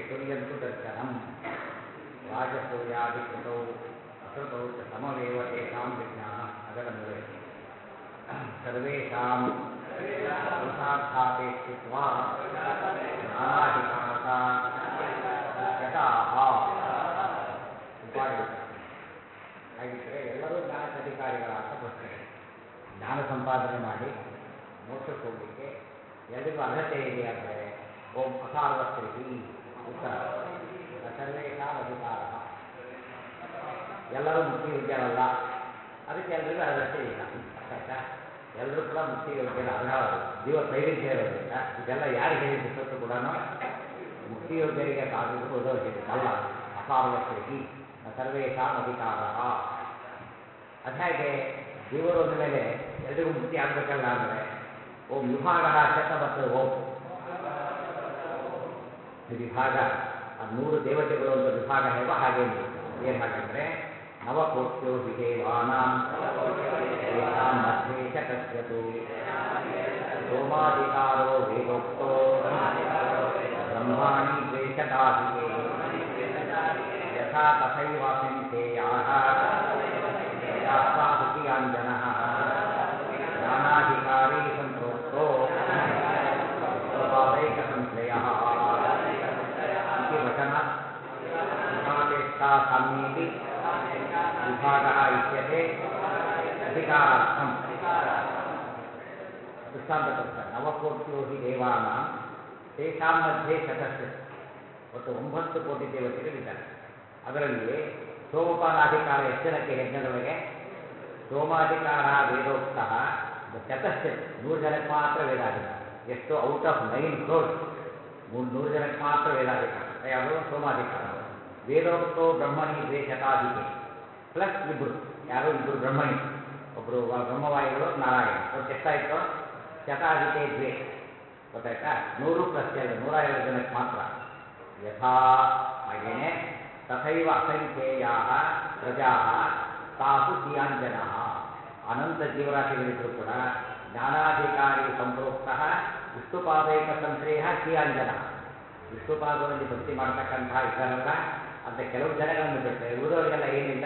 ತುರ್ಯಂತು ದರ್ಶನಂ ರಾಜಸೂಯಾದಿಕೃತೌ ಅಕೃತೌ ಚ ಸಮವೇವ ತೇಷಾಂ ವಿಜ್ಞಾನ ಅದರ ಮೂಲೆ ಸರ್ವೇಷಾಂ ಪುರುಷಾರ್ಥಾಪೇಕ್ಷಿತ್ವ ನಾನಾಧಿಕಾರತ ಯಥಾಹ ಇಂಪಾರ್ಟೆಂಟ್ ಹಾಗಿದ್ದರೆ ಎಲ್ಲರೂ ಜ್ಞಾನಕ್ಕೆ ಅಧಿಕಾರಿಗಳ ಅಂತ ಪ್ರಶ್ನೆ ಜ್ಞಾನ ಸಂಪಾದನೆ ಮಾಡಿ ಮೋಕ್ಷಕ್ಕೆ ಹೋಗಲಿಕ್ಕೆ ಎಲ್ರಿಗೂ ಅರ್ಹತೆ ಇದೆ ಅಂದರೆ ಓಂ ಅಸಾರ್ವತ್ರಿಕಿ ಉತ್ತರ ಸರ್ವೇಷಾಂ ಅಧಿಕಾರ ಎಲ್ಲರೂ ಮುಕ್ತಿ ಯೋಗ್ಯರಲ್ಲ ಅದಕ್ಕೆ ಎಲ್ರಿಗೂ ಅರ್ಹತೆ ಇಲ್ಲ ಆಯ್ತಾ ಎಲ್ಲರೂ ಕೂಡ ಮುಕ್ತಿ ಯೋಗ್ಯರ ಅರ್ಹರು ಜೀವ ವೈವಿಧ್ಯ ಇರೋದ್ರಿಂದ ಇದೆಲ್ಲ ಯಾರು ಹೇಳಿದ್ದು ಸತ್ತು ಕೂಡ ಮುಕ್ತಿ ಯೋಗ್ಯರಿಗೆ ಸಾಧಿಸಲು ಉದೋ ಹೇಳಿದ್ದಲ್ಲ ಅಸಾರ್ವತ್ರಿಕಿ ಸರ್ವೇಷಾಂ ಅಧಿಕಾರ ಅದು ಹೇಗೆ ಜೀವರು ಅಂದ ಮೇಲೆ ಎಲ್ರಿಗೂ ಮುಕ್ತಿ ಆಗಬೇಕಲ್ಲ ಅಂದರೆ ಓಂ ವಿಭಾಗ ಶತ ಮತ್ತು ಓಂ ವಿಭಾಗ ಅದು ನೂರು ದೇವತೆಗಳು ಅಂತ ವಿಭಾಗ ಹೇಗೋ ಹಾಗೆ ಏನು ಹಾಗಂದ್ರೆ ನವಕೋಟ್ಯೋ ಹಿ ದೇವಾನಾಂ ತೇಷಾಂ ಮಧ್ಯೆ ಶತಸ್ಯತು ಸೋಮಾಧಿಕಾರೋ ವೇದೋಕ್ತೋ ಬ್ರಹ್ಮಾಣಿ ದ್ವೇಷದಾಧಿಕೆ ಯಥಾ ತಥೈವಾಸಂಖ್ಯೇಯಾಃ ಶಾಸ್ತ್ರಾಹುತಿಯಾಂಜನಃ ಜ್ಞಾನಾಧಿಕಾರಿ ಸಂಪ್ರೋಕ್ತೋ ಸ್ವಭಾವೈಕಸಂಶಯಃ इति वचनात् सुखापेक्षा साम्येति विभागः इत्यते अधिकारार्थम् ದೃಷ್ಟಾಂತ ಕೊಡ್ತಾರೆ ನವಕೋಟ್ಯೋ ಹಿ ದೇವಾನ ತೇಷಾಂ ಮಧ್ಯೆ ಶತಸ್ಯ ಒಟ್ಟು ಒಂಬತ್ತು ಕೋಟಿ ದೇವತೆಗಳಿದ್ದಾರೆ ಅದರಲ್ಲಿ ಸೋಮಪಾನಾಧಿಕಾರ ಎಷ್ಟು ಜನಕ್ಕೆ ಯಜ್ಞದೊಳಗೆ ಸೋಮಾಧಿಕಾರ ವೇದೋಕ್ತ ಶತಸ್ಯ ನೂರು ಜನಕ್ಕೆ ಮಾತ್ರ ವೇದಾಧಿಕಾರ ಎಷ್ಟು ಔಟ್ ಆಫ್ ನೈನ್ ಕ್ರೋರ್ಸ್ ಮೂರು ನೂರು ಜನಕ್ಕೆ ಮಾತ್ರ ವೇದಾಧಿಕಾರ ಯಾವುದು ಸೋಮಾಧಿಕಾರ ವೇದೋಕ್ತೋ ಬ್ರಹ್ಮಣಿ ದ್ವೇ ಶತಾಧಿಕೆ ಪ್ಲಸ್ ಇಬ್ಬರು ಯಾರು ಇಬ್ಬರು ಬ್ರಹ್ಮಣಿ ಒಬ್ಬರು ಬ್ರಹ್ಮವಾಯುಗಳು ನಾರಾಯಣ ಒಟ್ಟು ಎಷ್ಟಾಯಿತು ಶತಾಧಿಕೆ ದ್ವೇ ಗೊತ್ತಾಯ್ತಾ ನೂರು ಪ್ಲಸ್ ಎರಡು ನೂರ ಎರಡು ಜನಕ್ಕೆ ಮಾತ್ರ ಯಥಾ ಹಾಗೇನೆ ತಥೈವ ಅಸಂಖ್ಯೇಯ ಪ್ರಜಾ ತಾಸು ಕಿಯಾಂಜನ ಅನಂತ ಜೀವರಾಶಿಗಳಿದ್ರು ಕೂಡ ಜ್ಞಾನಾಧಿಕಾರಿ ಸಂಪ್ರೋಕ್ತ ವಿಷ್ಣುಪಾದೈಕ ಸಂಶ್ರಯ ಕಿಯಾಂಜನ ವಿಷ್ಣುಪಾದದಲ್ಲಿ ಭಕ್ತಿ ಮಾಡ್ತಕ್ಕಂತಹ ಇದ್ದಾರಲ್ಲ ಅಂತ ಕೆಲವು ಜನಗಳನ್ನು ಬಿಟ್ಟರೆ ಉಳಿದವರಿಗೆಲ್ಲ ಏನಿಲ್ಲ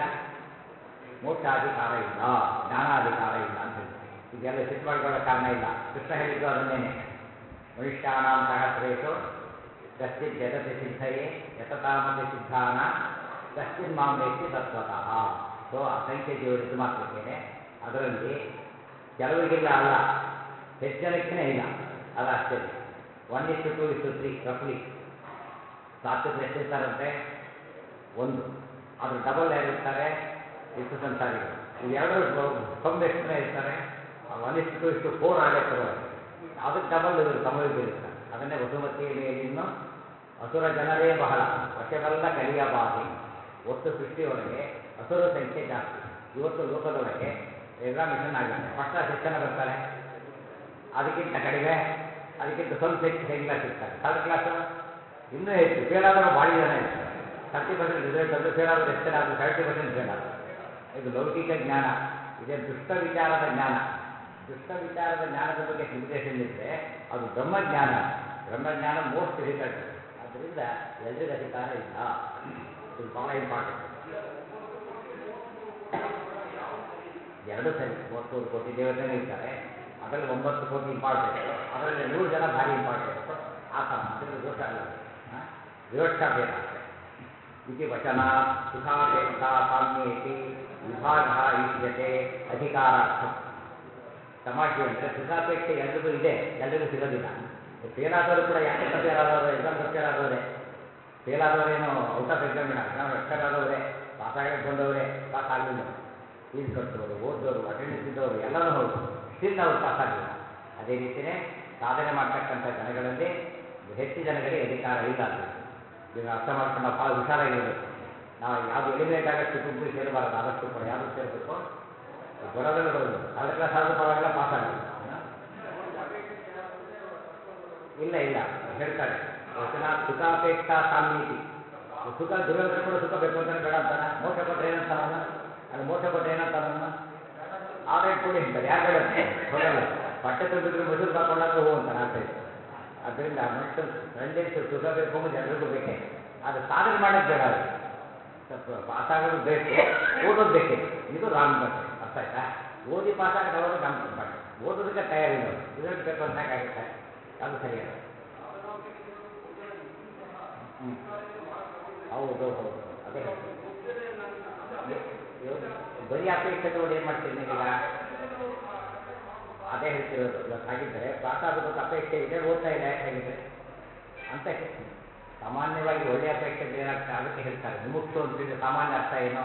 ಮೋಕ್ಷಾಧಿಕಾರ ಇಲ್ಲ ಜ್ಞಾನಾಧಿಕಾರ ಇಲ್ಲ ಅಂತ ಹೇಳ್ತಾರೆ ಇದೆಲ್ಲ ಸಿಟ್ಟು ಮಾಡ್ಕೊಳ್ಳೋ ಕಾರಣ ಇಲ್ಲ ಕೃಷ್ಣ ಹೇಳಿದ್ದು ಅದನ್ನೇನೆ ಮನುಷ್ಯಾನಾಂ ಸಹಸ್ರೇಶು ಕಶ್ಚಿತ್ ಜಗತಿ ಸಿದ್ಧಯೇ ಯತತಾಮಪಿ ಸಿದ್ಧಾನ ಕಶ್ಚಿನ್ ಮಾಮೇತಿ ತತ್ವತಃ ಸೊ ಅಸಂಖ್ಯ ಜೀವರಿದ್ದು ಮಾತ್ರಕ್ಕೇನೆ ಅದರಲ್ಲಿ ಕೆಲವರಿಗಿಲ್ಲ ಅಲ್ಲ ಹೆಚ್ಚು ಜನಕ್ಕೇ ಇಲ್ಲ ಅದು ಆಶ್ಚರ್ಯ ಒನ್ ಇಷ್ಟು ಟು ಇಷ್ಟು ತ್ರೀ ರಫ್ಲಿ ಸಾತ್ವಿಕರು ಎಷ್ಟಿರ್ತಾರಂತೆ ಒಂದು ಅದ್ರ ಡಬಲ್ ಯಾರಿರ್ತಾರೆ ಇಷ್ಟು ಸಂಸಾರಿಗಳು ಇವೆರಡು ಕಮ್ಮಿ ಎಷ್ಟು ಜನ ಇರ್ತಾರೆ ಒನ್ ಇಷ್ಟು ಟು ಇಷ್ಟು ಫೋರ್ ಆಗಕ್ಕೆ ಬರೋದು ಅದಕ್ಕೆ ಡಬಲ್ ಇವರು ಸಮಯೋಗಿರ್ತಾರೆ ಅದನ್ನೇ ವಸುಮತಿಯ ಮೇಲಿನ್ನು ಅಸುರ ಜನರೇ ಬಹಳ ವಶವೆಲ್ಲ ಕಲಿಯಬಾಧೆ ಒಟ್ಟು ಸೃಷ್ಟಿಯೊಳಗೆ ಅಸುರ ಸಂಖ್ಯೆ ಜಾಸ್ತಿ ಇವತ್ತು ಲೋಕದೊಳಗೆ ಎಕ್ಸಾಮಿಷನ್ ಆಗುತ್ತೆ ಫಸ್ಟ್ ಕ್ಲಾಸ್ ಎಷ್ಟು ಜನ ಬರ್ತಾರೆ ಅದಕ್ಕಿಂತ ಕಡಿಮೆ ಅದಕ್ಕಿಂತ ಸ್ವಲ್ಪ ಹೆಚ್ಚು ಸೆಕೆಂಡ್ ಕ್ಲಾಸ್ ಇರ್ತಾರೆ ಥರ್ಡ್ ಕ್ಲಾಸು ಇನ್ನೂ ಹೆಚ್ಚು ಫೇಲ್ ಆದರೂ ಭಾಳ ಜನ ಇರ್ತಾರೆ ಥರ್ಟಿ ಪರ್ಸೆಂಟ್ ರಿಸಲ್ಟ್ ಅಂದರೆ ಫೇಲ್ ಆದರೂ ಎಷ್ಟು ಜನ ಆದರೂ ಸೆವೆಂಟಿ ಪರ್ಸೆಂಟ್ ಫೇಲ್ ಆಗುತ್ತೆ ಇದು ಲೌಕಿಕ ಜ್ಞಾನ ಇದೇ ದುಷ್ಟ ವಿಚಾರದ ಜ್ಞಾನ ದುಷ್ಟ ವಿಚಾರದ ಜ್ಞಾನದ ಬಗ್ಗೆ ಲಿಮಿಟೇಷನ್ ಇದ್ದರೆ ಅದು ಬ್ರಹ್ಮಜ್ಞಾನ ಬ್ರಹ್ಮಜ್ಞಾನ ಮೋಸ್ಟ್ ಡಿಫಿಕಲ್ಟ್ ಆದ್ದರಿಂದ ಎಲ್ರಿಗೂ ಅಧಿಕಾರ ಇಲ್ಲ ಇದು ಭಾಳ ಇಂಪಾರ್ಟೆಂಟ್ ಎರಡು ಸರಿ ಮೂವತ್ತೂರು ಕೋಟಿ ದೇವತೆನೇ ಇರ್ತಾರೆ ಅದರಲ್ಲಿ ಒಂಬತ್ತು ಕೋಟಿ ಇಂಪಾರ್ಟೆಂಟ್ ಅದರಲ್ಲಿ ನೂರು ಜನ ಭಾರಿ ಇಂಪಾರ್ಟೆಂಟ್ ಆ ಥರ ಅದರಲ್ಲಿ ದೋಷ ಅಲ್ಲ ವಿವಕ್ಷಾ ಭೇದ ಅಷ್ಟೇ ಇತಿ ವಚನ ಸುಖಾಪೇಕ್ಷ ಸಾಮ್ಯೇತಿ ವಿಭಾಗ ಈಷ್ಯತೆ ಅಧಿಕಾರಾರ್ಥ ತಮಾಷೆ ಅಂದರೆ ಸುಖಾಪೇಕ್ಷೆ ಎಲ್ರಿಗೂ ಇದೆ ಎಲ್ರಿಗೂ ಸಿಗೋದಿಲ್ಲ ಫೇಲ್ ಆದವರು ಕೂಡ ಯಾಕೆ ಫೇಲ್ ಆದವರು ಎಕ್ಸಾಮ್ ಫೇಲ್ ಆದವರೇ ಫೇಲ್ ಆದವರೇನು ಔಟ್ ಆಫ್ ಎಕ್ಸಾಮ್ ಇಲ್ಲ ಎಕ್ಸಾಮ್ ಫೇಲ್ ಆದವರೇ ಪಾಸ್ ಆಗಕ್ಕೆ ಬಂದವರೇ ಪಾಸ್ ಆಗಲಿಲ್ಲ ಫೀಸ್ ಕಟ್ಟೋರು ಓದೋರು ಅಟೆಂಡೆನ್ಸ್ ಇದ್ದವರು ಎಲ್ಲರೂ ಹೌದು ಸ್ಟಿಲ್ ಅವ್ರು ಪಾಸ್ ಆಗಲಿಲ್ಲ ಅದೇ ರೀತಿಯೇ ಸಾಧನೆ ಮಾಡ್ತಕ್ಕಂಥ ಜನಗಳಲ್ಲಿ ಹೆಚ್ಚು ಜನಗಳಿಗೆ ಅಧಿಕಾರ ಇಲ್ಲ ಅಂತ ಇದನ್ನು ಅರ್ಥ ಮಾಡ್ಕೊಂಡು ನಾವು ಭಾಳ ಹುಷಾರಾಗಿರಬೇಕು ನಾವು ಯಾವುದು ಎಲಿಮಿನೇಟ್ ಆಗೋಷ್ಟು ಗುಂಪಿಗೆ ಸೇರಬಾರದು ಆದಷ್ಟು ಕೂಡ ಯಾವುದು ಸೇರಬೇಕು ಬರೋದ್ರಲ್ಲಿ ಬರೋದು ಥರ್ಡ್ ಕ್ಲಾಸ್ ಆದರೂ ಪರವಾಗಿಲ್ಲ ಪಾಸ್ ಆಗಬೇಕು ಇಲ್ಲ ಇಲ್ಲ ಹೇಳ್ತಾರೆ ವಚನ ಸುಖಾಪೇಕ್ಷಾ ಸಾಮ್ಯತಿ ಸುಖ ದುರ್ಯೋಧನ ಕೂಡ ಸುಖ ಬೇಕು ಅಂತಾನೆ ಬೇಡ ಅಂತಾನ ಮೋಕ್ಷ ಕೊಟ್ಟರೆ ಏನಂತ ನಾನು ಅದು ಮೋಕ್ಷ ಕೊಟ್ಟರೆ ಏನಂತ ನಾನು ಆರೇಟ್ ಕೊಡಿ ಅಂತಾರೆ ಯಾರು ಬೇಡ ಹೋಗಲ್ಲ ಬಟ್ಟೆ ತುಂಬಿದ್ರು ಮೈಸೂರು ಹಾಕೊಂಡಾಗ ಹೂ ಅಂತಾನೆ ಆಗ್ತಾ ಇತ್ತು ಅದರಿಂದ ಮನುಷ್ಯನ ಸಂದೇಶ ಸುಖ ಬೇಕು ಅನ್ನೋದು ಎಲ್ರಿಗೂ ಬೇಕೇ ಅದು ಸಾಧನೆ ಮಾಡೋಕ್ಕೆ ಬೇಡ ಅದು ಸ್ವಲ್ಪ ಪಾಸ್ ಆಗೋದು ಬೇಕು ಓದೋದು ಬೇಕೇ ಇದು ರಾಂಗ್ ಬಟ್ಟೆ ಅರ್ಥ ಆಯ್ತಾ ಓದಿ ಪಾಸ್ ಆಗೋದು ಅವರು ನಮ್ಮ ಬಟ್ಟೆ ಓದೋದಕ್ಕೆ ತಯಾರಿಲ್ಲ ಅವರು ರಿಸಲ್ಟ್ ಬೇಕು ಅಂತ ಆಗುತ್ತೆ ಅದು ಸರಿಯಲ್ಲ ಹ್ಞೂ ಹೌದು ಹೌದು ಅದೇ ಇವಾಗ ಬರೀ ಅಪೇಕ್ಷೆ ತಗೊಂಡು ಏನು ಮಾಡ್ತೀರಿ ನೀವೀಗ ಅದೇ ಹೇಳ್ತಿರೋದು ಇವತ್ತು ಹಾಗಿದ್ದರೆ ಪಾಸ್ ಆಗೋದಕ್ಕೆ ಅಪೇಕ್ಷೆ ಇದೆ ಓದ್ತಾ ಇಲ್ಲ ಯಾಕೆ ಹಾಗಿದ್ರೆ ಅಂತ ಹೇಳ್ತೀನಿ. ಸಾಮಾನ್ಯವಾಗಿ ಒಳ್ಳೆಯ ಅಪೇಕ್ಷೆ ಇದ್ರೆ ಏನಾಗ್ತದೆ ಅದಕ್ಕೆ ಹೇಳ್ತಾರೆ ಮುಮುಕ್ಷು ಅಂತಂದ್ರೆ ಸಾಮಾನ್ಯ ಅರ್ಥ ಏನು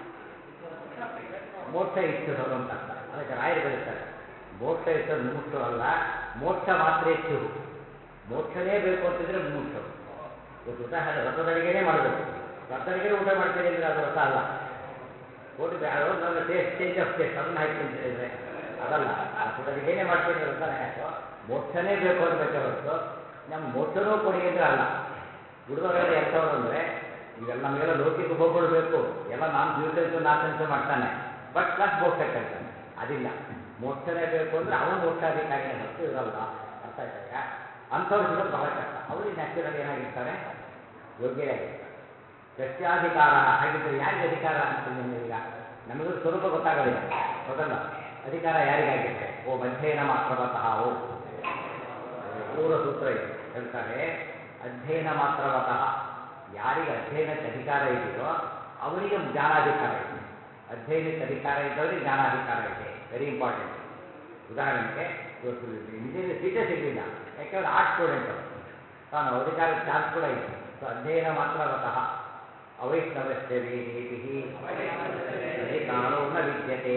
ಮೋಕ್ಷ ಇಚ್ಛಿಸೋದು ಅಂತ ಅರ್ಥ ಅದಕ್ಕೆ ರಾಯರು ಬರೀತಾರೆ ಮೋಕ್ಷ ಇಚ್ಛೋದು ಮುಮುಕ್ಷು ಅಲ್ಲ ಮೋಕ್ಷ ಮಾತ್ರ ಇಚ್ಛು ಮೋಕ್ಷನೇ ಬೇಕು ಅಂತಿದ್ರೆ ಮುಮುಕ್ಷು ಇವತ್ತು ಉದಾಹರಣೆ ರಥದ ಅಡಿಗೆನೇ ಮಾಡಬೇಕು ರಥದ ಅಡಿಗೆನೇ ಊಟ ಮಾಡ್ತೀನಿ ಅಂದರೆ ಅದು ರಥ ಅಲ್ಲ ಓಟಿ ಅದು ನನ್ನ ಟೇಸ್ಟ್ ಚೇಂಜ್ ಆಫ್ ಟೇಸ್ಟ್ ಅದನ್ನ ಹಾಕಿ ಅಂತ ಹೇಳಿದ್ರೆ ಅದಲ್ಲ ರಥದ ಅಡಿಗೆನೇ ಮಾಡ್ತೀನಿ ರಥನೇ ಯಾಕೋ ಮೋಕ್ಷನೇ ಬೇಕು ಅನ್ಬೇಕೆ ಹೊರತು ನಮ್ಗೆ ಮೋಕ್ಷನೂ ಕೊಡಿ ಅಂದ್ರೆ ಅಲ್ಲ ಹುಡುಗರೆಲ್ಲ ಎಂಥವ್ರು ಅಂದರೆ ಇವೆಲ್ಲ ನಮಗೆಲ್ಲ ಲೌಕಿಕ ಭೋಗಗಳು ಬೇಕು ಎಲ್ಲ ನಾನು ದ್ವಿತೀಯ ನಾಲ್ಕು ಮಾಡ್ತಾನೆ ಬಟ್ ಪ್ಲಸ್ ಮೋಕ್ಷ ಕೇಳ್ತಾನೆ ಅದಿಲ್ಲ ಮೋಕ್ಷನೇ ಬೇಕು ಅಂದರೆ ಅವನು ಮೋಕ್ಷಾಧಿಕಾರಿನೇ ಹೊರತು ಇರಲ್ಲ ಅರ್ಥ ಆಯ್ತಾ ಅಂಥವ್ರು ಸಿಗೋದು ಬಹಳ ಕಷ್ಟ ಅವ್ರಿಗೆ ನ್ಯಾಚುರಲ್ ಏನಾಗಿರ್ತಾರೆ ಯೋಗ್ಯರಾಗಿರ್ತಾರೆ ಸಸ್ಯಾಧಿಕಾರ ಹಾಗಿದ್ರೆ ಯಾರಿಗೆ ಅಧಿಕಾರ ಅಂತೀನಿ ನೀವೀಗ ನಮಗೂ ಸ್ವರೂಪ ಗೊತ್ತಾಗೋದಿಲ್ಲ ಹೌದಲ್ಲ ಅಧಿಕಾರ ಯಾರಿಗಾಗಿರುತ್ತೆ ಓ ಅಧ್ಯಯನ ಮಾತ್ರವತಃ ಓ ಪೂರ್ವ ಸೂತ್ರ ಇದೆ ಹೇಳ್ತಾರೆ ಅಧ್ಯಯನ ಮಾತ್ರವತಃ ಯಾರಿಗೆ ಅಧ್ಯಯನಕ್ಕೆ ಅಧಿಕಾರ ಇದೆಯೋ ಅವನಿಗೆ ಜ್ಞಾನಾಧಿಕಾರ ಇದೆ ಅಧ್ಯಯನಕ್ಕೆ ಅಧಿಕಾರ ಇದ್ದವರಿಗೆ ಜ್ಞಾನಾಧಿಕಾರ ಇದೆ ವೆರಿ ಇಂಪಾರ್ಟೆಂಟ್ ಉದಾಹರಣೆಗೆ ಇವತ್ತು ಇಂಜಿನಿಯರ್ ಸೀಟೇ ಸಿಗಲಿಲ್ಲ ಯಾಕೆಂದ್ರೆ ಆರ್ಟ್ ಸ್ಟೂಡೆಂಟ್ ಅವರು ತಾನು ಅಧಿಕಾರದ ಚಾನ್ಸ್ ಕೂಡ ಇದೆ ಸೊ ಅಧ್ಯಯನ ಮಾತ್ರವತಃ ಅವೈಷ್ಣವಸ್ಯ ವೇದೇಭಿ ಅಧಿಕಾರೋ ನ ವಿದ್ಯತೆ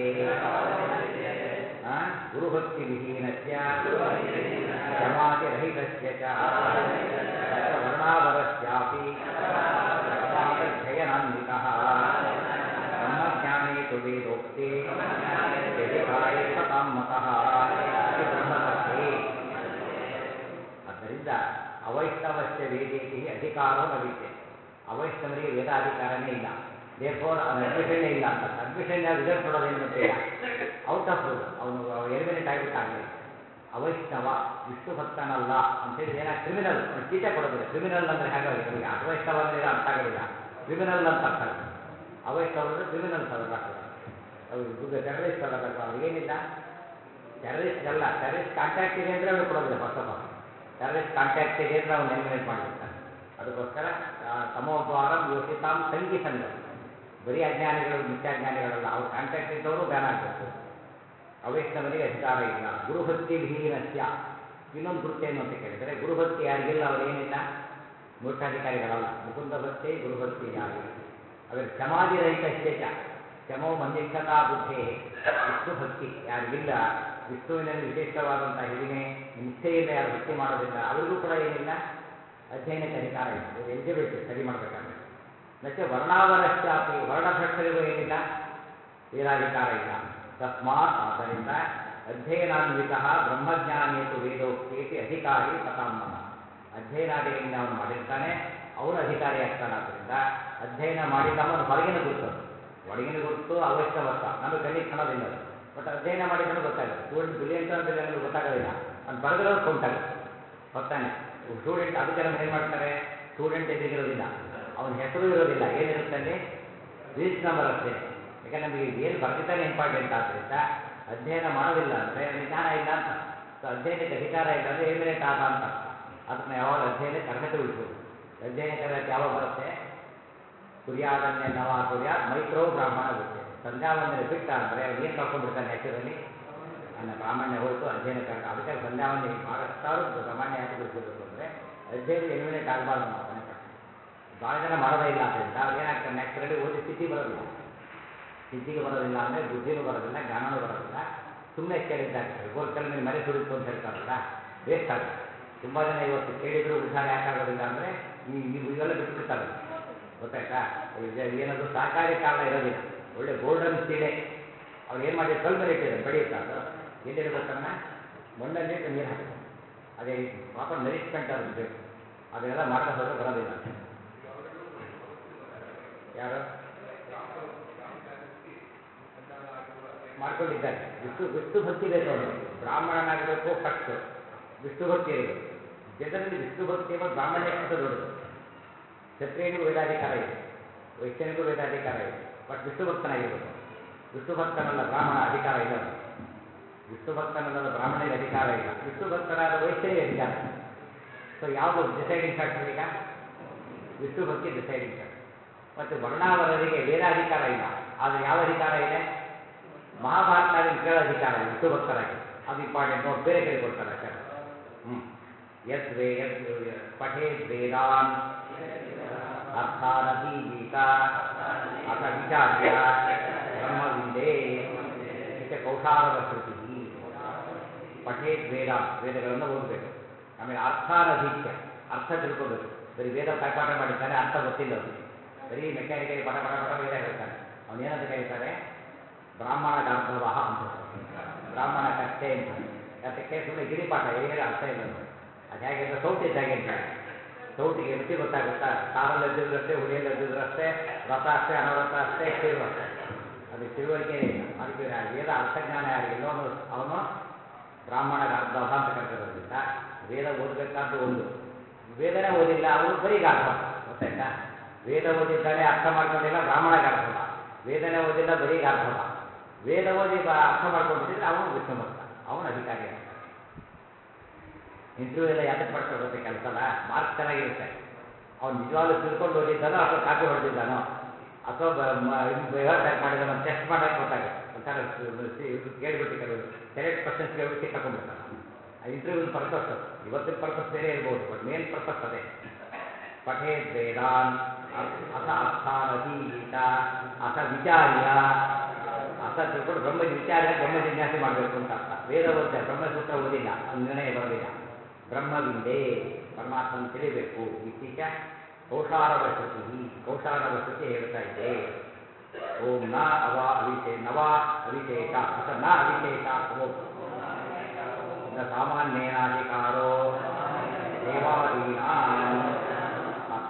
ಗುರುಭಕ್ತಿ ವಿಹೀನಸ್ಯ ಸಮಾಧಿರಹಿತಸ್ಯ ಚ ವರ್ಣಾವರಸ್ಯಾಪಿ ಪ್ರಮಾದಧ್ಯಯನಾನ್ವಿತಃ ಬ್ರಹ್ಮಜ್ಞಾನೇ ತು ವೇದೋಕ್ತೆ ವ್ಯಧಿಕಾರೇ ಸತಾಂ ಮತಃ ಇತಿ ಬ್ರಹ್ಮಸತ್ಯೇ ಆದ್ದರಿಂದ ಅವೈಷ್ಣವಸ್ಯ ವೇದೇತಿ ಅಧಿಕಾರೋ ನ ವಿದ್ಯೆ ಅವೈಷ್ಣವರಿಗೆ ವೇದಾಧಿಕಾರನೇ ಇಲ್ಲ ದೇರ್ಫೋರ್ ಅವನ ಅಡ್ಮಿಷನ್ನೇ ಇಲ್ಲ ಅಂತ ಅಡ್ಮಿಷನ್ ರಿಸಲ್ಟ್ ಕೊಡೋದೇನು ಗೊತ್ತಿಲ್ಲ ಔಟ್ ಆಫ್ ರೂಲ್ ಅವನು ಎಲಿಮಿನೇಟ್ ಆಗಿಬಿಟ್ಟಾಗಲಿ ಅವೈಷ್ಣವ ವಿಷ್ಣು ಭಕ್ತನಲ್ಲ ಅಂತೇಳಿ ಏನ ಕ್ರಿಮಿನಲ್ ಚೀಟೆ ಕೊಡೋದಿಲ್ಲ ಕ್ರಿಮಿನಲ್ ಅಂದರೆ ಹಾಗಾಗಿ ನಮಗೆ ಅವೈಷ್ಣವ ಅಂದರೆ ಏನು ಅರ್ಥ ಆಗೋದಿಲ್ಲ ಕ್ರಿಮಿನಲ್ ಅಂತ ಅರ್ಥ ಆಗುತ್ತೆ ಅವೈಷ್ಣವ ಅಂದರೆ ಕ್ರಿಮಿನಲ್ಸ್ ಅವೆಲ್ಲ ಕೂಡ ಅವು ಟೆರರಿಸ್ಟ್ ಅಲ್ಲ ಅವ್ರಿಗೇನಿಲ್ಲ ಟೆರರಿಸ್ಟ್ ಅಲ್ಲ ಟೆರರಿಸ್ಟ್ ಕಾಂಟ್ಯಾಕ್ಟ್ ಇದೆ ಅಂದರೆ ಅವ್ರಿಗೆ ಕೊಡೋದಿಲ್ಲ first of all terrorist contact ಇದೆ ಅಂದರೆ ಅವ್ನು ಎಲಿಮಿನೇಟ್ ಮಾಡಿಬಿಡ್ತಾನೆ ಅದಕ್ಕೋಸ್ಕರ ತಮೋದ್ವಾರಂ ಯೋಷಿತಾಂ ಸಂಗಿ ಸಂಘ ಬರೀ ಅಜ್ಞಾನಿಗಳು ಮಿಥ್ಯಾಜ್ಞಾನಿಗಳಲ್ಲ ಅವ್ರ ಕಾಂಟ್ಯಾಕ್ಟ್ ಇದ್ದವರು ಬ್ಯಾನ್ ಆಗಬೇಕು ಅವೈಷ್ಣವನಿಗೆ ಅಧಿಕಾರ ಇಲ್ಲ ಗುರುಭಕ್ತಿ ವಿಹೀನಸ್ಯ ಇನ್ನೊಂದು ಗುರುತು ಏನು ಅಂತ ಕೇಳಿದರೆ ಗುರುಭಕ್ತಿ ಯಾರಿಗಿಲ್ಲ ಅವರೇನಿಲ್ಲ ಮೋಕ್ಷಾಧಿಕಾರಿಗಳಲ್ಲ ಮುಕುಂದ ಭಕ್ತಿ ಗುರುಭಕ್ತಿ ಯಾರು ಅವರ ಸಮಾಧಿರಹಿತ ಚ ಶಮೋ ಮನ್ನಿಷ್ಠತಾ ಬುದ್ಧೇ ವಿಷ್ಣು ಭಕ್ತಿ ಯಾರಿಗಿಲ್ಲ ವಿಷ್ಣುವಿನಲ್ಲಿ ವಿಶೇಷವಾದಂಥ ಹಿರಿಮೆ ನಿಷ್ಠೆಯಿಂದ ಯಾರು ಭಕ್ತಿ ಮಾಡೋದಿಲ್ಲ ಅವರಿಗೂ ಕೂಡ ಏನಿಲ್ಲ ಅಧ್ಯಯನಕ್ಕೆ ಅಧಿಕಾರ ಇಲ್ಲ ಇವರು ಎಲಿಜಿಬಿಲಿಟಿ ಸ್ಟಡಿ ಮಾಡಬೇಕಾದ್ರೆ ಮತ್ತೆ ವರ್ಣಾವರಶ್ಚಾಪಿ ವರ್ಣಭ್ರಷ್ಟರಿಗೂ ಏನಿಲ್ಲ ವೇದಾಧಿಕಾರ ಇಲ್ಲ ತಸ್ಮಾತ್ ಆದ್ದರಿಂದ ಅಧ್ಯಯನಾನ್ವಿತ ಬ್ರಹ್ಮಜ್ಞಾನೇತು ವೇದೋಕ್ತೇತಿ ಅಧಿಕಾರಿ ಸತಾಮನ ಅಧ್ಯಯನಾದಿಗಳಿಂದ ಅವನು ಮಾಡಿರ್ತಾನೆ ಅವನು ಅಧಿಕಾರಿ ಆಗ್ತಾನೆ ಆದ್ದರಿಂದ ಅಧ್ಯಯನ ಮಾಡಿದವನು ಹೊರಗಿನ ಗುರುತು ಒಳಗಿನ ಗುರುತು ಅವಶ್ಯವತ್ತ ನಮಗೆ ಕಣ್ಣಿಗೆ ಕಾಣೋದಿಲ್ಲ ಅದು ಬಟ್ ಅಧ್ಯಯನ ಮಾಡಿದ್ರೆ ಗೊತ್ತಾಗುತ್ತೆ ಸ್ಟೂಡೆಂಟ್ ಬ್ರಿಲಿಯಂಟ್ ಅಂತ ನಮಗೆ ಗೊತ್ತಾಗೋದಿಲ್ಲ ಅವ್ನು ಬರೆದಿರೋದು ಕೌಂಟ್ ಆಗುತ್ತೆ ಹೊತ್ತಾನೆ ಸ್ಟೂಡೆಂಟ್ ಅದಕ್ಕೆ ನಮ್ಗೆ ಏನು ಮಾಡ್ತಾರೆ ಸ್ಟೂಡೆಂಟ್ ಎದುರಿಗಿರೋದಿಲ್ಲ ಅವನ ಹೆಸರು ಇರೋದಿಲ್ಲ ಏನಿರುತ್ತೆ ಅಲ್ಲಿ ರಿಜಿಸ್ಟ್ ನಂಬರ್ ಅಷ್ಟೇ ಯಾಕಂದ್ರೆ ನಮಗೆ ಏನು ಬರೆದಿದ್ದಾನೆ ಇಂಪಾರ್ಟೆಂಟ್ ಆದ್ದರಿಂದ ಅಧ್ಯಯನ ಮಾಡೋದಿಲ್ಲ ಅಂದರೆ ಅವನಿಗೆ ಜ್ಞಾನ ಇಲ್ಲ ಅಂತ ಸೊ ಅಧ್ಯಯನಕ್ಕೆ ಅಧಿಕಾರ ಇಲ್ಲ ಅಂದರೆ ಎಲಿಮಿನೇಟ್ ಆದ ಅಂತ ಅರ್ಥ ಅದನ್ನ ಯಾವಾಗ ಅಧ್ಯಯನಕ್ಕೆ ಅರ್ಹತೆ ಉಳಿಸೋದು ಅಧ್ಯಯನಕ್ಕೆ ಅರ್ಹತೆ ಯಾವಾಗ ಬರುತ್ತೆ ಕುರಿಯಾದನ್ಯ ನವ ಕುರಿಯಾದ ಮೈತ್ರೋ ಬ್ರಾಹ್ಮಣ ಬುದ್ಧಿ ಸಂಧ್ಯಾವಂದನೆ ಬಿಟ್ಟ ಅಂದರೆ ಅವ್ನು ಏನು ಕಳ್ಕೊಂಡ್ಬಿಡ್ತಾನೆ ನ್ಯಾಚುರಲಿ ನನ್ನ ಬ್ರಾಹ್ಮಣ್ಯ ಹೋಯಿತು ಅಧ್ಯಯನ ಕರೆಕ್ಟ್ ಅದಕ್ಕೆ ಸಂಧ್ಯಾವಂದನೆ ಭಾಳಷ್ಟಾರು ಬ್ರಾಹ್ಮಣ್ಯ ಯಾಕೆ ಬಿಡಿಸಬೇಕು ಅಂದರೆ ಅಧ್ಯಯನ ಎಲಿಮಿನೇಟ್ ಆಗಬಾರ್ದು ನಾವು ಮನೆ ಪಟ್ಟ ಭಾಳ ಜನ ಮಾಡೋದೇ ಇಲ್ಲ ಆದ್ದರಿಂದ ಅವ್ರು ಏನಾಗ್ತಾರೆ ನ್ಯಾಚುರಲಿ ಓದಿ ಸ್ಥಿತಿ ಬರೋದಿಲ್ಲ ಸ್ಥಿತಿಗೆ ಬರೋದಿಲ್ಲ ಅಂದರೆ ಬುದ್ಧಿನೂ ಬರೋದಿಲ್ಲ ಜ್ಞಾನನೂ ಬರೋದಿಲ್ಲ ಸುಮ್ಮನೆ ಕೇಳಿದ್ದಾಗ್ತದೆ ಗೋರ್ಕಲ್ ಮೇಲೆ ಮನೆ ಸುಡಿತು ಅಂತ ಹೇಳ್ತಾರಲ್ಲ ವೇಸ್ಟ್ ಆಗುತ್ತೆ ತುಂಬ ಜನ ಇವತ್ತು ಕೇಳಿದ್ರು ಉದ್ಧಾರ ಯಾಕಾಗೋದಿಲ್ಲ ಅಂದರೆ ಈ ನೀವು ಇವೆಲ್ಲ ಬಿಟ್ಬಿಡ್ತಾರೆ ಗೊತ್ತಾಯ್ತಾ ಇದು ಏನದು ಸಹಕಾರಿ ಕಾರಣ ಇರೋದಿಲ್ಲ ಒಳ್ಳೆ ಗೋಲ್ಡನ್ ಸೀಡೆ ಅವ್ರು ಏನು ಮಾಡಿ ಕಲ್ ಮೇಲೆ ಇಟ್ಟಿದ್ದಾರೆ ಬೆಳೆಯುತ್ತಾ ಅದು ಎಲ್ಲಿಡ್ಬೇಕನ್ನ ಮಣ್ಣಲ್ಲಿ ಇಟ್ಟು ನೀರು ಹಾಕಬೇಕು ಅದೇ ರೀತಿ ಪ್ರಾಪರ್ ನರಿಶ್ಮೆಂಟ್ ಅವ್ರಿಗೆ ಬೇಕು ಅದನ್ನೆಲ್ಲ ಮಾಡದೆ ಹೋದ್ರೆ ಬರೋದಿಲ್ಲ ಯಾರು ಮಾಡ್ಕೊಂಡಿದ್ದಾರೆ ವಿಷ್ಣು ವಿಷ್ಣು ಭಕ್ತಿ ಬೇಕು ಅವನು ಬ್ರಾಹ್ಮಣನಾಗಬೇಕು ಫಸ್ಟು ವಿಷ್ಣು ಭಕ್ತಿ ಇರಬೇಕು ಜನರಲ್ಲಿ ವಿಷ್ಣು ಭಕ್ತಿ ಎಂಬ ಬ್ರಾಹ್ಮಣ್ಯಕ್ಕಿಂತ ದೊಡ್ಡದು ಕ್ಷತ್ರಿಯನಿಗೂ ವೇದಾಧಿಕಾರ ಇದೆ ವೈಶ್ಯನಿಗೂ ವೇದಾಧಿಕಾರ ಇದೆ ಬಟ್ ವಿಷ್ಣು ಭಕ್ತನಾಗಿರ್ಬೇಕು ವಿಷ್ಣು ಭಕ್ತನಲ್ಲ ಬ್ರಾಹ್ಮಣ ಅಧಿಕಾರ ಇಲ್ಲ ಅವನಿಗೆ ವಿಷ್ಣು ಭಕ್ತನಲ್ಲ ಬ್ರಾಹ್ಮಣನಿಗೆ ಅಧಿಕಾರ ಇಲ್ಲ ವಿಷ್ಣು ಭಕ್ತನಾದ ವೈಶ್ಯನಿಗೆ ಅಧಿಕಾರ ಇದೆ ಸೊ ಯಾವುದು ಡಿಸೈಡಿಂಗ್ ಫ್ಯಾಕ್ಟರ್ ಈಗ ವಿಷ್ಣು ಭಕ್ತಿ ಡಿಸೈಡಿಂಗ್ ಫ್ಯಾಕ್ಟರ್ ಮತ್ತು ವರ್ಣಾವರರಿಗೆ ವೇದಾಧಿಕಾರ ಇಲ್ಲ ಆದರೆ ಯಾವ ಅಧಿಕಾರ ಇದೆ ಮಹಾಭಾರತಾದಿನ ಕೇಳೋ ಅಧಿಕಾರ ಇದೆ ವಿಷ್ಣು ಭಕ್ತರಾಗಿ ಅದು ಇಂಪಾರ್ಟೆಂಟ್ ನೋಡಿ ಬೇರೆ ಕಡೆ ಕೊಡ್ತಾರೆ ಆಚಾರ್ಯ ಹ್ಞೂ ಯದ್ ವೇ ಯದ್ ಪಠೇದ್ ವೇದಾನ್ ಅರ್ಥಾನಧೀತ ಅಥ ವಿಚಾರ್ಯ ಬ್ರಹ್ಮವಿಂದೇ ಇತ ಕೌಶಾರವಶ್ರುತಿ ಪಠೇದ್ ವೇದ ವೇದಗಳನ್ನು ಓದಬೇಕು ಆಮೇಲೆ ಅರ್ಥಾನಧೀತ್ಯ ಅರ್ಥ ತಿಳ್ಕೋಬೇಕು ಬರೀ ವೇದ ಪಾಠ ಮಾಡಿದ್ದಾನೆ ಅರ್ಥ ಗೊತ್ತಿಲ್ಲ ಅವನಿಗೆ ಬರೀ ಮೆಕ್ಯಾನಿಕಲಿ ಪಟ ಪಟ ಪಟ ವೇದ ಹೇಳ್ತಾನೆ ಅವನೇನಂತ ಕರೀತಾರೆ ಬ್ರಾಹ್ಮಣ ಗಾರ್ಧವ ಅಂತ ಹೇಳ್ತಾರೆ. ಬ್ರಾಹ್ಮಣ ಕಷ್ಟೇ ಅಂತ ಅದಕ್ಕೆ ಸುಮ್ಮನೆ ಗಿರಿಪಾಠ ಏನು ಅರ್ಥ ಇಲ್ಲ ನೋಡಿ ಅದು ಹೇಗೆ ಅಂತ ಸೌಟ್ ಇದ್ದಾಗೆ ಅಂತ ಹೇಳಿ ಸೌಟಿಗೆ ರುಚಿ ಗೊತ್ತಾಗುತ್ತಾ ಸಾರಲ್ಲಿ ಎದ್ದಿದ್ರಷ್ಟೇ ಹುಳಿಯಲ್ಲಿ ಎದ್ದಿದ್ರಷ್ಟೇ ವ್ರತ ಅಷ್ಟೇ ಅನವ್ರತ ಅಷ್ಟೇ ತಿರುವ ಅಷ್ಟೇ ಅದಕ್ಕೆ ತಿಳುವಳಿಕೆನೇ ಇಲ್ಲ ಅದಕ್ಕೆ ಇವ್ರು ಆ ವೇದ ಅರ್ಥಜ್ಞಾನ ಯಾರಿಗಿಲ್ಲ ಅವನು ಅವನು ಬ್ರಾಹ್ಮಣ ಗಾರ್ಧವ ಅಂತ ಕರ್ತಿರೋದ್ರಿಂದ ವೇದ ಓದಬೇಕಾದ್ದು ಒಂದು ವೇದನೆ ಓದಿಲ್ಲ ಅವನು ಬರೀ ಗಾರ್ಧವ ಗೊತ್ತಾಯ್ತಾ ವೇದ ಓದಿದ್ದಾನೆ ಅರ್ಥ ಮಾಡ್ಕೊಂಡಿಲ್ಲ ಬ್ರಾಹ್ಮಣ ಗಾರ್ಧವ ವೇದನೆ ಓದಿಲ್ಲ ಬರೀ ಗಾರ್ಧವ ವೇದ ಓದಿ ಬ- ಅರ್ಥ ಮಾಡ್ಕೊಂಡ್ಬಿಟ್ಟಿದ್ರೆ ಅವನು ವಿಷ್ಣು ಭಕ್ತ ಅವನು ಅಧಿಕಾರಿ ಆಗ್ತಾನೆ ಇಂಟರ್ವ್ಯೂ ಎಲ್ಲ ಯಾತಕ್ಕೆ ಮಾಡ್ತಾರೆ ಗೊತ್ತೆ ಕೆಲಸನ ಮಾರ್ಕ್ಸ್ ಚೆನ್ನಾಗಿರುತ್ತೆ ಅವ್ನು ನಿಜವಾಗ್ಲೂ ತಿಳ್ಕೊಂಡು ಓದಿದ್ದಾನೋ ಅಥವಾ ಕಾಪಿ ಹೊಡೆದಿದ್ದಾನೋ ಅಥವಾ ವ್ಯವಹಾರ ಟೈಪ್ ಮಾಡಿದಾನೋ ಟೆಸ್ಟ್ ಮಾಡೋಕೆ ಗೊತ್ತಾಗುತ್ತೆ ಒಂಥರ ಇದು ಕೇಳಿಬಿಟ್ಟು ಕೆಲವು ಸೆಲೆಕ್ಟ್ ಪರ್ಸನ್ಸ್ ಕೇಳ್ಬಿಟ್ಟು ಸಿಕ್ಕಾಕೊಂಡ್ಬಿಡ್ತಾನೆ ಇಂಟರ್ವ್ಯೂ ಪರ್ಪಸ್ ಇವತ್ತಿನ ಪರ್ಪಸ್ ಬೇರೆ ಇರ್ಬೋದು ಬಟ್ ಮೇನ್ ಪರ್ಪಸ್ ಅದೇ ಪಠೇದ್ ವೇದಾನ್ ಅಥ ಅರ್ಥಾನಧೀತ ಅಥ ವಿಚಾರ್ಯ ಅರ್ಥ ತಿಳ್ಕೊಂಡು ಬ್ರಹ್ಮ ವಿಚಾರ್ಯ ಬ್ರಹ್ಮ ಜಿಜ್ಞಾಸೆ ಮಾಡಬೇಕು ಅಂತ ಅರ್ಥ ವೇದ ಓದ್ತಾರೆ ಬ್ರಹ್ಮಸೂತ್ರ ಓದಿಲ್ಲ ಅವ್ನ ನಿರ್ಣಯ ಬರೋದಿಲ್ಲ ಬ್ರಹ್ಮವಿಂದೇ ಪರಮಾತ್ಮನ ತಿಳಿಬೇಕು ಇತ್ತೀಚ ಕೌಶಾರವ ಶ್ರುತಿ ಕೌಶಾರವ ಶ್ರುತಿ ಹೇಳ್ತಾ ಇದೆ ಓಂ ನ ಅವ ಅವಿಶೇ ನವ ಅವಿಶೇಷ ಅಥ ನ ಅವಿಶೇಷ ಓಂ ನ ಸಾಮಾನ್ಯೇನಾಧಿಕಾರೋ ದೇವಾದೀನಾಂ ಅಥ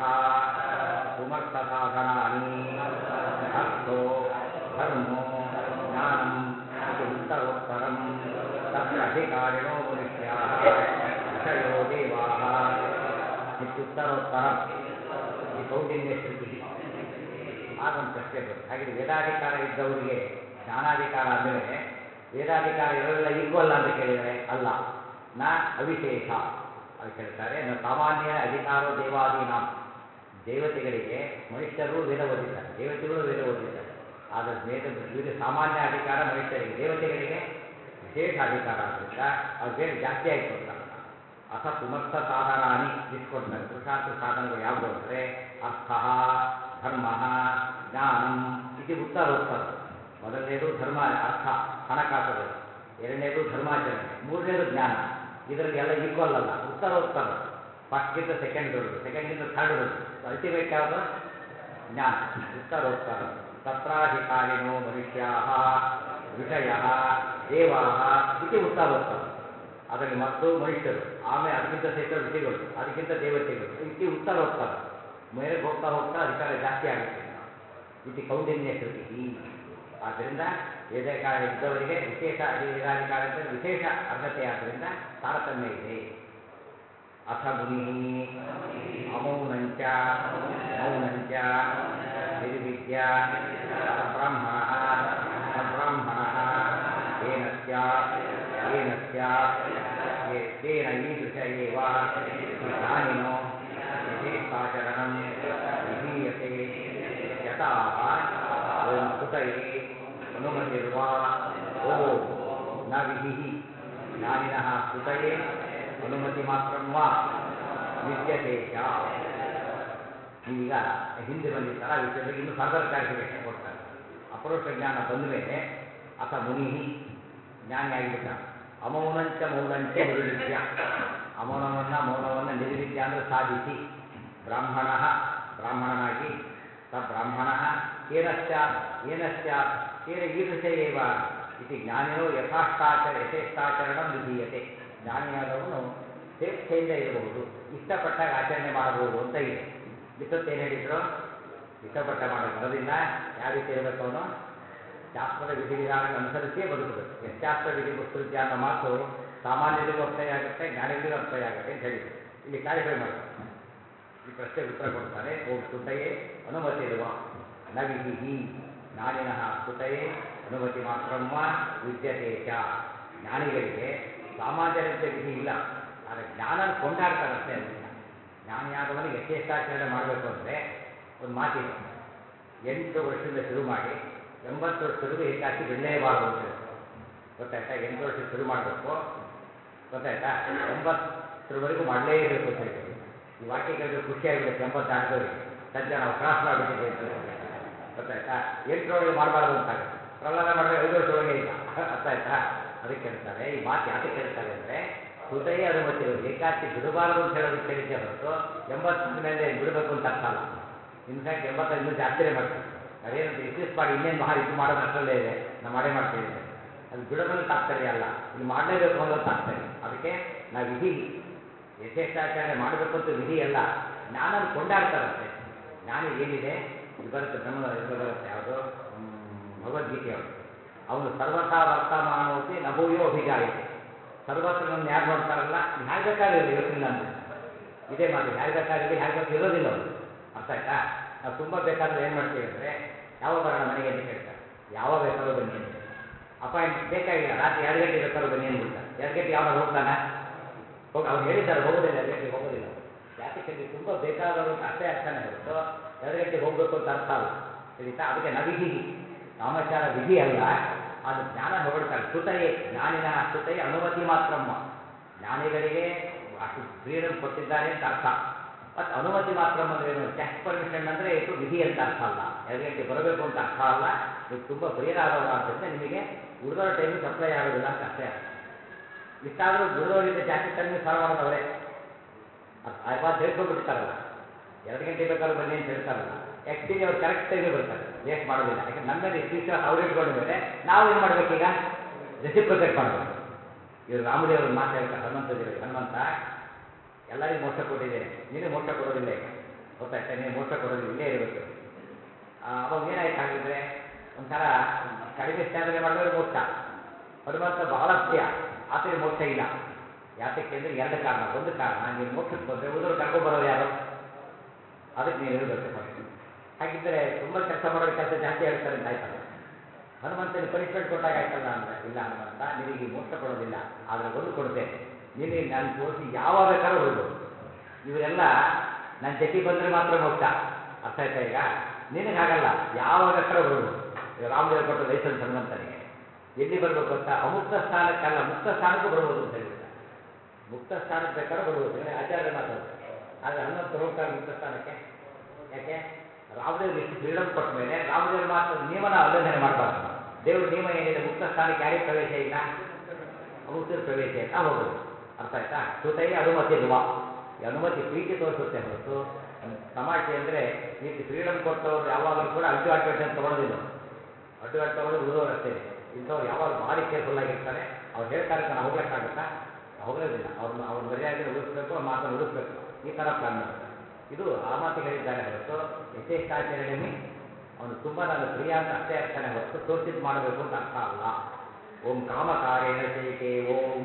ಸುಮರ್ಥಸಾಧನಾನಿ ಅರ್ಥೋ ಧರ್ಮೋ ಜ್ಞಾನಂ ಇದು ಉತ್ತರೋತ್ತರಂ ತತ್ರ ಅಧಿಕಾರಿಣೋ ಮನುಷ್ಯಾಃ ವಿಷಯೋ ದೇವಾಃ ಇತ್ಯುತ್ತರೋತ್ತರಂ ಈ ಕೌಂಡಿನ್ಯ ಶ್ರುತಿ ಆಗ ಒಂದು ಪ್ರಶ್ನೆ ಬರುತ್ತೆ ಹಾಗೆ ವೇದಾಧಿಕಾರ ಇದ್ದವರಿಗೆ ಜ್ಞಾನಾಧಿಕಾರ ಅಂದಮೇಲೆ ವೇದಾಧಿಕಾರ ಇರೋರೆಲ್ಲ ಈಕ್ವಲ್ ಅಂತ ಕೇಳಿದರೆ ಅಲ್ಲ ನ ಅವಿಶೇಷ ಅದು ಹೇಳ್ತಾರೆ ನ ಸಾಮಾನ್ಯ ಅಧಿಕಾರೋ ದೇವಾದೀನಾಂ ದೇವತೆಗಳಿಗೆ ಮನುಷ್ಯರು ವೇದ ಓದಿದ್ದಾರೆ ದೇವತೆಗಳು ವೇದ ಓದಿದ್ದಾರೆ ಆದರೆ ವೇದ ಇವರಿಗೆ ಸಾಮಾನ್ಯ ಅಧಿಕಾರ ಮನುಷ್ಯರಿಗೆ ದೇವತೆಗಳಿಗೆ ವಿಶೇಷ ಅಧಿಕಾರ ಆದ್ದರಿಂದ ಅವ್ರ ಬೇರೆ ಜಾಸ್ತಿ ಆಯಿತು ಅಂತ ಅರ್ಥ. ಅಥ ಸುಮರ್ಥ ಸಾಧನಾನಿ ಲಿಸ್ಟ್ ಕೊಡ್ತಾರೆ ಪುರುಷಾರ್ಥ ಸಾಧನಗಳು ಯಾವುದು ಅಂದರೆ ಅರ್ಥ ಧರ್ಮ ಜ್ಞಾನಂ ಇದು ಉತ್ತರೋತ್ತರ ಮೊದಲನೇದು ಧರ್ಮ ಅರ್ಥ ಹಣಕಾಸುಗಳು ಎರಡನೇದು ಧರ್ಮಾಚರಣೆ ಮೂರನೇದು ಜ್ಞಾನ ಇದರಲ್ಲಿ ಎಲ್ಲ ಈಕ್ವಲ್ ಅಲ್ಲ ಉತ್ತರೋತ್ತರ ಫಸ್ಟ್ಗಿಂತ ಸೆಕೆಂಡ್ ದೊಡ್ಡದು ಸೆಕೆಂಡ್ಗಿಂತ ಥರ್ಡ್ ದೊಡ್ಡದು ಅಲ್ಟಿಮೇಟ್ ಯಾವುದು ಜ್ಞಾನ ಉತ್ತರೋತ್ತರ ತತ್ರಾಧಿಕಾರಿಣೋ ಮನುಷ್ಯಾ ವಿಷಯ ದೇವಾ ಇದು ಉತ್ತರೋತ್ತರ ಅದರಲ್ಲಿ ಮತ್ತು ಮನುಷ್ಯರು ಆಮೇಲೆ ಅದಕ್ಕಿಂತ ಶ್ರೇಷ್ಠ ಋಷಿಗಳು ಅದಕ್ಕಿಂತ ದೇವತೆಗಳು ಇತಿ ಉತ್ತರೋತ್ತರ ಮೇಲೆ ಹೋಗ್ತಾ ಹೋಗ್ತಾ ಅಧಿಕಾರ ಜಾಸ್ತಿ ಆಗುತ್ತೆ ಇತಿ ಕೌಂಡಿನ್ಯ ಶ್ರುತಿ ಆದ್ದರಿಂದ ವೇದಾಧಿಕಾರ ಇದ್ದವರಿಗೆ ವಿಶೇಷ ಅಧಿ- ವೇದಾಧಿಕಾರ ಇದ್ದರೆ ವಿಶೇಷ ಅರ್ಹತೆ ಆದ್ದರಿಂದ ತಾರತಮ್ಯ ಇದೆ ಅಥ ಮುನಿ ಅಮೌನಂಚ ಮೌನಂಚ ನಿರ್ವಿದ್ಯ ಬ್ರಾಹ್ಮಣ ಬ್ರಾಹ್ಮಣ ಏನ ಸ್ಯಾತ್ ಏನ ಸ್ಯಾತ್ ಏ- ತೇನ ಈದೃಶ ಏವ ಜ್ಞಾನಿನೋ ವಿಶೇಷಾಚರಣಂ ವಿಧೀಯತೆ ಯಥಾಹ ಓಂ ಸ್ತುತಯೇ ಅನುಮತಿರ್ವಾ ಓಂ ನ ವಿಧಿಃ ಜ್ಞಾನಿನಃ ಸ್ತುತಯೇ ಅನುಮತಿ ಮಾತ್ರಂ ವಾ ವಿದ್ಯತೇಶ ಈಗ ಹಿಂದೆ ಬಂದಿತ್ತಲ್ಲ ಆ ವಿಷಯದ ಬಗ್ಗೆ ಇನ್ನೂ ಫರ್ದರ್ ಕ್ಲಾರಿಫಿಕೇಶನ್ ಕೊಡ್ತಾರೆ ಅಪರೋಕ್ಷ ಜ್ಞಾನ ಬಂದ ಮೇಲೆ ಅಥ ಮುನಿ ಜ್ಞಾನಿ ಆಗಿಬಿಟ್ಟ ಅಮೌನಂಚ ಮೌನಂಚ ನಿರ್ವಿದ್ಯ ಅಮೌನವನ್ನ ಮೌನವನ್ನ ನಿರ್ವಿದ್ಯ ಅಂದ್ರೆ ಸಾಧಿಸಿ ಬ್ರಾಹ್ಮಣ ಬ್ರಾಹ್ಮಣನಾಗಿ ಸ ಬ್ರಾಹ್ಮಣ ಕೇನ ಸ್ಯಾತ್ ಏನ ಸ್ಯಾತ್ ಕೇನ ಈದೃಶ ಏವ ಇತಿ ಜ್ಞಾನಿನೋ ಯಥಾಷ್ಟಾಚರ ಯಥೇಷ್ಟಾಚರಣ ವಿಧೀಯತೆ ಜ್ಞಾನಿಯಾದವನು ಸ್ವೇಚ್ಛೆಯಿಂದ ಇರಬಹುದು ಇಷ್ಟಪಟ್ಟಾಗ ಆಚರಣೆ ಮಾಡಬಹುದು ಅಂತ ಇದೆ ಇಷ್ಟೊತ್ತು ಏನು ಹೇಳಿದ್ರು ಇಷ್ಟಪಟ್ಟ ಮಾಡಕ್ಕೆ ಬರೋದಿಲ್ಲ ಯಾವ ರೀತಿ ಇರಬೇಕು ಅವನು ಶಾಸ್ತ್ರದ ವಿಧಿವಿಧಾನಕ್ಕೆ ಅನುಸರಿಸಿಯೇ ಬದುಕಬೇಕು ಯಶಾಸ್ತ್ರ ವಿಧಿ ಮುತ್ಸೃತ್ಯ ಅನ್ನೋ ಮಾತು ಸಾಮಾನ್ಯರಿಗೂ ಅರ್ಥಯ ಆಗುತ್ತೆ ಜ್ಞಾನಿಗಳಿಗೂ ಅರ್ಥಯ ಆಗುತ್ತೆ ಅಂತ ಹೇಳಿದ್ರು ಇಲ್ಲಿ ಕ್ಲಾರಿಫೈ ಮಾಡ್ತಾರೆ ಈ ಪ್ರಶ್ನೆಗೆ ಉತ್ತರ ಕೊಡ್ತಾರೆ ಓಂ ಸ್ತುತಯೇ ಅನುಮತಿ ಇರುವ ನವಿಹಿ ಹಿ ಜ್ಞಾನಿನಃ ಸ್ತುತಯೇ ಅನುಮತಿ ಮಾತ್ರಮ್ಮ ವಿದ್ಯತೆ ಚ ಜ್ಞಾನಿಗಳಿಗೆ ಸಾಮಾನ್ಯರಂತೆ ವಿಧಿ ಇಲ್ಲ ಆದರೆ ಜ್ಞಾನ ಕೊಂಡಾಡ್ತಾರಷ್ಟೇ ಅದನ್ನ ಜ್ಞಾನಿಯಾದವನಿಗೆ ಯಥೇಷ್ಟಾಚರಣೆ ಮಾಡಬೇಕು ಅಂದರೆ ಒಂದು ಮಾತಿದೆ ಎಂಟು ವರ್ಷದಿಂದ ಶುರು ಮಾಡಿ ಎಂಬತ್ತು ವರ್ಷದವರೆಗೂ ಏಕಾಸಿ ಬಿಡಲೇಬಾರದು ಅಂತ ಹೇಳ್ತಾರೆ ಗೊತ್ತಾಯ್ತಾ ಎಂಟು ವರ್ಷ ಶುರು ಮಾಡಬೇಕು ಗೊತ್ತಾಯ್ತಾ ಎಂಬತ್ತರವರೆಗೂ ಮಾಡಲೇಬೇಕು ಅಂತ ಹೇಳ್ತಾರೆ ಈ ವಾಕ್ಯ ಕೇಳಿದ್ರೆ ಖುಷಿ ಆಗಿಬಿಡುತ್ತೆ ಎಂಬತ್ತು ದಾಟಿದವರಿಗೆ ಸದ್ಯ ನಾವು ಕ್ರಾಸ್ ಮಾಡಿಬಿಟ್ಟಿದ್ದೀವಿ ಅಂತ ಹೇಳ್ತಾರೆ. ಗೊತ್ತಾಯ್ತಾ ಎಂಟರೊಳಗೆ ಮಾಡಬಾರ್ದು ಅಂತಾಗುತ್ತೆ ಪ್ರಹ್ಲಾದ ಮಾಡಿದ್ರೆ ಐದು ವರ್ಷದೊಳಗೆ ಇಲ್ಲ ಅರ್ಥ ಆಯ್ತಾ ಅದಕ್ಕೆ ಹೇಳ್ತಾರೆ ಈ ಮಾತು ಯಾತಕ್ಕೆ ಹೇಳ್ತಾರೆ ಅಂದರೆ ಹೃದಯ ಅನುಮತಿ ಇರೋದು ಏಕಾಚಿ ಬಿಡಬಾರದು ಅಂತ ಹೇಳೋದಕ್ಕೆ ಹೇಳಿದ್ದೆ ಹೊರತು ಎಂಬತ್ತರ ಮೇಲೆ ಬಿಡಬೇಕು ಅಂತ ಅರ್ಥ ಅಲ್ಲ ಇನ್ಫ್ಯಾಕ್ಟ್ ಎಂಬತ್ತ ಇನ್ನೂ ಜಾಸ್ತಿನೇ ಮಾಡ್ತಾರೆ ಅದೇನಂತ ಎಕ್ಸಿಸ್ ಮಾಡಿ ಇನ್ನೇನು ಮಹಾ ಇದು ಮಾಡೋದು ಅಷ್ಟರಲ್ಲೇ ಇದೆ ನಾವು ಮಾಡೇ ಮಾಡ್ತೀವಿ ಅಂತ ಅದು ಬಿಡೋದ್ರಲ್ಲಿ ತಾತ್ಪರ್ಯ ಅಲ್ಲ ಇಲ್ಲಿ ಮಾಡಲೇಬೇಕು ಅನ್ನೋದು ತಾತ್ಪರ್ಯ ಅದಕ್ಕೆ ನಾವು ವಿಧಿ ಯಥೇಷ್ಟಾಚರಣೆ ಮಾಡಬೇಕು ಅಂತ ವಿಧಿ ಅಲ್ಲ ಜ್ಞಾನನ ಕೊಂಡಾಡ್ತಾರಂತೆ ಜ್ಞಾನಿ ಏನಿದೆ ಇದು ಬರುತ್ತೆ ಬ್ರಹ್ಮ ಇದರಲ್ಲಿ ಬರುತ್ತೆ ಯಾವುದು ಭಗವದ್ಗೀತೆಯವರು ಅವನು ಸರ್ವಥಾ ವರ್ತಮಾನೋಪಿ ನಭೂಯೋ ಅಭಿಜಾಯಿತೆ ಸರ್ವತ್ರ ನನ್ನ ಯಾರು ನೋಡ್ತಾರಲ್ಲ ಹೇಗೆ ಬೇಕಾಗಿರಲಿ ಇವತ್ತಿಲ್ಲ ಅಂತ ಇದೇ ಮಾತು ಹೇಗೆ ಬೇಕಾಗಿರಲಿ ಹೇಗೆ ಬೇಕು ಇರೋದಿಲ್ಲ ಅವರು ಅರ್ಥ ಆಯ್ತಾ ನಾವು ತುಂಬ ಬೇಕಾದ್ರೆ ಏನು ಮಾಡ್ತೀವಿ ಅಂದರೆ ಯಾವಾಗ ಬರೋಣ ಮನೆಗೆ ಅಂತ ಕೇಳ್ತಾರೆ ಯಾವಾಗ ಬೇಕಾದ್ರೂ ಬನ್ನಿ ಅಂತ ಹೇಳ್ತಾರೆ ಅಪಾಯಿಂಟ್ಮೆಂಟ್ ಬೇಕಾಗಿಲ್ಲ ರಾತ್ರಿ ಎರಡು ಗಂಟೆ ಬೇಕಾದ್ರೂ ಬನ್ನಿ ಅಂದ್ಬಿಡ್ತಾರೆ ಎರಡು ಗಂಟೆ ಯಾವಾಗ ಹೋಗ್ತಾನೆ ಹೋಗಿ ಅವ್ರು ಹೇಳಿದ್ದಾರೆ ಹೋಗೋದಿಲ್ಲ ಎರಡು ಗಂಟೆಗೆ ಹೋಗೋದಿಲ್ಲ ಅವ್ರು. ಯಾತಕ್ಕೆ ಇಲ್ಲಿ ತುಂಬ ಬೇಕಾದವರು ಅಂತ ಅಷ್ಟೇ ಅರ್ಥನೇ ಹೊರತು ಎರಡು ಗಂಟೆಗೆ ಹೋಗಬೇಕು ಅಂತ ಅರ್ಥ ಅಲ್ಲ ತಿಳಿತಾ ಅದಕ್ಕೆ ನವಿಧಿ ಕಾಮಚಾರ ವಿಧಿ ಅಲ್ಲ ಅದು ಜ್ಞಾನ ಹೊಗಳ್ತಾರೆ ಸ್ತುತಯೇ ಜ್ಞಾನಿನ ಸ್ತುತಯೇ ಅನುಮತಿ ಮಾತ್ರಮ್ಮ ಜ್ಞಾನಿಗಳಿಗೆ ಅಷ್ಟು ಫ್ರೀಡಮ್ ಕೊಟ್ಟಿದ್ದಾರೆ ಅಂತ ಅರ್ಥ ಮತ್ತು ಅನುಮತಿ ಮಾತ್ರ ಅಂದ್ರೆ ಏನು ಟೆಸ್ಟ್ ಪರ್ಮಿಷನ್ ಅಂದರೆ ಇದು ವಿಧಿ ಅಂತ ಅರ್ಥ ಅಲ್ಲ ಎರಡು ಗಂಟೆ ಬರಬೇಕು ಅಂತ ಅರ್ಥ ಅಲ್ಲ ನೀವು ತುಂಬ ಪ್ರಿಯರಾದವರು ಆದ್ದರಿಂದ ನಿಮಗೆ ಉಳಿದೋರ ಟೈಮಿಗೆ ಸಪ್ಲೈ ಆಗೋದಿಲ್ಲ ಅಂತ ಅಷ್ಟೇ ಅರ್ಥ ಇಷ್ಟಾದರೂ ಬಿಡೋರಿಗಿಂತ ಜಾಸ್ತಿ ಟೈಮಿಗೆ ಸಾಲ ಮಾಡೋದು ಅವರೇ ಆ ಮಾತು ಹೇಳ್ಕೊಂಡ್ಬಿಡ್ತಾರಲ್ಲ ಎರಡು ಗಂಟೆ ಬೇಕಾದ್ರೂ ಬನ್ನಿ ಅಂತ ಹೇಳ್ತಾರಲ್ಲ ಆ್ಯಕ್ಚುಲಿ ಅವ್ರು ಕರೆಕ್ಟ್ ಟೈಮಿಗೆ ಬರ್ತಾರೆ ವೇಸ್ಟ್ ಮಾಡೋದಿಲ್ಲ ಯಾಕಂದ್ರೆ ನಮ್ಮ ಮೇಲೆ ಇಷ್ಟು ವಿಶ್ವಾಸ ಅವ್ರು ಇಟ್ಕೊಂಡ ಮೇಲೆ ನಾವು ಏನು ಮಾಡ್ಬೇಕೀಗ ರೆಸಿಪ್ರೊಕೇಟ್ ಮಾಡಬೇಕು ಇವರು ರಾಮದೇವ್ರ ಮಾತು ಹೇಳ್ತಾರೆ ಹನುಮಂತ ದೇವರಿಗೆ ಹನುಮಂತ ಎಲ್ಲರಿಗೂ ಮೋಕ್ಷ ಕೊಟ್ಟಿದ್ದೇನೆ ನೀನು ಮೋಕ್ಷ ಕೊಡೋದಿಲ್ಲ ಈಗ ಗೊತ್ತಾಯ್ತಾ ನೀನು ಮೋಕ್ಷ ಕೊಡೋದಿಲ್ಲ ಇಲ್ಲೇ ಇರಬೇಕು ಆ, ಅವಾಗ ಏನಾಯ್ತು ಹಾಗಿದ್ರೆ ಒಂಥರ ಕಡಿಮೆ ಸಾಧನೆ ಮಾಡಿದವರು ಮೋಕ್ಷ ಹನುಮಂತ ಬಹಳ ಪ್ರಿಯ ಆತನಿಗೆ ಮೋಕ್ಷ ಇಲ್ಲ ಯಾತಕ್ಕೆ ಅಂದರೆ ಎರಡು ಕಾರಣ ಒಂದು ಕಾರಣ ನೀನು ಮೋಕ್ಷಕ್ಕೆ ಬಂದರೆ ಉಳಿದವರು ಕರ್ಕೊಂಡ್ಬರೋರು ಯಾರು ಅದಕ್ಕೆ ನೀನು ಇರಬೇಕು ಫಸ್ಟ್ ಹಾಗಿದ್ದರೆ ತುಂಬ ಕೆಲಸ ಮಾಡೋರು ಕೆಲಸ ಜಾಸ್ತಿ ಹೇಳ್ತಾರೆ ಅಂತ ಆಯ್ತಲ್ಲ ಹನುಮಂತನಿಗೆ ಪನಿಷ್ಮೆಂಟ್ ಕೊಟ್ಟಾಗ ಆಯ್ತಲ್ಲ ಅಂದರೆ ಇಲ್ಲ ಹನುಮಂತ ನಿನಗೆ ಈ ಮೋಕ್ಷ ಕೊಡೋದಿಲ್ಲ ಆದರೆ ಒಂದು ಕೊಡ್ತೇನೆ ನಿನಗೆ ನಾನು ತೋರಿಸಿ ಯಾವಾಗ ಬೇಕಾದ್ರೂ ಬರ್ಬೋದು ಇವರೆಲ್ಲ ನನ್ನ ಜೊತೆ ಬಂದರೆ ಮಾತ್ರ ಮೋಕ್ಷ ಅರ್ಥ ಆಯ್ತಾ ಈಗ ನಿನಗೆ ಹಾಗಲ್ಲ ಯಾವಾಗ ಬೇಕಾದ್ರೂ ಬರ್ಬೋದು ಈಗ ರಾಮದೇವ್ ಕೊಟ್ಟ ಲೈಸೆನ್ಸ್ ಹನುಮಂತನಿಗೆ ಎಲ್ಲಿ ಬರಬೇಕು ಅಂತ ಅಮುಕ್ತ ಸ್ಥಾನಕ್ಕಲ್ಲ ಮುಕ್ತ ಸ್ಥಾನಕ್ಕೂ ಬರ್ಬೋದು ಅಂತ ಹೇಳ್ಬಿಟ್ಟ ಮುಕ್ತ ಸ್ಥಾನಕ್ಕೆ ಬೇಕಾದ್ರೂ ಬರ್ಬೋದು ಇವ್ರಿಗೆ ಆಚಾರ್ಯ ಮಾತಾಡೋದು ಆದರೆ ಹನುಮಂತ ಹೋಗ್ತಾರೆ ಮುಕ್ತ ಸ್ಥಾನಕ್ಕೆ ಯಾಕೆ ರಾಮದೇವ್ರಿಗೆ ಇಷ್ಟು ಫ್ರೀಡಮ್ ಕೊಟ್ಟ ಮೇಲೆ ರಾಮದೇವ್ರ ಮಾತ್ರ ನಿಯಮನ ಉಲ್ಲಂಘನೆ ಮಾಡಬಾರ್ದು ನಾವು ದೇವ್ರ ನಿಯಮ ಏನಿದೆ ಮುಕ್ತ ಸ್ಥಾನಕ್ಕೆ ಯಾರಿಗೆ ಪ್ರವೇಶ ಇಲ್ಲ ಅಮುಕ್ತರ ಪ್ರವೇಶ ಇಲ್ಲ ಹೋಗೋದು ಅರ್ಥ ಆಯ್ತಾ ಶ್ರುತೈ ಅನುಮತಿ ಇರುವ ಈ ಅನುಮತಿ ಪ್ರೀತಿ ತೋರಿಸುತ್ತೆ ಹೊರತು ತಮಾಷೆ ಅಂದರೆ ಈ ಫ್ರೀಡಮ್ ಕೊಟ್ಟವರು ಯಾವಾಗಲೂ ಕೂಡ ಅಡ್ಡು ಅಡ್ವಾಂಟೇಜ್ ತೊಗೊಳೋದಿಲ್ಲ ಅವರು ಅಡ್ಡು ಅಡ್ಡು ತೊಗೊಳೋದು ಉಳಿದವರು ಅಷ್ಟೇ ಇಂಥವ್ರು ಯಾವಾಗ ಭಾರಿ ಕೇರ್ಫುಲ್ ಆಗಿರ್ತಾರೆ ಅವ್ರು ಹೇಳ್ತಾರೆ ಅಂತ ನಾವು ಹೋಗ್ಲಿಕ್ಕಾಗುತ್ತಾ ನಾವು ಹೋಗೋದಿಲ್ಲ ಅವ್ರನ್ನ ಅವ್ರ ಮರ್ಯಾದೆ ಉಳಿಸ್ಬೇಕು ಅವ್ರ ಮಾತನ್ನು ಉಳಿಸ್ಬೇಕು ಈ ಥರ ಪ್ಲಾನ್ ಮಾಡ್ತಾರೆ ಇದು ಆ ಮಾತು ಹೇಳಿದ್ದಾರೆ ಹೊರತು ಯಥೇಷ್ಟಾಚರಣೆ ಮೀನ್ಸ್ ಅವನು ತುಂಬ ನಾನು ಪ್ರಿಯ ಅಂತ ಅಷ್ಟೇ ಅರ್ಥನೇ ಹೊರತು ತೋರಿಸಿದ್ದು ಮಾಡಬೇಕು ಅಂತ ಅರ್ಥ ಅಲ್ಲ ಓಂ ಕಾಮಕಾರೇಣ ಚೈಕೆ ಓಂ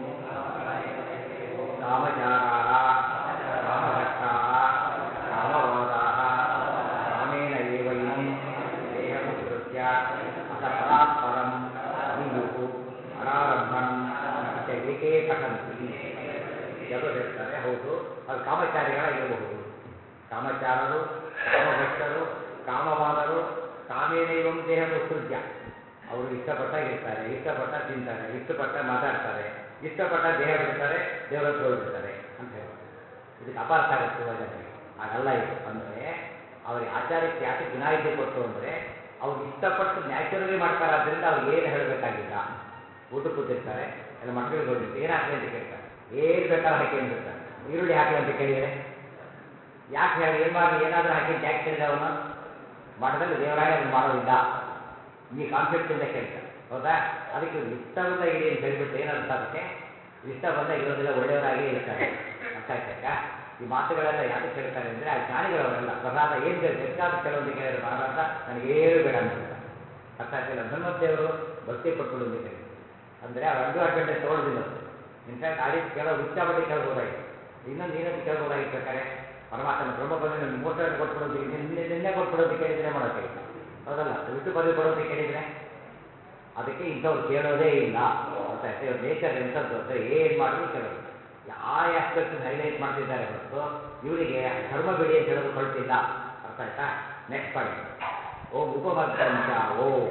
ಕಾಮಚಾರಾ ಕಾಮಭಕ್ತಾ ಕಾಮವಾದಾ ಕಾಮೇನ ಏವ ಇಮಂ ದೇಹಮುತ್ಸೃತ್ಯ ಅಥ ಪರಾತ್ಪರಂ ಅನಿಯುಹು ಅನಾರಂಭಣಂ ಇತ ಏಕೇ ಪಠಂತಿ ಎಲ್ಲರೂ ಹೇಳ್ತಾರೆ ಹೌದು ಅದು ಕಾಮಚಾರಿಗಳಾಗಿರಬಹುದು ಕಾಮಚಾರರು ಕಾಮಭಕ್ತರು ಕಾಮವಾದರು ಕಾಮೇನೈವಂ ದೇಹ ಉತ್ಸೃಜ್ಯ ಅವರು ಇಷ್ಟಪಟ್ಟಾಗಿರ್ತಾರೆ ಇಷ್ಟಪಟ್ಟ ತಿಂತಾರೆ ಇಷ್ಟಪಟ್ಟ ಮಾತಾಡ್ತಾರೆ ಇಷ್ಟಪಟ್ಟ ದೇಹ ಬಿಡ್ತಾರೆ ದೇವರ ಹತ್ರ ಹೋಗ್ಬಿಡ್ತಾರೆ ಅಂತ ಹೇಳ್ತಾರೆ ಇದಕ್ಕೆ ಅಪಾರ್ಥ ಆಗುತ್ತೆ ತುಂಬ ಜನರಿಗೆ ಹಾಗಲ್ಲ ಇದು ಅಂದರೆ ಅವರಿಗೆ ಆಚಾರಕ್ಕೆ ಯಾಕೆ ವಿನಾಯಿತಿ ಕೊಟ್ಟು ಅಂದರೆ ಅವ್ರು ಇಷ್ಟಪಟ್ಟು ನ್ಯಾಚುರಲಿ ಮಾಡ್ತಾರೆ ಆದ್ದರಿಂದ ಅವ್ರಿಗೆ ಏನು ಹೇಳಬೇಕಾಗಿಲ್ಲ ಊಟ ಕೂತಿರ್ತಾರೆ ಎಲ್ಲ ಮಠಗಳಿಗೆ ಹೋಗಿರ್ತಾರೆ ಏನು ಹಾಕಲಿ ಅಂತ ಕೇಳ್ತಾರೆ ಏನು ಬೇಕಾದ್ರೂ ಹಾಕಿ ಅಂದ್ಬಿಡ್ತಾರೆ ಈರುಳ್ಳಿ ಹಾಕಲಿ ಅಂತ ಕೇಳಿದರೆ ಯಾಕೆ ಹೇಳಿ ಏನು ಮಾಡಿ ಏನಾದರೂ ಹಾಕಿ ಅಂತ ಯಾಕೆ ಕೇಳಿದ ಅವನು ಮಠದಲ್ಲಿ ದೇವರಾಗಿ ಅದನ್ನು ಮಾಡೋದಿಲ್ಲ ಈ ಕಾನ್ಸೆಪ್ಟಿಂದ ಕೇಳ್ತಾರೆ ಹೌದಾ ಅದಕ್ಕೆ ಇವ್ರು ಇಷ್ಟವಿಲ್ಲ ಇರಿ ಅಂತ ಹೇಳಿಬಿಟ್ಟು ಏನರ್ಥ ಅದಕ್ಕೆ ಇಷ್ಟ ಬಂದಾಗ ಇರೋದಿಲ್ಲ ಒಳ್ಳೆಯವರಾಗೇ ಇರ್ತಾರೆ ಅರ್ಥ ಆಯ್ತಾಕ ಈ ಮಾತುಗಳೆಲ್ಲ ಯಾತಕ್ಕೆ ಹೇಳ್ತಾರೆ ಅಂದರೆ ಆ ಜ್ಞಾನಿಗಳವರೆಲ್ಲ ಪ್ರಸಾದ ಏನು ಬೇಕು ಬೇಕಾದ ಕೆಲವೊಂದು ಕೇಳಿದ್ರೆ ಮಹಾರಾಜ ನನಗೇನು ಬೇಡ ಅಂದ್ಬಿಡ್ತಾರೆ ಅರ್ಥ ಆಗ್ತಿಲ್ಲ ಧರ್ಮದೇವರು ಭಕ್ತಿ ಪಟ್ಬಿಡು ಅಂತ ಹೇಳಿ ಅಂದರೆ ಅವ್ರು ಅಡ್ಡು ಅಡ್ವಾಂಟೇಜ್ ತೊಗೊಳ್ಳೋದಿಲ್ಲ ಅವರು ಇನ್ಫ್ಯಾಕ್ಟ್ ಆ ರೀತಿ ಕೆಲವು ಉಚ್ಚಾಬಟ್ಟಿ ಕೇಳ್ಬೋದಾಗಿತ್ತು ಇನ್ನೊಂದು ಏನಂತ ಕೇಳ್ಬೋದಾಗಿರ್ಬೇಕಾರೆ ಪರಮಾತ್ಮನ ಬ್ರಹ್ಮ ಪದವಿ ಮೋಕ್ಷ ಕೊಟ್ಬಿಡೋದಕ್ಕೆ ನಿನ್ನೆ ನಿನ್ನೆ ಕೊಟ್ಬಿಡೋದಕ್ಕೆ ಕೇಳಿದ್ರೆ ಮಾಡೋಕ್ಕೆ ಹೌದಲ್ಲ ವಿಷ್ಣು ಪದವಿ ಕೊಡೋದಕ್ಕೆ ಕೇಳಿದ್ರೆ ಅದಕ್ಕೆ ಇಂಥವ್ರು ಕೇಳೋದೇ ಇಲ್ಲ ಗೊತ್ತಾಯ್ತು ಇವ್ರ ನೇಚರ್ ಎಂಥದ್ದು ಅಂದರೆ ಏನು ಮಾಡಿದ್ರು ಕೇಳೋದು ಆ ಆಸ್ಪೆಕ್ಟ್ ಹೈಲೈಟ್ ಮಾಡ್ತಿದ್ದಾರೆ ಹೊರತು ಇವರಿಗೆ ಧರ್ಮ ಬಿಡಿ ಅಂತ ಹೇಳೋದು ಹೊರಟಿಲ್ಲ ಅರ್ಥ ಆಯ್ತಾ ನೆಕ್ಸ್ಟ್ ಪಾಯಿಂಟ್ ಓಂ ಉಪಮರ್ದಂಚ ಓಂ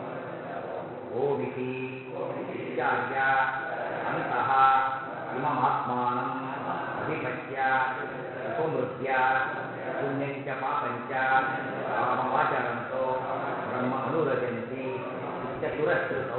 ಓಮಿತಿ ವಿಚಾರ್ಯ ಅಂತಃ ಇಮಮಾತ್ಮಾನಂ ಅಭಿಪಚ್ಯ ಉಪಮೃತ್ಯ ಪುಣ್ಯಂಚ ಪಾಪಂಚ ಕಾಮಮಾಚರಂತೋ ಬ್ರಹ್ಮ ಅನುರಜಂತಿ ಚತುರಶ್ರುತೌ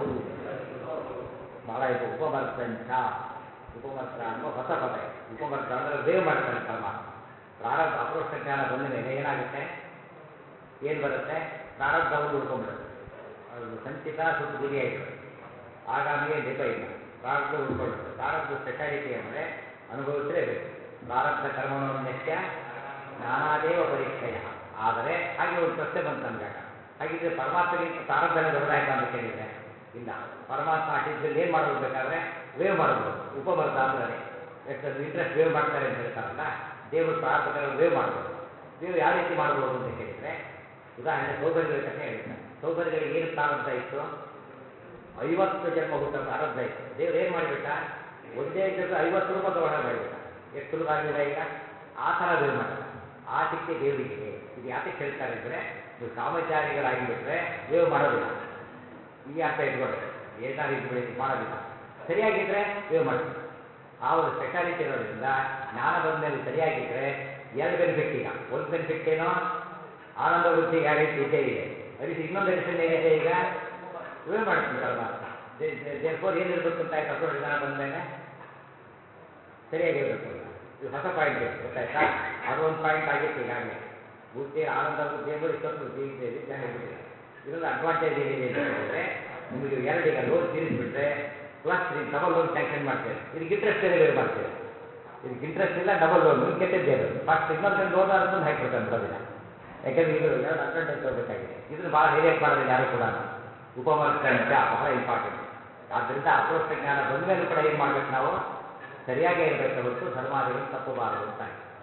ಬಹಳ ಇದು ಉಪಮರ್ದಂಚ ಉಪಮರ್ದ ಅನ್ನೋ ಹೊಸ ಪದ ಇದು. ಉಪಮರ್ದ ಅಂದರೆ ವೇವ್ ಮಾಡ್ತಾನೆ ಪರಮಾತ್ಮ ಪ್ರಾರಬ್ಧ ಅಪರೋಕ್ಷ ಜ್ಞಾನ ಬಂದ ಮೇಲೆ ಏನಾಗುತ್ತೆ ಏನು ಬರುತ್ತೆ ಪ್ರಾರಬ್ಧ ಒಂದು ಉಳ್ಕೊಂಡ್ಬಿಡುತ್ತೆ ಅದು ಸಂಚಿತ ಸುತ್ತು ಗುರಿಯಾಗಿರುತ್ತೆ ಆಗಾಮಿಗೆ ದೀಪ ಇಲ್ಲ ಪ್ರಾರಬ್ಧ ಉಳ್ಕೊಳ್ಳುತ್ತೆ ಪ್ರಾರಬ್ಧ ಸ್ಪೆಷಾಲಿಟಿ ಅಂದರೆ ಅನುಭವಿಸಲೇಬೇಕು ಪ್ರಾರಬ್ಧ ಕರ್ಮಣೋನ್ಯಸ್ಯ ನಾನಾದೇವ ಪರೀಕ್ಷೆಯ ಆದರೆ ಹಾಗೆ ಒಂದು ಪ್ರಶ್ನೆ ಬಂತು ನಮ್ಗಾಗ ಹಾಗಿದ್ರೆ ಪರಮಾತ್ಮಗಿಂತ ಪ್ರಾರಬ್ಧನೇ ದೊಡ್ಡದಾಯ್ತು ಅಂತ ಕೇಳಿದ್ರೆ ಇಲ್ಲ ಪರಮಾತ್ಮ ಅಟ್ಟಿದ್ದಲ್ಲಿ ಏನು ಮಾಡೋದು ಬೇಕಾದ್ರೆ ವೇವ್ ಮಾಡೋದು ಉಪಮರ್ದ ಅಂದ್ರೆ ಅದೇ ಎಷ್ಟು ಇಂಟ್ರೆಸ್ಟ್ ವೇವ್ ಮಾಡ್ತಾರೆ ಅಂತ ಹೇಳ್ತಾರಲ್ಲ ದೇವರು ಪ್ರಾರಬ್ಧ ವೇವ್ ಮಾಡ್ಬೋದು ವೇವ್ ಯಾವ ರೀತಿ ಮಾಡ್ಬೋದು ಅಂತ ಕೇಳಿದ್ರೆ ಉದಾಹರಣೆ ಸೌಕರ್ಯಗಳ ಕಥೆ ಹೇಳಿದ್ದಾರೆ ಸೌಕರ್ಯಗಳಿಗೆ ಏನು ಪ್ರಾರಬ್ಧ ಇತ್ತು ಐವತ್ತು ಜನ್ಮ ಹುಟ್ಟ ಪ್ರಾರಬ್ಧ ಇತ್ತು ದೇವ್ರು ಏನು ಮಾಡಿಬಿಟ್ಟ ಒಂದೇ ಜನ್ಮ ಐವತ್ತು ರೂಪಾಯಿ ತಗೊಳ್ಳೋ ಮಾಡಿಬಿಟ್ಟ ಎಷ್ಟು ಸುಲಭ ಆಗಿದೆ ಈಗ ಆ ಥರ ವೇವ್ ಮಾಡಿದ ಆ ಶಕ್ತಿ ದೇವರಿಗಿದೆ ಇದು ಯಾತಕ್ಕೆ ಹೇಳ್ತಾರೆ ಅಂದರೆ ನೀವು ಕಾಮಚಾರಿಗಳಾಗಿಬಿಟ್ರೆ ವೇವ್ ಮಾಡೋದಿಲ್ಲ ಈ ಅರ್ಥ ಇಟ್ಕೊಂಡ್ರೆ ಏನಾರು ಇದ್ಬಿಡಿ ಮಾಡೋದಿಲ್ಲ ಸರಿಯಾಗಿದ್ದರೆ ವೇವ್ ಮಾಡ್ತೀವಿ ಆ ಒಂದು ಸ್ಪೆಷಾಲಿಟಿ ಇರೋದ್ರಿಂದ ಜ್ಞಾನ ಬಂದ ಮೇಲೆ ಸರಿಯಾಗಿದ್ದರೆ ಎರಡು ಬೆನಿಫಿಟ್ ಈಗ ಒಂದು ಬೆನಿಫಿಟ್ ಏನೋ ಆನಂದ ವೃತ್ತಿ ಗ್ಯಾರಂಟಿ ಇದ್ದೇ ಇದೆ ಅದಿಸಿ ಇನ್ನೊಂದು ಅಡಿಷನ್ ಏನಿದೆ ಈಗ ವೇವ್ ಮಾಡ್ತೀನಿ ಪರಮಾತ್ಮ ದೇರ್ಫೋರ್ ಏನಿರ್ಬೇಕು ಅಂತ ಆಯ್ತು ಅಪ್ರೋಡ್ ಜ್ಞಾನ ಬಂದ ಮೇಲೆ ಸರಿಯಾಗಿರ್ಬೇಕು ಈಗ ಇದು ಹೊಸ ಪಾಯಿಂಟ್ ಇದೆ ಗೊತ್ತಾಯ್ತಾ ಅದು ಒಂದು ಪಾಯಿಂಟ್ ಆಗಿತ್ತು ಈಗಾಗಲೇ ಬುದ್ಧಿ ಆನಂದ ವೃದ್ಧಿ ಎಂಬುದು ಇಷ್ಟೊತ್ತು ವಿದ್ಯೆ ವಿದ್ಯೆ ಹೇಳ್ಬಿಟ್ಟಿದೆ ಇದೊಂದು ಅಡ್ವಾಂಟೇಜ್ ಏನಿದೆ ಅಂತ ಹೇಳಿದ್ರೆ ನಿಮಗೆ ಎರಡು ಈಗ ಲೋನ್ ತೀರಿಸ್ಬಿಟ್ರೆ ಪ್ಲಸ್ ನೀವು ಡಬಲ್ ಲೋನ್ ಸ್ಯಾಂಕ್ಷನ್ ಮಾಡ್ತೇವೆ ಇದಕ್ಕೆ ಇಂಟ್ರೆಸ್ಟ್ ಬೇರೆ ಬೇರೆ ಮಾಡ್ತೇವೆ ಇದಕ್ಕೆ ಇಂಟ್ರೆಸ್ಟ್ ಇಲ್ಲ ಡಬಲ್ ಲೋನ್ ನೀವು ಕೆಟ್ಟಿದ್ದೇವೆ ಫಸ್ಟ್ ಇನ್ನೊಂದು ಲೋನ್ ಅರ್ಕೊಂಡು ಹಾಕಿಬಿಡ್ತಾನೆ ಬಿಡೋದಿಲ್ಲ ಯಾಕಂದ್ರೆ ಇದು ಎರಡು ಅಡ್ವಾಂಟೇಜ್ ತಗೋಬೇಕಾಗಿದೆ ಇದನ್ನು ಭಾಳ ಹೈಲೈಟ್ ಮಾಡೋದಿಲ್ಲ ಯಾರು ಕೂಡ ಉಪಮರ್ಕಂಚ ಬಹಳ ಇಂಪಾರ್ಟೆಂಟ್ ಆದ್ದರಿಂದ ಅಪ್ರೋಕ್ಷ ಜ್ಞಾನ ಬಂದ ಮೇಲೂ ಕೂಡ ಏನು ಮಾಡ್ಬೇಕು ನಾವು ಸರಿಯಾಗೇ ಇರಬೇಕು ಹೊರತು ಧರ್ಮಾದಿಗಳು ತಪ್ಪಬಾರದು ಅಂತ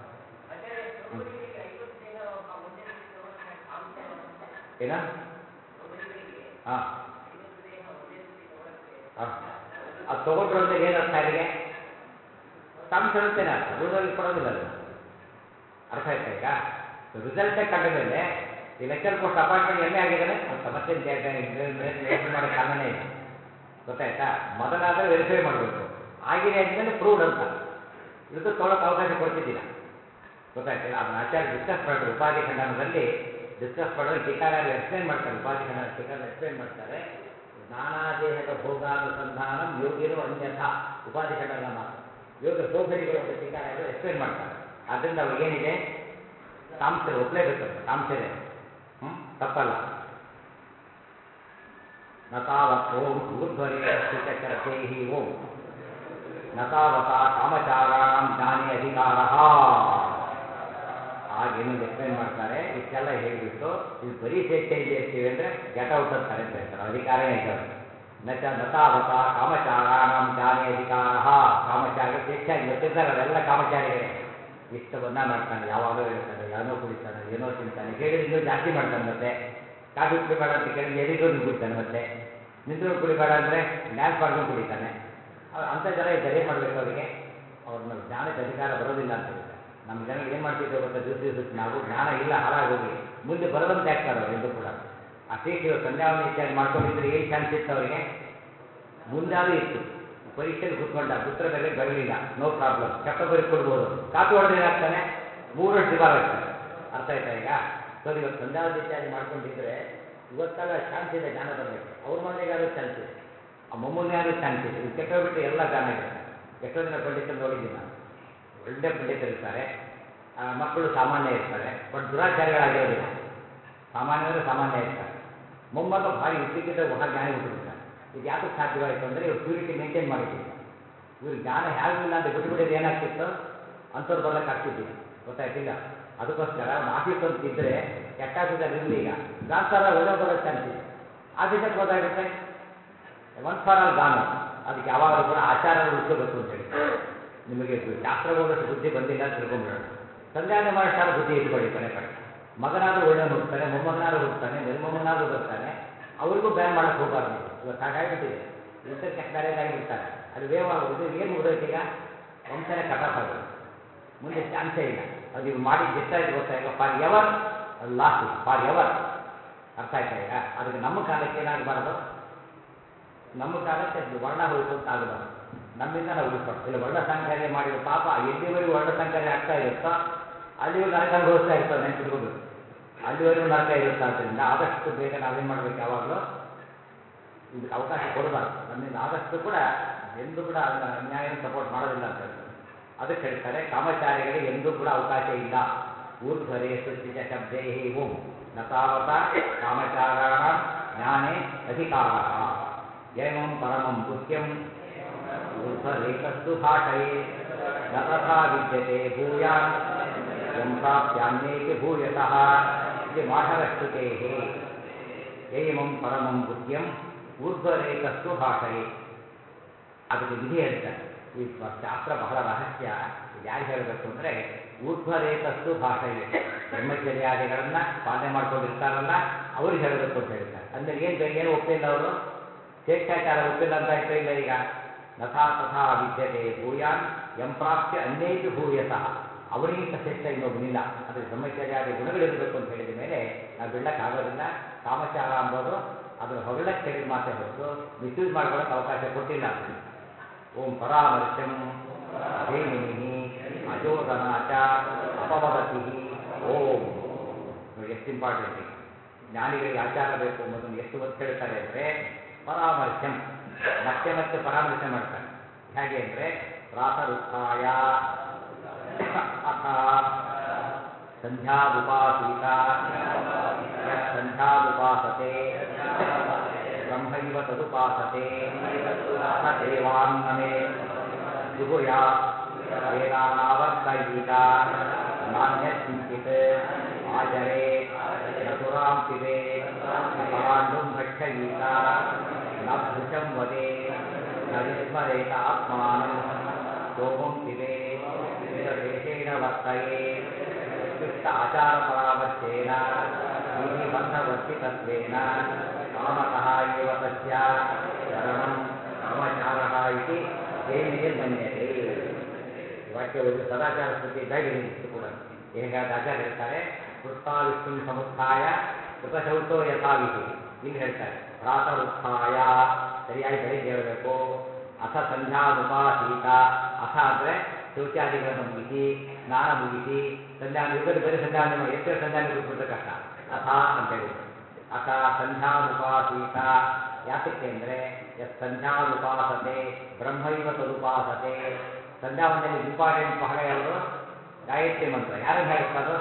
ಏನ ಹಾಂ ಹಾಂ ಅದು ತೊಗೊಂಡ್ರೆ ಅಂದ್ರೆ ಏನು ಅರ್ಥ ಅಲ್ಲಿಗೆ ಸಂಶಯಂತೇನೆ ಅರ್ಥ ಉಳಿದವ್ರಿಗೆ ಕೊಡೋದಿಲ್ಲ ಅದನ್ನು ಅರ್ಥ ಆಯ್ತಾ ಈಗ ರಿಸಲ್ಟೇ ಕಂಡ ಮೇಲೆ ಈ ಲೆಕ್ಚರ್ ಪೋಸ್ಟ್ ಅಪಾಯಿಂಟ್ಮೆಂಟ್ ಎಮ್ಮೆ ಆಗಿದ್ದಾನೆ ಅಂತ ಮತ್ತೆ ವೆರಿಫೈ ಮಾಡೋ ಕಾರಣನೇ ಇಲ್ಲ ಗೊತ್ತಾಯ್ತಾ ಮೊದಲಾದರೆ ವೆರಿಫೈ ಮಾಡಬೇಕು ಆಗಿದೆ ಅಂದಮೇಲೆ ಪ್ರೂವ್ಡ್ ಅಂತ ಇದು ತೊಗೊಳಕ್ಕೆ ಅವಕಾಶ ಕೊಡ್ತಿದ್ದಿಲ್ಲ ಗೊತ್ತಾಯ್ತಾ ಅದನ್ನ ಆಚಾರ್ಯ ಡಿಸ್ಕಸ್ ಮಾಡಿದ್ರು ಉಪಾಧಿ ಖಂಡನದಲ್ಲಿ ಡಿಸ್ಕಸ್ ಮಾಡಿದ್ರೆ ಟೀಕಾರಾಯರು ಎಕ್ಸ್ಪ್ಲೇನ್ ಮಾಡ್ತಾರೆ ಉಪಾಧಿ ಖಂಡನ ಟೀಕಾರ ಎಕ್ಸ್ಪ್ಲೇನ್ ಮಾಡ್ತಾರೆ ನಾನಾ ದೇಹದ ಭೋಗಾನುಸಂಧಾನಂ ಯೋಗಿರು ಅನ್ಯಥ ಉಪಾಧಿ ಖಂಡನ ಮಾತು ಯೋಗ ಸೋಭರಿಗಳು ಅಂತ ಟೀಕಾರಾಯರು ಎಕ್ಸ್ಪ್ಲೇನ್ ಮಾಡ್ತಾರೆ ಆದ್ದರಿಂದ ಅವ್ರಿಗೇನಿದೆ ತಾಂಸರೆ ಒಪ್ಪಲೇಬೇಕು ತಾಂಸರೆ ಹ್ಞೂ ತಪ್ಪಲ್ಲ ನ ತಾವತ್ ಓಂ ಊರ್ಧ್ವರೇ ಸ್ಥಿತ ಶಬ್ದೈಹಿ ಓಂ ನ ತಾವತ ಕಾಮಚಾರಾಣಂ ಜ್ಞಾನೇ ಅಧಿಕಾರ ಹಾಗೇನೊಂದು ಎಕ್ಸ್ಪ್ಲೇನ್ ಮಾಡ್ತಾರೆ ಇಷ್ಟೆಲ್ಲ ಹೇಳಿಬಿಟ್ಟು ಇದು ಬರೀ ಸ್ವೇಚ್ಛೆಯಿಂದ ಇರ್ತೀವಿ ಅಂದರೆ ಗೆಟ್ ಔಟ್ ಅಂತಾರೆ ಅಂತ ಹೇಳ್ತಾರೆ ಅಧಿಕಾರನೇ ಇದೆ ಅವ್ರಿಗೆ ನಚ ನತಾವತ ಕಾಮಚಾರಾಣಂ ಜ್ಞಾನೇ ಅಧಿಕಾರ ಕಾಮಚಾರಿ ಸ್ವೇಚ್ಛಾಗಿ ಗೊತ್ತಿದ್ದಾರೆ ಅವರೆಲ್ಲ ಕಾಮಚಾರಿಗಳೇ ಇಷ್ಟವನ್ನ ಮಾಡ್ತಾನೆ ಯಾವಾಗಲೂ ಹೇಳ್ತಾನೆ ಏನೋ ಕುಡಿತಾನೆ ಏನೋ ತಿಂತಾನೆ ಕೇಳಿದ್ರೆ ಇನ್ನೂ ಜಾಸ್ತಿ ಮಾಡ್ತಾನೆ ಮತ್ತೆ ಕಾಫಿ ಕುಡಿಬೇಡ ಅಂತ ಕೇಳಿದ್ರೆ ಎದಿದ್ರು ಕುಡಿತಾನೆ ಮತ್ತೆ ನಿಂತ್ಕೊಂಡು ಕುಡಿಬೇಡ ಅಂದರೆ ಡ್ಯಾನ್ಸ್ ಮಾಡ್ಕೊಂಡು ಕುಡಿತಾನೆ ಅವ್ರು ಅಂಥ ಜನ ಇದ್ದಾರೆ ಏನು ಮಾಡಬೇಕು ಅವರಿಗೆ ಅವ್ರನ್ನ ಜ್ಞಾನಕ್ಕೆ ಅಧಿಕಾರ ಬರೋದಿಲ್ಲ ಅಂತ ಹೇಳ್ತಾರೆ ನಮ್ಮ ಜನಗಳು ಏನು ಮಾಡ್ತಿದ್ದೇವೆ ಗೊತ್ತಾ ದಿವಸ ದಿವಸಕ್ಕೆ ನಾವು ಜ್ಞಾನ ಇಲ್ಲ ಹಾಳಾಗೋಗಿ ಮುಂದೆ ಬರದಂತೆ ಆಗ್ತಾರೆ ಅವ್ರು ಎಂದು ಕೂಡ ಅಟ್ಲೀಸ್ಟ್ ಇವಾಗ ಸಂಧ್ಯಾವನೆ ಇತ್ಯಾದಿ ಮಾಡ್ಕೊಂಡಿದ್ರೆ ಏನು ಚಾನ್ಸ್ ಇತ್ತು ಅವರಿಗೆ ಮುಂದಾದ್ರೂ ಇತ್ತು ಪರೀಕ್ಷೆಯಲ್ಲಿ ಕೂತ್ಕೊಂಡ ಪುತ್ರ ಮೇಲೆ ಬರಲಿಲ್ಲ ನೋ ಪ್ರಾಬ್ಲಮ್ ಚಪ್ಪ ಬರೀ ಕೊಡ್ಬೋದು ಕಾಪಿ ಹೊಡೆದ್ರೆ ಏನಾಗ್ತಾನೆ ಮೂರು ಡಿಬಾರ್ ಆಗ್ತಾನೆ ಅರ್ಥ ಆಯ್ತಾ ಈಗ ಸೊ ಇವತ್ತು ಸಂಧ್ಯಾವನೆ ಇತ್ಯಾದಿ ಮಾಡ್ಕೊಂಡಿದ್ರೆ ಇವತ್ತೆಲ್ಲ ಚಾನ್ಸ್ ಇದೆ ಜ್ಞಾನ ಬರಲಿಕ್ಕೆ ಅವ್ರ ಮನೆಗಾದ್ರೂ ಚಾನ್ಸ್ ಇದೆ ಆ ಮೊಮ್ಮನಿಗಾದ್ರೂ ಚಾನ್ಸ್ ಇದೆ ಇದು ಕೆಟ್ಟೋಗ್ಬಿಟ್ರೆ ಎಲ್ಲ ಜ್ಞಾನ ಆಗಿರ್ತಾರೆ ಎಷ್ಟೋ ಜನ ಪಂಡಿತರು ನೋಡಿದ್ದೀನಿ ನಾನು ಒಳ್ಳೆ ಪಂಡಿತರಿರ್ತಾರೆ ಆ, ಮಕ್ಕಳು ಸಾಮಾನ್ಯ ಇರ್ತಾರೆ ಬಟ್ ದುರಾಚಾರಿಗಳಾಗಿರೋದಿಲ್ಲ ಸಾಮಾನ್ಯ ಅಂದರೆ ಸಾಮಾನ್ಯ ಇರ್ತಾರೆ ಮೊಮ್ಮಗ ಭಾರಿ ಇದ್ದಕ್ಕಿದ್ದ ಮಹಾ ಜ್ಞಾನಿ ಹುಟ್ಟುಬಿಡ್ತಾರೆ ಇದು ಯಾತಕ್ಕೆ ಸಾಧ್ಯವಾಯಿತು ಅಂದರೆ ಇವ್ರು ಪ್ಯೂರಿಟಿ ಮೇಂಟೈನ್ ಮಾಡಿದ್ದೀವಿ ಇವ್ರು ಜ್ಞಾನ ಹೇಗೂ ಇಲ್ಲ ಅಂತ ಬಿಟ್ಟುಬಿಟ್ಟಿದ್ರೆ ಏನಾಗ್ತಿತ್ತು ಅಂಥವ್ರು ಬರ್ಲಿಕ್ಕೆ ಆಗ್ತಿದ್ದಿಲ್ಲ ಗೊತ್ತಾಯ್ತಿಲ್ಲ ಅದಕ್ಕೋಸ್ಕರ ಒಂದು ಆಫೀಸ್ ಅಂತ ಇದ್ದರೆ ಕೆಟ್ಟ ಆಫೀಸಲ್ಲಿ ಇರಲಿ ಈಗ ಟ್ರಾನ್ಸ್ಫರ್ ಒಳ್ಳೆ ಬರೋ ಚಾನ್ಸ್ ಇದೆ ಆಫೀಸಲ್ಲಿ ಹೋದಾಗ್ಬಿಟ್ರೆ ಒನ್ ಫಾರ್ ಆಲ್ ಗಾನು ಅದಕ್ಕೆ ಯಾವಾಗಲೂ ಕೂಡ ಆಚಾರ ಉಳಿಸ್ಕೋಬೇಕು ಅಂತ ಹೇಳಿ ನಿಮಗೆ ಶಾಸ್ತ್ರ ಓದೋಷ್ಟು ಬುದ್ಧಿ ಬಂದಿಲ್ಲ ಅಂತ ತಿಳ್ಕೊಂಬಿಡೋಣ ಸಂಧ್ಯಾವಂದನೆ ಮಾಡೋಷ್ಟಾರು ಬುದ್ಧಿ ಇಟ್ಕೊಳ್ಳಿ ಕೊನೆ ಪಕ್ಷ ಮಗನಾದರೂ ಒಳ್ಳೆಯವನು ಹುಡ್ತಾನೆ ಮೊಮ್ಮಗನಾದರೂ ಹುಡ್ತಾನೆ ಮೊಮ್ಮಗನಾದರೂ ಬರ್ತಾನೆ ಅವ್ರಿಗೂ ಬ್ಯಾನ್ ಮಾಡಕ್ಕೆ ಹೋಗಬಾರ್ದು ನೀವು ಇವತ್ತು ಹಾಗಾಗಿಬಿಟ್ಟಿದೆ ಇಂಟರ್ಕ್ಯಾಸ್ಟ್ ಮ್ಯಾರೇಜ್ ಆಗಿಬಿಡ್ತಾರೆ ಅದು ವೇವ ಇದು ಏನು ಮುಗಿದೋಯ್ತು ಈಗ ವಂಶನೇ ಕಟ್ ಆಫ್ ಆಗೋದು ಮುಂದೆ ಚಾನ್ಸೇ ಇಲ್ಲ ಅದು ಇವ್ರು ಮಾಡಿದ್ದು ಎಷ್ಟಾಯ್ತು ಗೊತ್ತಾ ಈಗ ಫಾರ್ ಎವರ್ ಅದು ಲಾಸ್ಟ್ ಈಗ ಫಾರ್ ಎವರ್ ಅರ್ಥ ಆಯ್ತಾ ಈಗ ಅದಕ್ಕೆ ನಮ್ಮ ಕಾಲಕ್ಕೆ ಏನಾಗಬಾರ್ದು ನಮ್ಮ ಕಾಲಕ್ಕೆ ಅದು ವರ್ಣ ಹೋಯಿತು ಅಂತ ಆಗಬಾರ್ದು ನಮ್ಮಿಂದ ನಾವು ಉಳಿಸ್ಬಾರ್ದು ಇಲ್ಲ ವರ್ಣ ಸಂಕರ್ಯ ಮಾಡಿದ ಪಾಪ ಎಲ್ಲಿವರೆಗೂ ವರ್ಣ ಸಂಕರ್ಯ ಆಗ್ತಾ ಇರುತ್ತೋ ಅಲ್ಲಿವರೆಗೂ ನರಕ ಅನುಭವಿಸ್ತಾ ಇರ್ತಾವೆ ನೆನ್ಪಿಟ್ಕೋಬೇಕು ಅಲ್ಲಿವರೆಗೂ ನರಕ ಇರುತ್ತೆ ಆದ್ದರಿಂದ ಆದಷ್ಟು ಬೇಗ ನಾವೇನು ಮಾಡ್ಬೇಕು ಯಾವಾಗಲೂ ಇದಕ್ಕೆ ಅವಕಾಶ ಕೊಡಬಾರ್ದು ನಮ್ಮಿಂದ ಆದಷ್ಟು ಕೂಡ ಎಂದೂ ಕೂಡ ಅದನ್ನ ಅನ್ಯಾಯನ ಸಪೋರ್ಟ್ ಮಾಡೋದಿಲ್ಲ ಅಂತ ಹೇಳ್ತಾರೆ ಅದಕ್ಕೆ ಹೇಳ್ತಾರೆ ಕಾಮಚಾರಿಗಳಿಗೆ ಎಂದೂ ಕೂಡ ಅವಕಾಶ ಇಲ್ಲ ಊರ್ಧ್ವರೇ ಸುಚಿತ ಶಬ್ದೇ ಓಂ ನತಾವತ ಕಾಮಚಾರಾಣ ಜ್ಞಾನೇ ಅಧಿಕಾರ ಏಮಂ ಪರಮಂ ಗುಹ್ಯಂ ಊರ್ಧ್ವರೇತಸ್ತು ಭಾಷಯೇ ನ ತಥಾ ವಿದ್ಯತೆ ಭೂಯಾನ್ ಯಂ ಪ್ರಾಪ್ಯಾನ್ಯೇತಿ ಭೂಯತಃ ಇದು ಮಾಠವಸ್ತುತೇಃ ಏಮಂ ಪರಮಂ ಗುಹ್ಯಂ ಊರ್ಧ್ವರೇತಸ್ತು ಭಾಷಯೇ ಅದಕ್ಕೆ ವಿಧಿ ಹೇಳ್ತಾರೆ ಈ ಶಾಸ್ತ್ರ ಬಹಳ ರಹಸ್ಯ ಇದು ಯಾರು ಹೇಳಬೇಕು ಅಂದರೆ ಊರ್ಧ್ವರೇತಸ್ತು ಭಾಷೆಯೇ ಬ್ರಹ್ಮಚರ್ಯಾದಿಗಳನ್ನು ಪಾಲನೆ ಮಾಡ್ಕೊಂಡಿರ್ತಾರಲ್ಲ ಅವ್ರಿಗೆ ಹೇಳಬೇಕು ಅಂತ ಹೇಳ್ತಾರೆ ಅಂದ್ರೆ ಏನು ಬೇರೆ ಏನು ಒಪ್ಪಿಲ್ಲ ಅವರು ಸ್ವೇಚ್ಛಾಚಾರ ಒಪ್ಪಿಲ್ಲ ಅಂತ ಆಯ್ತಾ ಇಲ್ಲ ಈಗ ನಥಾ ತಥಾ ವಿದ್ಯತೆ ಭೂಯಾನ್ ಎಂ ಪ್ರಾಪ್ಯ ಅನ್ಯೈತು ಭೂಯತಃ ಅವನಿಗಿಂತ ಶ್ರೇಷ್ಠ ಇನ್ನೊಬ್ಬನಿಲ್ಲ ಅದಕ್ಕೆ ಬ್ರಹ್ಮಚರ್ಯಾದಿ ಗುಣಗಳಿರಬೇಕು ಅಂತ ಹೇಳಿದ ಮೇಲೆ ನಾವು ಬಿಡಕ್ಕಾಗೋದಿಲ್ಲ ಕಾಮಚಾರ ಅಂಬೋದು ಅದನ್ನು ಹೊಗಳಕ್ಕೆ ಹೇಳಿದ ಮಾತೇ ಹೊರತು ಮಿಸ್ಯೂಸ್ ಮಾಡ್ಕೊಳ್ಳೋಕೆ ಅವಕಾಶ ಕೊಟ್ಟಿಲ್ಲ ಅಂತ ಹೇಳಿ ಓಂ ಪರಾಮರ್ಶಂ ಜೈಮಿನಿ ಅಜೋದನ ಚ ಅಪವದತಿ ಓಂ ನೋಡಿ ಎಷ್ಟು ಇಂಪಾರ್ಟೆಂಟ್ ಈಗ ಜ್ಞಾನಿಗಳಿಗೆ ಆಚಾರ ಬೇಕು ಎಂಬುದನ್ನು ಎಷ್ಟು ಒತ್ತು ಹೇಳ್ತಾರೆ ಅಂದರೆ ಪರಾಮರ್ಶಂ ಮತ್ತೆ ಮತ್ತೆ ಪರಾಮರ್ಶೆ ಮಾಡ್ತಾರೆ ಹೇಗೆ ಅಂದರೆ ಪ್ರಾತರುತ್ಥಾಯ ಅಥ ಸಂಧ್ಯಾವುಪಾಸೀತ ಸಂಧ್ಯಾವುಪಾಸತೆ ಬ್ರಹ್ಮೈವ ತದುಪಾಸತೆ ಅಥ ದೇವಾನ್ನಮೇ ಜುಹುಯಾ ವೇದಾನಾವರ್ತಯೀತ ನಾಣ್ಯತ್ಕಿಂಚಿತ್ ಆಚರೆ ನಸುರಾಂ ಪಿಬೆ ಫಲಾಂಡುಂ ಭಕ್ಷಯೀತ ನ ಭೃಶಂ ವದೆ ನ ವಿಸ್ಮರೇತ ಆತ್ಮಾನಂ ಸೋಮಂ ಪಿಬೆ ವಿಶೇಷೇಣ ವರ್ತಯೇ ಉತ್ಕೃಷ್ಟ ಆಚಾರ ಪರಾಮರ್ಶೇನ ವಿಧಿಬದ್ಧವರ್ತಿತತ್ವೇನ ಕಾಮತಃ ಏವ ತಸ್ಯ ಶರಣಂ ಕಾಮಚಾರಃ ಇತಿ ಜೈಮಿನಿರ್ಮನ್ಯತೆ ವಾಕ್ಯ ಓದಿ ಸದಾಚಾರ ಸ್ತುತಿ ಇದ್ದಾಗ ಇಷ್ಟು ಕೂಡ ಹೇಗೆ ಆಚಾರ್ಯ ಹೇಳ್ತಾರೆ ಕೃತ್ತಾ ವಿಷ್ಣು ಸಮುತ್ಥಾಯ ಕೃತಶೌಚೋ ಯಥಾವಿಧಿ ಇಲ್ಲಿ ಹೇಳ್ತಾರೆ ಪ್ರಾತರುತ್ಥಾಯ ಸರಿಯಾಗಿ ಬೆಳಿಗ್ಗೆ ಹೇಳಬೇಕು ಅಥ ಸಂಧ್ಯಾ ಉಪಾಸೀತ ಅಥ ಅಂದರೆ ಶೌಚಾದಿಗಳನ್ನು ಮುಗಿಸಿ ಸ್ನಾನ ಮುಗಿಸಿ ಸಂಧ್ಯಾ ಇಬ್ಬರು ಬೇರೆ ಸಂಧ್ಯಾವಂದನೆ ಮಾಡಿ ಎಷ್ಟು ಸಂಧ್ಯಾವಂದನೆ ಬಿಟ್ಬಿಟ್ರೆ ಕಷ್ಟ ಅಥ ಅಂತ ಹೇಳಿದ್ರು ಅಥ ಸಂಧ್ಯಾ ಉಪಾಸೀತ ಯಾತಕ್ಕೆ ಅಂದರೆ ಯತ್ ಸಂಧ್ಯಾ ಉಪಾಸತೆ ಬ್ರಹ್ಮೈವ ತದುಪಾಸತೆ ಸಂಧ್ಯಾವಂದನೆ ಇಂಪಾರ್ಟೆಂಟ್ ಭಾಗ ಯಾವುದು ಗಾಯತ್ರಿ ಮಂತ್ರ ಯಾರನ್ನು ಹೇಳ್ತಾರೋ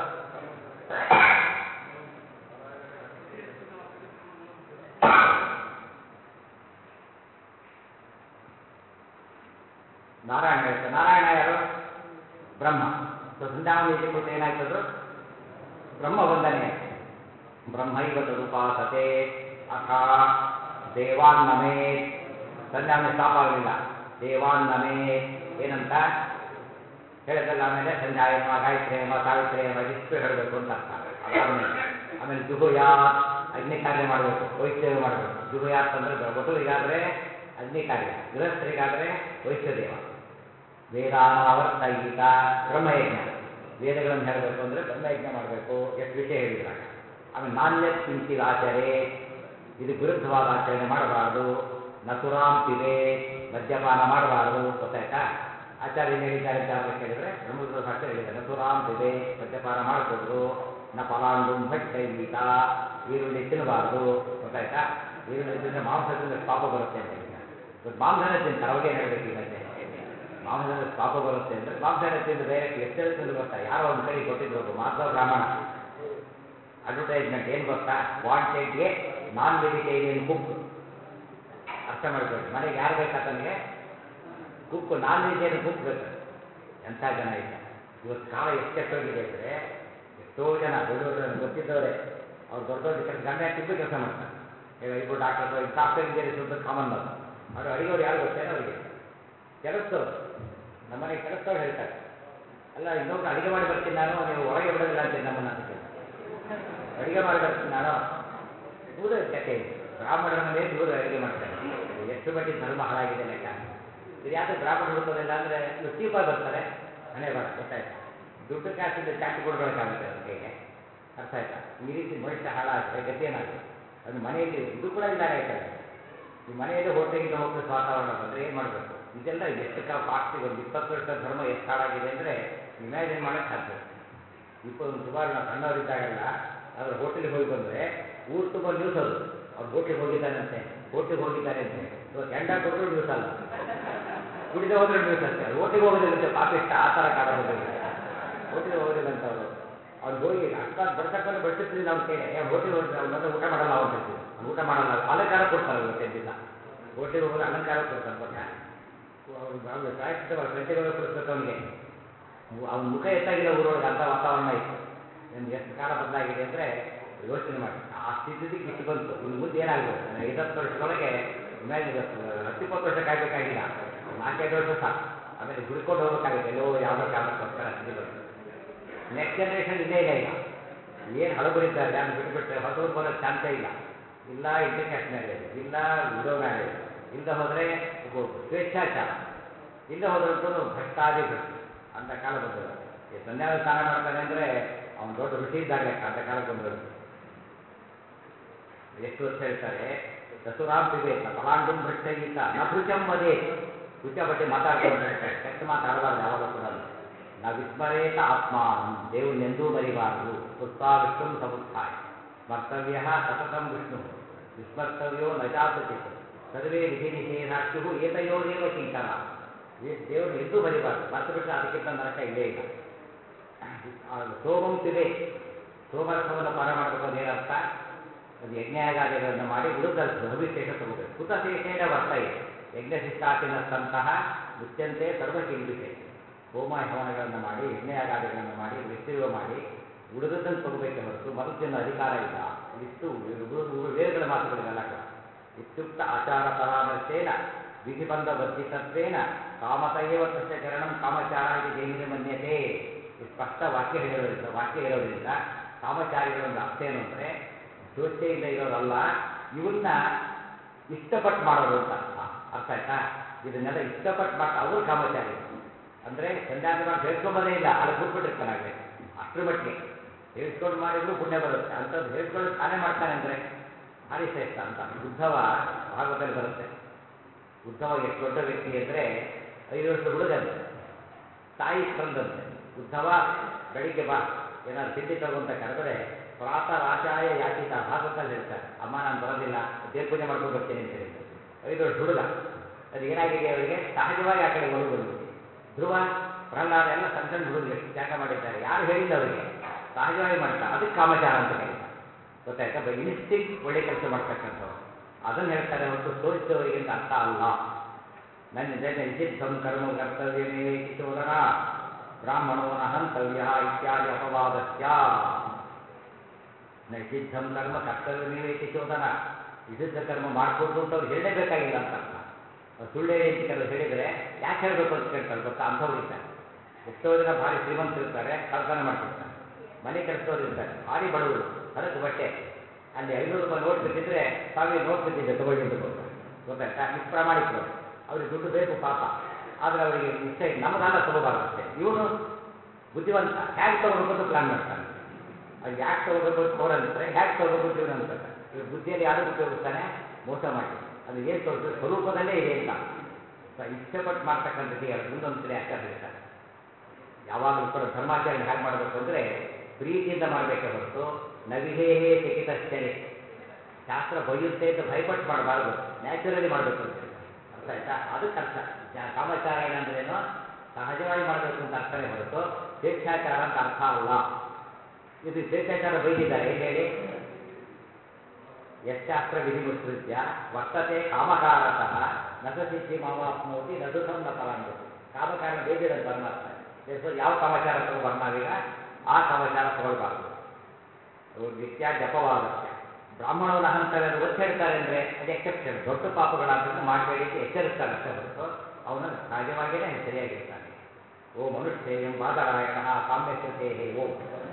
ನಾರಾಯಣ ಹೇಳ್ತಾರೆ ನಾರಾಯಣ ಯಾರು ಬ್ರಹ್ಮ ಸೊ ಸಂಧ್ಯಾವಂದನೆ ಕೊಟ್ಟು ಏನಾಯ್ತದು ಬ್ರಹ್ಮ ವಂದನೆ ಬ್ರಹ್ಮೈವ ತದುಪಾಸತೆ ಅಥ ದೇವಾನ್ನಮೇ ಸಂಧ್ಯಾವಂದನೆ ಸ್ಟಾಪ್ ಆಗಲಿಲ್ಲ ದೇವಾನ್ನಮೇ ಏನಂತ ಹೇಳಿದ್ರಲ್ಲ ಆಮೇಲೆ ಸಂಧ್ಯಾಯಮ ಗಾಯತ್ರಿಯಮ ಸಾವಿತ್ರಿಯಮ ಇದಿಷ್ಟು ಹೇಳಬೇಕು ಅಂತ ಅರ್ಥ ಅದಾದ್ಮೇಲೆ ಆಮೇಲೆ ಜುಹುಯಾತ್ ಅಗ್ನಿ ಕಾರ್ಯ ಮಾಡಬೇಕು ವೈಶ್ಯದೇವ ಮಾಡಬೇಕು ಜುಹುಯಾತ್ ಅಂದ್ರೆ ವಟುವಿಗಾದರೆ ಅಗ್ನಿ ಕಾರ್ಯ ಗೃಹಸ್ಥರಿಗಾದರೆ ವೈಶ್ಯದೇವ ವೇದಾನಾವರ್ತ ಈತ ಬ್ರಹ್ಮಯಜ್ಞ ವೇದಗಳನ್ನು ಹೇಳಬೇಕು ಅಂದರೆ ಬ್ರಹ್ಮಯಜ್ಞ ಮಾಡಬೇಕು ಎಷ್ಟು ವಿಷಯ ಹೇಳಿದ್ರಾಗ ಆಮೇಲೆ ನಾಣ್ಯತ್ ಕಿಂಚಿದ ಆಚರೆ ಇದು ವಿರುದ್ಧವಾದ ಆಚರಣೆ ಮಾಡಬಾರದು ನಸುರಾಂ ಪಿಬೆ ಮದ್ಯಪಾನ ಮಾಡಬಾರದು ಗೊತ್ತಾಯ್ತಾ ಆಚಾರ್ಯ ಏನು ಹೇಳಿದ್ದಾರೆ ಅಂತ ಯಾರು ಕೇಳಿದ್ರೆ ಬ್ರಹ್ಮಗುರು ಭಾಷೆ ಹೇಳಿದ್ದಾರೆ ನಸುರಾಂ ಪಿಬೆ ಮದ್ಯಪಾನ ಮಾಡಕೂಡದು ನ ಫಲಾಂಡು ಭಕ್ಷೈತ ಈರುಳ್ಳಿ ತಿನ್ನಬಾರದು ಗೊತ್ತಾಯ್ತಾ ಈರುಳ್ಳಿ ತಿಂದರೆ ಮಾಂಸ ತಿಂದರೆ ಪಾಪ ಬರುತ್ತೆ ಅಂತ ಹೇಳಿದ್ದಾರೆ ಇವತ್ತು ಮಾಂಸನೇ ತಿಂತಾರೆ ಅವಾಗೇನು ಹೇಳ್ಬೇಕು ಈ ಮಧ್ಯೆ ಮಾಂಸದ ಪಾಪ ಬರುತ್ತೆ ಅಂದರೆ ಮಾಂಸನೇ ತಿಂದು ಡೈರೆಕ್ಟ್ ಎಷ್ಟೇ ತಿಂದು ಗೊತ್ತಾ ಯಾರೋ ಒಂದು ಕಡೆ ಕೊಟ್ಟಿದ್ರು ಮಾಧವ ಬ್ರಾಹ್ಮಣ ಅಡ್ವರ್ಟೈಸ್ಮೆಂಟ್ ಏನು ಗೊತ್ತಾ ವಾಂಟೆಡ್ಗೆ ನಾನ್ ವೆಜಿಟೇರಿಯನ್ ಕುಕ್ ಅರ್ಥ ಮಾಡ್ಕೊಳ್ಳಿ ಮನೆಗೆ ಯಾರು ಬೇಕಾ ತನಗೆ ಕುಕ್ ನಾನ್ ವೆಜಿಟೇರಿಯನ್ ಕುಕ್ ಬೇಕು ಎಂಥ ಜನ ಇದ್ದಾರೆ ಇವತ್ತು ಕಾಲ ಎಷ್ಟು ಕೆಟ್ಟೋಗಿದೆ ಅಂದರೆ ಎಷ್ಟೋ ಜನ ದೊಡ್ಡವರು ನನಗೆ ಗೊತ್ತಿದ್ದವರೇ ಅವ್ರು ದೊಡ್ಡ ದೊಡ್ಡ ಕೆಲಸ ಗಂಡ ಹೆಂಡತಿ ಕೆಲಸ ಮಾಡ್ತಾರೆ ಈಗ ಇಬ್ಬರು ಡಾಕ್ಟರ್ಸ್ ಈಗ ಸಾಫ್ಟ್ವೇರ್ ಇಂಜಿನಿಯರ್ಸ್ ಅಂತ ಕಾಮನ್ ಅದು ಅವರು ಅಡಿಗೆವ್ರು ಯಾರು ಗೊತ್ತೇನೋ ಅವರಿಗೆ ಕೆಲಸದವ್ರು ನಮ್ಮನೆ ಕೆಲಸದವ್ರು ಹೇಳ್ತಾರೆ ಅಲ್ಲ ಇನ್ನೊಬ್ರು ಅಡಿಗೆ ಮಾಡಿ ಬರ್ತೀನಿ ನಾನು ನೀವು ಹೊರಗೆ ಬಿಡೋದಿಲ್ಲ ಅಂತೀನಿ ನಮ್ಮನ್ನ ಅಂತ ಕೇಳಿ ಅಡಿಗೆ ಮಾಡಿ ಬರ್ತೀನಿ ನಾನು ದೂರ ಕತೆ ಇದು ಬ್ರಾಹ್ಮಣರ ಮನೆಯಲ್ಲಿ ದೂರ ಅಡಿಗೆ ಮಾಡ್ತಾರೆ ಎಷ್ಟು ಮಟ್ಟಿಗೆ ಧರ್ಮ ಹಾಳಾಗಿದೆ ಲೆಕ್ಕ ಇದು ಯಾಕೆ ಬ್ರಾಹ್ಮಣ ಹುಡುಕೋದಿಲ್ಲ ಅಂದರೆ ಇವ್ರು ಚೀಪಾಗಿ ಬರ್ತಾರೆ ಹಣೆ ಬರ ಗೊತ್ತಾಯ್ತಾ ದುಡ್ಡು ಕಾಸಿಂದ ಚಾಟಿ ಕೊಡ್ಕೊಳಕ್ಕಾಗುತ್ತೆ ಅವ್ರ ಕೈಗೆ ಅರ್ಥ ಆಯ್ತಾ ಈ ರೀತಿ ಮನುಷ್ಯ ಹಾಳಾದರೆ ಗತಿ ಏನಾಗುತ್ತೆ ಅದು ಮನೆಯಲ್ಲಿ ಇದು ಕೂಡ ಇಲ್ದಾಗ ಆಯ್ತಲ್ಲ ಈ ಮನೆಯಲ್ಲಿ ಹೋಟೆಲ್ಗಿಂತ ಹೋಗ್ಲಿಕ್ಕೆ ವಾತಾವರಣ ಬಂದರೆ ಏನು ಮಾಡಬೇಕು ಇದೆಲ್ಲ ಎಷ್ಟು ಕಾಸ್ಟಿಗೆ ಒಂದು ಇಪ್ಪತ್ತು ವರ್ಷದ ಧರ್ಮ ಎಷ್ಟು ಹಾಳಾಗಿದೆ ಅಂದರೆ ಇಮ್ಯಾಜಿನ್ ಮಾಡೋಕ್ಕೆ ಸಾಧ್ಯ ಇಪ್ಪತ್ತು ಸುಮಾರು ನಾವು ಸಣ್ಣವರಿದ್ದಾಗೆಲ್ಲ ಅದ್ರ ಹೋಟೆಲ್ಗೆ ಹೋಗಿ ಬಂದರೆ ಊರು ತುಂಬ ನ್ಯೂಸ್ ಅದು ಅವ್ರು ಹೋಟ್ಲಿಗೆ ಹೋಗಿದ್ದಾನಂತೆ ಹೋಟ್ಲಿಗೆ ಹೋಗಿದ್ದಾನೆ ಅಂತೆ ಇವತ್ತು ಹೆಂಡ ಕೊಟ್ಟರು ನ್ಯೂಸ್ ಅಲ್ಲ ಕುಡಿದ ಹೋದ್ರೆ ನ್ಯೂಸ್ ಅಷ್ಟೇ ಅದು ಹೋಟ್ಲಿಗೆ ಹೋಗೋದಿಲ್ಲಂತೆ ಪಾಪಿಷ್ಟ ಆ ಥರ ಕಾಲ ಬಂದಿದೆ ಹೋಟ್ಲಿಗೆ ಹೋಗೋದಿಲ್ಲ ಅಂತ ಅವರು ಅವ್ನು ಹೋಗಿ ಅಕಸ್ಮಾತ್ ಬಡ್ಸಕ್ಕೆ ಬಡಿಸಿರ್ತೀವಿ ನಾವು ಕೇಳಿ ಅವ್ನು ಹೋಟ್ಲಿಗೆ ಹೋದ್ರೆ ಅವ್ನು ಬಂದ್ರೆ ಊಟ ಮಾಡಲ್ಲ ಅವ್ನು ಹೇಳ್ತೀವಿ ಅವ್ನು ಊಟ ಮಾಡಲ್ಲ ಅಲಂಕಾರ ಕೊಡ್ತಾರೆ ಇವತ್ತಿನ ದಿವಸ ಹೋಟ್ಲಿಗೆ ಹೋಗೋದು ಅಲಂಕಾರ ಕೊಡ್ತಾರೆ ಗೊತ್ತಾ ಅವ್ರು ಅವ್ರು ಪ್ರಾಯಶ್ಚಿತ್ತವಾಗಿ ಸಂಜೆಗೆ ಕೊಡಿಸ್ಬೇಕು ಅವನಿಗೆ ಅವನ ಮುಖ ಎತ್ತಾಗಿಲ್ಲ ಊರೊಳಗೆ ಅಂಥ ವಾತಾವರಣ ಇತ್ತು ನಿಮ್ಗೆ ಎಷ್ಟು ಕಾಲ ಬದಲಾಗಿದೆ ಅಂದರೆ ಯೋಚನೆ ಮಾಡಿ ಆ ಸ್ಥಿತಿಗೆ ಇಷ್ಟು ಬಂತು ಇನ್ನು ಮುಂದೆ ಏನಾಗಬೇಕು ನನಗೆ ಐದತ್ತು ವರ್ಷದೊಳಗೆ ಇಮ್ಯಾಜಿನ್ ಹತ್ತಿಪ್ಪತ್ತು ವರ್ಷ ಕಾಯ್ಬೇಕಾಗಿಲ್ಲ ನಾಲ್ಕೈದು ವರ್ಷ ಸಾಕು ಆಮೇಲೆ ಹುಡ್ಕೊಂಡು ಹೋಗ್ಬೇಕಾಗುತ್ತೆ ಎಲ್ಲೋ ಯಾವುದೋ ಕಾರಣಕ್ಕೋಸ್ಕರ ಸ್ಥಿತಿ ಬಂತು ನೆಕ್ಸ್ಟ್ ಜನ್ರೇಷನ್ ಇದೇ ಇಲ್ಲ ಈಗ ಏನು ಹಳಬರಿದ್ದಾರೆ ಅದನ್ನು ಬಿಟ್ಟುಬಿಟ್ರೆ ಹೊಸವ್ರು ಬರೋಕ್ಕೆ ಚಾನ್ಸೇ ಇಲ್ಲ ಇಲ್ಲ ಇಂಟರ್ಕ್ಯಾಸ್ಟ್ ಮ್ಯಾರೇಜ್ ಇಲ್ಲ ವಿಡೋ ಮ್ಯಾರೇಜ್ ಇಲ್ಲದೆ ಹೋದರೆ ಸ್ವೇಚ್ಛಾಚಾರ ಇಲ್ಲದೆ ಹೋದ್ರಂತೂ ಭ್ರಷ್ಟಾದಿ ಭ್ರಷ್ಟ ಅಂತ ಕಾಲ ಬಂದಿರುತ್ತೆ ಈ ಸಂಧ್ಯಾವ ಸ್ನಾನ ಮಾಡ್ತಾನೆ ಅಂದರೆ ಅವನು ದೊಡ್ಡ ಋಷಿ ಇದ್ದಾಗ ಲೆಕ್ಕ ಅಂತ ಕಾಲಕ್ಕೆ ಬಂದಿರುತ್ತೆ ಎಷ್ಟು ವರ್ಷ ಹೇಳ್ತಾರೆ ದಸುರಾಮ್ ಪಿಬೇತ ಫಲಾಂಡುಂ ಭೃಷ್ಟಗೀತ ನ ಭೃಚಂ ವದೇ ಭೃಚ ಬಗ್ಗೆ ಮಾತಾಡ್ಕೊಂಡು ಹೇಳ್ತಾರೆ ಕೆಟ್ಟ ಮಾತಾಡಬಾರ್ದು ಯಾವಾಗ ಕೂಡ ನಾ ವಿಸ್ಮರೇತ ಆತ್ಮಾನಂ ದೇವನ್ನೆಂದೂ ಮರಿಬಾರದು ಪುಷ್ಪ ವಿಷ್ಣು ಸಮುತ್ಥಾಯ ಸ್ಮರ್ತವ್ಯ ಸತತಂ ವಿಷ್ಣು ವಿಸ್ಮರ್ತವ್ಯೋ ನ ಜಾತಚಿತ್ ಸರ್ವೇ ವಿಧಿ ನಿಷೇಧಾಕ್ಷು ಏತಯೋರೇವ ಕಿಂಕರ ದೇವರು ಎಂದೂ ಮರಿಬಾರ್ದು ಮರೆತು ಬಿಟ್ಟರೆ ಅದಕ್ಕಿಂತ ನರಕ ಇಲ್ಲೇ ಇಲ್ಲ ಸೋಮಂ ತಿದೆ ಸೋಮರಸವನ್ನು ಪಾನ ಮಾಡಬೇಕು ಅದು ಏನರ್ಥ ಅದು ಯಜ್ಞಯಾಗಾದಿಗಳನ್ನು ಮಾಡಿ ಉಳಿದರ್ಥ ಹವಿಶೇಷ ತಗೋಬೇಕು ಕುತಶೇಷೇಣ ವರ್ತ ಇದೆ ಯಜ್ಞಶಿಷ್ಟಾಚಿನಸ್ತಂತಹ ಮುಚ್ಚಂತೆ ಸರ್ವ ಕಿಲ್ಬಿಷೆ ಹೋಮ ಹವನಗಳನ್ನು ಮಾಡಿ ಯಜ್ಞಯಾಗಾದಿಗಳನ್ನು ಮಾಡಿ ವಿಸ್ತೀರ್ವ ಮಾಡಿ ಉಳಿದದ್ದನ್ನು ತಗೋಬೇಕೆ ಹೊರತು ಮೊದಲು ತಿನ್ನೋ ಅಧಿಕಾರ ಇಲ್ಲ ಇಷ್ಟು ವೇದಗಳ ಮಾತುಗಳಿವೆಲ್ಲ ಕೂಡ ಇತ್ಯುಕ್ತ ಆಚಾರ ಪರಾಮರ್ಶೇನ ವಿಧಿಬಂಧ ವರ್ಜಿತತ್ವೇನ ಕಾಮತಯೇವ ತಸ್ಯ ಚರಣಂ ಕಾಮಚಾರ ಇದು ಜೈಮಿನಿ ಮನ್ಯತೆ ಈ ಸ್ಪಷ್ಟ ವಾಕ್ಯ ಹೇಳಿರೋದ್ರಿಂದ ವಾಕ್ಯ ಇರೋದ್ರಿಂದ ಕಾಮಚಾರಿಗಳೊಂದು ಅರ್ಥ ಏನು ಅಂದರೆ ಸ್ವೇಚ್ಛೆಯಿಂದ ಇರೋರಲ್ಲ ಇವನ್ನ ಇಷ್ಟಪಟ್ಟು ಮಾಡೋರು ಅಂತ ಅರ್ಥ ಅರ್ಥ ಆಯ್ತಾ ಇದನ್ನೆಲ್ಲ ಇಷ್ಟಪಟ್ಟು ಮಾಡ್ತಾ ಅವರು ಕಾಮಚಾರಿ ಅಂದರೆ ಸಂಧ್ಯಾಸ ಮಾಡಿ ಹೇಳ್ಕೊಂಬೋದೇ ಇಲ್ಲ ಅಲ್ಲಿ ಕೂತ್ಬಿಟ್ಟಿರ್ತಾನಾಗಲೇ ಅಷ್ಟರ ಮಟ್ಟಿಗೆ ಹೇಳ್ಕೊಂಡು ಮಾಡಿದ್ರು ಪುಣ್ಯ ಬರುತ್ತೆ ಅಂಥದ್ದು ಹೇಳ್ಕೊಂಡು ತಾನೇ ಮಾಡ್ತಾನೆ ಅಂದರೆ ಭಾರಿ ಶ್ರೇಷ್ಠ ಅಂತ ಉದ್ಧವ ಭಾಗವತದಲ್ಲಿ ಬರುತ್ತೆ ಉದ್ಧವ ಎಷ್ಟು ದೊಡ್ಡ ವ್ಯಕ್ತಿ ಅಂದರೆ ಐದು ವರ್ಷ ಹುಡುಗಂತೆ ತಾಯಿ ತಂದಂತೆ ಉದ್ಧವ ಬೆಳಿಗ್ಗೆ ಬಾ ಏನಾದ್ರು ತಿಂಡಿ ತಗೊಂತ ಕರೆದರೆ ಪ್ರಾತಃ ರಾಶಾಯ ಯಾಚಿತ ಭಾಗವತಲ್ಲಿ ಹೇಳ್ತಾರೆ ಅಮ್ಮ ನಾನು ಬರೋದಿಲ್ಲ ದೇವ್ರ ಪೂಜೆ ಮಾಡ್ಕೊಂಡು ಬರ್ತೀನಿ ಅಂತ ಹೇಳಿ ಐದು ವರ್ಷ ಹುಡುಗ ಅದು ಏನಾಗಿದೆ ಅವರಿಗೆ ಸಹಜವಾಗಿ ಆ ಕಡೆ ಒಲವು ಬಂದ್ಬಿಟ್ಟು ಧ್ರುವ ಪ್ರಹ್ಲಾದ ಎಲ್ಲ ಸಣ್ಣ ಸಣ್ಣ ಹುಡುಗರು ಎಷ್ಟು ತ್ಯಾಗ ಮಾಡಿದ್ದಾರೆ ಯಾರು ಹೇಳಿಲ್ಲ ಅವರಿಗೆ ಸಹಜವಾಗಿ ಮಾಡ್ತಾರೆ ಅದಕ್ಕೆ ಕಾಮಚಾರ ಅಂತ ಕರೀತಾರೆ ಗೊತ್ತಾಯ್ತಾ ಬೈ ಇನ್ಸ್ಟಿಂಗ್ ಒಳ್ಳೆ ಕೆಲಸ ಮಾಡ್ತಕ್ಕಂಥವ್ರು ಅದನ್ನು ಹೇಳ್ತಾರೆ ಹೊರತು ಸೋಚಿದವರಿಗೆ ಅಂತ ಅರ್ಥ ಅಲ್ಲ ನನ್ನ ಜನ ನಿಷಿದ್ಧಂ ಕರ್ಮ ಕರ್ತವ್ಯಮೇವೇತಿ ಚೋದನ ಬ್ರಾಹ್ಮಣೋ ನ ಹಂತವ್ಯ ಇತ್ಯಾದಿ ಅಪವಾದಸ್ಯ ನಿಷಿದ್ಧಂ ಕರ್ಮ ಕರ್ತವ್ಯಮೇವೇತಿ ಚೋದನ ನಿಷಿದ್ಧ ಕರ್ಮ ಮಾಡ್ಕೊಡ್ದು ಅಂತ ಅವ್ರು ಹೇಳಲೇಬೇಕಾಗಿಲ್ಲ ಅಂತ ಅರ್ಥ ಅವ್ರು ಸುಳ್ಳು ಹೇಳಿ ಅಂತ ಕೆಲವರು ಹೇಳಿದರೆ ಯಾಕೆ ಹೇಳಬೇಕು ಅಂತ ಕೇಳ್ತಾರೆ ಗೊತ್ತಾ ಅಂಥವ್ರು ಇದ್ದಾರೆ ಎಷ್ಟೋ ಜನ ಭಾರಿ ಶ್ರೀಮಂತರಿರ್ತಾರೆ ಕಳ್ತನ ಮಾಡ್ತಿರ್ತಾರೆ ಮನೆ ಕೆಲಸದವ್ರು ಇರ್ತಾರೆ ಭಾರಿ ಬಡವರು ಹರಕು ಬಟ್ಟೆ ಅಲ್ಲಿ ಐನೂರು ರೂಪಾಯಿ ನೋಟ್ ಬಿದ್ದಿದ್ರೆ ಸಾವಿರ ನೋಟ್ ಬಿದ್ದಿದ್ದೆ ತಗೊಳ್ಳಿ ಅಂತ ಕೊಡ್ತಾರೆ ಗೊತ್ತಾಯ್ತಾ ಇಷ್ಟು ಪ್ರಾಮಾಣಿಕರು ಅವ್ರಿಗೆ ದುಡ್ಡು ಬೇಕು ಪಾಪ ಆದರೆ ಅವರಿಗೆ ಇಷ್ಟ ಇಲ್ಲ ನಮ್ಮದಲ್ಲ ತಗೋಬಾರ್ದು ಅಷ್ಟೇ ಇವನು ಬುದ್ಧಿವಂತ ಹೇಗೆ ತಗೋಬೇಕು ಅಂತ ಪ್ಲಾನ್ ಮಾಡ್ತಾನೆ ಅದು ಯಾಕೆ ತಗೋಬೇಕು ಅಂತ ಅವ್ರು ಅಂತಾರೆ ಹೇಗೆ ತಗೋಬೇಕು ಅಂತ ಇವನು ಅಂತಾರೆ ಇವ್ರು ಬುದ್ಧಿಯಲ್ಲಿ ಯಾರು ಉಪಯೋಗಿಸ್ತಾನೆ ಮೋಸ ಮಾಡಿ ಅದು ಏನು ತೋರಿಸಿದ್ರೆ ಸ್ವರೂಪದಲ್ಲೇ ಇದೆ ಅಂತ ಸ- ಇಷ್ಟಪಟ್ಟು ಮಾಡ್ತಕ್ಕಂಥದ್ದು ಎರಡು ಮುಂದೊಂದು ಸರಿ ಆಚಾರ ಹೇಳ್ತಾರೆ ಯಾವಾಗಲೂ ಕೂಡ ಧರ್ಮಾಚರಣೆ ಹೇಗೆ ಮಾಡಬೇಕು ಅಂದರೆ ಪ್ರೀತಿಯಿಂದ ಮಾಡಬೇಕೆ ಹೊರತು ನವಿಹೇಹೇ ಚಕಿತಶ್ಚರೆ ಶಾಸ್ತ್ರ ಬೈಯುತ್ತೆ ಅಂತ ಭಯಪಟ್ಟು ಮಾಡಬಾರ್ದು ನ್ಯಾಚುರಲಿ ಮಾಡಬೇಕು ಅಂತ ಹೇಳಿ. ಅರ್ಥ ಆಯ್ತಾ ಅದಕ್ಕೆ ಅರ್ಥ ಜ- ಕಾಮಚಾರಾಯಣ ಅಂದ್ರೇನು ಸಹಜವಾಗಿ ಮಾಡಬೇಕು ಅಂತ ಅರ್ಥನೇ ಹೊರತು ಸ್ವೇಚ್ಛಾಚಾರ ಅಂತ ಅರ್ಥ ಅಲ್ಲ ಇದು ಸ್ವೇಚ್ಛಾಚಾರ ಬೈದಿದ್ದಾರೆ ಎಲ್ಲಿ ಹೇಳಿ ಯಶಾಸ್ತ್ರ ವಿಧಿ ಮುತ್ಸೃತ್ಯ ವರ್ತತೆ ಕಾಮಕಾರತಃ ನಸ ಸಿದ್ಧಿ ಮಾವಾಪ್ನೋತಿ ನದುಸಂ ನ ಫಲಾನ್ವತಿ ಕಾಮಕಾರನ ಬೇದಿರೋದು ಪರಮಾತ್ಮ ದೇರ್ಫೋರ್ ಯಾವ ಕಾಮಚಾರ ತಗೋಬಾರ್ದು ನಾವೀಗ ಆ ಕಾಮಚಾರ ತಗೊಳ್ಬಾರ್ದು ನಿತ್ಯ ಜಪವಾದಸ್ಯ ಬ್ರಾಹ್ಮಣವನ್ನ ಹಂತವೆ ಅದು ಒತ್ತು ಹೇಳ್ತಾರೆ ಅಂದರೆ ಅದು ಎಕ್ಸೆಪ್ಷನ್ ದೊಡ್ಡ ಪಾಪಗಳಾದ್ರಿಂದ ಮಾಡಬೇಡಿ ಅಂತ ಎಚ್ಚರಿಸ್ತಾರೆ ಅಷ್ಟೇ ಹೊರತು ಅವನು ಸಹಜವಾಗಿಯೇ ಸರಿಯಾಗಿರ್ತಾನೆ ಓಂ ಅನುಷ್ಠೇಯಂ ಬಾದರಾಯಣ ಕಾಮ್ಯಶ್ರುತೇ ಓಂ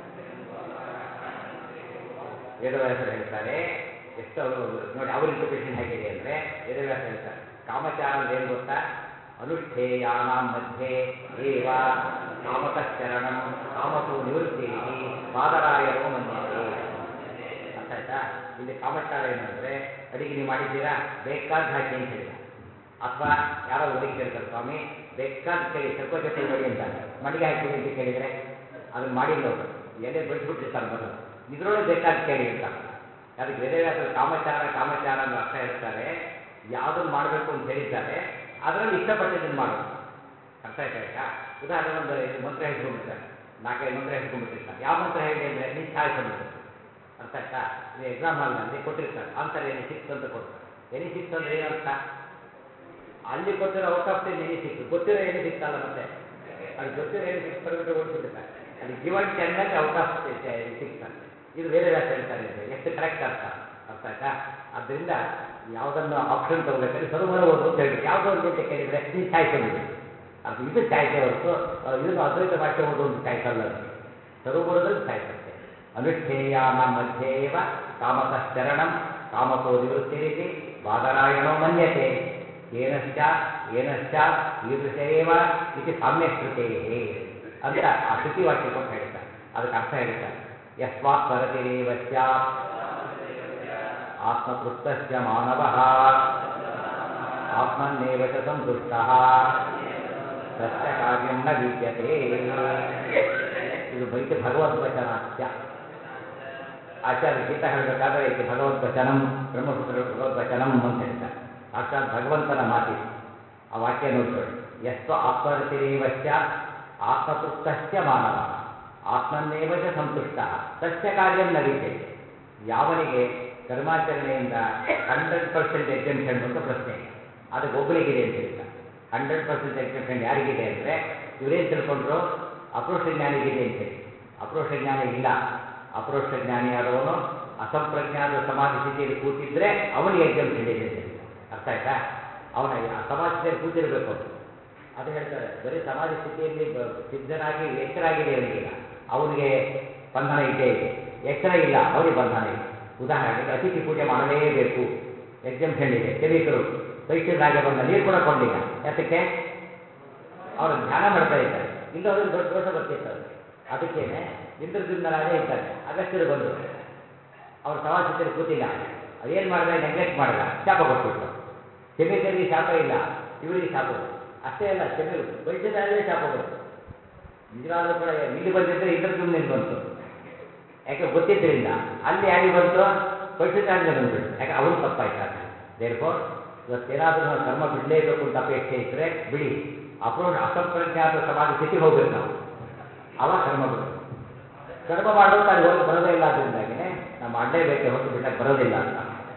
ವೇದವ್ಯಾಸರು ಹೇಳ್ತಾರೆ ಎಷ್ಟು ಅವರು ನೋಡಿ ಅವ್ರ ಇಂಟರ್ಪ್ರಿಟೇಷನ್ ಹೇಗಿದೆ ಅಂದರೆ ವೇದವ್ಯಾಸ ಹೇಳ್ತಾರೆ ಕಾಮಚಾರ ಅಂದ್ರೆ ಏನು ಗೊತ್ತಾ ಅನುಷ್ಠೇಯಾನಾಂ ಮಧ್ಯೆ ಏವ ಕಾಮತಃ ಶರಣಂ ಕಾಮತು ನಿವೃತ್ತಿ ಬಾದರಾಯಣೋ ಮನ್ಯತೆ ಅರ್ಥ ಆಯ್ತಾ ಇಲ್ಲಿ ಕಾಮಚಾರ ಏನು ಅಂದರೆ ಅಡಿಗೆ ನೀವು ಮಾಡಿದ್ದೀರಾ ಬೇಕಾದ ಹಾಕಿ ಅಂತ ಹೇಳಿದ ಅಥವಾ ಯಾರೋ ಹುಡುಗಿ ಕೇಳ್ತಾರೆ ಸ್ವಾಮಿ ಬೇಕಾದ ಕೇಳಿ ಚಕೋಚಪ್ಪಲ್ ಮಾಡಿ ಅಂತಾನೆ ಮಣ್ಣಿಗೆ ಹಾಕಿಬಿಡಿ ಅಂತ ಕೇಳಿದರೆ ಅದನ್ನು ಮಾಡಿಲ್ಲ ಅವರು ಎಲೆ ಬಡಿಸ್ಬಿಟ್ಟಿರ್ತಾರೆ ಮೊದಲು ಇದರೊಳಗೆ ಬೇಕಾದ ಕೇಳಿ ಅಂತ ಅದಕ್ಕೆ ವೇದವ್ಯಾಸರು ಕಾಮಚಾರ ಕಾಮಚಾರ ಅನ್ನೋ ಅರ್ಥ ಹೇಳ್ತಾರೆ ಯಾವುದನ್ನು ಮಾಡಬೇಕು ಅಂತ ಹೇಳಿದ್ದಾರೆ ಅದರಲ್ಲಿ ಇಷ್ಟಪಟ್ಟಿದ್ದನ್ನು ಮಾಡೋದು ಅರ್ಥ ಆಯ್ತಾ ಈಗ ಉದಾಹರಣೆ ಒಂದು ಇದು ಮಂತ್ರ ಹೇಳ್ಕೊಂಡ್ಬಿಡ್ತಾರೆ ನಾಲ್ಕೈದು ಮಂತ್ರ ಹೇಳ್ಕೊಂಡ್ಬಿಟ್ಟಿರ್ತಾರೆ ಯಾವ ಮಂತ್ರ ಹೇಳಿ ಅಂದರೆ ನೀನು ಚಾಯ್ಸ್ ಅಂದ್ಬಿಡ್ತಾರೆ ಅರ್ಥ ಆಯ್ತಾ ಇದು ಎಕ್ಸಾಮ್ ಹಾಲ್ನಲ್ಲಿ ಕೊಟ್ಟಿರ್ತಾರೆ ಆನ್ಸರ್ ಎನಿ ಸಿಕ್ಸ್ ಅಂತ ಕೊಡ್ತಾರೆ ಎನಿ ಸಿಕ್ಸ್ ಅಂದ್ರೆ ಏನರ್ಥ ಅಲ್ಲಿ ಕೊಟ್ಟಿರೋ out of ten any six ಗೊತ್ತಿರೋ ಎನಿ ಸಿಕ್ಸ್ ಅಲ್ಲ ಮತ್ತೆ ಅದು ಗೊತ್ತಿರೋ ಎನಿ ಸಿಕ್ಸ್ ಬರ್ಬಿಟ್ಟು ಓಡಿಸ್ಬಿಟ್ಟಿರ್ತಾರೆ ಅಲ್ಲಿ ಗಿವನ್ ಟೆನ್ನಲ್ಲಿ ಔಟ್ ಆಫ್ ಸಿಕ್ಸ್ ಇದು ವೇದವ್ಯಾಸ ಹೇಳ್ತಾರೆ ಅಂದರೆ ಎಷ್ಟು ಕರೆಕ್ಟ್ ಅರ್ಥ ಅರ್ಥ ಆಯ್ತಾ ಆದ್ದರಿಂದ ಯಾವುದನ್ನು ಆಪ್ಷನ್ ತಗೋಬೇಕಾದ್ರೆ ಸದುಮಲ ಓದು ಅಂತ ಹೇಳ್ಬಿಟ್ಟು ಯಾವುದು ಒಂದು ಅಂತ ಕೇಳಿದರೆ ನೀನು ಚಾಯ್ಸ್ ಅಂದ್ಬಿಡಿ ಅರ್ಥ ಇದು ಚಾಯ್ಸೇ ಹೊರತು ಅಹ್, ಇದನ್ನು ಅದ್ವೈತ ಭಾಷೆ ಓದು ಒಂದು ಚಾಯ್ಸ್ ಅಲ್ಲ ಅದು ಸದುಮೂಲದಲ್ಲಿ ಚಾಯ್ಸ್ ಅಷ್ಟೇ ಅನುಷ್ಠೇಯಾನ ಮಧ್ಯೇವ ಕಾಮತಃ ಶರಣಂ ಕಾಮತೋ ನಿವೃತ್ತಿರಿತಿ ಬಾದರಾಯಣೋ ಮನ್ಯತೆ ಏನಶ್ಚ ಏನಶ್ಚ ಈದೃಶ ಏವ ಇತಿ ಸಾಮ್ಯಶ್ರುತೇ ಅಂತ ಆ ಶ್ರುತಿ ವಾಕ್ಯ ಕೊಟ್ಟು ಹೇಳ್ತಾರೆ ಅದಕ್ಕೆ ಅರ್ಥ ಹೇಳ್ತಾರೆ ಯಸ್ಮಾತ್ ಪರತಿರೇವ ಸ್ಯಾತ್ ಆತ್ಮತೃಪ್ತಸ್ಯ ಮಾನವಃ ಆತ್ಮನ್ನೇವ ಚ ಸಂತುಷ್ಟಃ ತಸ್ಯ ಕಾರ್ಯಂ ನ ವಿದ್ಯತೆ ಇದು ಬೈತಿ ಭಗವದ್ವಚನಾಚ್ಯ ಆಚಾರ್ಯ ಗೀತಾ ಹೇಳಬೇಕಾದ್ರೆ ಇದು ಭಗವದ್ವಚನಂ ಬ್ರಹ್ಮಸೂತ್ರ ಭಗವದ್ವಚನಂ ಅಂತ ಹೇಳ್ತಾರೆ ಸಾಕ್ಷಾತ್ ಭಗವಂತನ ಮಾತಿದೆ ಆ ವಾಕ್ಯ ನೋಡ್ಕೊಳ್ಳಿ ಎಷ್ಟು ಆತ್ಮರತಿರೇವಶ್ಚ ಆತ್ಮತೃಪ್ತಶ್ಚ ಮಾನವ ಆತ್ಮನ್ನೇವ ಚ ಸಂತುಷ್ಟ ತಸ್ಯ ಕಾರ್ಯಂ ನ ವಿದ್ಯತೆ ಯಾವನಿಗೆ ಕರ್ಮಾಚರಣೆಯಿಂದ ಹಂಡ್ರೆಡ್ ಪರ್ಸೆಂಟ್ ಎಕ್ಸೆಂಪ್ಷನ್ ಅಂತ ಪ್ರಶ್ನೆ ಅದಕ್ಕೆ ಒಬ್ಬನಿಗಿದೆ ಅಂತ ಹೇಳಿದ ಹಂಡ್ರೆಡ್ ಪರ್ಸೆಂಟ್ ಎಕ್ಸೆಂಪ್ಷನ್ ಯಾರಿಗಿದೆ ಅಂದರೆ ಇವರೇನು ತಿಳ್ಕೊಂಡ್ರು ಅಪ್ರೋಷ ಜ್ಞಾನಿಗಿದೆ ಅಂತ ಹೇಳಿ ಅಪ್ರೋಷ ಜ್ಞಾನಿ ಇಲ್ಲ ಅಪ್ರೋಷ ಜ್ಞಾನಿಯಾದವನು ಅಸಂಪ್ರಜ್ಞಾತ ಸಮಾಧಿ ಸ್ಥಿತಿಯಲ್ಲಿ ಕೂತಿದ್ರೆ ಅವನಿಗೆ ಎಕ್ಸೆಂಪ್ಷನ್ ಇದೆ ಅಂತ ಹೇಳಿ ಅರ್ಥ ಆಯ್ತಾ ಅವನ ಆ ಸಮಾಧಿ ಸ್ಥಿತಿಯಲ್ಲಿ ಕೂತಿರಬೇಕು ಅವನು ಅದು ಹೇಳ್ತಾರೆ ಬರೀ ಸಮಾಧಿ ಸ್ಥಿತಿಯಲ್ಲಿ ಬ- ಸಿದ್ಧನಾಗಿ ಎಚ್ಚರ ಆಗಿದೆ ಅವನಿಗೀಗ ಅವನಿಗೆ ಬಂಧನ ಇದ್ದೇ ಇದೆ ಎಚ್ಚರ ಇಲ್ಲ ಅವನಿಗೆ ಬಂಧನ ಇದೆ ಉದಾಹರಣೆಗೆ ಅತಿಥಿ ಪೂಜೆ ಮಾಡಲೇಬೇಕು ಎಕ್ಸೆಂಪ್ಷನ್ ಇದೆ ಶರೀಕರು ಪರೀಕ್ಷೆದಾಗೆ ಬಂದ ನೀರು ಕೂಡ ಕೊಡಲಿಲ್ಲ ಯಾತಕ್ಕೆ ಅವರು ಧ್ಯಾನ ಮಾಡ್ತಾ ಇದ್ದಾರೆ ಇಲ್ಲ ಅವ್ರಿಗೆ ದೊಡ್ಡ ದೋಷ ಬರ್ತಿತ್ತು ಅವ್ರಿಗೆ ಅದಕ್ಕೇನೆ ಇಂದ್ರದಿಂದ ರಾಜೇ ಇದ್ದಾನೆ ಅಗಸ್ತ್ಯರು ಬಂದರು ಅವ್ರ ಸಮಾಜದಲ್ಲಿ ಕೂತಿಲ್ಲ ಅದೇನು ಮಾಡಿದ ನೆಗ್ಲೆಕ್ಟ್ ಮಾಡಿದ ಶಾಪ ಕೊಟ್ಬಿಟ್ರು ಶಮೀಕರಿಗೆ ಶಾಪ ಇಲ್ಲ ಇವರಿಗೆ ಶಾಪ ಬಂತು ಅಷ್ಟೇ ಅಲ್ಲ ಶಮಿ ಪರೀಕ್ಷೆದಾಗಲೇ ಶಾಪ ಬಂತು ನಿಜವಾಗ್ಲೂ ಕೂಡ ಇಲ್ಲಿ ಬಂದಿದ್ರೆ ಇಂದ್ರದ್ಯುಮ್ನಿಗೆ ಬಂತು ಯಾಕೆ ಗೊತ್ತಿದ್ದರಿಂದ ಅಲ್ಲಿ ಯಾರಿಗೆ ಬಂತು ಪರೀಕ್ಷೆದಾಗಲೇ ಬಂದ್ಬಿಡ್ತು ಯಾಕೆ ಅವನು ತಪ್ಪಾಯ್ತು ಅಂತ ದೇರ್ಫೋರ್ ಇವತ್ತೇನಾದರೂ ನಾವು ಕರ್ಮ ಬಿಡಲೇಬೇಕು ಅಂತ ಅಪೇಕ್ಷೆ ಇದ್ದರೆ ಬಿಡಿ ಅಪ್ರೋಷ ಅಸಂಪ್ರಜ್ಞಾತ ಸಮಾಧಿ ಸ್ಥಿತಿಗೆ ಹೋಗ್ಬೇಕು ನಾವು ಅವಾಗ ಕರ್ಮ ಬಿಡಬೇಕು ಕರ್ಮ ಮಾಡೋದು ಅಲ್ಲಿ ಹೊರಗೆ ಬರೋದೇ ಇಲ್ಲ ಅದರಿಂದಾಗಿನೇ ನಾವು ಮಾಡಲೇಬೇಕೆ ಹೊರತು ಬಿಟ್ಟಕ್ಕೆ ಬರೋದಿಲ್ಲ ಅಂತ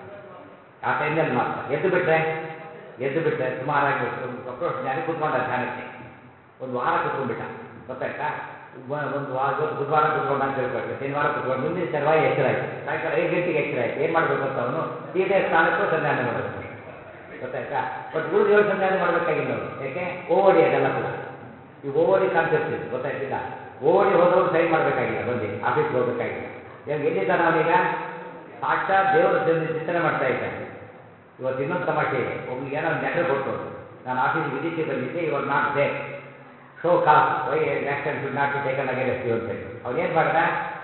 ಆ ಟೈಮ್ನಲ್ಲಿ ಮಾತ್ರ ಎದ್ದು ಬಿಟ್ರೆ ಎದ್ದು ಬಿಟ್ರೆ ಸುಮಾರಾಗಿ ಅಪ್ರೋಷ್ ಜ್ಞಾನಿ ಕೂತ್ಕೊಂಡ ಧ್ಯಾನಕ್ಕೆ ಒಂದು ವಾರ ಕೂತ್ಕೊಂಡ್ಬಿಟ್ಟ ಗೊತ್ತಾಯ್ತಾ ಒಬ್ಬ- ಒಂದು ವಾರ ಇವತ್ತು ಬುಧವಾರ ಕೂತ್ಕೊಂಡ ಅಂತ ತಿಳ್ಕೊಳ್ರಿ ಶನಿವಾರ ಕೂತ್ಕೊಂಡು ಮುಂದಿನ ಶನಿವಾರ ಎಚ್ಚರ ಆಯ್ತು ಸಾಯಂಕಾಲ ಐದು ಗಂಟೆಗೆ ಎಚ್ಚರ ಆಯ್ತು ಏನು ಮಾಡಬೇಕು ಅಂತ ಅವನು ಸೀದೆ ಸ್ನಾನಕ್ಕೂ ಸಂಧಾನ ಮಾಡಬೇಕು ಗೊತ್ತಾಯ್ತಾ ಬಟ್ ಉಳಿದು ಏಳು ಸಂಧಾನ ಮಾಡಬೇಕಾಗಿಲ್ಲ ಅವನು ಯಾಕೆ ಓಡಿ ಅದೆಲ್ಲ ಕೂಡ ಈ ಓಡಿ ಕಾನ್ಸೆಪ್ಟ್ ಇದು ಗೊತ್ತಾಯ್ತಿಲ್ಲ ಓಡಿ ಹೋದವರು ಸೈನ್ ಮಾಡಬೇಕಾಗಿಲ್ಲ ಬಂದು ಆಫೀಸ್ಗೆ ಹೋಗಬೇಕಾಗಿಲ್ಲ ಇವಾಗ ಎಲ್ಲಿದ್ದಾನೆ ಅವನೀಗ ಸಾಕ್ಷಾತ್ ದೇವರು ಜನ ಚಿಂತನೆ ಮಾಡ್ತಾ ಇದ್ದಾನೆ ಇವತ್ತು ಇನ್ನೊಂದು ತಮಾಷೆ ಇದೆ ಒಬ್ನಿಗೆ ಏನೋ ಒಂದು ಲೆಟರ್ ಕೊಟ್ಟರು ನಾನು ಆಫೀಸ್ ವಿಜಿಟಿಗೆ ಬಂದಿದ್ದೆ ಇವರು not there show cause why action should not be taken against you ಅಂತ ಹೇಳಿ ಅವನೇನು ಮಾಡ್ದ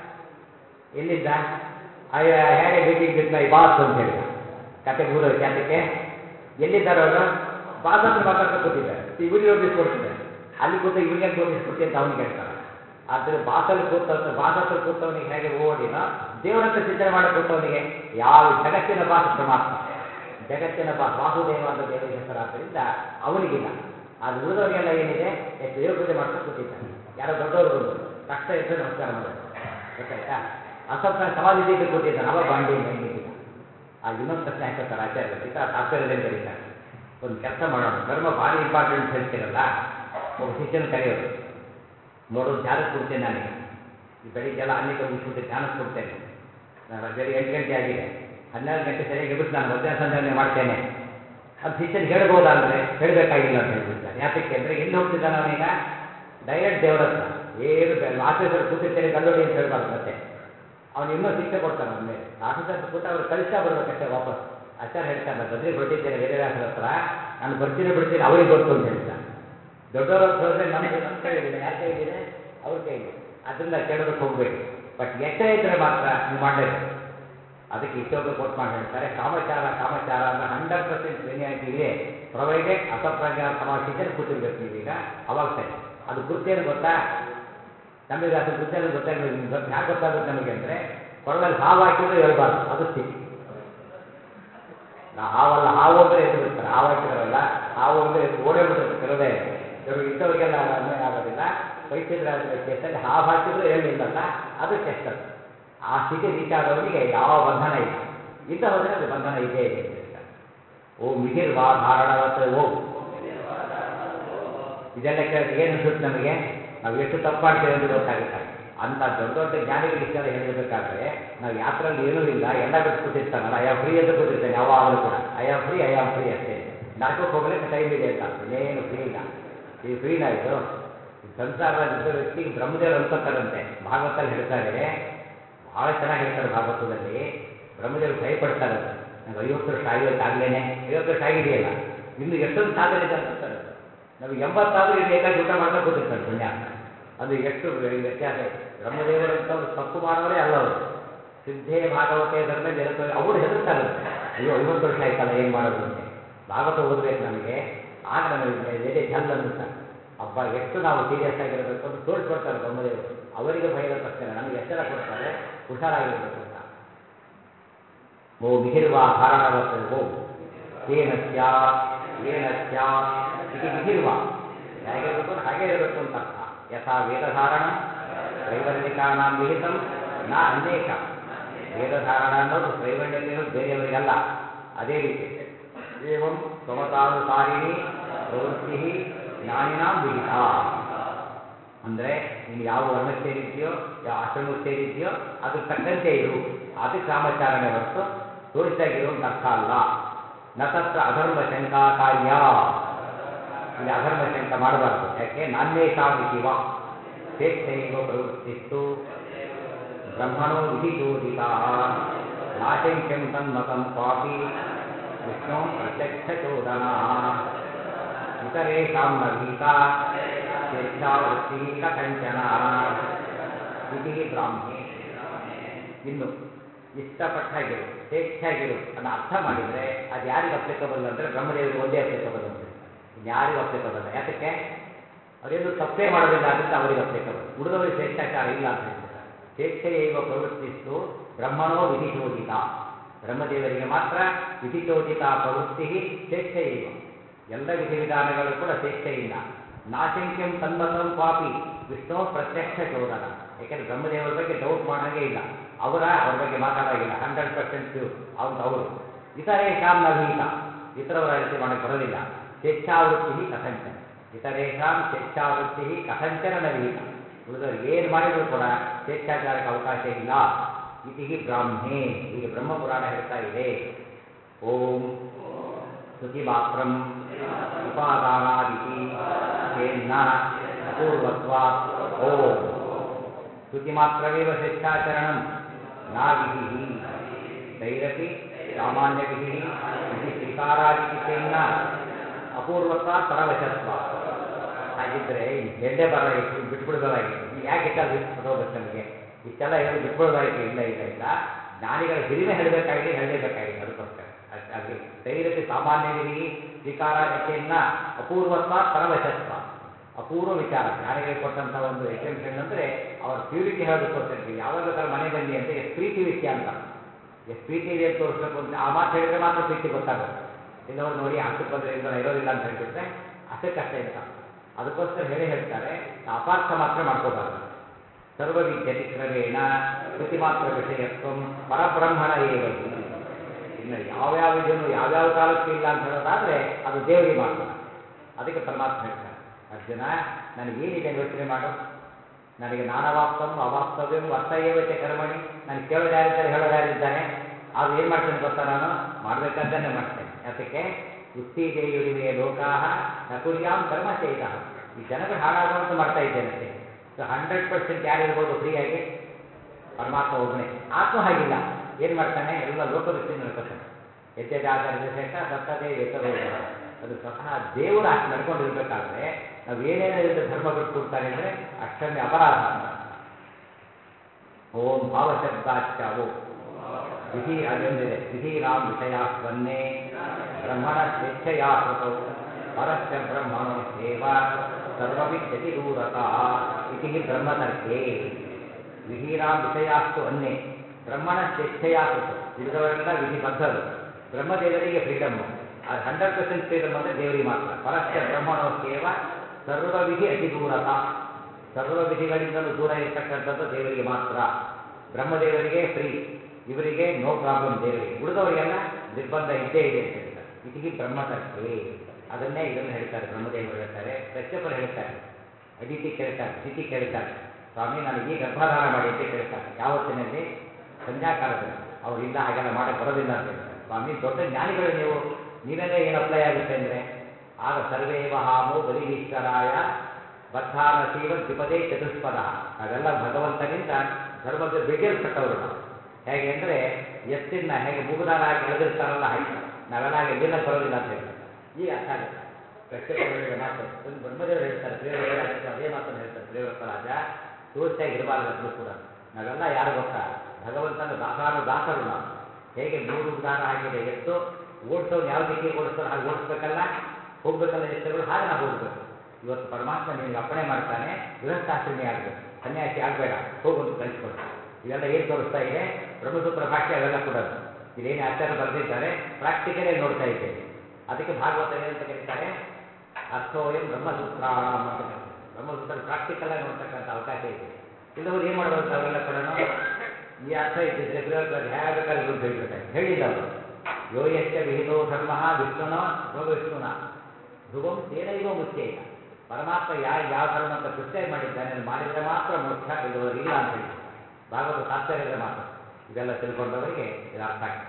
ಎಲ್ಲಿದ್ದ I had a meeting with my boss ಅಂತ ಹೇಳಿದ ಕತೆ ಮುಗಿದೋಯ್ತು ಯಾತಕ್ಕೆ ಎಲ್ಲಿದ್ದಾರೆ ಅವರು ಬಾಸ್ ಹತ್ರ ಮಾತಾಡ್ತಾ ಕೂತಿದ್ದಾರೆ ಇವರಿಗೆ ನೋಟಿಸ್ ಕೊಡ್ತಿದ್ದಾರೆ ಅಲ್ಲಿ ಕೂತ ಇವ್ರಿಗೆ ಯಾಕೆ ನೋಟಿಸ್ ಕೊಡ್ತಿ ಅಂತ ಅವನಿಗೆ ಹೇಳ್ತಾರೆ ಆದ್ದರಿಂದ ಬಾಸಲ್ಲಿ ಕೂತ ಬಾಸ್ ಹತ್ರ ಕೂತವನಿಗೆ ಹೇಗೆ ಓಡಿನೋ ದೇವರ ಹತ್ರ ಚಿಂತನೆ ಮಾಡಕ್ಕೆ ಕೂತವನಿಗೆ ಯಾವ ಜಗತ್ತಿನ ಬಾಸ್ ಪರಮಾತ್ಮ ಜಗತ್ತಿನ ಬಾಸ್ ವಾಸುದೇವ ಅಂತ ದೇವರಿಗೆ ಹೆಸರಾದ್ದರಿಂದ ಅವನಿಗಿಲ್ಲ ಅದು ಉಳಿದವರಿಗೆಲ್ಲ ಏನಿದೆ ಎಷ್ಟು ದೇವ್ರ ಪೂಜೆ ಮಾಡ್ತಾ ಕೂತಿದ್ದಾರೆ ಯಾರೋ ದೊಡ್ಡವರು ಬಂದರು ಕಷ್ಟ ಇದ್ದರೆ ನಮಸ್ಕಾರ ಮಾಡಬೇಕು ಗೊತ್ತಾಯ್ತಾ ಅಸಪ್ನ ಸಮಾಧಿ ಸ್ಥಿತಿ ಕೂತಿದ್ದಾನೆ ಅವ ಬಾಂಡಿ ಮೈನಿಗಿಲ್ಲ ಆ ಇನ್ನೊಂದು ಪ್ರಶ್ನೆ ಹಾಕೋತಾರೆ ಆಚಾರ್ಯರು ಗೀತಾ ತಾತ್ಪರ್ಯದಲ್ಲಿ ಕರೀತಾರೆ ಒಂದು ಕೆಲಸ ಮಾಡೋಣ ಕರ್ಮ ಭಾರಿ ಇಂಪಾರ್ಟೆಂಟ್ ಅಂತ ಹೇಳ್ತೀರಲ್ಲ ಒಬ್ಬ ಶಿಷ್ಯನ ಕರೆಯೋದು ನೋಡು ಧ್ಯಾನಕ್ಕೆ ಕೊಡ್ತೇನೆ ನಾನೀಗ ಈ ಬೆಳಿಗ್ಗೆಲ್ಲ ಅನ್ನಕ್ಕೆ ಮುಗಿಸ್ಬಿಟ್ಟು ಧ್ಯಾನಕ್ಕೆ ಕೊಡ್ತೇನೆ ನಾನು ಬೆಳಿಗ್ಗೆ ಎಂಟು ಗಂಟೆ ಆಗಿದೆ ಹನ್ನೆರಡು ಗಂಟೆ ಸರಿಯಾಗಿ ಎಬ್ಬಿಸಿ ನಾನು ಮಧ್ಯಾಹ್ನ ಸಂಧ್ಯಾವನೆ ಮಾಡ್ತೇನೆ ಅದು ಶಿಷ್ಯನಿಗೆ ಹೇಳ್ಬೋದಾ ಅಂದರೆ ಹೇಳಬೇಕಾಗಿಲ್ಲ ಅಂತ ಹೇಳ್ಬಿಡ್ತಾರೆ ಯಾತಕ್ಕೆ ಅಂದರೆ ಎಲ್ಲಿ ಹೋಗ್ತಿದ್ದಾನೆ ಅವನೀಗ ಡೈರೆಕ್ಟ್ ದೇವರ ಹತ್ರ ಏನು ಆಫೀಸರ್ ಕೂತಿರ್ತೇನೆ ಕಲ್ಲೊಡಿ ಅಂತ ಹೇಳ್ಬಾರ್ದು ಮತ್ತೆ ಅವ್ನು ಇನ್ನೂ ಶಿಕ್ಷೆ ಕೊಡ್ತಾನೆ ಅವನ ಮೇಲೆ ಆಫೀಸರ್ ಕೂತ ಅವ್ರು ಕಳಿಸ್ತಾ ಬರ್ಬೇಕಷ್ಟೇ ವಾಪಸ್ ಆಚಾರ್ಯ ಹೇಳ್ತಾರೆ ನಾನು ಬದ್ರಿಗೆ ಹೊರಟಿದ್ದೇನೆ ವೇದವ್ಯಾಸರ ಹತ್ರ ನಾನು ಬರ್ತೀನಿ ಬಿಡ್ತೀನಿ ಅವ್ರಿಗೆ ಗೊತ್ತು ಅಂತ ಹೇಳ್ತಾರೆ ದೊಡ್ಡವ್ರ ಹತ್ರ ಹೋದ್ರೆ ನಮ್ದು ನಮ್ಮ ಕೈಲಿದೆ ಯಾರ ಕೈಲಿದೆ ಅವ್ರ ಕೈಲಿ ಅದರಿಂದ ಕೇಳೋದಕ್ಕೆ ಹೋಗಬೇಕು ಬಟ್ ಎಚ್ಚರ ಇದ್ರೆ ಮಾತ್ರ ನೀವು ಮಾಡಲೇಬೇಕು ಅದಕ್ಕೆ ಇಷ್ಟೊಬ್ಬರು ಕೋಟ್ ಮಾಡಿ ಹೇಳ್ತಾರೆ ಕಾಮಚಾರ ಕಾಮಚಾರ ಅಂದ್ರೆ ಹಂಡ್ರೆಡ್ ಪರ್ಸೆಂಟ್ ವೆನ್ಯಾಟಿ ಇದೆ ಪ್ರೊವೈಡೆಡ್ ಅಸಪ್ರಜ್ಞಾ ಸಮಾಧಿಸಿದ್ರೆ ಕೂತಿರ್ಬೇಕು ನೀವೀಗ ಅವಾಗ ಸರಿ ಅದು ಗುರುತೇನು ಗೊತ್ತಾ ನಮಗೆ ಅದು ಗುರುತೇನು ಗೊತ್ತಾಗಬೇಕು ನಿಮ್ಗೆ ಗೊತ್ತು ಹ್ಯಾಗೆ ಗೊತ್ತಾಗುತ್ತೆ ನಮಗೆ ಅಂದರೆ ಕೊಡದಲ್ಲಿ ಹಾವು ಹಾಕಿದ್ರೆ ಹೇಳ್ಬಾರ್ದು ಅದು ಸ್ಥಿತಿ ನಾ ಹಾವಲ್ಲ ಹಾವು ಅಂದ್ರೆ ಎದ್ದು ಬಿಡ್ತಾರೆ ಹಾವು ಹಾಕಿದಾರಲ್ಲ ಹಾವು ಅಂದ್ರೆ ಎದ್ದು ಓಡೇ ಬಿಟ್ಟಿರುತ್ತೆ ಕೆಲವೇ ಇವರು ಇಂಥವ್ರಿಗೆಲ್ಲ ಅದು ಅನ್ವಯ ಆಗೋದಿಲ್ಲ ವೈದ್ಯರಾಜರ ಕೇಸಲ್ಲಿ ಹಾವು ಹಾಕಿದ್ರು ಹೇಳಿಲ್ಲಲ್ಲ ಅದು ಟೆಸ್ಟ್ ಅದು ಆ ಸ್ಥಿತಿ ರೀಚ್ ಆದವನಿಗೆ ಯಾವ ಬಂಧನ ಇಲ್ಲ ಇಂಥ ಹೋದರೆ ಅದು ಬಂಧನ ಇದೇ ಇದೆ ಅಂತ ಹೇಳ್ತಾರೆ ಓ ಮಿಹಿರ್ವಾ ಧಾರಣವತ್ ಓಂ ಇದೆಲ್ಲ ಕೇಳಿದ್ರೆ ಏನು ಅನ್ಸುತ್ತೆ ನಮಗೆ ನಾವು ಎಷ್ಟು ತಪ್ಪು ಮಾಡ್ತೇವೆ ಅಂತ ಗೊತ್ತಾಗುತ್ತೆ ಅಂತ ದೊಡ್ಡ ದೊಡ್ಡ ಜ್ಞಾನಿಗಳಿಗೆ ಇಷ್ಟೆಲ್ಲ ಹೇಳಿರ್ಬೇಕಾದ್ರೆ ನಾವು ಯಾತ್ರಲ್ಲಿ ಏನೂ ಇಲ್ಲ ಎಲ್ಲ ಬಿಟ್ಟು ಕೂತಿರ್ತಾನಲ್ಲ ಐ ಆಮ್ ಫ್ರೀ ಅಂತ ಕೂತಿರ್ತಾನೆ ಯಾವಾಗಲೂ ಕೂಡ I am free I am free ಅಷ್ಟೇ ನರಕಕ್ಕೆ ಹೋಗ್ಲಿಕ್ಕೆ ಟೈಮ್ ಇದೆ ಅಂತ ಇನ್ನೇನು ಫ್ರೀ ಇಲ್ಲ ಇದು ಫ್ರೀನಾ ಇದು ಸಂಸಾರದಲ್ಲಿ ಇದ್ದ ವ್ಯಕ್ತಿಗೆ ಬ್ರಹ್ಮದೇವರು ಅನ್ಕೋತಾರಂತೆ ಭಾಗವತಲ್ಲಿ ಹೇಳ್ತಾರೆ ಬಹಳ ಚೆನ್ನಾಗಿ ಹೇಳ್ತಾರೆ ಭಾಗವತದಲ್ಲಿ ಬ್ರಹ್ಮದೇವರು ಭಯಪಡ್ತಾರಂತೆ ನಂಗೆ ಐವತ್ತು ವರ್ಷ ಆಗೋಯ್ತು ಆಗ್ಲೇನೆ ಐವತ್ತು ವರ್ಷ ಆಗಿದೆಯಲ್ಲ ಇನ್ನು ಎಷ್ಟೊಂದು ಸಾಧನೆ ಇದೆ ಅನ್ಸುತ್ತಾರೆ ನಮಗೆ ಎಂಬತ್ತಾದರೂ ಇನ್ನು ಏಕಾಚಿ ಊಟ ಮಾಡ್ತಾ ಕೂತಿರ್ತಾನೆ ಪುಣ್ಯಾತ್ಮ ಅದು ಎಷ್ಟು ವ್ಯತ್ಯಾಸ ಇದೆ ಬ್ರಹ್ಮದೇವರಂತವ್ರು ತಪ್ಪು ಮಾಡೋರೇ ಅಲ್ಲ ಅವರು ಸಿದ್ಧೇ ಭಾಗವತೆ ಧರ್ಮ ನಿರತ ಅವರು ಹೆದರ್ತಾರಂತೆ ಅಯ್ಯೋ ಐವತ್ತು ವರ್ಷ ಆಯ್ತಲ್ಲ ಏನು ಮಾಡೋದು ಅಂತೆ ಭಾಗವತ ಓದಬೇಕು ನಮಗೆ ಆಗ ನಮಗೆ ಎದೆ ಝಲ್ ಅನ್ನುತ್ತಾರೆ ಹಬ್ಬ ಎಷ್ಟು ನಾವು ಸೀರಿಯಸ್ ಆಗಿರಬೇಕು ಅಂತ ತೋರಿಸ್ಕೊಡ್ತಾರೆ ಬ್ರಹ್ಮದೇವರು ಅವರಿಗೆ ಭಯದ ಪ್ರಶ್ನೆ ನಮಗೆ ಎಚ್ಚರ ಕೊಡ್ತಾರೆ ಹುಷಾರಾಗಿರಬೇಕು ಅಂತ ಓ ಮಿಹಿರ್ವಾ ಧಾರಣವತ್ ಓಂ ಏನ ಸ್ಯಾತ್ ಏನ ಸ್ಯಾತ್ ಇದು ಮಿಹಿರ್ವಾ ಹೇಗಿರಬೇಕು ಅಂದ್ರೆ ಹಾಗೆ ಇರಬೇಕು ಅಂತ ಅರ್ಥ ಯಥಾ ವೇದಧಾರಣಂ ತ್ರೈವರ್ಣಿಕಾನಾಂ ವಿಹಿತಂ ನ ಅನ್ವೇಷ ವೇದಧಾರಣ ಅನ್ನೋದು ತ್ರೈವರ್ಣಿಕಗಳು ಬೇರೆಯವರಿಗಲ್ಲ ಅದೇ ರೀತಿ ಏವಂ ಸ್ವಮತಾನುಸಾರಿಣಿ ಪ್ರವೃತ್ತಿ ಜ್ಞಾನಿನಾಂ ವಿಹಿತ ಅಂದರೆ ನೀನು ಯಾವ ವರ್ಣಕ್ಕೆ ಸೇರಿದ್ಯೋ ಯಾವ ಆಶ್ರಮಕ್ಕೆ ಸೇರಿದ್ಯೋ ಅದಕ್ಕೆ ತಕ್ಕಂತೆ ಇರು ಅದಕ್ಕೆ ಕಾಮಚಾರಣೆ ಹೊರತು ತೋರಿಸಿದಾಗಿರು ಅಂತ ಅರ್ಥ ಅಲ್ಲ ನ ತತ್ರ ಅಧರ್ಮ ಶಂಕಾ ಕಾರ್ಯ ಇಲ್ಲಿ ಅಧರ್ಮ ಶಂಕ ಮಾಡಬಾರದು ಯಾಕೆ ನಾನ್ಯೇಷಾಮಿತಿ ವಾ ಸ್ವೇಚ್ಛೈವ ಪ್ರವೃತ್ತಿಸ್ತು ಬ್ರಹ್ಮಣೋ ವಿಧಿಚೋದಿತ ನಾಶಂಕ್ಯಂ ತನ್ಮತಂ ಕ್ವಾಪಿ ವಿಷ್ಣು ಪ್ರತ್ಯಕ್ಷ ಚೋದನ ಇತರೇಷಾಂ ನ ಭೀತ ಸ್ವೇಚ್ಛಾವೃತ್ತಿ ಕಥಂಚನ ಇತಿ ಬ್ರಾಹ್ಮೆ ಇನ್ನು ಇಷ್ಟಪಟ್ಟಾಗಿರು ಸ್ವೇಚ್ಛಾಗಿರು ಅನ್ನೋ ಅರ್ಥ ಮಾಡಿದರೆ ಅದು ಯಾರಿಗೆ ಅಪ್ಲಿಕಬಲ್ ಅಂದರೆ ಬ್ರಹ್ಮದೇವರಿಗೆ ಒಂದೇ ಅಪ್ಲಿಕಬಲ್ ಅಂತ ಹೇಳ್ತಾರೆ ಇನ್ಯಾರಿಗೂ ಅಪ್ಲಿಕಬಲ್ ಯಾತಕ್ಕೆ ಅವರೇನು ತಪ್ಪೇ ಮಾಡೋದಿಲ್ಲ ಆದ್ದರಿಂದ ಅವರಿಗೆ ಅಪ್ಲಿಕಬಲ್ ಉಳಿದವರಿಗೆ ಸ್ವೇಚ್ಛಾಚಾರ ಇಲ್ಲ ಅಂತ ಹೇಳ್ಬಿಡ್ತಾರೆ ಸ್ವೇಚ್ಛೆಯೈವ ಪ್ರವೃತ್ತಿಸ್ತು ಬ್ರಹ್ಮಣೋ ವಿಧಿಚೋದಿತ ಬ್ರಹ್ಮದೇವರಿಗೆ ಮಾತ್ರ ವಿಧಿಚೋದಿತ ಪ್ರವೃತ್ತಿ ಸ್ವೇಚ್ಛೆಯೈವ ಎಲ್ಲ ವಿಧಿವಿಧಾನಗಳು ಕೂಡ ಸ್ವೇಚ್ಛೆಯಿಂದ ನಾಶಂಕ್ಯಂ ತನ್ಮತಂ ಪಾಪಿ ವಿಷ್ಣು ಪ್ರತ್ಯಕ್ಷ ಚೋದನ ಯಾಕೆಂದ್ರೆ ಬ್ರಹ್ಮದೇವರ ಬಗ್ಗೆ ಡೌಟ್ ಮಾಡಂಗೆ ಇಲ್ಲ ಅವರ ಅವ್ರ ಬಗ್ಗೆ ಮಾತಾಡೋಂಗಿಲ್ಲ ಹಂಡ್ರೆಡ್ ಪರ್ಸೆಂಟ್ ಪ್ಯೂರ್ ಅಂತ ಅವರು ಇತರೇಷಾಂ ನಭೀತ ಇತರವರ ರೀತಿ ಮಾಡಕ್ಕೆ ಬರೋದಿಲ್ಲ ಸ್ವೇಚ್ಛಾವೃತ್ತಿ ಕಥಂಚನ ಇತರೇಷಾಂ ಸ್ವೇಚ್ಛಾವೃತ್ತಿ ಕಥಂಚನ ನಭೀತ ಉಳಿದವರು ಏನು ಮಾಡಿದ್ರು ಕೂಡ ಸ್ವೇಚ್ಛಾಚಾರಕ್ಕೆ ಅವಕಾಶ ಇಲ್ಲ ಇತಿ ಬ್ರಾಹ್ಮೇ ಈಗ ಬ್ರಹ್ಮಪುರಾಣ ಹೇಳ್ತಾ ಇದೆ ಓಂ ಸ್ತುತಿ ಮಾತ್ರಂ ಉಪಾದಾನಾದಿತಿ ಚೇನ್ನ ಅಪೂರ್ವತ್ವಾತ್ ಓಂ ಸ್ತುತಿ ಮಾತ್ರಮೇವ ಸ್ವೇಚ್ಛಾಚರಣಂ ನಾ ವಿಧಿ ತೈರಪಿ ಸಾಮಾನ್ಯ ವಿಧಿ ವಿಧಿ ಸ್ವೀಕಾರಾದಿತಿ ಚೇನ್ನ ಅಪೂರ್ವತ್ವಾತ್ ಪರವಶತ್ವ ಹಾಗಿದ್ರೆ ಇನ್ನು ಹೇಳೇ ಬರಾಗಿತ್ತು ಬಿಟ್ಬಿಡ್ಬೋದಾಗಿತ್ತು ನೀವು ಯಾಕೆ ಇಷ್ಟೆಲ್ಲ ರಿಸ್ಕ್ ತಗೋಬೇಕು ನಮಗೆ ಇಷ್ಟೆಲ್ಲ ಹೇಳಿ ಬಿಟ್ಬಿಡೋದಾಗಿತ್ತು ಇಲ್ಲ ಇಲ್ಲ ಇಲ್ಲ ಜ್ಞಾನಿಗಳ ಹಿರಿಮೆ ಹೇಳಬೇಕಾಗಿದೆ ಹೇಳಲೇಬೇಕಾಗಿದೆ ಅದಕ್ಕೋಸ್ಕರ ಅದ್- ಅದು ತೈರಪಿ ಸಾಮಾನ್ಯ ವಿಧಿ ಸ್ವೀಕಾರಾದಿಕೆಯನ್ನ ಅಪೂರ್ವತ್ವ ಪರವಶತ್ವ ಅಪೂರ್ವ ವಿಚಾರ ಜ್ಞಾನಿಗಳಿಗೆ ಕೊಟ್ಟಂಥ ಒಂದು ಎಕ್ಸೆಂಪ್ಷನ್ ಅಂದರೆ ಅವ್ರ ಪ್ಯೂರಿಟಿ ಹೇಳೋದಕ್ಕೋಸ್ಕರ ನೀವು ಯಾವಾಗ ಬೇಕಾದ್ರೂ ಮನೆ ಬನ್ನಿ ಅಂತ ಎಷ್ಟು ಪ್ರೀತಿ ವಿಷಯ ಅಂತ ಎಷ್ಟು ಪ್ರೀತಿ ಇದೆ ಅಂತ ತೋರಿಸ್ಬೇಕು ಅಂತ ಆ ಮಾತು ಹೇಳಿದ್ರೆ ಮಾತ್ರ ಪ್ರೀತಿ ಗೊತ್ತಾಗುತ್ತೆ ಇಲ್ಲ ಹೋದ್ರೆ ನೋಡಿ ಹತ್ತಕ್ಕೆ ಬಂದರೆ ಇಲ್ಲ ಇರೋದಿಲ್ಲ ಅಂತ ಹೇಳ್ಬಿಟ್ರೆ ಅಷ್ಟಕ್ಕಷ್ಟೇ ಅಂತ ಅದಕ್ಕೋಸ್ಕರ ಹೇಳಿ ಹೇಳ್ತಾರೆ ನಾವು ಅಪಾರ್ಥ ಮಾತ್ರ ಮಾಡ್ಕೋಬಾರ್ದು ಸರ್ವವಿದ್ಯತಿ ಕ್ರಮೇಣ ಶ್ರುತಿ ಮಾತ್ರ ವಿಷಯತ್ವ ಪರಬ್ರಹ್ಮಣ ಏವಹಿ ಇನ್ನು ಯಾವ್ಯಾವ ಇದನ್ನು ಯಾವ್ಯಾವ ಕಾಲಕ್ಕೂ ಇಲ್ಲ ಅಂತ ಹೇಳೋದಾದ್ರೆ ಅದು ದೇವರಿಗೆ ಮಾತ್ರ ಅದಕ್ಕೆ ಪರಮಾತ್ಮ ಹೇಳ್ತಾರೆ ಅರ್ಜುನ ನನಗೇನಿದೆ ಯೋಚನೆ ಮಾಡು ನನಗೆ ನಾನವಾಪ್ತಂ ಅವಾಪ್ತವ್ಯಂ ವರ್ತಯೇವತೆ ಕರ್ಮಣಿ ನನಗೆ ಕೇಳೋರು ಯಾರಿದ್ದಾರೆ ಹೇಳೋರು ಯಾರಿದ್ದಾರೆ ಅದು ಏನು ಮಾಡ್ತೇನೆ ಗೊತ್ತಾ ನಾನು ಮಾಡಬೇಕಾದ್ದನ್ನೇ ಮಾಡ್ತೇನೆ ಯಾತಕ್ಕೆ ಉತ್ತೀದೇಯುರಿವೆ ಲೋಕಾಹ ನ ಕುರ್ಯಾಂ ಕರ್ಮ ಚೇತ ಈ ಜನಗಳು ಹಾಳಾಗುವಂತ ಮಾಡ್ತಾ ಇದ್ದೇನೆ ಅಷ್ಟೇ ಸೊ ಹಂಡ್ರೆಡ್ ಪರ್ಸೆಂಟ್ ಯಾರಿರ್ಬೋದು ಫ್ರೀಯಾಗಿ ಪರಮಾತ್ಮ ಒಬ್ಬನೇ ಆತ್ಮ ಹಾಗಿಲ್ಲ ಏನು ಮಾಡ್ತಾನೆ ಎಲ್ಲ ಲೋಕದೃಷ್ಟಿ ನಡ್ಕೊತಾನೆ ಯಜ್ಞಾಚಾರ್ಯ ಶೇಷ ಸತ್ತದೇ ಎತ್ತದೇ ಇಲ್ಲ ಅದು ಸ್ವತಃ ದೇವರು ಅಷ್ಟು ನಡ್ಕೊಂಡಿರ್ಬೇಕಾದ್ರೆ ನಾವು ಏನೇನಿಲ್ಲದೆ ಧರ್ಮ ಬಿಟ್ಟು ಕೊಡ್ತಾರೆ ಅಂದರೆ ಅಕ್ಷಮ್ಯ ಅಪರಾಧ ಅಂತ ಓಂ ಭಾವಶಬ್ದಾಚ್ಯ ಓಂ ವಿಧಿ ಅದೆಂದಿದೆ ವಿಧೀನಾಂ ವಿಷಯಾಸ್ವನ್ನೇ ಬ್ರಹ್ಮಣ ಸ್ವೇಚ್ಛೆಯಾ ಕೃತೌ ಪರಸ್ಯ ಬ್ರಹ್ಮಣೋ ಸೇವ ಸರ್ವವಿದ್ಯತಿ ದೂರತ ಇತಿ ಬ್ರಹ್ಮತರ್ಕೆ ವಿಧೀನಾಂ ವಿಷಯಾಸ್ತು ಅನ್ನೇ ಬ್ರಹ್ಮಣ ಸ್ವೇಚ್ಛೆಯಾ ಕೃತೌ ಉಳಿದವರೆಲ್ಲ ವಿಧಿಬದ್ಧರು ಬ್ರಹ್ಮದೇವರಿಗೆ ಫ್ರೀಡಮ್ಮು ಅದು ಹಂಡ್ರೆಡ್ ಪರ್ಸೆಂಟ್ ಫ್ರೀಡಮ್ ಅಂದರೆ ದೇವರಿಗೆ ಮಾತ್ರ ಪರಸ್ಯ ಬ್ರಹ್ಮಣೋ ಸೇವ ಸರ್ವವಿಧಿ ಅತಿ ದೂರತ ಸರ್ವ ವಿಧಿಗಳಿಂದಲೂ ದೂರ ಇರತಕ್ಕಂಥದ್ದು ದೇವರಿಗೆ ಮಾತ್ರ ಬ್ರಹ್ಮದೇವರಿಗೆ ಫ್ರೀ ಇವರಿಗೆ ನೋ ಪ್ರಾಬ್ಲಮ್ ದೇವರಿಗೆ ಉಳಿದವರಿಗೆಲ್ಲ ನಿರ್ಬಂಧ ಇದ್ದೇ ಇದೆ ಅಂತ ಹೇಳ್ತಾರೆ ಇತಿಗೆ ಬ್ರಹ್ಮತರ್ಕೆ ಅದನ್ನೇ ಇದನ್ನು ಹೇಳ್ತಾರೆ ಬ್ರಹ್ಮದೇವರು ಹೇಳ್ತಾರೆ ಕಶ್ಯಪರು ಹೇಳ್ತಾರೆ ಅದಿತಿ ಕೇಳ್ತಾರೆ ದಿತಿ ಕೇಳ್ತಾರೆ ಸ್ವಾಮಿ ನನಗೆ ಈ ಗರ್ಭಾಧಾನ ಮಾಡಿ ಅಂತ ಕೇಳ್ತಾರೆ ಯಾವತ್ತಿನಲ್ಲಿ ಸಂಧ್ಯಾಕಾಲದಲ್ಲಿ ಅವ್ರು ಇಲ್ಲ ಹಾಗೆಲ್ಲ ಮಾಡಕ್ಕೆ ಬರೋದಿಲ್ಲ ಅಂತ ಹೇಳ್ತಾರೆ ಸ್ವಾಮಿ ದೊಡ್ಡ ಜ್ಞಾನಿಗಳು ನೀವು ನೀವೆಲ್ಲ ಏನು ಅಪ್ಲೈ ಆಗುತ್ತೆ ಅಂದರೆ ಆಗ ಸರ್ವೇ ವಹಾಮೋ ಬಲಿವೀಶ್ವರಾಯ ಬದ್ಧಾನಸೀವ ದ್ವಿಪದೇ ಚತುಷ್ಪದ ನಾವೆಲ್ಲ ಭಗವಂತನಿಂದ ಧರ್ಮದ ಡೀಟೇಲ್ಸ್ ಕೊಟ್ಟವರು ನಾವು ಹೇಗೆ ಅಂದರೆ ಎತ್ತಿನ ಹೇಗೆ ಮೂಗುದಾರ ಹಾಕಿ ಎಳೆದಿರ್ತಾರಲ್ಲ ಹಾಗೆ ನಾವೆಲ್ಲ ಹಾಗೆ ಲೀಲಕ್ಕೆ ಬರೋದಿಲ್ಲ ಅಂತ ಹೇಳ್ತಾರೆ ಈಗ ಅರ್ಥ ಆಗುತ್ತೆ ಕಶ್ಯಪರು ಹೇಳಿದ ಮಾತು ಒಂದು ಬ್ರಹ್ಮದೇವರು ಹೇಳ್ತಾರೆ ಪ್ರಿಯವ್ರತ ರಾಜ ಅದೇ ಮಾತನ್ನು ಹೇಳ್ತಾರೆ ಪ್ರಿಯವ್ರತ ರಾಜ ತೋರಿಸ್ತಾಗಿ ಇರಬಾರ್ದು ಎಲ್ಲರೂ ಕೂಡ ನಾವೆಲ್ಲ ಯಾರು ಗೊತ್ತಾ ಭಗವಂತನ ದಾಸಾನು ದಾಸರು ನಾವು ಹೇಗೆ ಮೂರು ದಾರ ಆಗಿದೆ ಎತ್ತು ಓಡಿಸೋನು ಯಾವ ದಿಕ್ಕಿಗೆ ಓಡಿಸ್ತಾರೋ ಹಾಗೆ ಓಡಿಸ್ಬೇಕಲ್ಲ ಹೋಗ್ಬೇಕಲ್ಲ ಎತ್ತುಗಳು ಹಾಗೆ ನಾವು ಹೋಗಬೇಕು ಇವತ್ತು ಪರಮಾತ್ಮ ನಿನಗೆ ಅಪ್ಪಣೆ ಮಾಡ್ತಾನೆ ಗೃಹಸ್ಥಾಶ್ರಮಿ ಆಗಬೇಕು ಸನ್ಯಾಸಿ ಆಗಬೇಡ ಹೋಗೊಂದು ಕಳಿಸ್ಕೊಡು ಇವೆಲ್ಲ ಏನು ತೋರಿಸ್ತಾ ಇದೆ ಬ್ರಹ್ಮಸೂತ್ರ ಭಾಷೆ ಅವೆಲ್ಲ ಕೂಡ ಇದೇನು ಆಚಾರ್ಯ ಬರೆದಿದ್ದಾರೆ ಪ್ರಾಕ್ಟಿಕಲೇ ನೋಡ್ತಾ ಇದ್ದೇವೆ ಅದಕ್ಕೆ ಭಾಗವತ ಏನಂತ ಕರೀತಾರೆ ಅರ್ಥೋಯಂ ಬ್ರಹ್ಮಸೂತ್ರಾಣಂ ಅಂತ ಕರೀತಾರೆ ಬ್ರಹ್ಮಸೂತ್ರ ಪ್ರಾಕ್ಟಿಕಲ್ ಆಗಿ ನೋಡ್ತಕ್ಕಂಥ ಅವಕಾಶ ಇದೆ ಇಲ್ಲವರು ಏನು ಮಾಡಬೇಕು ಅವೆಲ್ಲ ಕೂಡ ಈ ಅರ್ಥ ಇದ್ದಿದ್ರೆ ಬೃಹತ್ ಹೇಗೆ ಬೇಕಾದ್ರೆ ವಿರುದ್ಧ ಹೇಳ್ಬಿಡ್ತಾರೆ ಹೇಳಿಲ್ಲ ಅವರು ಯೋ ಯಶ್ಚ ವಿಹಿತೋ ಧರ್ಮ ವಿಷ್ಣುನ ಭೋಗ ವಿಷ್ಣುನ ಧ್ರುವಂ ತೇನೈವ ಮುಚ್ಚೇತ ಪರಮಾತ್ಮ ಯಾ ಯಾವ ಧರ್ಮ ಅಂತ ಪ್ರಿಸ್ಕ್ರೈಬ್ ಮಾಡಿದ್ದಾನೆ ಅದು ಮಾಡಿದರೆ ಮಾತ್ರ ಮೋಕ್ಷ ಇಲ್ಲವರು ಇಲ್ಲ ಅಂತ ಹೇಳಿ ಭಾಗವತ ತಾತ್ಪರ್ಯದ ಮಾತು ಇದೆಲ್ಲ ತಿಳ್ಕೊಂಡವರಿಗೆ ಇದು ಅರ್ಥ ಆಗಿದೆ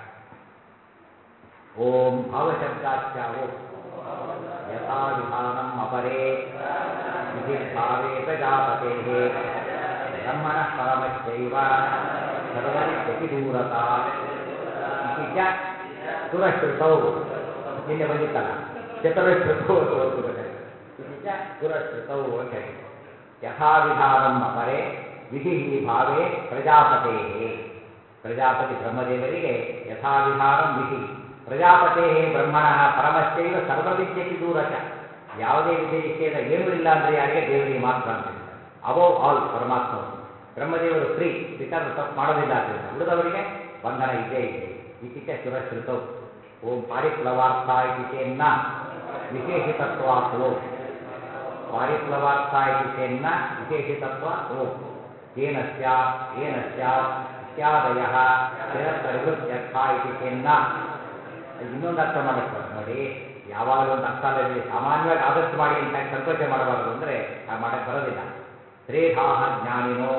ಓಂ ಭಾವಶಬ್ದಾಚ್ಯ ಓಂ ಯಥಾ ವಿಧಾನಂ ಅಪರೇ ವಿಧಿರ್ಭಾವೇ ಪ್ರಜಾಪತೆ ಬ್ರಹ್ಮಣ ಪರಮಶ್ಚೈವ ಸರ್ವವಿದ್ಯತಿ ದೂರತ ಇತಿ ಚ ಸುರಶ್ರುತೌ ನಿನ್ನೆ ಬಂದಿತ್ತಲ್ಲ ಚತುರಶ್ರುತೌ ಅಂತ ಓದ್ಕೋಬೇಕಾಗಿದೆ ಇತಿ ಚ ಸುರಶ್ರುತೌ ಅಂತ ಹೇಳಿ ಯಥಾ ವಿಧಾನಂ ಅಪರೇ ವಿಧಿ ಭಾವೇ ಪ್ರಜಾಪತೆ ಪ್ರಜಾಪತಿ ಬ್ರಹ್ಮದೇವರಿಗೆ ಯಥಾ ವಿಧಾನಂ ವಿಧಿ ಪ್ರಜಾಪತೆ ಬ್ರಹ್ಮಣ ಪರಮಶ್ಚೈವ ಸರ್ವವಿದ್ಯತಿ ದೂರಚ ಯಾವುದೇ ವಿಧಿ ನಿಷೇಧ ಏನೂ ಇಲ್ಲ ಅಂದರೆ ಯಾರಿಗೆ ದೇವರಿಗೆ ಮಾತ್ರ ಅಂತ ಹೇಳ್ತಾರೆ ಅಬೋವ್ ಆಲ್ ಪರಮಾತ್ಮವರು ಬ್ರಹ್ಮದೇವರು ಫ್ರೀ ಬೇಕಾದ್ರೂ ತಪ್ಪು ಮಾಡೋದಿಲ್ಲ ಆದ್ದರಿಂದ ಉಳಿದವರಿಗೆ ಬಂಧನ ಇದ್ದೇ ಇದೆ ಇತಿಚ ಸುರಶ್ರುತೌ ಓಂ ಪಾರಿಪ್ಲವಾರ್ಥ ಇತಿ ಚೇನ್ನ ವಿಶೇಷಿತತ್ವಾತ್ ಓಂ ಪಾರಿಪ್ಲವಾರ್ಥ ಇತಿ ಚೇನ್ನ ವಿಶೇಷಿತತ್ವಾತ್ ಓಂ ಕೇನ ಸ್ಯಾತ್ ಏನ ಸ್ಯಾತ್ ಇತ್ಯಾದಯ ಸ್ಥಿರತ್ವರ್ಥ ಇತಿ ಚೇನ್ನ ಇನ್ನೊಂದು ಅರ್ಥ ಮಾಡಕ್ಕೆ ಬರೋದು ನೋಡಿ ಯಾವಾಗಲೂ ಒಂದು ಅರ್ಥ ಅಲ್ಲ ಸಾಮಾನ್ಯವಾಗಿ ಆದಷ್ಟು ಮಾಡಿ ಅಂತ ಸಂಕೋಚ ಮಾಡಬಾರದು ಅಂದರೆ ಹಾಗೆ ಮಾಡಕ್ಕೆ ಬರೋದಿಲ್ಲ ತ್ರೇಧಾಹ ಜ್ಞಾನಿನೋ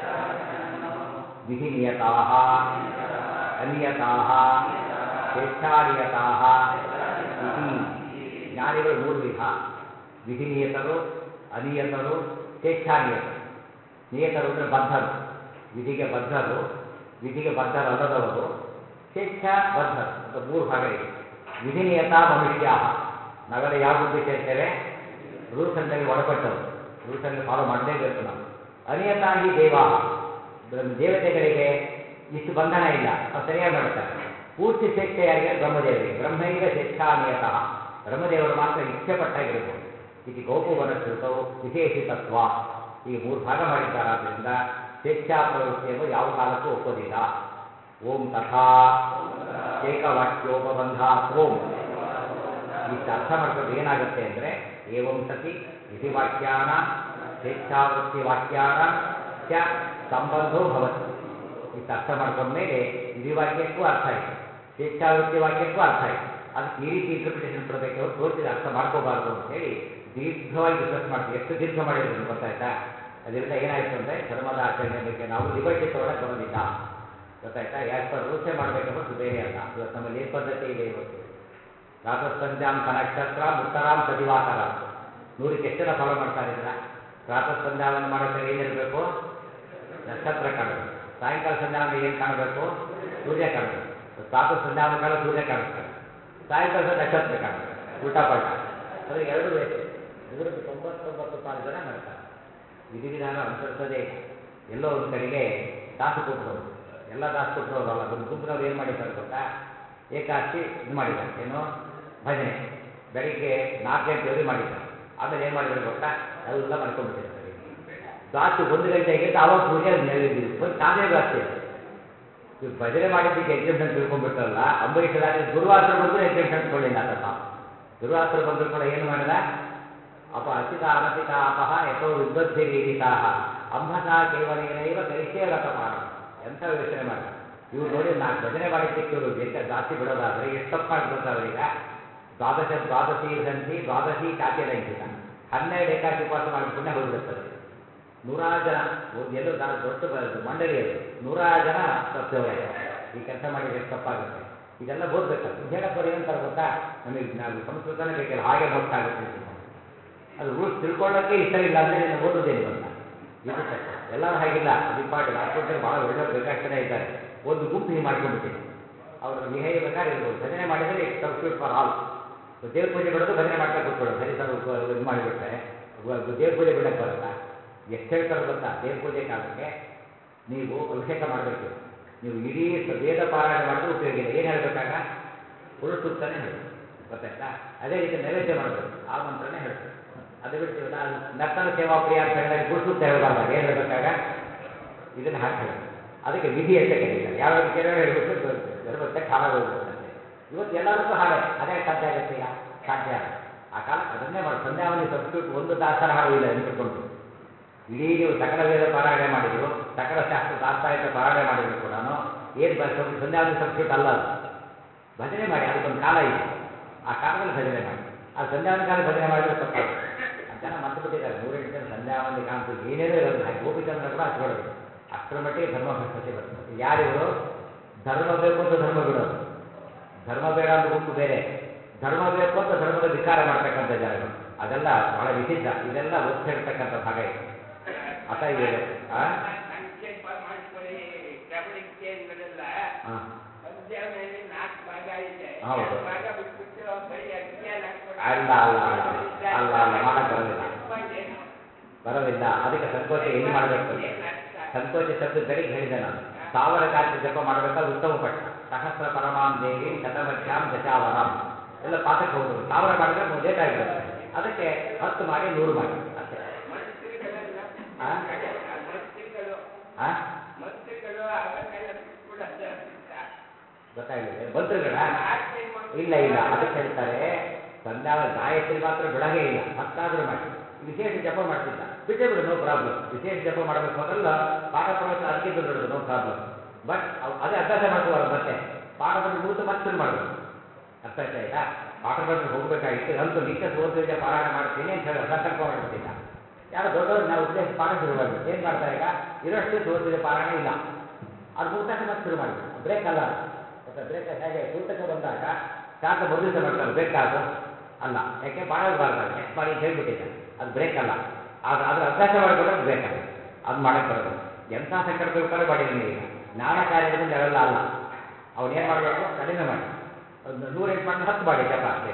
ವಿಧಿನಿಯತಾ ಅನಿಯತಾ ಸ್ವೇಚ್ಛಾನಿಯತಾ ಇತಿ ಜ್ಞಾನಿಗಳು ಮೂರು ವಿಧ ವಿಧಿನಿಯತರು ಅನಿಯತರು ಸ್ವೇಚ್ಛಾನಿಯತರು ನಿಯತರು ಅಂದರೆ ಬದ್ಧರು ವಿಧಿಗೆ ಬದ್ಧರು ವಿಧಿಗೆ ಬದ್ಧರಲ್ಲದವರು ಸ್ವೇಚ್ಛಾ ಬದ್ಧರು ಅಂತ ಮೂರು ಭಾಗ ಇದೆ ವಿಧಿನಿಯತ ಮನುಷ್ಯ ನಾವೆಲ್ಲ ಯಾವ ಗುಂಪಿಗೆ ಸೇರ್ತೇವೆ ರೂಲ್ಸ್ ಅಂಡ್ ರೆಗ್ಯುಲೇಷನ್ ಒಳಪಟ್ಟವರು ರೂಲ್ಸ್ ಅಂಡ್ ಫಾಲೋ ಮಾಡಲೇಬೇಕು ನಾವು ಅನಿಯತಾಗಿ ದೇವಾಹ ದೇವತೆಗಳಿಗೆ ಇಷ್ಟು ಬಂಧನ ಇಲ್ಲ ಅವ್ರು ಸರಿಯಾಗಿ ಮಾಡ್ತಾರೆ ಪೂರ್ತಿ ಸ್ವೇಚ್ಛೆ ಯಾರಿಗೆ ಬ್ರಹ್ಮದೇವರಿಗೆ ಬ್ರಹ್ಮೈವ ಸ್ವೇಚ್ಛಾನಿಯತಃ ಬ್ರಹ್ಮದೇವರು ಮಾತ್ರ ಇಚ್ಛೆ ಪಟ್ಟಾಗಿರ್ಬೋದು ಇದು ಗೋಪುವನ ಶ್ರುತವು ವಿಶೇಷಿತತ್ವ ಈಗ ಮೂರು ಭಾಗ ಮಾಡಿದ್ದಾರಾದ್ರಿಂದ ಸ್ವೇಚ್ಛಾ ಪ್ರವೃತ್ತಿಯನ್ನು ಯಾವ ಕಾಲಕ್ಕೂ ಒಪ್ಪೋದಿಲ್ಲ ಓಂ ತಥಾ ಏಕವಾಕ್ಯೋಪಬಂಧಾತ್ ಓಂ ಇಷ್ಟು ಅರ್ಥ ಮಾಡ್ಕೊಂಡ್ರೆ ಏನಾಗುತ್ತೆ ಅಂದರೆ ಏವಂ ಸತಿ ವಿಧಿವಾಕ್ಯಾನ ಸ್ವೇಚ್ಛಾವೃತ್ತಿ ವಾಕ್ಯಾನ ಚ ಸಂಬಂಧೋ ಭವತಿ ಇಷ್ಟು ಅರ್ಥ ಮಾಡ್ಕೊಂಡ್ಮೇಲೆ ವಿಧಿವಾಕ್ಯಕ್ಕೂ ಅರ್ಥ ಇದೆ ಸ್ವೇಚ್ಛಾವೃತ್ತಿ ವಾಕ್ಯಕ್ಕೂ ಅರ್ಥ ಇದೆ ಅದಕ್ಕೆ ಈ ರೀತಿ ಇಂಟರ್ಪ್ರಿಟೇಷನ್ ಕೊಡಬೇಕು ಅವ್ರು ತೋರಿಸಿದ ಅರ್ಥ ಮಾಡ್ಕೋಬಾರ್ದು ಅಂತ ಹೇಳಿ ದೀರ್ಘವಾಗಿ ಡಿಸ್ಕಸ್ ಮಾಡ್ತೀವಿ ಎಷ್ಟು ದೀರ್ಘ ಮಾಡಿದ್ರು ಗೊತ್ತಾಯ್ತಾ ಅದರಿಂದ ಏನಾಯ್ತು ಅಂದರೆ ಧರ್ಮದ ಆಚರಣೆ ಬಗ್ಗೆ ನಾವು ಲಿಬರ್ಟಿ ತೊಗೊಳಕ್ಕೆ ಬರೋದಿಲ್ಲ ಗೊತ್ತಾಯ್ತಾ ಯಾಸ್ ಪರ್ ರೂಲ್ಸೇ ಮಾಡಬೇಕು ಹೊರತು ಬೇರೆ ಅಲ್ಲ ಇವತ್ತು ನಮ್ಮಲ್ಲಿ ಏನು ಪದ್ಧತಿ ಇದೆ ಇವತ್ತು ರಾತಸ್ಸಂಜಾಂ ಸನಕ್ಷತ್ರ ಉತ್ತರಾಂ ಸದಿವಾಕರ ನೂರಕ್ಕೆ ಎಷ್ಟು ಜನ ಫಾಲೋ ಮಾಡ್ತಾರೆ ಇದನ್ನ ಪ್ರಾತಃ ಸಂಧ್ಯಾವಂದನೆ ಮಾಡೋಕೆ ಏನಿರಬೇಕು ನಕ್ಷತ್ರ ಕಾಣಬೇಕು ಸಾಯಂಕಾಲ ಸಂಧ್ಯಾವಂದನೆ ಏನು ಕಾಣಬೇಕು ಸೂರ್ಯ ಕಾಣಬೇಕು ಪ್ರಾತಃ ಸಂಧ್ಯಾವಂದನೆ ಕಾಲ ಸೂರ್ಯ ಕಾಣಿಸ್ತಾರೆ ಸಾಯಂಕಾಲ ಸಹ ನಕ್ಷತ್ರ ಕಾಣಬೇಕು ಉಲ್ಟಾ ಪಲ್ಟಾ ಅದು ಎರಡು ವೇಸ್ಟ್ ನೂರಕ್ಕೆ ತೊಂಬತ್ತೊಂಬತ್ತು ಪಾಲು ಜನ ಮಾಡ್ತಾರೆ ವಿಧಿವಿಧಾನ ಅನುಸರಿಸೋದೇ ಇಲ್ಲ ಎಲ್ಲೋ ಒಂದು ಕಡೆಗೆ ದಾಸು ಕೊಟ್ಟರು ಎಲ್ಲ ದಾಸು ಕೊಟ್ಟರು ಅಲ್ಲ ಒಂದು ಗುಂಪಿನವ್ರು ಏನು ಮಾಡಿದ್ದಾರೆ ಗೊತ್ತಾ ಏಕಾದಶಿ ಇದು ಮಾಡಿದ್ದಾರೆ ಏನು ಭಜನೆ ಬೆಳಿಗ್ಗೆ ನಾಲ್ಕು ಗಂಟೆವರೆಗೆ ಮಾಡಿದ್ದಾರೆ ಆಮೇಲೆ ಏನು ಮಾಡಿದ್ದಾರೆ ಗೊತ್ತಾ ಎಲ್ಲ ಮಾಡ್ಕೊಂಡ್ಬಿಟ್ಟಿದ್ದಾರೆ ದಾಸು ಒಂದು ಗಂಟೆ ಆಗಿದ್ದು ಆವಾಗ ಪೂಜೆ ನೈವೇದ್ಯ ತಾನೇ ಜಾಸ್ತಿ ಅದು ಇವ್ರು ಭಜನೆ ಮಾಡಿದ್ದಕ್ಕೆ ಎಕ್ಸಿಬಿಷನ್ ತಿಳ್ಕೊಂಡ್ಬಿಟ್ರಲ್ಲ ಅಂಬರೀಷ ರಾಜ ದುರ್ವಾಸರು ಬಂದರೂ ಎಕ್ಸಿಬಿಷನ್ ತಗೊಳ್ಳಿಲ್ಲ ಆತ ತಾವು ದುರ್ವಾಸರು ಬಂದರೂ ಕೂಡ ಏನು ಮಾಡಿದ ಅಪ ಅಚಿತ ಅನಪಿತ ಅಪಹ ಯಥೋ ವಿದ್ವದ್ಭಿರೀಡಿತಾಹ ಅಂಬಸ ಕೇವಲೇನೈವ ಕರಿಷ್ಠೇ ವ್ರತಪಾನ ಎಂಥ ಯೋಚನೆ ಮಾಡಿದ ಇವ್ರು ನೋಡಿ ನಾಲ್ಕು ಭಜನೆ ಮಾಡಿದ್ದಕ್ಕೆ ಇವರು ಬೇಕಾ ಜಾಸ್ತಿ ಬಿಡೋದಾದರೆ ಎಷ್ಟು ತಪ್ಪು ಮಾಡ್ತಾರೆ ಅವರೀಗ ದ್ವಾದಶ ದ್ವಾದಶಿ ಸಂಧಿ ದ್ವಾದಶಿ ಚಾತ್ಯಲಂಕಿತ ಹನ್ನೆರಡು ಏಕಾಶಿ ಉಪವಾಸ ಮಾಡಿ ಪುಣ್ಯ ಹೋಗ್ಬಿಡುತ್ತದೆ ನೂರಾರು ಜನ ಒಂದು ಎಲ್ಲೋ ದಾ ದೊಡ್ಡ ಬ- ಮಂಡಳಿ ಅದು ನೂರಾರು ಜನ ತಪ್ಪದವರೇ ಈ ಕೆಲಸ ಮಾಡಿದ್ರೆ ಎಷ್ಟು ತಪ್ಪಾಗುತ್ತೆ ಇದೆಲ್ಲ ಓದ್ಬೇಕಲ್ಲ ಇದು ಹೇಳಕ್ಕೆ ಅವ್ರು ಏನಂತಾರೆ ಗೊತ್ತಾ ನಮಗೆ ನಾವು ಸಂಸ್ಕೃತನೇ ಬೇಕಿಲ್ಲ ಹಾಗೆ ಮೋಕ್ಷ ಆಗುತ್ತೆ ಅಂತ ಅದು ರೂಲ್ಸ್ ತಿಳ್ಕೊಳ್ಳೋಕ್ಕೆ ಇಷ್ಟ ಇಲ್ಲ ಅಂದರೆ ನೀನು ಓದೋದೇನು ಬಂತ ಇದು ತಪ್ಪು ಎಲ್ಲರೂ ಹಾಗಿಲ್ಲ ಅದು ಇಂಪಾರ್ಟೆಂಟ್ ಆಸ್ಪತ್ರೆ ಭಾಳ ಒಳ್ಳೆಯವ್ರು ಬೇಕಷ್ಟು ಜನ ಇದ್ದಾರೆ ಒಂದು ಗುಂಪು ಹೀಗೆ ಮಾಡ್ಕೊಂಡ್ಬಿಟ್ಟಿದೆ ಅವ್ರ ಬಿಹೇವ್ ಬೇಕಾದ್ರೆ ಇರ್ಬೋದು ಭಜನೆ ಮಾಡಿದರೆ ಇಟ್ ಸಬ್ಸ್ಟ್ಯೂಟ್ ಫಾರ್ ಆಲ್ ದೇವ್ರ ಪೂಜೆ ಬಿಡೋದು ಭಜನೆ ಮಾಡ್ತಾ ಕೂತ್ಕೊಳ್ಳೋದು ಹರಿ ಸರ್ ಇದು ಮಾಡಿಬಿಟ್ರೆ ದೇವ್ರ ಪೂಜೆ ಬಿಡಕ್ಕೆ ಬರತ್ತಾ ಎಷ್ಟು ಹೇಳ್ತಾರೆ ಗೊತ್ತಾ ದೇವ್ರ ಪೂಜೆ ಕಾಲಕ್ಕೆ ನೀವು ಅಭಿಷೇಕ ಮಾಡಬೇಕು ನೀವು ಇಡೀ ಸ- ವೇದ ಪಾರಾಯಣ ಮಾಡಿದ್ರೆ ಉಪಯೋಗ ಇಲ್ಲ ಏನು ಹೇಳಬೇಕಾಗ ಪುರುಷ ಸೂಕ್ತನೇ ಹೇಳಬೇಕು ಗೊತ್ತಾಯ್ತಾ ಅದೇ ರೀತಿ ನೈವೇದ್ಯ ಮಾಡಬೇಕು ಆ ಮಂತ್ರನೇ ಹೇಳಬೇಕು ಅದು ಬಿಟ್ಟು ನಾನು ನರ್ತನ ಸೇವಾ ಪ್ರಿಯ ಅಂತ ಹೇಳಿದಾಗ ಪುರುಷ ಸೂಕ್ತ ಹೇಳಬಾರ್ದಾಗ ಏನು ಹೇಳಬೇಕಾಗ ಇದನ್ನು ಹಾಗೆ ಹೇಳಬೇಕು ಅದಕ್ಕೆ ವಿಧಿ ಅಂತ ಕರೀತಾರೆ ಯಾವ್ಯಾವ ಕೆಲವರು ಹೇಳ್ಬಿಟ್ಟು ಗರ್ಭಕ್ಕೆ ಹಾಳಾಗೋಗ್ಬಿಡುತ್ತೆ ಇವತ್ತು ಎಲ್ಲದಕ್ಕೂ ಹಾಡೆ ಅದೇ ಸಾಧ್ಯ ಆಗುತ್ತೆ ಈಗ ಸಾಧ್ಯ ಆಗಲ್ಲ. ಆ ಕಾಲಕ್ಕೆ ಅದನ್ನೇ ಮಾಡಿ ಸಂಧ್ಯಾವನಿ ಸಬ್ಸ್ಟ್ಯೂಟ್ ಒಂದು ದಾಸರ ಹಾಡು ಇಲ್ಲ ನೆನ್ಪಿಟ್ಕೊಂಡು ಇಡೀ ನೀವು ಸಕಲ ವೇದ ಪಾರಾಯಣ ಮಾಡಿದ್ರು ಸಕಲ ಶಾಸ್ತ್ರ ದಾಸ್ತಾಯಿತ ಪಾರಾಯಣ ಮಾಡಿದ್ರು ಕೂಡ ಏನು ಸಂಧ್ಯಾವನಿ ಸಬ್ಸ್ಟ್ಯೂಟ್ ಅಲ್ಲ ಅದು ಭಜನೆ ಮಾಡಿ ಅದಕ್ಕೊಂದು ಕಾಲ ಇದೆ ಆ ಕಾಲದಲ್ಲಿ ಭಜನೆ ಮಾಡಿ ಆ ಸಂಧ್ಯಾವನಿ ಕಾಲ ಭಜನೆ ಮಾಡಿದ್ರೆ ತಪ್ಪಾಗುತ್ತೆ ಅದು ಜನ ಮರ್ತು ಬಿಟ್ಟಿದ್ದಾರೆ ನೂರೆಂಟು ಜನ ಸಂಧ್ಯಾವನಿ ಕಾಂತು ಏನೇನೋ ಇರೋದಿಲ್ಲ ಹಾಗೆ ಗೋಪಿಚಂದ್ರ ಕೂಡ ಹಚ್ಕೊಳ್ಳೋದಿಲ್ಲ ಅಷ್ಟರ ಮಟ್ಟಿಗೆ ಧರ್ಮ ಭ್ರಷ್ಟತೆ ಬರ್ತದೆ ಯಾರಿವರು ಧರ್ಮ ಬೇಕು ಅಂತ ಧರ್ಮ ಬಿಡೋದು ಧರ್ಮ ಬೇಡ ಅಂತ ಗುಂಪು ಬೇರೆ ಧರ್ಮ ಬೇಕು ಅಂತ ಧರ್ಮದ ವಿಕಾರ ಮಾಡ್ತಕ್ಕಂಥ ಜನಗಳು ಅದೆಲ್ಲ ಬಹಳ ನಿಷಿದ್ಧ ಇದೆಲ್ಲ ಒತ್ತಿರ್ತಕ್ಕಂಥ ಭಾಗ ಇದೆ ಅತ ಇದೆ ಆ ಸಂಕ್ಷೇಪ ಮಾಡ್ಕೊಳ್ಳಿ ಪ್ರಬಳಿಕೆಗಳೆಲ್ಲ ಆ. ಸಂಧ್ಯಾವನೆಯಲ್ಲಿ ನಾಲ್ಕು ಭಾಗ ಇದೆ ಹೌದು. ಎರಡು ಭಾಗ ಬಿಟ್ಬಿಟ್ಟು ಬರೀ ಅಜ್ಞಾನ ಹಾಕ್ಬಿಟ್ಟು ಅಲ್ಲ, ಅಲ್ಲ, ಅಲ್ಲ, ಅಲ್ಲ, ಅಲ್ಲ, ಮಾಡಕ್ ಬರೋದಿಲ್ಲ. ಏನು? ಬರೋದಿಲ್ಲ ಅದಕ್ಕೆ ಸಂಕೋಚ ಎಲ್ಲಿ ಮಾಡಬೇಕು ಏನ್ ಅರ್ಥ? ಸಂಕೋಚ ಶಬ್ದ ಬೆಳಿಗ್ಗೆ ಹೇಳಿದೆ ನಾನು ಸಾವಿರ ಗಾಯತ್ರಿ ಜಪ ಮಾಡಬೇಕಾದ್ರೆ ಉತ್ತಮ ಪಕ್ಷ ಸಹಸ್ರ ಪರಮಾಂ ದೇವಿ ಶತಮಧ್ಯಾಂ ದಶಾವರಾಂ ಎಲ್ಲ ಪಾಠಕ್ಕೆ ಹೋಗೋದು ಸಾವಿರ ಮಾಡಿದ್ರೆ ಲೇಟ್ ಆಗಿಬಿಡುತ್ತೆ ಅದಕ್ಕೆ ಹತ್ತು ಮಾಡಿ ನೂರು ಮಾಡಿ ಅಷ್ಟೇ ಮಂತ್ರಿಗಳೆಲ್ಲ ಆ? ಆ ಮಂತ್ರಿಗಳು ಆ ಮಂತ್ರಿಗಳು ಅದನ್ನೆಲ್ಲ ಬಿಟ್ಬಿಡೋದು ಅಂತ. ಗೊತ್ತಾಗಲಿದೆ ಮಂತ್ರಗಳ ಆಜ್ಞೆ ಮಂತ್ರಿಗಳು ಇಲ್ಲ ಇಲ್ಲ ಅದಕ್ಕೆ ಹೇಳ್ತಾರೆ ಸಂಧ್ಯಾವ ಗಾಯತ್ರಿ ಮಾತ್ರ ಬಿಡೋದೇ ಇಲ್ಲ ಹತ್ತಾದ್ರೂ ಮಾಡಿ ವಿಶೇಷ ಜಪ ಮಾಡ್ತಿದ್ದ ಬಿಟ್ಟೇ ಬಿಡು ನೋ ಪ್ರಾಬ್ಲಮ್ ವಿಶೇಷ ಜಪ ಮಾಡಬೇಕು ಮೊದಲು ಪಾಠ ಪ್ರವಚನ ಅದಕ್ಕಿಂತ ಬಿಡೋದು ನೋ ಪ್ರಾಬ್ಲಮ್ ಬಟ್ ಅದೇ ಅಭ್ಯಾಸ ಮಾಡ್ಕೋಬಾರ್ದು ಮತ್ತೆ ಪಾಠ ಬಂದು ಮುಗಿದು ಮತ್ತೆ ಶುರು ಮಾಡಬೇಕು ಅರ್ಥ ಆಯ್ತಾ ಆಯ್ತಾ ಪಾಠ ಬಂದು ಹೋಗಬೇಕಾಗಿತ್ತು ಅಂತೂ ನಿತ್ಯ ಸೋದರಿಗೆ ಪಾರಾಯಣ ಮಾಡ್ತೀನಿ ಅಂತ ಹೇಳಿ ಸಂಕಲ್ಪ ಮಾಡಿಬಿಟ್ಟಿದ್ದ ಯಾರೋ ದೊಡ್ಡವರು ನಾವು ಉಪದೇಶ ಪಾಠ ಶುರು ಮಾಡಿಬಿಟ್ಟು ಏನು ಮಾಡ್ತಾ ಈಗ ಇರೋಷ್ಟು ಸೋದರಿಗೆ ಪಾರಾಯಣ ಇಲ್ಲ ಅದು ಮುಗಿದ ತಕ್ಷಣ ಮತ್ತೆ ಶುರು ಮಾಡಿಬಿಟ್ಟು ಬ್ರೇಕ್ ಅಲ್ಲ ಅದು ಮತ್ತೆ ಬ್ರೇಕ್ ಹೇಗೆ ಸೂತಕ ಬಂದಾಗ ಶಾಂತ ಮೊದಲು ದಿವಸ ಮಾಡ್ತಾರೆ ಬೇಕಾ ಅದು ಅಲ್ಲ ಯಾಕೆ ಮಾಡಬಾರ್ದು ನೆಕ್ಸ್ಟ್ ಮಾಡಿ ಅಂತ ಹೇಳ್ಬಿಟ್ಟಿದ್ದಾರೆ ಅದು ಬ್ರೇಕ್ ಅಲ್ಲ ಆದ್ರೆ ಅದ್ರ ಅಭ್ಯಾಸ ಮಾಡಿಕೊಂಡ್ರೆ ಅದು ಬೇಕಾಗುತ್ತೆ ಅದು ಮಾಡಕ್ಕೆ ಬರೋದಿಲ್ಲ ಎಂಥ ಸಂಕಲ್ಪ ಬೇಕಾದ್ರೂ ಮಾಡಿದ್ದೀನಿ ಈಗ ಜ್ಞಾನ ಕಾರ್ಯದಿಂದ ಅವೆಲ್ಲ ಅಲ್ಲ ಅವನೇನು ಮಾಡಬೇಕು ಕಡಿಮೆ ಮಾಡಿ ಒಂದು ನೂರೆಂಟು ಮಾಡಿ ಹತ್ತು ಮಾಡಿ ಜಪ ಅಷ್ಟೇ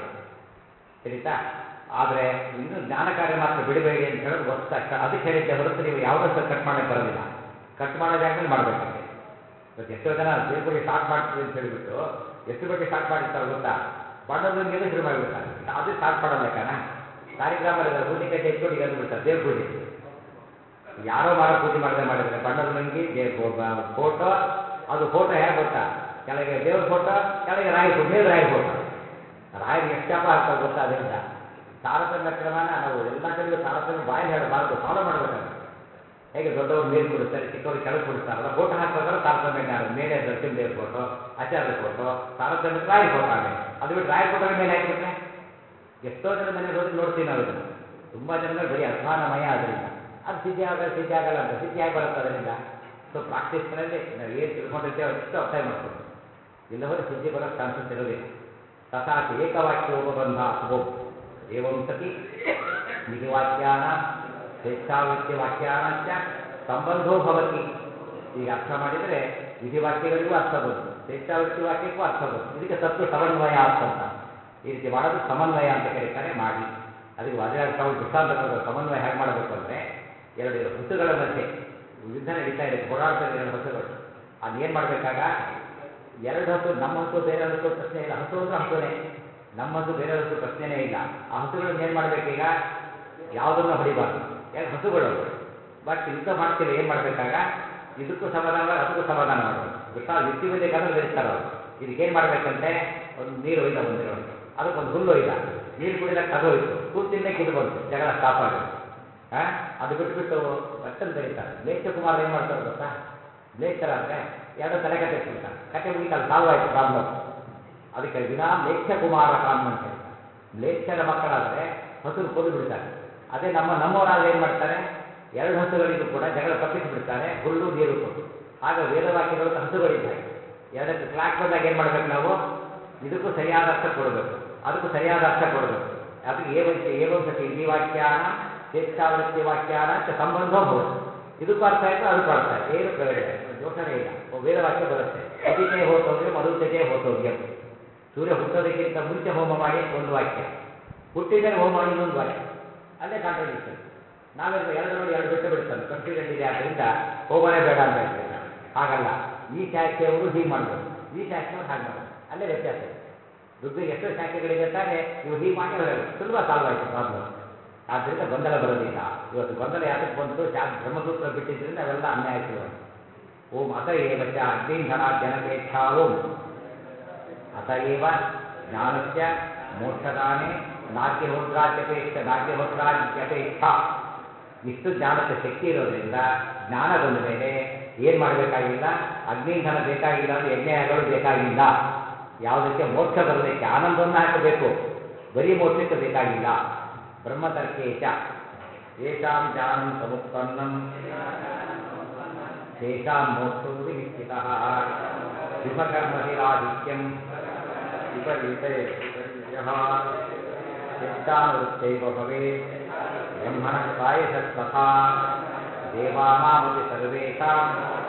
ಸರಿತಾ ಆದರೆ ಇನ್ನು ಜ್ಞಾನ ಕಾರ್ಯ ಮಾತ್ರ ಬಿಡಬೇಡಿ ಅಂತ ಹೇಳೋದು ವಸ್ತು ಅಷ್ಟ ಅದಕ್ಕೆ ಹೇಳಿದ್ದೆ ಹೊರತು ನೀವು ಯಾವುದೋ ಸಹ ಕಟ್ ಮಾಡಕ್ಕೆ ಬರೋದಿಲ್ಲ ಕಟ್ ಮಾಡೋ ಜಾಗದಲ್ಲಿ ಮಾಡಬೇಕಷ್ಟೇ ಇವತ್ತು ಎಷ್ಟೋ ಜನ ಬೇರ್ಪುಡಿ ಸ್ಟಾರ್ಟ್ ಮಾಡ್ತೀವಿ ಅಂತ ಹೇಳಿಬಿಟ್ಟು ಎಷ್ಟು ಬಗ್ಗೆ ಸ್ಟಾರ್ಟ್ ಮಾಡಿರ್ತಾರೆ ಗೊತ್ತಾ ಬಣ್ಣದಂಗೆಲ್ಲ ಶುರು ಮಾಡಿಬಿಡ್ತಾರೆ ಅದು ಸ್ಟಾರ್ಟ್ ಮಾಡಲ್ಲ ಕಾನ ಕಾರ್ಯಕ್ರಮ ಹೂದಿ ಕಟ್ಟೆ ಇಟ್ಕೊಂಡು ಈಗ ಅಂದ್ಬಿಡ್ತಾರೆ ದೇವ್ರ ಪೂಜೆ ಯಾರೋ ಮಾರ ಪೂಜೆ ಮಾಡದೆ ಮಾಡಿದ್ರೆ ಬಣ್ಣದ ಲಂಗಿ ಫೋಟೋ ಅದು ಫೋಟೋ ಹೇಗೆ ಗೊತ್ತಾ ಕೆಳಗೆ ದೇವ್ರ ಫೋಟೋ ಕೆಳಗೆ ರಾಯರ ಫೋಟೋ ಮೇಲೆ ರಾಯರ ಫೋಟೋ ರಾಯರು ಎಷ್ಟು ಜಪ ಹಾಕ್ತಾರೆ ಗೊತ್ತಾ ಅದರಿಂದ ತಾರತಮ್ಯ ಕ್ರಮನ ನಾವು ಎಲ್ಲ ಕಡೆಗೂ ತಾರತಮ್ಯ ಬಾಯಲ್ಲಿ ಹೇಳಬಾರ್ದು ಫಾಲೋ ಮಾಡಬೇಕಾಗುತ್ತೆ ಹೇಗೆ ದೊಡ್ಡವರು ಮೇಲೆ ಕೊಡಿಸ್ತಾರೆ ಚಿಕ್ಕವರು ಕೆಳಗೆ ಕೊಡಿಸ್ತಾರಲ್ಲ ಫೋಟೋ ಹಾಕ್ಬೇಕಾದ್ರೆ ತಾರತಮ್ಯ ಜ್ಞಾನ ಮೇಲೆ ನರಸಿಂಹದೇವ್ರ ಫೋಟೋ ಆಚಾರ್ಯ ಫೋಟೋ ತಾರತಮ್ಯ ರಾಯರ ಫೋಟೋ ಆಮೇಲೆ ಅದು ಬಿಟ್ಟು ರಾಯರ ಫೋಟೋ ಮೇಲೆ ಹಾಕಿಬಿಟ್ರೆ ಎಷ್ಟೋ ಜನ ಮನೆಗೆ ಹೋದ್ರೆ ನೋಡ್ತೀವಿ ನಾವು ಇದನ್ನು ತುಂಬ ಜನ ಮೇಲೆ ಬರೀ ಅಧ್ವಾನಮಯ ಅದರಿಂದ ಅದು ಸಿದ್ಧಿ ಆಗಲ್ಲ ಸಿದ್ಧಿ ಆಗಲ್ಲ ಅಂತ ಸಿದ್ಧಿ ಆಗಿ ಬರುತ್ತೆ ಅದರಿಂದ ಸೊ ಪ್ರಾಕ್ಟೀಸ್ನಲ್ಲಿ ನಾವು ಏನು ತಿಳ್ಕೊಂಡಿರ್ತೇವೆ ಅಷ್ಟು ಅಪ್ಲೈ ಮಾಡ್ಕೊಂಡು ಇಲ್ಲ ಹೋದ್ರೆ ಸಿದ್ಧಿ ಬರೋ ಚಾನ್ಸಸ್ ಇರೋದಿಲ್ಲ ತಥಾಚ ಏಕವಾಕ್ಯೋಪಬಂಧ ಓಂ ಏವಂ ಸತಿ ವಿಧಿವಾಕ್ಯಾನ ಸ್ವೇಚ್ಛಾವೃತ್ತಿ ವಾಕ್ಯಾನಂಚ ಸಂಬಂಧೋ ಭವತಿ ಈಗ ಅರ್ಥ ಮಾಡಿದರೆ ವಿಧಿವಾಕ್ಯಗಳಿಗೂ ಅರ್ಥ ಬಂತು ಸ್ವೇಚ್ಛಾವೃತ್ತಿ ವಾಕ್ಯಕ್ಕೂ ಅರ್ಥ ಬಂತು ಇದಕ್ಕೆ ಸತ್ತು ಸಮನ್ವಯ ಅಂತಂತ ಈ ರೀತಿ ಮಾಡೋದು ಸಮನ್ವಯ ಅಂತ ಕರೀತಾರೆ ಮಾಡಿ ಅದಕ್ಕೆ ವಾದಿರಾಜ ಸ್ವಾಮಿ ದೃಷ್ಟಾಂತ ಕೊಡೋದು ಸಮನ್ವಯ ಹೇಗೆ ಮಾಡಬೇಕು ಅಂದರೆ ಎರಡು ಹಸುಗಳ ಮಧ್ಯೆ ಯುದ್ಧ ನಡೀತಾ ಇರುತ್ತೆ ಓಡಾಡ್ತಾ ಇದೆ ಎರಡು ಹಸುಗಳು ಅದೇನು ಮಾಡಬೇಕಾಗ ಎರಡು ಹಸು ನಮ್ಮ ಹಸು ಬೇರೆ ಹಸು ಪ್ರಶ್ನೆ ಇಲ್ಲ ಹಸು ಅಂದ್ರೆ ಹಸುನೇ ನಮ್ಮ ಹಸು ಬೇರೆ ಹಸು ಪ್ರಶ್ನೆನೇ ಇಲ್ಲ ಆ ಹಸುಗಳನ್ನ ಏನು ಮಾಡಬೇಕೀಗ ಯಾವುದನ್ನು ಹೊಡಿಬಾರ್ದು ಯಾಕೆ ಹಸುಗಳು ಬಟ್ ಯುದ್ಧ ಮಾಡ್ತೀವಿ ಏನು ಮಾಡಬೇಕಾಗ ಇದಕ್ಕೂ ಸಮಾಧಾನ ಮಾಡಿ ಅದಕ್ಕೂ ಸಮಾಧಾನ ಮಾಡಬೇಕು ಬಿಟ್ಟ ಯುಕ್ತಿ ಮೇಲೆ ಕದಲು ಬೆರೀತಾರೆ ಅವರು ಇದಕ್ಕೇನು ಮಾಡಬೇಕಂತೆ ಒಂದು ನೀರು ಒಯ್ದ ಬಂದಿರೋದು ಅದಕ್ಕೊಂದು ಹುಲ್ಲು ಒಯ್ದ ನೀರು ಕುಡಿದಾಗ ಅದು ಹೋಯ್ತು ಹುಲ್ಲು ತಿನ್ನಕ್ಕೆ ಇದು ಬಂತು ಜಗಳ ಸ್ಟಾಪ್ ಆಗುತ್ತೆ ಆ? ಅದು ಬಿಟ್ಬಿಟ್ಟು ಬಟ್ಟನ್ ಬೆರೀತಾರೆ ಮ್ಲೇಚ್ಛ ಕುಮಾರ್ ಏನು ಮಾಡ್ತಾರೆ ಗೊತ್ತಾ ಮ್ಲೇಚ್ಛರಾದ್ರೆ ಎರಡು ತಲೆ ಕತೆ ಬಿಡ್ತಾರೆ ಕತೆ ಮುಗಿತಲ್ಲ ಸಾಲ್ವ್ ಆಯ್ತು ಪ್ರಾಬ್ಲಮ್ ಅದಕ್ಕೆ ದಿನಾ ಮ್ಲೇಚ್ಛ ಕುಮಾರ ಕಾಮ್ ಅಂತ ಹೇಳ್ತಾರೆ ಮ್ಲೇಚ್ಛರ ಮಕ್ಕಳಾದರೆ ಹಸುರು ಕೊಂದು ಬಿಡ್ತಾರೆ ಅದೇ ನಮ್ಮ ನಮ್ಮವರಾದ್ರೆ ಏನು ಮಾಡ್ತಾರೆ ಎರಡು ಹಸುಗಳಿಗೂ ಕೂಡ ಜಗಳ ತಪ್ಪಿಸಿ ಬಿಡ್ತಾರೆ ಹುಲ್ಲು ನೀರು ಕೊಟ್ಟು ಆಗ ವೇದವಾಕ್ಯಗಳು ಹಸುಗಳಿದ್ದ ಹಾಗೆ ಎರಡಕ್ಕೆ ಕ್ಲಾಕ್ ಬಂದಾಗ ಏನು ಮಾಡ್ಬೇಕು ನಾವು ಇದಕ್ಕೂ ಸರಿಯಾದ ಅರ್ಥ ಕೊಡಬೇಕು ಅದಕ್ಕೂ ಸರಿಯಾದ ಅರ್ಥ ಕೊಡಬೇಕು ಅದಕ್ಕೆ ಏವಂತೆ ಏವಂಸತಿ ವಿಧಿ ವಾಕ್ಯಾನ ಸ್ವೇಚ್ಛಾವೃತ್ತಿ ವಾಕ್ಯಾನ ಅಂತ ಸಂಬಂಧೋ ಭವತಿ ಇದಕ್ಕೂ ಅರ್ಥ ಆಯಿತು ಅದಕ್ಕೂ ಅರ್ಥ ಆಯ್ತು ಏನು ಪ್ರಯೋಜನ ಇಲ್ಲ ದೋಷನೇ ಇಲ್ಲ ಒಬ್ಬ ವೇದವಾಕ್ಯ ಬರುತ್ತೆ ಉದಿತೇ ಹೋತವ್ಯ ಮರುದ್ಯತೆ ಹೋತವ್ಯಂ ಸೂರ್ಯ ಹುಟ್ಟೋದಕ್ಕಿಂತ ಮುಂಚೆ ಹೋಮ ಮಾಡಿ ಅಂತ ಒಂದು ವಾಕ್ಯ ಹುಟ್ಟಿದ ಮೇಲೆ ಹೋಮ ಮಾಡಿ ಇನ್ನೊಂದು ವಾಕ್ಯ ಅಲ್ಲೇ ಕಾಂಟ್ರಡಿಕ್ಷನ್ ನಾವೆಲ್ಲ ಎರಡು ನೋಡಿ ಎರಡು ಬಿಟ್ಟು ಬಿಡ್ತಾನೆ ಕನ್ಫ್ಯೂಷನ್ ಇದೆ ಆದ್ದರಿಂದ ಹೋಮನೇ ಬೇಡ ಅಂತ ಹೇಳ್ತೀವಿ ನಾವು ಹಾಗಲ್ಲ ಈ ಶಾಖೆಯವರು ಹೀಗೆ ಮಾಡ್ಬೋದು ಈ ಶಾಖೆಯವರು ಹಾಗೆ ಮಾಡ್ಬೋದು ಅಲ್ಲೇ ವ್ಯತ್ಯಾಸ ಇದೆ ದುಡ್ಡು ಎಷ್ಟೋ ಶಾಖೆಗಳಿದೆ ತಾನೇ ಇವು ಹೀಗೆ ಮಾಡಿ ಹೊರಗೆ ಸುಲಭ ಸಾಲ್ವ್ ಆಯಿತು ಪ್ರಾಬ್ಲಮ್ ಆದ್ದರಿಂದ ಗೊಂದಲ ಬರೋದಿಲ್ಲ ಇವತ್ತು ಗೊಂದಲ ಯಾತಕ್ಕೆ ಬಂತು ಶಾ ಬ್ರಹ್ಮಸೂತ್ರ ಬಿಟ್ಟಿದ್ದರಿಂದ ಅವೆಲ್ಲ ಅನ್ಯಾಯ ಶುರುವಾಯಿತು ಓಂ ಅತ ಏವ ಚ ಅಗ್ನಿಂಧನ ಜನಪೇಕ್ಷಾ ಓಂ ಅತ ಏವ ಜ್ಞಾನಸ್ಯ ಮೋಕ್ಷದಾನೆ ನಾಗ್ಯಹೋತ್ರಾಜ್ಯಪೇಕ್ಷ ನಾಗ್ಯಹೋತ್ರಾಜ್ಯಪೇಕ್ಷ ಇಷ್ಟು ಜ್ಞಾನಕ್ಕೆ ಶಕ್ತಿ ಇರೋದ್ರಿಂದ ಜ್ಞಾನ ಬಂದ ಮೇಲೆ ಏನು ಮಾಡಬೇಕಾಗಿಲ್ಲ ಅಗ್ನಿಂಧನ ಬೇಕಾಗಿಲ್ಲ ಅಂದರೆ ಯಜ್ಞಯಾಗಗಳು ಬೇಕಾಗಿಲ್ಲ ಯಾವುದಕ್ಕೆ ಮೋಕ್ಷ ಬರಲಿಕ್ಕೆ ಆನಂದವನ್ನು ಹಾಕಬೇಕು ಬರೀ ಮೋಕ್ಷಕ್ಕೆ ಬೇಕಾಗಿಲ್ಲ ಬ್ರಹ್ಮತರ್ಕೇಶ ಯೇಷಾಂ ಜ್ಞಾನಂ ಸಮುತ್ಪನ್ನಂ ತೇಷಾಂ ಮೋಕ್ಷೋ ವಿನಿಶ್ಚಿತಃ ವಿಭಕರ್ಮಭಿರಾಧಿಕ್ಯಂ ವಿಪರೀತೆ ವಿಪರ್ಯಯಃ ಚಿತ್ತಾನುವೃತ್ತೈವ ಭವೇತ್ ಬ್ರಹ್ಮಣಃ ಪ್ರಾಯಶಸ್ತಥಾ ದೇವಾನಾಮಪಿ ಸರ್ವೇಷಾಂ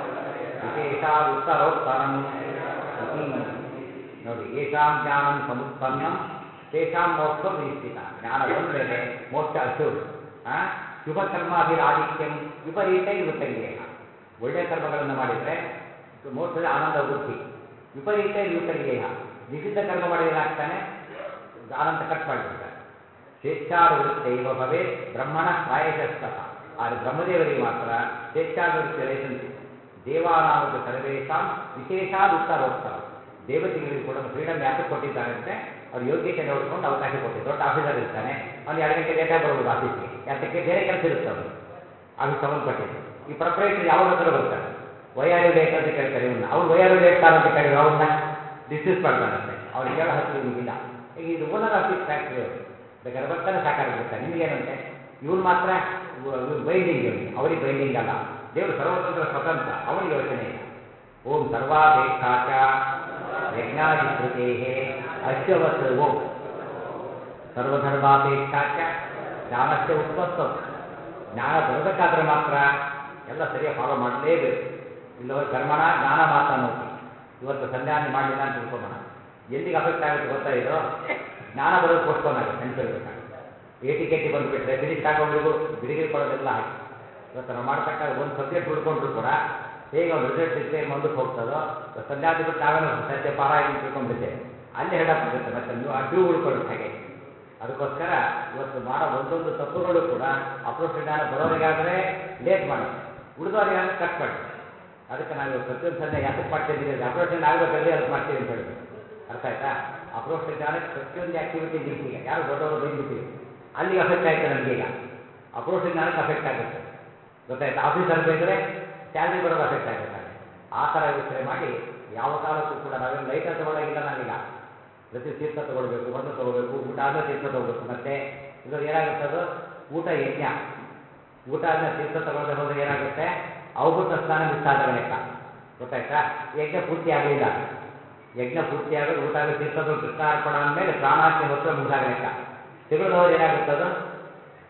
ವಿಶೇಷಾದುತ್ತರೋತ್ತರಂ ಇತಿ ನೋಡಿ ಯೇಷಾಂ ಜ್ಞಾನಂ ಸಮುತ್ಪನ್ನಂ ತೇಷಾಂ ಮೋಕ್ಷೋ ವಿನಿಶ್ಚಿತ ಜ್ಞಾನ ಬಂದ ಮೇಲೆ ಮೋಕ್ಷ ಅಶೂರ್ ಶುಭ ಕರ್ಮಾಭಿರಾಧಿಕ್ಯಂ ವಿಪರೀತ ವಿಪರ್ಯಯ ಒಳ್ಳೆಯ ಕರ್ಮಗಳನ್ನು ಮಾಡಿದರೆ ಮೋಕ್ಷದ ಆನಂದ ವೃದ್ಧಿ ವಿಪರೀತ ವಿಪರ್ಯಯ ನಿಷಿದ್ಧ ಕರ್ಮ ಮಾಡಿದ್ರೆ ಏನಾಗ್ತಾನೆ ಆನಂದ ಕಟ್ ಮಾಡಿಬಿಡ್ತಾನೆ ಸ್ವೇಚ್ಛಾನುವೃತ್ತೈವ ಭವೇ ಬ್ರಹ್ಮಣ ಪ್ರಾಯಶಸ್ತಃ ಆದರೆ ಬ್ರಹ್ಮದೇವರಿಗೆ ಮಾತ್ರ ಸ್ವೇಚ್ಛಾನುವೃತ್ತಿ ಲೈಸೆನ್ಸ್ ಇದೆ ದೇವಾನಾಮದ ಸರ್ವೇಶಾಂ ವಿಶೇಷಾದ ಉತ್ತರೋತ್ತರ ದೇವತೆಗಳಿಗೆ ಕೂಡ ಫ್ರೀಡಮ್ ಯಾತಕ್ಕೆ ಕೊಟ್ಟಿದ್ದಾರೆ ಅಂದರೆ ಅವ್ರ ಯೋಗ್ಯತೆ ನೋಡಿಕೊಂಡು ಅವಕಾಶ ಕೊಟ್ಟಿದ್ದು ದೊಡ್ಡ ಆಫೀಸರ್ ಇರ್ತಾನೆ ಅವ್ನು ಎರಡು ಗಂಟೆ ಲೇಟಾಗಿ ಬರ್ಬೋದು ಆಫೀಸ್ಗೆ ಯಾತಕ್ಕೆ ಬೇರೆ ಕೆಲಸ ಇರುತ್ತೆ ಅವನು ಆಫೀಸ್ ಸಂಬಂಧಪಟ್ಟಿದ್ದು ಈ ಪ್ರೊಪ್ರೈಟರ್ ಯಾವಾಗ ಬೇಕಾದ್ರೂ ಬರ್ತಾನೆ ವೈಆರ್ ಲೇಟ್ ಅಂತ ಕೇಳ್ತಾರೆ ಇವನ್ನ ಅವ್ನು ವೈಆರ್ ಲೇಟ್ ಸರ್ ಅಂತ ಕೇಳಿದ್ರು ಅವನ್ನ ಡಿಸ್ಮಿಸ್ ಮಾಡ್ತಾನಂತೆ ಅವ್ನು ಕೇಳೋ ಹಕ್ಕು ಇವನಿಗಿಲ್ಲ ಈಗ ಇದು ಓನರ್ ಆಫ್ ದಿಸ್ ಫ್ಯಾಕ್ಟ್ರಿ ಅವರು ಬೇಕಾದ್ರೆ ಬರ್ತಾನೆ ಸಾಕಾಗ್ಬಿಡ್ತಾನೆ ನಿಮಗೇನಂತೆ ಇವನು ಮಾತ್ರ ಬೈಂಡಿಂಗ್ ಇವನಿಗೆ ಅವರಿಗೆ ಬೈಂಡಿಂಗ್ ಅಲ್ಲ ದೇವರು ಸರ್ವತಂತ್ರ ಸ್ವತಂತ್ರ ಅವನಿಗೆ ಯೋಚನೆ ಇಲ್ಲ ಓಂ ಸರ್ವಾಪೇಕ್ಷಾಚ ಯಜ್ಞಾಧಿಕೃತೇ ಅಶ್ವವತ್ ಓಂ ಸರ್ವಧರ್ಮಾಪೇಕ್ಷಾಚ ಜ್ಞಾನಕ್ಕೆ ಉತ್ಪತ್ತವು ಜ್ಞಾನ ಬರಬೇಕಾದ್ರೆ ಮಾತ್ರ ಎಲ್ಲ ಸರಿಯಾಗಿ ಫಾಲೋ ಮಾಡಲೇಬೇಕು ಇಲ್ಲವರು ಕರ್ಮಣ ಜ್ಞಾನ ಮಾತನ್ನೋತಿ ಇವತ್ತು ಸಂಧ್ಯಾನೆ ಮಾಡಲಿಲ್ಲ ಅಂತ ತಿಳ್ಕೊಂಬೋಣ ಎಲ್ಲಿಗೆ ಅಫೆಕ್ಟ್ ಆಗುತ್ತೆ ಗೊತ್ತಾ ಇದು ಜ್ಞಾನ ಬರೋದು ಪೋಸ್ಟ್ಪೋನ್ ಆಗುತ್ತೆ ನೆನಪಿರ್ಬೇಕಾಗುತ್ತೆ ಏಟಿ ಕೇಟಿ ಬಂದುಬಿಟ್ರೆ ಫಿನಿಶ್ ಆಗೋವರೆಗೂ ಬಿಡಿಗಿರಿ ಕೊಡೋದೆಲ್ಲ ಹಾಗೆ ಇವತ್ತು ನಾವು ಮಾಡ್ತಕ್ಕ ಒಂದು ಸಬ್ಜೆಕ್ಟ್ ಉಳ್ಕೊಂಡ್ರು ಕೂಡ ಹೇಗೆ ಒಂದು ರಿಸಲ್ಟ್ ಡಿಕ್ಲೇರ್ ಮುಂದಕ್ಕೆ ಹೋಗ್ತದೋ ಸಂಧ್ಯಾತಿ ಬಿಟ್ಟು ನಾವೇನೋ ಸತ್ಯ ಪಾರಾಯಣ ತಿಳ್ಕೊಂಡ್ಬಿಡ್ತೇವೆ ಅಲ್ಲಿ ಹೆಡಪ್ ಆಗುತ್ತೆ ಮತ್ತೆ ನೀವು ಆ ಡ್ಯೂ ಉಳ್ಕೊಳ್ಳುತ್ತೆ ಹಾಗೆ ಅದಕ್ಕೋಸ್ಕರ ಇವತ್ತು ಮಾಡೋ ಒಂದೊಂದು ತಪ್ಪುಗಳು ಕೂಡ ಅಪ್ರೋಚ್ ಜ್ಞಾನ ಬರೋರಿಗಾದರೆ ಲೇಟ್ ಮಾಡುತ್ತೆ ಉಳಿದವರಿಗಾದ್ರೆ ಕಟ್ ಮಾಡುತ್ತೆ ಅದಕ್ಕೆ ನಾವು ಇವತ್ತು ಪ್ರತಿಯೊಂದು ಸಂಜೆ ಯಾತಕ್ಕೆ ಮಾಡ್ತಿದ್ದೀವಿ ಅಪ್ರೋಚ್ ಜ್ಞಾನ ಆಗಬೇಕಲ್ರಿ ಅದಕ್ಕೆ ಮಾಡ್ತೀವಿ ಅಂತ ಹೇಳಬೇಕು ಅರ್ಥ ಆಯ್ತಾ ಅಪ್ರೋಚ್ ಜ್ಞಾನಕ್ಕೆ ಪ್ರತಿಯೊಂದು ಆಕ್ಟಿವಿಟಿ ಲಿಂಕ್ ಈಗ ಯಾರು ದೊಡ್ಡವರು ಬೈದ್ಬಿಟ್ಟಿವಿ ಅಲ್ಲಿಗೆ ಅಫೆಕ್ಟ್ ಆಯ್ತು ನಮಗೀಗ ಅಪ್ರೋಚ್ ಜ್ಞಾನಕ್ಕೆ ಅಫೆಕ್ಟ್ ಆಗುತ್ತೆ ಗೊತ್ತಾಯ್ತಾ ಆಫೀಸರ್ ಬೈದರೆ ಸ್ಯಾಲ್ರಿ ಬರೋದು ಅಫೆಕ್ಟ್ ಆಗುತ್ತೆ ಆ ಥರ ಯೋಚನೆ ಮಾಡಿ ಯಾವ ಕಾಲಕ್ಕೂ ಕೂಡ ನಾವೇನು ಲೈಟ್ ತಗೊಳ್ಳೋಗಿಲ್ಲ ನಾವೀಗ ಪ್ರತಿ ತೀರ್ಥ ತಗೊಳ್ಬೇಕು ಒಂದು ತಗೋಬೇಕು ಊಟ ಆದ್ಮೇಲೆ ತೀರ್ಥ ತಗೋಬೇಕು ಮತ್ತೆ ಇದು ಏನಾಗುತ್ತೆ ಅದು ಊಟ ಯಜ್ಞ ಊಟ ಆದ್ಮೇಲೆ ತೀರ್ಥ ತಗೊಳ್ಳದೆ ಹೋದ್ರೆ ಏನಾಗುತ್ತೆ ಅವಭೂತ ಸ್ನಾನ ಮಿಸ್ ಆದಾಗ ಲೆಕ್ಕ ಗೊತ್ತಾಯ್ತಾ ಯಜ್ಞ ಪೂರ್ತಿ ಆಗಲಿಲ್ಲ ಯಜ್ಞ ಪೂರ್ತಿ ಆಗೋದು ಊಟ ಆಗೋದು ತೀರ್ಥದ ಕೃಷ್ಣಾರ್ಪಣ ಅಂದಮೇಲೆ ಪ್ರಾಣಾಗ್ನಿ ಹೊತ್ತು ಮುಗಿದಾಗ ಲೆಕ್ಕ ತಿರುಳಿದವ್ರು ಏನಾಗುತ್ತದು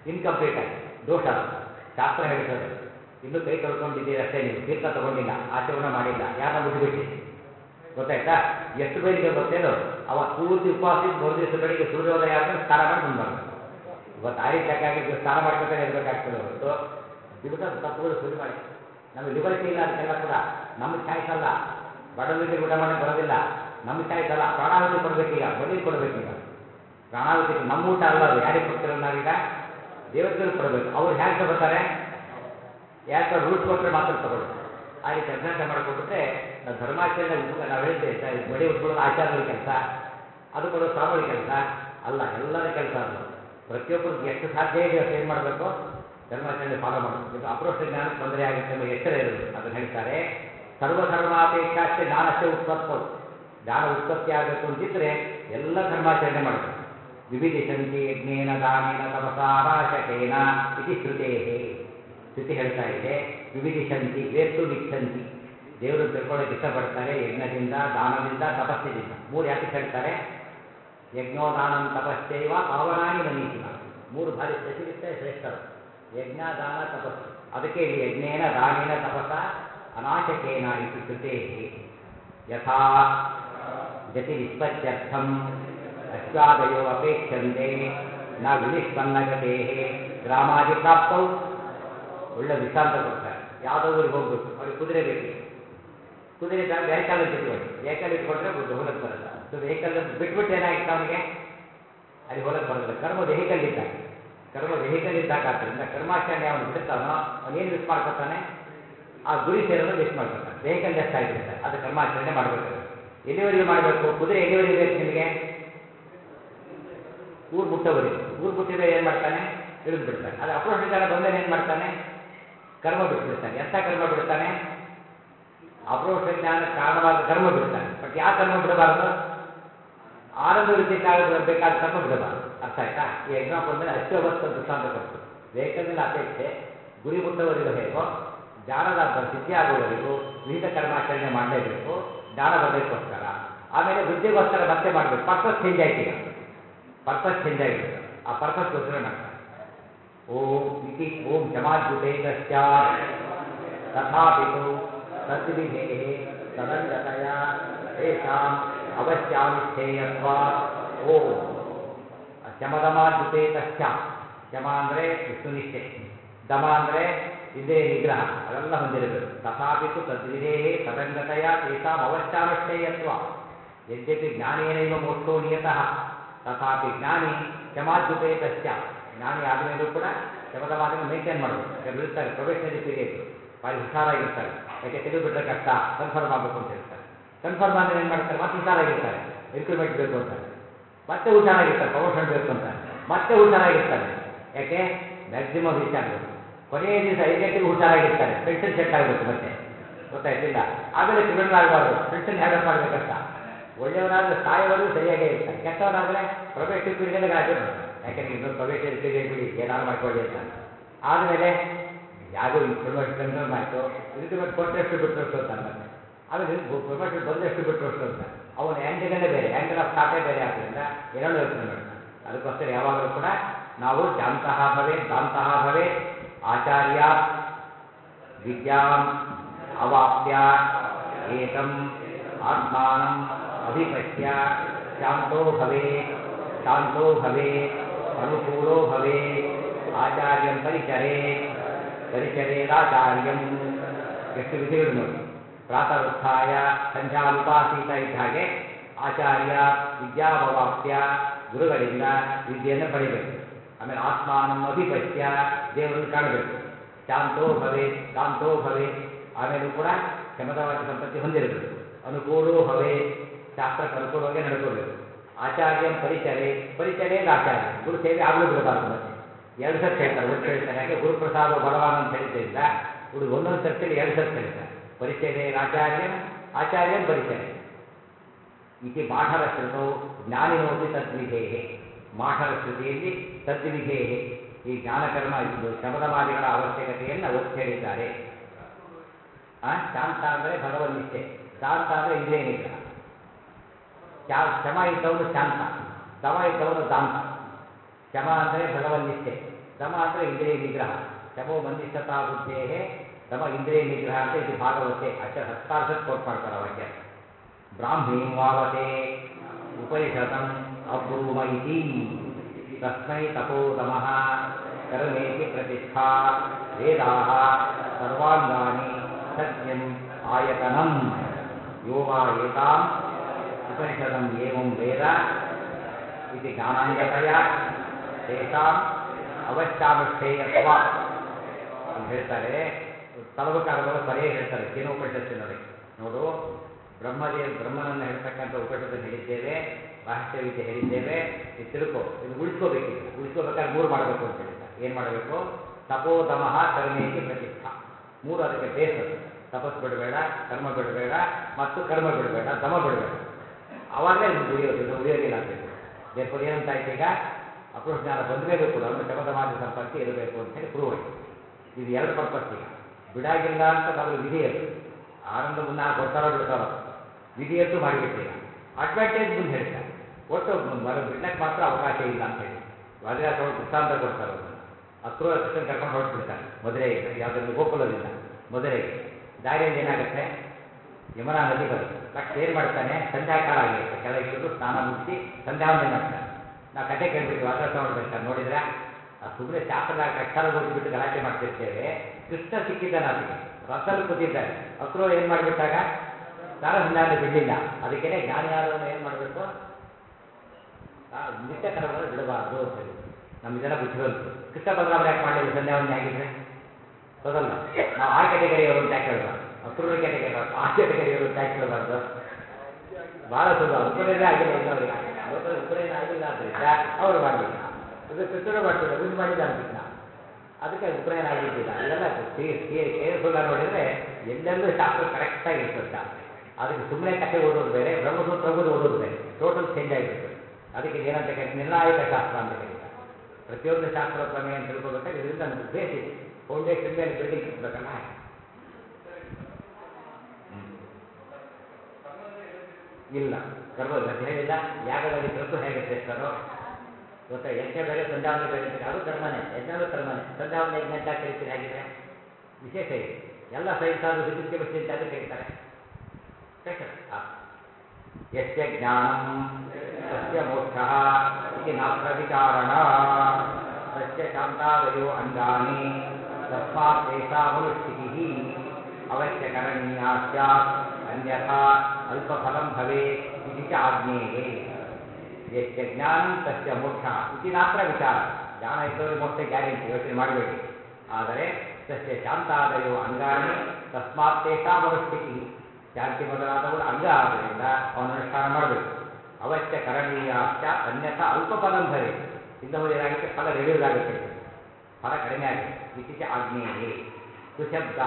ಇನ್ಕಂಪ್ಲೀಟ್ ಆಗಿ ದೋಷ ಅದು ಶಾಸ್ತ್ರ ಹೇಳ್ತದೆ ಇನ್ನೂ ಕೈ ತೊಳ್ಕೊಂಡಿದ್ದೀರಿ ಅಷ್ಟೇ ನೀವು ತೀರ್ಥ ತಗೊಂಡಿಲ್ಲ ಆಚರಣೆ ಮಾಡಿಲ್ಲ ಯಾರನ್ನ ಮುಟ್ಟಿಬಿಟ್ರಿ ಗೊತ್ತಾಯ್ತಾ ಎಷ್ಟು ಬೇರಿಗೆ ಗೊತ್ತೇನು ಅವತ್ತು ಪೂರ್ತಿ ಉಪವಾಸ ಇದ್ದು ಮರು ದಿವಸ ಬೆಳಿಗ್ಗೆ ಸೂರ್ಯೋದಯ ಆದ್ಮೇಲೆ ಸ್ನಾನ ಮಾಡಿ ಮುಂದೆ ಮಾಡಬೇಕು ಇವತ್ತು ಆ ರೀತಿ ಆಗಿದ್ದು ಸ್ನಾನ ಮಾಡ್ಕೊತಾನೆ ಇರಬೇಕಾಗ್ತದೆ ಹೊರತು ದಿವಸ ತಪ್ಪುಗಳು ಸುರಿ ಮಾಡಿ ನಮಗೆ ಲಿಬರ್ಟಿ ಇಲ್ಲ ಅದಕ್ಕೆಲ್ಲ ಕೂಡ ನಮ್ಮ ಚಾಯ್ಸ್ ಅಲ್ಲ ಬಡವರಿಗೆ ಊಟ ಮಾಡಕ್ಕೆ ಬರೋದಿಲ್ಲ ನಮ್ಮ ಚಾಯ್ಸ್ ಅಲ್ಲ ಪ್ರಾಣಾಹುತಿ ಕೊಡಬೇಕೀಗ ಬಲಿ ಕೊಡಬೇಕೀಗ ಪ್ರಾಣಾಹುತಿ ನಮ್ಮ ಊಟ ಅಲ್ಲ ಅದು ಯಾರಿಗೆ ಕೊಡ್ತಿರೋದು ನಾವೀಗ ದೇವತೆಗಳಿಗೆ ಕೊಡಬೇಕು ಅವ್ರು ಹೇಗೆ ತಗೋತಾರೆ ಯಾಕೆ ರೂಲ್ಸ್ ಕೊಟ್ಟರೆ ಮಾತ್ರ ತಗೊಳ್ಳೋದು ಆ ರೀತಿ ಅಭ್ಯಾಸ ಮಾಡ್ಕೊಂಡ್ಬಿಟ್ರೆ ನಾವು ಧರ್ಮಾಚರಣೆ ಉಪ ನಾವು ಹೇಳಿದ್ದೆ ಸ- ಬಡಿ ಉಟ್ಕೊಳ್ಳೋದು ಆಚಾರ್ಯರ ಕೆಲಸ ಅದು ಕೊಡೋದು ಸ್ವಾಮಿಗಳ ಕೆಲಸ ಅಲ್ಲ ಎಲ್ಲರ ಕೆಲಸ ಅದು ಪ್ರತಿಯೊಬ್ಬರು ಎಷ್ಟು ಸಾಧ್ಯ ಇದೆ ಅಷ್ಟು ಏನು ಮಾಡಬೇಕು ಧರ್ಮಾಚರಣೆ ಫಾಲೋ ಮಾಡಬೇಕು ಇದು ಅಪ್ರೋಷ್ಟ ಜ್ಞಾನಕ್ಕೆ ತೊಂದರೆ ಆಗುತ್ತೆ ಎಂಬ ಎಚ್ಚರ ಇರಬೇಕು ಅದನ್ನು ಹೇಳ್ತಾರೆ ಸರ್ವಧರ್ಮಾಪೇಕ್ಷಾಷ್ಟೇ ಜ್ಞಾನಕ್ಕೆ ಉತ್ಪತ್ತವು ಜ್ಞಾನ ಉತ್ಪತ್ತಿ ಆಗಬೇಕು ಅಂತಿದ್ರೆ ಎಲ್ಲ ಧರ್ಮಾಚರಣೆ ಮಾಡಬೇಕು ವಿವಿಧಿಶಂತಿ ಯಜ್ಞೇನ ದಾನೇನ ತಪಸಾನಾಶಕೇನ ಇತಿ ಶ್ರುತೇಹೇ ಶ್ರುತಿ ಹೇಳ್ತಾ ಇದೆ ವಿವಿಧಿಶಂತಿ ವೇಸ್ತು ನಿಚ್ಛಂತಿ ದೇವರನ್ನು ತಿಳ್ಕೊಳ್ಳೋಕೆ ಇಷ್ಟಪಡ್ತಾರೆ ಯಜ್ಞದಿಂದ ದಾನದಿಂದ ತಪಸ್ಸಿನಿಂದ ಮೂರು ಯಾಕೆ ಹೇಳ್ತಾರೆ ಯಜ್ಞೋದಾನಂ ತಪಶ್ಚೈವ ಪಾವನಾನಿ ಮನೀಷಿನ ಮೂರು ಭಾರಿ ಸ್ಪೆಸಿಫಿಕ್ ಶ್ರೇಷ್ಠರು ಯಜ್ಞ ದಾನ ತಪಸ್ಸು ಅದಕ್ಕೆ ಇಲ್ಲಿ ಯಜ್ಞೇನ ದಾನೇನ ತಪಸ ಅನಾಶಕೇನ ಇತಿ ಶ್ರುತೇ ಯಥಾ ಗತಿ ನಿಷ್ಪತ್ಯರ್ಥಂ ಅಶ್ವಾದಯೋ ಅಪೇಕ್ಷಂತೆ ನ ವಿನಿಷ್ಪನ್ನಗತೆ ಗ್ರಾಮಾದಿ ಪ್ರಾಪ್ತೌ ಒಳ್ಳೆ ದೃಷ್ಟಾಂತ ಕೊಡ್ತಾರೆ ಯಾವುದೋ ಊರಿಗೆ ಹೋಗ್ಬೇಕು ಅವ್ರಿಗೆ ಕುದುರೆ ಬೇಕೀಗ ಕುದುರೆ ಬೇರೆ ವೆಹಿಕಲ್ ಅಂತ ಇಟ್ಕೊಳ್ಳಿ ವೆಹಿಕಲ್ ಇಟ್ಕೊಂಡ್ರೆ ಹೋಲಕ್ಕೆ ಬರಲ್ಲ ಸೊ ವೆಹಿಕಲ್ ಬಿಟ್ಬಿಟ್ಟು ಏನಾಗಿತ್ತು ಅವನಿಗೆ ಅಲ್ಲಿ ಹೋಲಕ್ಕೆ ಬರೋದಿಲ್ಲ ಕರ್ಮ ವೆಹಿಕಲ್ ಇದ್ದಾಗ ಕರ್ಮ ವೆಹಿಕಲ್ ಇದ್ದಾಗ ಆದ್ದರಿಂದ ಕರ್ಮಾಚರಣೆ ಅವನು ಬಿಡ್ತಾನೋ ಅವನೇನು ಮಿಸ್ ಮಾಡ್ಕೊತಾನೆ ಆ ಗುರಿ ಸೇರೋದು ಮಿಸ್ ಮಾಡ್ಕೊತಾನೆ ವೆಹಿಕಲ್ ಲೆಸ್ ಆಗಿಬಿಡ್ತಾರೆ ಅದು ಕರ್ಮಾಚರಣೆ ಮಾಡಬೇಕಾದ್ರೆ ಎಲ್ಲಿವರೆಗೆ ಮಾಡಬೇಕು ಕುದುರೆ ಎಲ್ಲಿವರೆಗೆ ಬೇಕು ನಿಮಗೆ ಊರು ಮುಟ್ಟೋವರೆಗೆ ಊರು ಮುಟ್ಟಿದ ಏನು ಮಾಡ್ತಾನೆ ಇಳಿದು ಬಿಡ್ತಾನೆ ಅದು ಅಪ್ರೋಷ ಜನ ಬಂದರೆ ಏನು ಮಾಡ್ತಾನೆ ಕರ್ಮ ಬಿಟ್ಬಿಡ್ತಾನೆ ಎಂಥ ಕರ್ಮ ಬಿಡ್ತಾನೆ ಅಪ್ರೋಷ ಜ್ಞಾನಕ್ಕೆ ಕಾರಣವಾದ ಕರ್ಮ ಬಿಡ್ತಾನೆ ಬಟ್ ಯಾವ ಕರ್ಮ ಬಿಡಬಾರದು ಆನಂದ ವೃತ್ತಿಕ್ಕಾಗ ಬೇಕಾದ ಕರ್ಮ ಬಿಡಬಾರದು ಅರ್ಥ ಆಯ್ತಾ ಈ ಎಕ್ಸಾಂಪಲ್ ಮೇಲೆ ಅಶ್ವವಸ್ತ ದೃಷ್ಟಾಂತ ಕೊಟ್ಟು ವೆಹಿಕಲ್ನ ಅಪೇಕ್ಷೆ ಗುರಿ ಮುಟ್ಟುವವರೆಗೂ ಹೇಗೋ ಜ್ಞಾನದ ಬ- ಸಿದ್ಧಿ ಆಗುವವರೆಗೂ ವಿಹಿತ ಕರ್ಮಾಚರಣೆ ಮಾಡಲೇಬೇಕು ಜ್ಞಾನ ಬರಲಿಕ್ಕೋಸ್ಕರ ಆಮೇಲೆ ವೃದ್ಧಿಗೋಸ್ಕರ ಮತ್ತೆ ಮಾಡಬೇಕು ಪರ್ಪಸ್ ಚೇಂಜ್ ಆಯ್ತು ಈಗ ಪರ್ಪಸ್ ಚೇಂಜ್ ಆಗಿಬಿಡುತ್ತೆ ಆ ಪರ್ಪಸ್ಗೋಸ್ಕರ ಮಾಡ್ತಾರೆ ಓಂ ಇತಿ ಓಂ ಶಮಾದ್ಯುತೇತಶ್ಚ ತಥಾಪಿತು ತದ್ವಿಧೇಃ ತದಂಗತಯ ತೇಷಾಂ ಅವಶ್ಯಾನುಷ್ಠೇಯತ್ವಾತ್ ಓಂ ಶಮದಮಾದ್ಯುತೇತಶ್ಚ ಶಮ ಅಂದರೆ ವಿಷ್ಣುನಿಷ್ಠೆ ದಮ ಅಂದರೆ ಇಂದ್ರಿಯ ನಿಗ್ರಹ ಅವೆಲ್ಲ ಹೊಂದಿರಬೇಕು ತಥಾಪಿತು ತದ್ವಿಧೇಃ ತದಂಗತಯ ತೇಷಾಂ ಅವಶ್ಯಾನುಷ್ಠೇಯತ್ವ ಯದ್ಯಪಿ ಜ್ಞಾನೇನೈವ ಮೋಕ್ಷೋ ನಿಯತಃ ತಥಾಪಿ ಜ್ಞಾನಿ ಶಮಾದ್ಯುಪೇತಶ್ಚ ಜ್ಞಾನಿ ಆದಮೇಲೂ ಕೂಡ ಶಮದಮಾದಿನ ಮೇಂಟೈನ್ ಮಾಡಬೇಕು ಕೆಲವರು ಇರ್ತಾರೆ ಪ್ರೊಬೇಷನರಿ ಪೀರಿಯಡ್ ಭಾರಿ ಹುಷಾರಾಗಿರ್ತಾರೆ ಯಾಕೆ ತೆಗೆದು ಬಿಟ್ರೆ ಕಷ್ಟ ಕನ್ಫರ್ಮ್ ಆಗಬೇಕು ಅಂತ ಹೇಳ್ತಾರೆ ಕನ್ಫರ್ಮ್ ಆದ್ರೆ ಏನು ಮಾಡ್ತಾರೆ ಮತ್ತೆ ಹುಷಾರಾಗಿರ್ತಾರೆ ಇನ್ಕ್ರಿಮೆಂಟ್ ಬೇಕು ಅಂತಾರೆ ಮತ್ತೆ ಹುಷಾರಾಗಿರ್ತಾರೆ ಪ್ರಮೋಷನ್ ಬೇಕು ಅಂತಾರೆ ಮತ್ತೆ ಹುಷಾರಾಗಿರ್ತಾರೆ ಯಾಕೆ ಮ್ಯಾಕ್ಸಿಮಮ್ ರೀಚ್ ಆಗಬೇಕು ಕೊನೆಯ ದಿವಸ ಐದು ಗಂಟೆಗೆ ಹುಷಾರಾಗಿರ್ತಾರೆ ಪೆನ್ಷನ್ ಸೆಟ್ ಆಗಬೇಕು ಮತ್ತೆ ಗೊತ್ತಾಯ್ತಿಲ್ಲ ಆಮೇಲೆ ಕ್ರಿಮಿನಲ್ ಆಗಬಾರ್ದು ಪೆನ್ಷನ್ ಹ್ಯಾಂಡಲ್ ಮಾಡಬೇಕಷ್ಟ ಒಳ್ಳೆಯವನಾದ್ರೆ ಸಾಯೋವರೆಗೂ ಸರಿಯಾಗೇ ಇರ್ತಾನೆ ಕೆಟ್ಟವನಾದ್ರೆ ಪ್ರೊಬೇಟಿವ್ ಪೀರಿಯಡ್ ಗಾಜೆ ಮಾಡ್ತಾನೆ ಯಾಕಂದ್ರೆ ಇನ್ನೊಂದು ಪ್ರೊಬೇಟಿವ್ ಪೀರಿಯಡ್ ಬಿಡಿ ಏನಾದ್ರು ಮಾಡ್ಕೊಳ್ಳಿ ಅಂತ ಆದಮೇಲೆ ಯಾವುದೋ ಪ್ರೊಮೋಟ್ ಕನ್ಫರ್ಮ್ ಆಯಿತು ಇನ್ಕ್ರಿಮೆಂಟ್ ಕೊಟ್ಟರೆಷ್ಟು ಬಿಟ್ಟರಷ್ಟು ಅಂತಾನೆ ಮತ್ತೆ ಆಮೇಲೆ ಪ್ರೊಮೋಷನ್ ಬಂದಷ್ಟು ಬಿಟ್ಟರಷ್ಟು ಅಂತ ಅವನ ಆ್ಯಂಗಲೇ ಬೇರೆ ಆ್ಯಂಗಲ್ ಆಫ್ ಥಾಟೇ ಬೇರೆ ಆದ್ದರಿಂದ ಏನೇನೋ ಯೋಚನೆ ಮಾಡ್ತಾನೆ ಅದಕ್ಕೋಸ್ಕರ ಯಾವಾಗಲೂ ಕೂಡ ನಾವು ಶಾಂತಹ ಭವೇತ್ ದಾಂತಹ ಭವೇತ್ ಆಚಾರ್ಯಾತ್ ವಿದ್ಯಾಂ ಅವಾಪ್ಯ ಏಕಂ ಆತ್ಮಾನಂ ಅಭಿಪಶ್ಯ ಶಾಂತೋ ಭವೇತ್ ಶಾಂತೋ ಭವೇತ್ ಅನುಕೂಲೋ ಭವೇತ್ ಆಚಾರ್ಯಂ ಪರಿಚರೇತ್ ಪರಿಚರೇದಾಚಾರ್ಯಂ ಎಷ್ಟು ವಿಧಿಗಳು ನೋಡಿ ಪ್ರಾತರುತ್ಥಾಯ ಸಂಧ್ಯಾಮುಪಾಸೀತ ಇದ್ದ ಹಾಗೆ ಆಚಾರ್ಯ ವಿದ್ಯಾಮವಾಪ್ಯ ಗುರುಗಳಿಂದ ವಿದ್ಯೆಯನ್ನು ಪಡಿಬೇಕು ಆಮೇಲೆ ಆತ್ಮಾನಂ ಅಭಿಪಶ್ಯ ದೇವರನ್ನು ಕಾಣಬೇಕು ಶಾಂತೋ ಭವೇತ್ ಶಾಂತೋ ಭವೇತ್ ಆಮೇಲೂ ಕೂಡ ಶಮದವಾದಿ ಸಂಪತ್ತಿ ಹೊಂದಿರಬೇಕು ಅನುಕೂಲೋ ಭವೇತ್ ಶಾಸ್ತ್ರಕ್ಕೆ ಅನುಕೂಲವಾಗಿ ನಡ್ಕೋಬೇಕು ಆಚಾರ್ಯಂ ಪರಿಚರೆ ಪರಿಚರೇದ ಆಚಾರ್ಯ ಗುರು ಸೇವೆ ಆಗಲೂ ಬಿಡಬಾರ್ದು ಮತ್ತೆ ಎರಡು ಸರ್ತಿ ಹೇಳ್ತಾರೆ ಒಂದು ಹೇಳ್ತಾರೆ ಯಾಕೆ ಗುರುಪ್ರಸಾದ ಬಲವಾನ ಅಂತ ಹೇಳಿದ್ದರಿಂದ ಹುಡುಗ ಒಂದೊಂದು ಸರ್ತಿಯಲ್ಲಿ ಎರಡು ಸರ್ತಿ ಹೇಳ್ತಾರೆ ಪರಿಚಯ ಆಚಾರ್ಯಂ ಆಚಾರ್ಯಂ ಪರಿಚಯ ಇತಿ ಮಾಠರ ಶ್ರುತೌ ಜ್ಞಾನಿನೋಪಿ ತದ್ವಿಧೇಹೆ ಮಾಠರ ಶ್ರುತಿಯಲ್ಲಿ ತದ್ವಿಧೇಹೆ ಈ ಜ್ಞಾನಕರ್ಮ ಇದು ಶಬದಮಾದಿಗಳ ಅವಶ್ಯಕತೆಯನ್ನು ಒತ್ತಿ ಹೇಳಿದ್ದಾರೆ ಆ ಶಾಂತ ಅಂದರೆ ಭಗವನ್ನಿಷ್ಠೆ ಶಾಂತ ಅಂದರೆ ಇಂದ್ರಿಯ ನಿಗ್ರಹ ಶಾ- ಶಮ ಇದ್ದವನು ಶಾಂತ ದಮ ಇದ್ದವನು ದಾಂತ ಶಮ ಅಂದರೆ ಭಗವನ್ನಿಷ್ಠೆ ದಮ ಅಂದರೆ ಇಂದ್ರಿಯ ನಿಗ್ರಹ ಶಮೋ ಮನ್ನಿಷ್ಠತಾ ಬುದ್ಧೇ ದಮ ಇಂದ್ರಿಯ ನಿಗ್ರಹ ಅಂತ ಇದು ಭಾಗವತೆ ಅಚ ಹತ್ತಾರು ಕೋಟ್ ಮಾಡ್ತಾರೆ ವಾಕ್ಯ ಬ್ರಾಹ್ಮೀಂ ವಾವತೆ ಉಪನಿಷದಂ ಅಬ್ರೂಮ ಇತಿ ತಸ್ಮೈ ತಪೋದಮಃ ಕರ್ಮೇತಿ ಪ್ರತಿಷ್ಠಾ ವೇದಾಃ ಸರ್ವಾಂಗಾನಿ ಸತ್ಯಂ ಆಯತನಂ ಯೋ ವಾ ಏತಾಂ ಉಪನಿಷದಂ ಏವಂ ವೇದ ಇತಿ ಜ್ಞಾನಾಂಗತಯ ತೇಷಾಂ ಅವಶ್ಯಾನುಷ್ಠೇಯತ್ವ ಅಂತ ಹೇಳ್ತಾರೆ ತಲವಕಾರದವರು ಸರಿಯಾಗಿ ಹೇಳ್ತಾರೆ ಕೇನೋಪನಿಷತ್ತಿನೊಳಗೆ ನೋಡು ಬ್ರಹ್ಮದೇವ್ ಬ್ರಹ್ಮನನ್ನು ಹೇಳ್ತಕ್ಕಂಥ ಉಪನಿಷತ್ತನ್ನು ಹೇಳಿದ್ದೇವೆ ರಹಸ್ಯ ವಿದ್ಯೆ ಹೇಳಿದ್ದೇವೆ ಇದು ತಿಳ್ಕೊ ಇದು ಉಳಿಸ್ಕೋಬೇಕಿದೆ ಉಳಿಸ್ಕೋಬೇಕಾದ್ರೆ ಮೂರು ಮಾಡಬೇಕು ಅಂತ ಹೇಳಿದ್ದಾರೆ ಏನು ಮಾಡಬೇಕು ತಪೋದಮಃ ಕರ್ಮೇತಿ ಪ್ರತಿಷ್ಠಾ ಮೂರು ಅದಕ್ಕೆ ಬೇಸ್ ಅದು ತಪಸ್ ಬಿಡಬೇಡ ಕರ್ಮ ಬಿಡಬೇಡ ಮತ್ತು ಕರ್ಮ ಬಿಡಬೇಡ ದಮ ಬಿಡಬೇಡ ಆವಾಗಲೇ ನಿಮ್ಗೆ ಉಳಿಯೋದು ಇದು ಉಳಿಯೋದಿಲ್ಲ ಅಂತ ಹೇಳಿ ದೇರ್ಫೋರ್ ಏನಂತ ಆಯ್ತು ಈಗ ಅಪರೋಕ್ಷ ಜ್ಞಾನ ಬಂದ ಮೇಲೂ ಕೂಡ ಅವನು ಶಮದಮಾದಿ ಸಂಪರ್ಕ ಇರಬೇಕು ಅಂತ ಹೇಳಿ ಪ್ರೂವ್ ಆಯ್ತು ಇದು ಎರಡು ಪರ್ಪಸ್ ಈಗ ಬಿಡಾಗಿಲ್ಲ ಅಂತ ಮೊದಲು ವಿಧಿ ಅದು ಆನಂದ ಮುನ್ನ ಕೊಡ್ತಾರೋ ಬಿಡ್ತಾರೋ ವಿಧಿಯಂತೂ ಮಾಡಿಬಿಟ್ರಿ ಈಗ ಅಡ್ವಾಂಟೇಜ್ ಮುಂದೆ ಹೇಳ್ತಾರೆ ಒಟ್ಟು ಮರ ಬಿಡ್ಲಕ್ಕೆ ಮಾತ್ರ ಅವಕಾಶ ಇಲ್ಲ ಅಂತ ಹೇಳಿ ವಾದಿರಾಜ ಅವರು ದೃಷ್ಟಾಂತ ಕೊಡ್ತಾರೆ ಅದನ್ನು ಅಕ್ರೂರ ಕೃಷ್ಣ ಕರ್ಕೊಂಡು ಹೊರಟ್ಬಿಡ್ತಾರೆ ಮದುರೆಯಿಂದ ಯಾವುದನ್ನು ಗೋಕುಲದಿಂದ ಮದುರೆಗೆ ದಾರಿಯಲ್ಲಿ ಏನಾಗುತ್ತೆ ಯಮುನಾ ನದಿ ಬರುತ್ತೆ ತಕ್ಷಣ ಏನು ಮಾಡ್ತಾನೆ ಸಂಧ್ಯಾಕಾಲ ಆಗಿರುತ್ತೆ ಕೆಳಗೆ ಇಳಿದು ಸ್ನಾನ ಮುಗಿಸಿ ಸಂಧ್ಯಾವಂದನೆ ಮಾಡ್ತಾನೆ ನಾವು ಕತೆ ಕೇಳ್ಬಿಟ್ಟು ವಾದಿರಾಜ ನೋಡ್ಬೇಕಾದ್ರೆ ನೋಡಿದ್ರೆ ಆ ಸುಮ್ಮನೆ ಶಾಸ್ತ್ರದಾಗ ಅಕ್ಷರ ಓದಿಬಿಟ್ಟು ಗಲಾಟೆ ಮಾಡ್ತಿರ್ತೇವೆ ಕೃಷ್ಣ ಸಿಕ್ಕಿದ್ದಾನೆ ಆತಗೆ ರಥದಲ್ಲಿ ಕೂತಿದ್ದಾನೆ ಅಕ್ರೂರ ಏನು ಮಾಡಿಬಿಟ್ಟಾಗ ಸ್ನಾನ ಸಂಧ್ಯಾವಂದನೆ ಬಿಡಲಿಲ್ಲ ಅದಕ್ಕೇನೆ ಜ್ಞಾನಿಯಾದವನು ಏನು ಮಾಡಬೇಕು ನಿತ್ಯ ಕರ್ಮಗಳನ್ನು ಬಿಡಬಾರದು ಅಂತ ಹೇಳಿ ನಮ್ಮ ಇದೆಲ್ಲ ಬುದ್ಧಿವಂತರು ಕೃಷ್ಣ ಬಲರಾಮರು ಯಾಕೆ ಮಾಡಲಿಲ್ಲ ಸಂಧ್ಯಾವಂದನೆ ಆಗಿದ್ರೆ ಹೌದಲ್ಲ ನಾವು ಆ ಕೆಟಗರಿಯವರು ಅಂತ ಯಾಕೆ ಹೇಳ್ಬಾರ್ದು ಅಕ್ರೂರ ಕೆಟಗರಿ ಆ ಕೆಟಗರಿಯವರು ಅಂತ ಯಾಕೆ ಹೇಳ್ಬಾರ್ದು ಬಹಳ ಸುಲಭ ಉಪನಯನ ಆಗಿಲ್ಲ ಇನ್ನವರಿಗೆ ಲೋಕದಲ್ಲಿ ಉಪನಯನ ಆಗಿಲ್ಲ ಆದ್ದರಿಂದ ಅವರು ಮಾಡಲಿಲ್ಲ ಇದು ಕೃಷ್ಣರು ಮಾಡ್ತಿಲ್ಲ ಮುಂದೆ ಮಾಡಿದ್ದಾನೆ ಕೃಷ್ಣ ಅದಕ್ಕೆ ಉಪನಯನ ಆಗಿದ್ದಿಲ್ಲ ಇದೆಲ್ಲ ಕೇರ್ಫುಲ್ಲ ನೋಡಿದರೆ ಎಲ್ಲೆಲ್ಲೂ ಶಾಸ್ತ್ರ ಕರೆಕ್ಟಾಗಿ ಇರ್ತದೆ ಶಾಸ್ತ್ರ ಅದಕ್ಕೆ ಸುಮ್ಮನೆ ಕಥೆ ಓದೋದು ಬೇರೆ ಬ್ರಹ್ಮಸೂತ್ರ ಓದಿ ಓದೋದು ಬೇರೆ ಟೋಟಲ್ ಚೇಂಜ್ ಆಗಿಬಿಡ್ತದೆ ಅದಕ್ಕೆ ಏನಂತ ಕರೀತಾರೆ ನಿರ್ಣಾಯಕ ಶಾಸ್ತ್ರ ಅಂತ ಕರೀತಾರೆ ಪ್ರತಿಯೊಂದು ಶಾಸ್ತ್ರ ಪ್ರಮೇಯ ಅಂತ ತಿಳ್ಕೊಬೇಕಾದ್ರೆ ಇದರಿಂದ ನಮಗೆ ಬೇಸ್ ಇದೆ ಫೌಂಡೇಶನ್ ಮೇಲೆ ಬಿಲ್ಡಿಂಗ್ ಕಟ್ಟಬೇಕಲ್ಲ ಹಾಗೆ ಹ್ಮ್. ಇಲ್ಲ ಬರ್ಬೋದು ಅದು ಹೇಳಿಲ್ಲ ಯಾಗದಲ್ಲಿ ಕ್ರತು ಹೇಗೆ ಶ್ರೇಷ್ಠರು ಗೊತ್ತಾ ಯಜ್ಞ ಬೇರೆ ಸಂಧ್ಯಾವನೆ ಬೇರೆ ಅಂತ ಅದು ಕರ್ಮನೆ ಯಜ್ಞನೂ ಕರ್ಮನೆ ಸಂಧ್ಯಾವನೆ ಯಜ್ಞ ಅಂತ ಕರಿತೀರಿ ಹಾಗಿದ್ರೆ ವಿಶೇಷ ಇದೆ ಎಲ್ಲ ಸೈನ್ಸ್ ಆದರೂ ಫಿಸಿಕ್ಸ್ ಕೆಮಿಸ್ಟ್ರಿ ಅಂತ ಯಾವ್ದು ಕರೀತಾರೆ ಸ್ಪೆಷಲ್ ಯಸ್ಯ ಜ್ಞಾನಂ ತಸ್ಯ ಮೋಕ್ಷ ಇತಿ ನಾತ್ರ ವಿಚಾರಣ ತಸ್ಯ ಶಾಂತಾದಯೋ ಅಂಗಾನಿ ತಸ್ಮಾತ್ ತೇಷಾಮನುಷ್ಠಿತಿ ಅವಶ್ಯಕರಣೀಯಾ ಸ್ಯಾತ್ ಅನ್ಯಥಾ ಅಲ್ಪಫಲಂ ಭವೇತ್ ಇತಿ ಚ ಆಜ್ಞೇಯೇ ಯಸ್ಯ ಜ್ಞಾನಂ ತಸ್ಯ ಮೋಕ್ಷ ಇತಿ ನಾತ್ರ ವಿಚಾರ ಜ್ಞಾನ ಇದ್ದವರಿಗೆ ಮೋಕ್ಷ ಗ್ಯಾರಂಟಿ ಯೋಚನೆ ಮಾಡಬೇಡಿ ಆದರೆ ತಸ್ಯ ಶಾಂತಾದಯೋ ಅಂಗಾನಿ ತಸ್ಮಾತ್ ತೇಷಾಮನುಷ್ಠಿತಿ ಶಾಂತಿ ಮೊದಲಾದವುಗಳು ಅಂಗ ಆದ್ದರಿಂದ ಅವನ ಅನುಷ್ಠಾನ ಮಾಡಬೇಕು ಅವಶ್ಯ ಕರಣೀಯ ಸ್ಯಾತ್ ಅನ್ಯಥ ಅಲ್ಪ ಫಲಂ ಭವೆ ಇಲ್ಲ ಹೋದ್ರೆ ಏನಾಗುತ್ತೆ ಫಲ ರೆಡ್ಯೂಸ್ ಆಗುತ್ತೆ ಫಲ ಕಡಿಮೆ ಆಗುತ್ತೆ ಇತ್ತೀಚ ಆಜ್ಞೆಯೇ ಸುಶಬ್ದ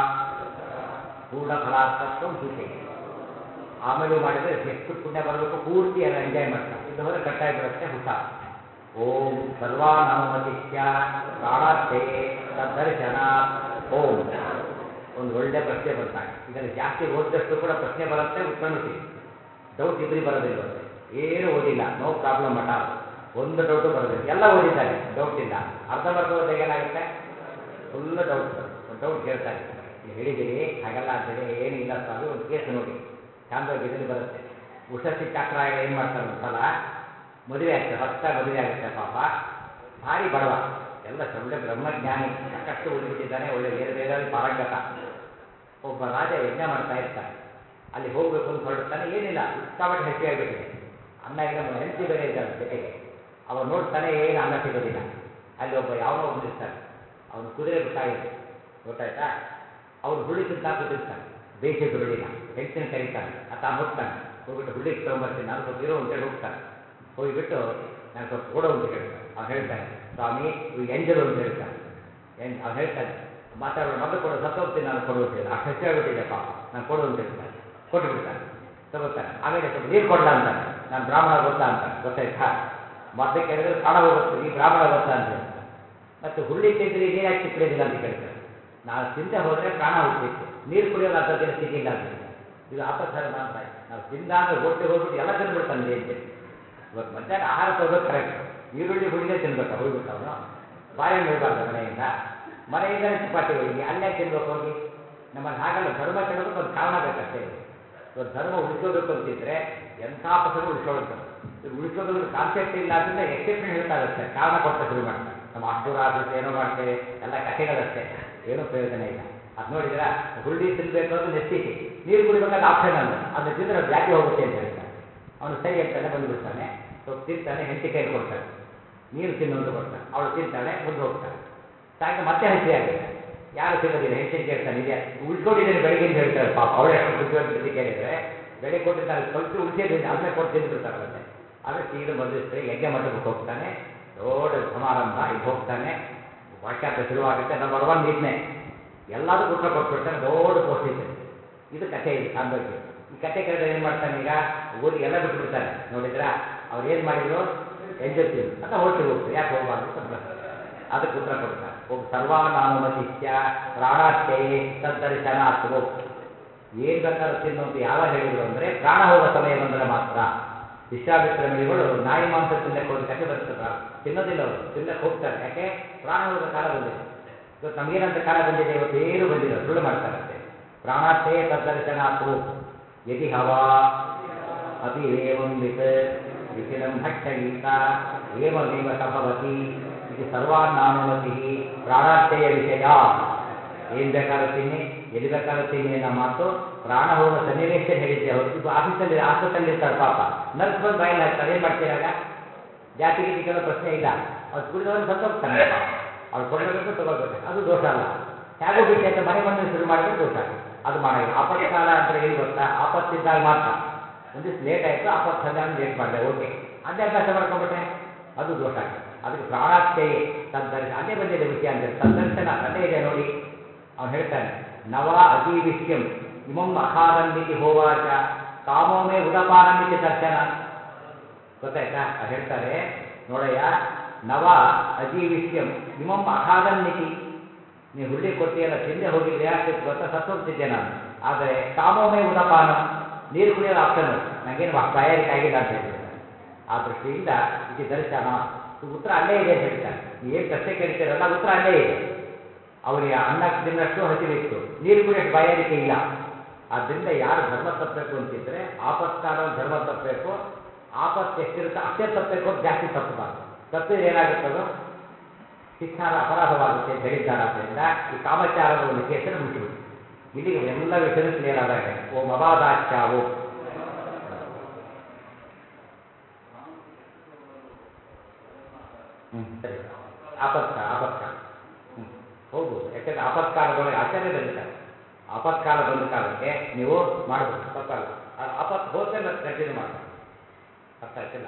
ಪೂರ್ಣ ಫಲಾರ್ಥತ್ವ ಸೂಚನೆ ಆಮೇಲೂ ಮಾಡಿದರೆ ಎಷ್ಟು ಪುಣ್ಯ ಬರಬೇಕು ಪೂರ್ತಿ ಎಲ್ಲ ಎಂಜಾಯ್ ಮಾಡ್ತಾರೆ ಇಲ್ಲ ಹೋದ್ರೆ ಕಟ್ಟಾಗಿ ಬಿಡುತ್ತೆ ಹುಷಾರ್ ಓಂ ಸರ್ವಾನನುಮತಿಸ್ಯ ಪ್ರಾಣಾರ್ಥಯೇ ತದ್ದರ್ಶನಾತ್ ಓಂ ಒಂದು ಒಳ್ಳೆ ಪ್ರಶ್ನೆ ಬಂದಾಗ ಇದನ್ನು ಜಾಸ್ತಿ ಓದಿದಷ್ಟು ಕೂಡ ಪ್ರಶ್ನೆ ಬರುತ್ತೆ ಉತ್ತರನೂ ಸಿಗುತ್ತೆ ಡೌಟ್ ಇಬ್ಬರಿಗೆ ಬರೋದಿಲ್ವಂತೆ ಏನು ಓದಿಲ್ಲ ನೋ ಪ್ರಾಬ್ಲಮ್ ಅಟ ಒಂದು ಡೌಟು ಬರೋದಿಲ್ಲ ಎಲ್ಲ ಓದಿದ್ದಾರೆ ಡೌಟ್ ಇಲ್ಲ ಅರ್ಧ ಬರ್ಧ ಓದಿದಾಗ ಏನಾಗುತ್ತೆ ಫುಲ್ ಡೌಟ್ ಬರುತ್ತೆ ಡೌಟ್ ಕೇಳ್ತಾರೆ ನೀವು ಹೇಳಿದ್ದೀರಿ ಹಾಗೆಲ್ಲ ಅಂತೇಳಿ ಏನಿಲ್ಲ ಸ್ವಾಮಿ ಒಂದು ಕೇಸ್ ನೋಡಿ ಚಾಂದೋಗ್ಯದಲ್ಲಿ ಬರುತ್ತೆ ಉಷಸ್ಸಿ ಚಾಕ್ರಾಯಣ ಏನು ಮಾಡ್ತಾರೆ ಒಂದು ಸಲ ಮದುವೆ ಆಗ್ತದೆ ಹೊತ್ತ ಮದುವೆ ಆಗುತ್ತೆ ಪಾಪ ಭಾರಿ ಬಡವ ಎಲ್ಲ ಒಳ್ಳೆ ಬ್ರಹ್ಮಜ್ಞಾನಿ ಸಾಕಷ್ಟು ಓದಿಬಿಟ್ಟಿದ್ದಾನೆ ಒಳ್ಳೆ ವೇದ ವೇದಾದಿ ಪಾರಂಗತ ಒಬ್ಬ ರಾಜ ಯಜ್ಞ ಮಾಡ್ತಾ ಇರ್ತಾನೆ ಅಲ್ಲಿ ಹೋಗಬೇಕು ಅಂತ ಹೊರಡುತ್ತಾನೆ ಏನಿಲ್ಲ ಸಿಕ್ಕಾಪಟ್ಟೆ ಹಸಿ ಆಗಿಬಿಟ್ಟಿದೆ ಅನ್ನ ಇಲ್ಲ ಹೆಂಡತಿ ಬೇರೆ ಇದ್ದಾನೆ ಜೊತೆಗೆ ಅವ ನೋಡ್ತಾನೆ ಏನು ಅನ್ನ ಸಿಗೋದಿಲ್ಲ ಅಲ್ಲಿ ಒಬ್ಬ ಯಾವನೋ ಒಬ್ಬನು ಇರ್ತಾನೆ ಅವನು ಕುದುರೆ ಬಿಟ್ಟಾಗಿದೆ ಗೊತ್ತಾಯ್ತಾ ಅವನು ಹುಳಿ ತಿಂತಾ ಕೂತಿರ್ತಾನೆ ಬೇಯಿಸಿದ ಹುಳಿನ ಹೆಂಡತಿನ ಕರೀತಾನೆ ಆ ತಾನು ಹೋಗ್ತಾನೆ ಹೋಗ್ಬಿಟ್ಟು ಹುಳಿ ತೊಗೊಂಬರ್ತೀನಿ ನಾನು ಸ್ವಲ್ಪ ಇರೋ ಅಂತೇಳಿ ಹೋಗ್ತಾನೆ ಹೋಗಿಬಿಟ್ಟು ನಾನು ಸ್ವಲ್ಪ ಕೊಡು ಅಂತ ಹೇಳ್ತಾನೆ ಅವ್ನು ಹೇಳ್ತಾನೆ ಸ್ವಾಮಿ ಇವು ಎಂಜಲು ಅಂತ ಹೇಳ್ತಾನೆ ಎಂಜ್ ಅವ್ನು ಹೇಳ್ತಾನೆ ಮಾತಾಡೋಣ ಮೊದಲು ಕೊಡು ಸತ್ತೋಗ್ತೀನಿ ನಾನು ಕೊಡು ಅಂತ ಹೇಳಿ ಅಷ್ಟು ಹೆಚ್ಚು ಆಗ್ಬಿಟ್ಟಿದೆ ಪಾಪ ನಾನು ಕೊಡು ಅಂತ ಹೇಳ್ತಾನೆ ಕೊಟ್ಟು ಬಿಡ್ತಾನೆ ತಗೋತಾನೆ ಆಮೇಲೆ ಸ್ವಲ್ಪ ನೀರು ಕೊಡ್ಲಾ ಅಂತಾನೆ ನಾನು ಬ್ರಾಹ್ಮಣ ಗೊತ್ತಾ ಅಂತಾನೆ ಗೊತ್ತಾಯ್ತಾ ಮೊದಲು ಕೇಳಿದ್ರೆ ಪ್ರಾಣ ಹೋಗುತ್ತೆ ಈ ಬ್ರಾಹ್ಮಣ ಗೊತ್ತಾ ಅಂತ ಹೇಳ್ತಾನೆ ಮತ್ತು ಹುರುಳಿ ತಿಂದ್ರೆ ನೀರು ಯಾಕೆ ಕುಡಿಯೋದಿಲ್ಲ ಅಂತ ಕೇಳ್ತಾರೆ ನಾವು ತಿಂದೆ ಹೋದರೆ ಪ್ರಾಣ ಹೋಗ್ತಿತ್ತು ನೀರು ಕುಡಿಯೋದು ಅರ್ಧ ದಿನ ಸ್ಥಿತಿ ಇಲ್ಲ ಅಂತ ಹೇಳ್ತಾರೆ ಇದು ಅಪಧರ್ಮ ಅಂತ ಆಯ್ತು ನಾವು ತಿಂದ ಅಂದ್ರೆ ಹೊಟ್ಟೆ ಹೋಗ್ಬಿಟ್ಟು ಎಲ್ಲ ತಿಂದ್ಬಿಡ್ತಾನೆ ಅಂತೇಳಿ ಇವತ್ತು ಮಧ್ಯಾಹ್ನ ಆಹಾರ ತಗೋಬೇಕು ಕರೆಕ್ಟ್ ಈರುಳ್ಳಿ ಹುಳಿನೇ ತಿನ್ಬೇಕಾ ಹೋಗ್ಬಿಟ್ಟು ಅವನು ಬಾಳೆಹಣ್ಣು ಒಯ್ಬಾರ್ದು ಮನೆಯಿಂದ ಮನೆಯಿಂದಲೇ ಚಪಾತಿ ಒಯ್ಯಿ ಅಲ್ಲೇ ತಿನ್ಬೇಕು ಹೋಗಿ ನಮ್ಮಲ್ಲಿ ಹಾಗಲ್ಲ ಧರ್ಮ ಕೆಡೋದಕ್ಕೆ ಒಂದು ಕಾರಣ ಬೇಕಷ್ಟೇ ಇವತ್ತು ಧರ್ಮ ಉಳಿಸ್ಕೋಬೇಕು ಅಂತಿದ್ರೆ ಎಂಥ ಪಸರು ಉಳಿಸ್ಕೊಳ್ಳುತ್ತಾರೆ ಇವ್ರು ಉಳಿಸ್ಕೋಬೇಕು ಕಾನ್ಸೆಪ್ಟ್ ಇಲ್ಲ ಅಂದ್ರೆ ಎಕ್ಸೆಪ್ಷನ್ ಹೇಳ್ತಾರೆ ಅಷ್ಟೇ ಕಾರಣ ಕೊಡ್ತಾ ಶುರು ಮಾಡ್ತಾರೆ ನಮ್ಮ ಅಷ್ಟು ಆಫೀಸ್ ಏನೋ ಮಾಡ್ತೇವೆ ಎಲ್ಲ ಕಥೆಗಳಷ್ಟೇ ಏನೂ ಪ್ರಯೋಜನ ಇಲ್ಲ ಅದು ನೋಡಿದ್ರ ಹುರುಳಿ ತಿನ್ಬೇಕು ಅಂದ್ರೆ ನೆಸ್ಸಿಟಿ ನೀರು ಕುಡಿಬೇಕಾದ್ರೆ ಆಪ್ಷನ್ ಅಲ್ಲ ಅದನ್ನ ತಿಂದ್ರೆ ಅದು ಜಾತಿ ಹೋಗುತ್ತೆ ಅಂತ ಹೇಳ್ತಾರೆ ಅವನು ಸರಿ ಅಂತಾನೆ ಬಂದ್ಬಿಡ್ತಾನೆ ಸ್ವಲ್ಪ ತಿಂತಾನೆ ಹೆಂಡತಿ ಕೈಲಿ ಕೊಡ್ತಾನೆ ನೀರು ತಿನ್ನು ಅಂತ ಕೊಡ್ತಾನೆ ಅವಳು ತಿಂತಾಳೆ ಮುಂದೆ ಹೋಗ್ತಾನೆ ಸಾಯಂಕಾಲ ಮತ್ತೆ ಹಸಿ ಆಗುತ್ತೆ ಯಾರು ಸಿಗೋದಿಲ್ಲ ಹೆಂಡತಿನ ಕೇಳ್ತಾನೆ ಇದೆ ಉಳ್ಕೊಂಡಿದ್ದೇನೆ ಬೆಳಗ್ಗೆ ಅಂತ ಹೇಳ್ತಾರೆ ಪಾಪ ಅವಳೇ ಬುದ್ಧಿವಂತ ಕೇಳಿದ್ರೆ ಬೆಳಗ್ಗೆ ಕೊಟ್ಟಿರ್ತಾರೆ ಸ್ವಲ್ಪ ಉಳಿಸಿದ್ರೆ ಅದನ್ನೇ ಕೊಟ್ಟು ತಿಂದ್ಬಿಡ್ತಾರೆ ಮತ್ತೆ ಆಮೇಲೆ ಸೀದಾ ಬಂದಿಸ್ತಾರೆ ಯಜ್ಞ ಮಂಟಪಕ್ಕೆ ಹೋಗ್ತಾನೆ ದೊಡ್ಡ ಸಮಾರಂಭ ಇಲ್ಲಿ ಹೋಗ್ತಾನೆ ವಾಕ್ಯಾರ್ಥ ಶುರುವಾಗುತ್ತೆ ನಂಬರ್ ಒನ್ ಇದನ್ನೇ ಎಲ್ಲದಕ್ಕೂ ಉತ್ತರ ಕೊಟ್ಬಿಡ್ತಾನೆ ದೊಡ್ಡ ಪೋಸ್ಟ್ ಇದೆ ಇದು ಕಥೆ ಇದು ಸಾಂದೋಗ್ಯ ಈ ಕಥೆ ಕೇಳಿದ್ರೆ ಏನು ಮಾಡ್ತಾನೆ ಈಗ ಓದಿ ಎಲ್ಲ ಬಿಟ್ಬಿಡ್ತಾನೆ ನೋಡಿದ್ರಾ ಅವ್ರು ಏನು ಮಾಡಿದ್ರು ಎಂಜಲ್ ತಿಂದ್ರು ಅಂತ ಹೋಟ್ಲಿಗೆ ಹೋಗ್ತಾರೆ ಯಾಕೆ ಹೋಗಬಾರ್ದು ಅಂತ ಪ್ರಶ್ನೆ ಅದಕ್ಕೆ ಉತ್ತರ ಕೊಡ್ತಾರೆ ಹೋಗಿ ಸರ್ವಾನಾನುಮತಿಸ್ಯ ಪ್ರಾಣಾತ್ಯಯೇ ತದ್ದರ್ಶನಾತ್ಮೋ ಏನು ಬೇಕಾದ್ರೂ ತಿನ್ನು ಅಂತ ಯಾವಾಗ ಹೇಳಿದ್ರು ಅಂದರೆ ಪ್ರಾಣ ಹೋಗೋ ಸಮಯ ಬಂದರೆ ಮಾತ್ರ ವಿಶ್ವಾಮಿತ್ರ ಮುನಿಗಳು ನಾಯಿ ಮಾಂಸ ತಿನ್ನಕ್ಕೆ ಹೋದ ಕಥೆ ಬರುತ್ತೆ ಪ್ರಾಣ ತಿನ್ನೋದಿಲ್ಲ ಅವರು ತಿನ್ನಕ್ಕೆ ಹೋಗ್ತಾರೆ ಯಾಕೆ ಪ್ರಾಣ ಹೋಗೋ ಕಾಲ ಬಂದಿದೆ ಇವತ್ತು ನಮಗೇನಂತ ಕಾಲ ಬಂದಿದೆ ಇವತ್ತು ಏನು ಬಂದಿಲ್ಲ ಸುಳ್ಳು ಮಾಡ್ತಾರಂತೆ ಪ್ರಾಣಾತ್ಯೇ ತದ್ದರ್ಶನಾತ್ಮೋ ಯದಿ ಹವಾ ಅಪಿ ಏವಂ ವಿತ್ ವಿಚಿಲಂ ಭಕ್ಷಗೀತ ಏವಮೇವ ಸಭವತಿ ಇದು ಸರ್ವಾನ್ನಾನುಮತಿ ಪ್ರಾಣಾತ್ಯಯ ವಿಷಯ ಏನ್ ಬೇಕಾದ್ರೂ ತಿನ್ನಿ ಎಲ್ಲಿ ಬೇಕಾದ್ರೂ ತಿನ್ನಿ ಅನ್ನೋ ಮಾತು ಪ್ರಾಣ ಹೋಗೋ ಸನ್ನಿವೇಶ ಹೇಳಿದ್ದೆ ಹೊರತು ಇದು ಆಫೀಸಲ್ಲಿ ಆಸ್ಪತ್ರೆಯಲ್ಲಿ ಇರ್ತಾರೆ ಪಾಪ ನರ್ಸ್ ಬಂದು ಬಾಯಲ್ಲಿ ಹಾಕ್ತಾರೆ ಏನು ಮಾಡ್ತೀರಾಗ ಜಾತಿ ಗೀತಿ ಕೇಳೋ ಪ್ರಶ್ನೆ ಇಲ್ಲ ಅವ್ರು ಕುಡಿದವನು ಸತ್ತೋಗ್ತಾನೆ ಪಾಪ ಅವ್ರು ಕೊಡಬೇಕು ತಗೋಬೇಕು ಅದು ದೋಷ ಅಲ್ಲ ಹೇಗೋ ಬಿಟ್ಟೆ ಅಂತ ಮನೆ ಬಂದು ಶುರು ಮಾಡಿದ್ರೆ ದೋಷ ಆಗುತ್ತೆ ಅದು ಮಾಡೋಂಗಿಲ್ಲ ಆಪತ್ಕಾಲ ಅಂದ್ರೆ ಏನು ಗೊತ್ತಾ ಆಪತ್ತಿದ್ದಾಗ ಮಾತ್ರ ಒಂದಿವ್ಸ ಲೇಟ್ ಆಯಿತು ಆಪತ್ತು ಸಂಜೆ ಲೇಟ್ ಮಾಡಿದೆ ಓಕೆ ಅದೇ ಅಭ್ಯಾಸ ಮಾಡ್ಕೊಂಬಿಟ್ರೆ ಅದು ದೋಷ ಆಗುತ್ತೆ ಅದಕ್ಕೆ ಪ್ರಾಣಾತ್ಯಯೇ ತದ್ದರ್ಶ ಅಲ್ಲೇ ಬಂದಿದೆ ವಿಷಯ ಅಂತೇಳಿ ತದ್ದರ್ಶನ ಅಲ್ಲೇ ಇದೆ ನೋಡಿ ಅವನು ಹೇಳ್ತಾನೆ ನವ ಅಜೀವಿಷ್ಯಂ ಇಮಂ ಅಖಾದನ್ನಿತಿ ಹೋವಾಚ ಕಾಮೋಮೇ ಉದಪಾನನ್ನಿತಿ ದರ್ಶನ ಗೊತ್ತಾಯ್ತಾ ಅವ್ರು ಹೇಳ್ತಾರೆ ನೋಡಯ್ಯ ನವ ಅಜೀವಿಷ್ಯಂ ಇಮಂ ಅಖಾದನ್ನಿತಿ ನೀವು ಹುಳ್ಳಿ ಕೊಟ್ಟಿಯಲ್ಲ ತಿಂದೆ ಹೋಗಿದ್ರೆ ಏನಾಗ್ತಿತ್ತು ಗೊತ್ತಾ ಸತ್ತು ಹೋಗ್ತಿದ್ದೆ ನಾನು ಆದರೆ ಕಾಮೋಮೇ ಉದಪಾನಂ ನೀರು ಕುಡಿಯೋದು ಆಪ್ಷನ್ ನನಗೇನು ತಯಾರಿಕೆ ಆಗಿಲ್ಲ ಅಂತ ಹೇಳ್ಬಿಡ್ತಾರೆ ಆ ದೃಷ್ಟಿಯಿಂದ ಇದು ದರ್ಶನ ಇದು ಉತ್ತರ ಅಲ್ಲೇ ಇದೆ ಅಂತ ಹೇಳ್ತಾರೆ ನೀವೇನು ಪ್ರಶ್ನೆ ಕೇಳ್ತೀರಲ್ಲ ಉತ್ತರ ಅಲ್ಲೇ ಇದೆ ಅವರಿಗೆ ಅನ್ನ ತಿನ್ನಷ್ಟು ಹಸಿವಿತ್ತು ನೀರು ಕುಡಿಯೋಷ್ಟು ಬಾಯಾರಿಕೆ ಇಲ್ಲ ಆದ್ದರಿಂದ ಯಾರು ಧರ್ಮ ತಪ್ಪಬೇಕು ಅಂತಿದ್ರೆ ಆಪತ್ಕಾಲದಲ್ಲಿ ಧರ್ಮ ತಪ್ಪಬೇಕು ಆಪತ್ತು ಎಷ್ಟಿರುತ್ತೆ ಅಷ್ಟೇ ತಪ್ಪಬೇಕು ಅಂತ ಜಾಸ್ತಿ ತಪ್ಪಬಾರ್ದು ತಪ್ಪಿದ್ರೆ ಏನಾಗುತ್ತದು ಶಿಕ್ಷಾರ ಅಪರಾಧವಾಗುತ್ತೆ ಅಂತ ಹೇಳಿದ್ದಾರಾದ್ರಿಂದ ಈ ಕಾಮಚಾರದ ಒಂದು ಕೇಸನ್ನು ಮುಗಿಸಿಬಿಟ್ಟು ಇಲ್ಲಿಗೆ ಎಲ್ಲ ವಿಷಯನೂ ಕ್ಲಿಯರ್ ಆದಾಗ ಓಂ ಅಬಾದಾಚ್ಯ ಓಂ ಹ್ಞೂ ಸರಿ ಆಪತ್ಕಾಲ ಆಪತ್ಕಾಲ ಹ್ಞೂ ಹೋಗ್ಬೋದು ಯಾಕಂದ್ರೆ ಆಪತ್ಕಾಲದೊಳಗೆ ಆಚಾರ್ಯ ಬರೀತಾರೆ ಆಪತ್ಕಾಲ ಬಂದ ಕಾಲಕ್ಕೆ ನೀವು ಮಾಡಬಹುದು ತಪ್ಪಲ್ಲ ಅದು ಆಪತ್ತು ಹೋದ್ಮೇಲೆ ಮತ್ತೆ ಕಂಟಿನ್ಯೂ ಮಾಡಬೇಕು ಅರ್ಥ ಆಯ್ತಿಲ್ಲ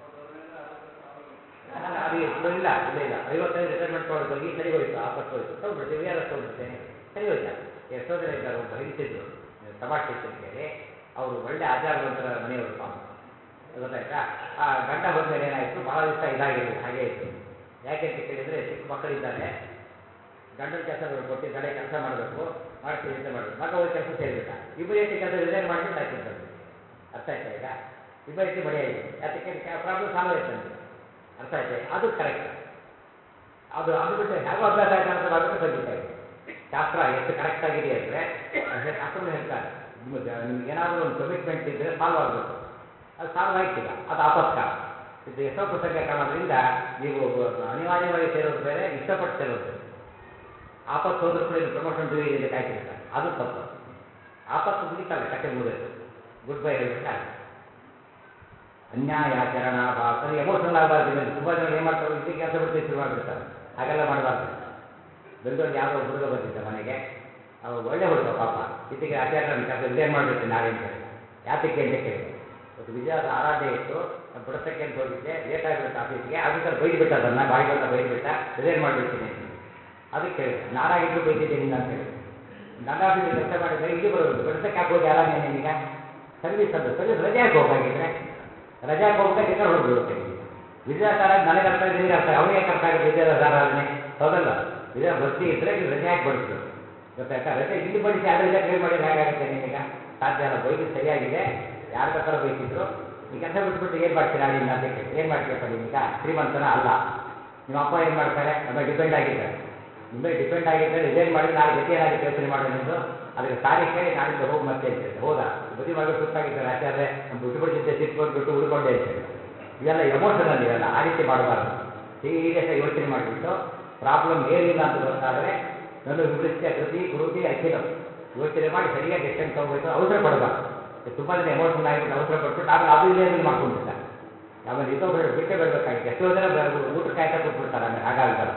ಅಲ್ಲ ಅದು ಇಲ್ಲ ಇಲ್ಲ ಇಲ್ಲ ಇಲ್ಲ ಐವತ್ತೈದು ರಿಟೈರ್ಮೆಂಟ್ ತೊಗೊಳ್ಬೇಕು ಈ ಸರಿ ಹೋಯ್ತು ಆಪತ್ತು ಹೋಯ್ತು ತೊಗೊಂಡ್ಬಿಡ್ತೀವಿ ಯಾರು ತೊಗೊಂಡ್ಬಿಡ್ತೇನೆ ಸರಿ ಹೋಯ್ತಾ ಎಷ್ಟೋ ಜನ ಇದ್ದಾರೆ ಒಬ್ಬ ಹೆಂಗಸಿದ್ರು ತಮಾಷೆ ಇತ್ತು ಕೇಳಿ ಅವರು ಒಳ್ಳೆ ಆಚಾರವಂತರ ಮನೆಯವರು ಪಾಪ ಗೊತ್ತಾಯ್ತಾ ಆ ಗಂಡ ಹೋದ್ಮೇಲೆ ಏನಾಯಿತು ಭಾಳ ದಿವಸ ಇದಾಗಿರಲಿಲ್ಲ ಹಾಗೆ ಇತ್ತು ಯಾಕೆ ಅಂತ ಕೇಳಿದರೆ ಚಿಕ್ಕ ಮಕ್ಕಳಿದ್ದಾರೆ ಗಂಡನ ಕೆಲಸ ಕೊಟ್ಟಿದ್ದಾಳೆ ಕೆಲಸ ಮಾಡಬೇಕು ಮಾಡ್ತೀವಿ ಅಂತ ಮಾಡಬೇಕು ಮಗ ಹೋಗಿ ಕೆಲಸ ಸೇರಿಬಿಟ್ಟ ಇಮಿಡಿಯೇಟ್ಲಿ ಕೆಲಸ ರಿಸೈನ್ ಮಾಡಿಬಿಟ್ಟು ಹಾಕಿರ್ತಾರೆ ಅರ್ಥ ಆಯ್ತಾ ಈಗ ಇಮಿಡಿಯೇಟ್ಲಿ ಮಡಿ ಆಯಿತು ಯಾತಕ್ಕೆ ಪ್ರಾಬ್ಲಮ್ ಸಾಲ್ವ್ ಆಯ್ತು ನನಗೆ ಅರ್ಥ ಆಯ್ತಾ ಅದು ಕರೆಕ್ಟ್ ಅದು ಅದು ಬಿಟ್ಟು ಹೇಗೋ ಅಭ್ಯಾಸ ಆಯ್ತು ಅಂತ ಮಾಡಿಬಿಟ್ಟು ಸಂಗೀತ ಇದೆ ಶಾಸ್ತ್ರ ಎಷ್ಟು ಕರೆಕ್ಟ್ ಆಗಿದೆ ಅಂದರೆ ಶಾಸ್ತ್ರಗಳು ಹೇಳ್ತಾರೆ ನಿಮಗೆ ನಿಮ್ಗೆ ಏನಾದರೂ ಒಂದು ಕಮಿಟ್ಮೆಂಟ್ ಇದ್ದರೆ ಸಾಲ್ವ್ ಆಗಬೇಕು ಅದು ಸಾಲ್ವ್ ಆಯ್ತೀಗ ಅದು ಆಪತ್ಕಾಲ ಇದು ಎಷ್ಟೋ ಪ್ರಸಂಗ ಕಾಣೋದ್ರಿಂದ ನೀವು ಅನಿವಾರ್ಯವಾಗಿ ಸೇರೋದು ಬೇರೆ ಇಷ್ಟಪಟ್ಟು ಸೇರೋದು ಬೇರೆ ಆಪತ್ತು ಹೋದ್ರೂ ಕೂಡ ಇದು ಪ್ರಮೋಷನ್ ಡಿವಿಜನ್ ಅಂತ ಕಾಯ್ತಿರ್ತಾರೆ ಅದು ತಪ್ಪು ಆಪತ್ತು ಮುಗಿತಲ್ಲ ಕತೆ ಮುಗಿದೋಯ್ತು ಗುಡ್ ಬೈ ಹೇಳ್ಬಿಟ್ರೆ ಆಗ ಅನ್ಯಾಯಾಚರಣ ಭಾವ ಅದು ಎಮೋಷನಲ್ ಆಗಬಾರ್ದು ಮೇಲೆ ತುಂಬ ಜನ ಏನು ಮಾಡ್ತಾರೆ ಇದೇ ಕೆಲಸ ಬಿಡ್ತೀವಿ ಶುರು ಮಾಡಿಬಿಡ್ತಾರೆ ಹಾಗೆಲ್ಲ ಮಾಡಬಾರ್ದು ಬೆಂಗಳೂರಲ್ಲಿ ಯಾವುದೋ ಒಬ್ಬ ಹುಡುಗ ಬಂದಿದ್ದ ಮನೆಗೆ ಅವ ಒಳ್ಳೆ ಹುಡುಗ ಪಾಪ ಇದಕ್ಕೆ ಆಚಾರ್ಯ ನನ್ನ ಕೆಲಸ ರಿಸೈನ್ ಮಾಡಿಬಿಡ್ತೀನಿ ನಾಳೆ ಅಂತ ಹೇಳಿ ಯಾತಕ್ಕೆ ಅಂತ ಕೇಳಿದೆ ಇವತ್ತು ವಿಜಯದ ಆರಾಧನೆ ಇತ್ತು ನಾನು ಬಿಡಿಸಕ್ಕೆ ಅಂತ ಹೋಗಿದ್ದೆ ಲೇಟ್ ಆಗಿಬಿಡುತ್ತೆ ಆಫೀಸ್ಗೆ ಆಫೀಸಲ್ಲಿ ಬೈದು ಬಿಟ್ಟ ಅದನ್ನು ಬಾಯಿ ಬಂದ ಬೈದು ಬಿಟ್ಟ ರಿಸೈನ್ ಮಾಡಿಬಿಡ್ತೀನಿ ಅಂತ ಹೇಳಿ ಅದಕ್ಕೆ ಕೇಳಿದೆ ನಾನಾಗಿದ್ರು ಬೈದಿದ್ದೆ ನಿನ್ನ ಅಂತ ಹೇಳಿ ನನ್ನ ಆಫೀಸಿಗೆ ಕೆಲಸ ಮಾಡಿದ್ರೆ ಇಲ್ಲಿ ಬರೋದು ಬಿಡಿಸಕ್ಕೆ ಯಾಕೆ ಹೋಗಿ ಆರಾಧನೆ ನೀನೀಗ ಸರ್ವಿಸ್ ಅಂತ ಸರ್ವಿಸ್ ರಜೆ ಯಾಕೆ ಹೋಗಾಗಿದ್ರೆ ರಜೆ ಯಾಕೆ ಹೋಗ್ಬೇಕಾದ್ರೆ ಈ ಕಡೆ ಹೊರಬಿಡುತ್ತೆ ನಿಮಗೆ ವಿಜಯದಾರ ನನಗೆ ಅರ್ಥ ಆಗಿದೆ ನಿನಗೆ ಅರ್ಥ ಅವನಿಗೆ ಯಾಕೆ ಅರ್ಥ ಆಗುತ್ತೆ ವಿಜಯದಾರ ಆರಾಧನೆ ಹೌದಲ್ಲ ವಿಜಯ ಭಕ್ತಿ ಇದ್ರೆ ನೀವು ರಜೆ ಯಾಕೆ ಬಡಿಸ್ಬೇಕು ಗೊತ್ತಾಯ್ತಾ ರಜೆ ಇಲ್ಲಿ ಬಡಿಸಿ ಅಲ್ಲಿ ರಜೆ ಕ್ಲೇಮ್ ಮಾಡಿದ್ರೆ ಹೇಗಾಗುತ್ತೆ ನಿನಗ ಸಾಧ್ಯ ಅಲ್ಲ ಬೈದು ಸರಿಯಾಗಿದೆ ಯಾರು ಬೇಕಾದ್ರೂ ಬೈತಿದ್ರು ಈ ಕೆಲಸ ಬಿಟ್ಬಿಟ್ಟು ಏನು ಮಾಡ್ತೀರಾ ಅಲ್ಲಿಂದ ಅಂತ ಕೇಳಿ ಏನು ಮಾಡ್ತೀಯಪ್ಪ ನೀನೀಗ ಶ್ರೀಮಂತನ ಅಲ್ಲ ನಿಮ್ಮ ಅಪ್ಪ ಏನು ಮಾಡ್ತಾರೆ ನಮ್ಮ ಡಿಪೆಂಡ್ ಆಗಿದ್ದಾರೆ ನಿಮ್ಮ ಮೇಲೆ ಡಿಪೆಂಡ್ ಆಗಿದ್ದರೆ ರಿಸೈನ್ ಮಾಡಿದ್ರೆ ನಾಳೆ ಗತಿ ಏನಾಗುತ್ತೆ ಯೋಚನೆ ಮಾಡಿ ನಿಂದು ಅದಕ್ಕೆ ಸಾರಿ ಹೇಳಿ ನಾಳಿಂದ ಹೋಗಿ ಮತ್ತೆ ಅಂತ ಹೇಳಿದೆ ಹೋದ ಬದಿ ಮಗಳು ಸುತ್ತಾಗಿದ್ದಾರೆ ಆಚಾರ್ಯ ನಮ್ಮ ಬಿಟ್ಟು ಬಿಡ್ತಿದ್ದೆ ಸಿಟ್ಕೊಂಡು ಬಿಟ್ಟು ಉಳ್ಕೊಂಡೆ ಅಂತ ಹೇಳಿ ಇವೆಲ್ಲ ಎಮೋಷನಲ್ ಇವೆಲ್ಲ ಆ ರೀತಿ ಮಾಡಬಾರ್ದು ಸೀರಿಯಸ್ ಆಗಿ ಯೋಚನೆ ಮಾಡಿಬಿಟ್ಟು ಪ್ರಾಬ್ಲಮ್ ಏನಿಲ್ಲ ಅಂತ ಗೊತ್ತಾದರೆ ನನ್ನ ವಿವರಿಸ್ತೆ ಕೃತಿ ಕುರುತಿ ಅಖಿಲಂ ಯೋಚನೆ ಮಾಡಿ ಸರಿಯಾಗಿ ಡಿಸಿಷನ್ ತೊಗೋಬೇಕು ಅವಸರ ಪಡಬಾರ್ದು ತುಂಬ ಜನ ಎಮೋಷನಲ್ ಆಗಿಬಿಟ್ಟು ಅವಸರ ಪಟ್ಬಿಟ್ಟು ಆಮೇಲೆ ಅದು ಇಲ್ಲೇ ಇದನ್ನು ಮಾಡ್ಕೊಂಡ್ಬಿಡ್ತಾರೆ ಆಮೇಲೆ ಇನ್ನೊಬ್ಬರು ಬಿಟ್ಟೇ ಬಿಡಬೇಕಾಗಿತ್ತು ಎಷ್ಟೋ ಜನ ಬ- ಊಟ ಕಾಯ್ತಾ ಕೂತ್ಬಿಡ್ತಾರೆ ಆಮೇಲೆ ಹಾಗಾಗಬಾರ್ದು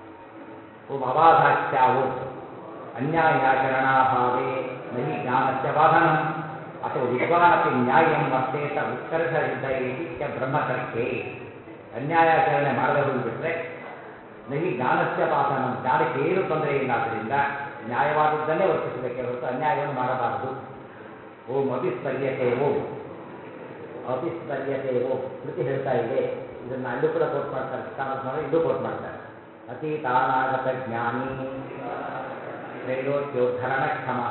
ಓಂ ಅಬಾಧಾಚ್ಯಾವು ಅನ್ಯಾಯಾಚರಣಾಭಾವೇ ನಹಿ ಜ್ಞಾನಸ್ಯ ಬಾಧನಂ ಅಥವಾ ವಿದ್ವಾನಪಿ ನ್ಯಾಯಂ ವರ್ತೇತ ಉತ್ಕರ್ಷ ಸಿದ್ಧ ಏತಿ ಚ ಬ್ರಹ್ಮತರ್ಕೆ ಅನ್ಯಾಯಾಚರಣೆ ಮಾಡದೆ ಹೋಗಿಬಿಟ್ರೆ ನಹಿ ಜ್ಞಾನಸ್ಯ ಬಾಧನಂ ಜ್ಞಾನಕ್ಕೆ ಏನು ತೊಂದರೆ ಇಲ್ಲ ಆದ್ದರಿಂದ ನ್ಯಾಯವಾದದ್ದನ್ನೇ ವರ್ತಿಸಬೇಕೇ ಹೊರತು ಅನ್ಯಾಯವನ್ನು ಮಾಡಬಾರದು ಓಂ ಅಪಿಸ್ಪರ್ಯತೆ ಓಂ ಅಪಿಸ್ಪರ್ಯತೆ ಓಂ ಕೃತಿ ಹೇಳ್ತಾ ಇದೆ ಇದನ್ನು ಅಲ್ಲೂ ಕೂಡ ಕೋಟ್ ಮಾಡ್ತಾರೆ ಕೃಷ್ಣಾಮೃತ ಇಲ್ಲೂ ಕೋಟ್ ಮಾಡ್ತಾರೆ ಅತೀತಾನಾಗತ ಜ್ಞಾನಿ ತ್ರೈಲೋಕ್ಯೋದ್ಧರಣ ಕ್ಷಮ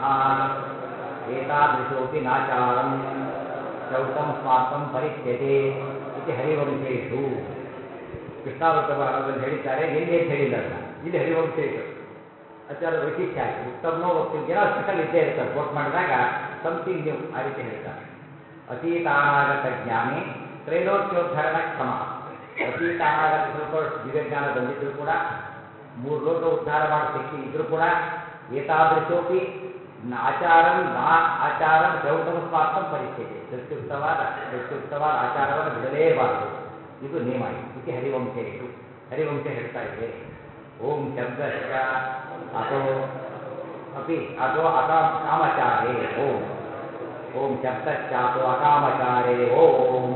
ಏತಾದೃಶೋಪಿ ನಾಚಾರಂ ಚೌಟಂ ಸ್ವಾರ್ಥಂ ಪರಿತ್ಯಜೆ ಇತಿ ಹರಿವಂಶೇಷು ಕೃಷ್ಣಾಮೃತ ಮಹಾರಾಜರು ಹೇಳಿದ್ದಾರೆ ಎಲ್ಲಿ ಅಂತ ಹೇಳಿಲ್ಲ ಅದನ್ನ ಇಲ್ಲಿ ಹರಿವಂಶೇಷು ಅತ್ಯಂತ ವೈಶಿಷ್ಟ್ಯ ಆಗಿ ಉತ್ತಮನೋ ವಕ್ತಿ ಏನೋ ಸ್ಪೆಷಲ್ ಇದ್ದೇ ಇರ್ತಾರೆ ಕೋಟ್ ಮಾಡಿದಾಗ ಸಮಥಿಂಗ್ ನ್ಯೂ ಆ ರೀತಿ ಹೇಳ್ತಾರೆ ಅತೀತಾನಾಗತ ಜ್ಞಾನಿ ತ್ರೈಲೋಕ್ಯೋದ್ಧರಣ ಕ್ಷಮ ಅತೀತ ಅನಾಗತ ಸ್ವಲ್ಪ ದಿವ್ಯಜ್ಞಾನ ಬಂದಿದ್ರು ಕೂಡ ಮೂರು ಲೋಕ ಉದ್ಧಾರ ಮಾಡೋ ಶಕ್ತಿ ಇದ್ರೂ ಕೂಡ ಏತಾದೃಶೋಪಿ ನ- ಆಚಾರಂ ನಾ ಆಚಾರಂ ಚೌಟಂ ಸ್ವಾರ್ಥಂ ಪರಿಸ್ಥಿತಿ ಪ್ರತ್ಯುಕ್ತವಾದ ಪ್ರತ್ಯುಕ್ತವಾದ ಆಚಾರವನ್ನು ಬಿಡಲೇಬಾರದು ಇದು ನಿಯಮ ಇದು ಹರಿವಂಶೇಷು ಹರಿವಂಶ ಹೇಳ್ತಾ ಇದೆ ಓಂ ಶಬ್ದಶ್ಚ ಅಥೋ ಅಪಿ ಅಥೋ ಅಕಾಮ ಕಾಮಚಾರೇ ಓಂ ಓಂ ಶಬ್ದಶ್ಚಾತು ಅಕಾಮಚಾರೇ ಓಂ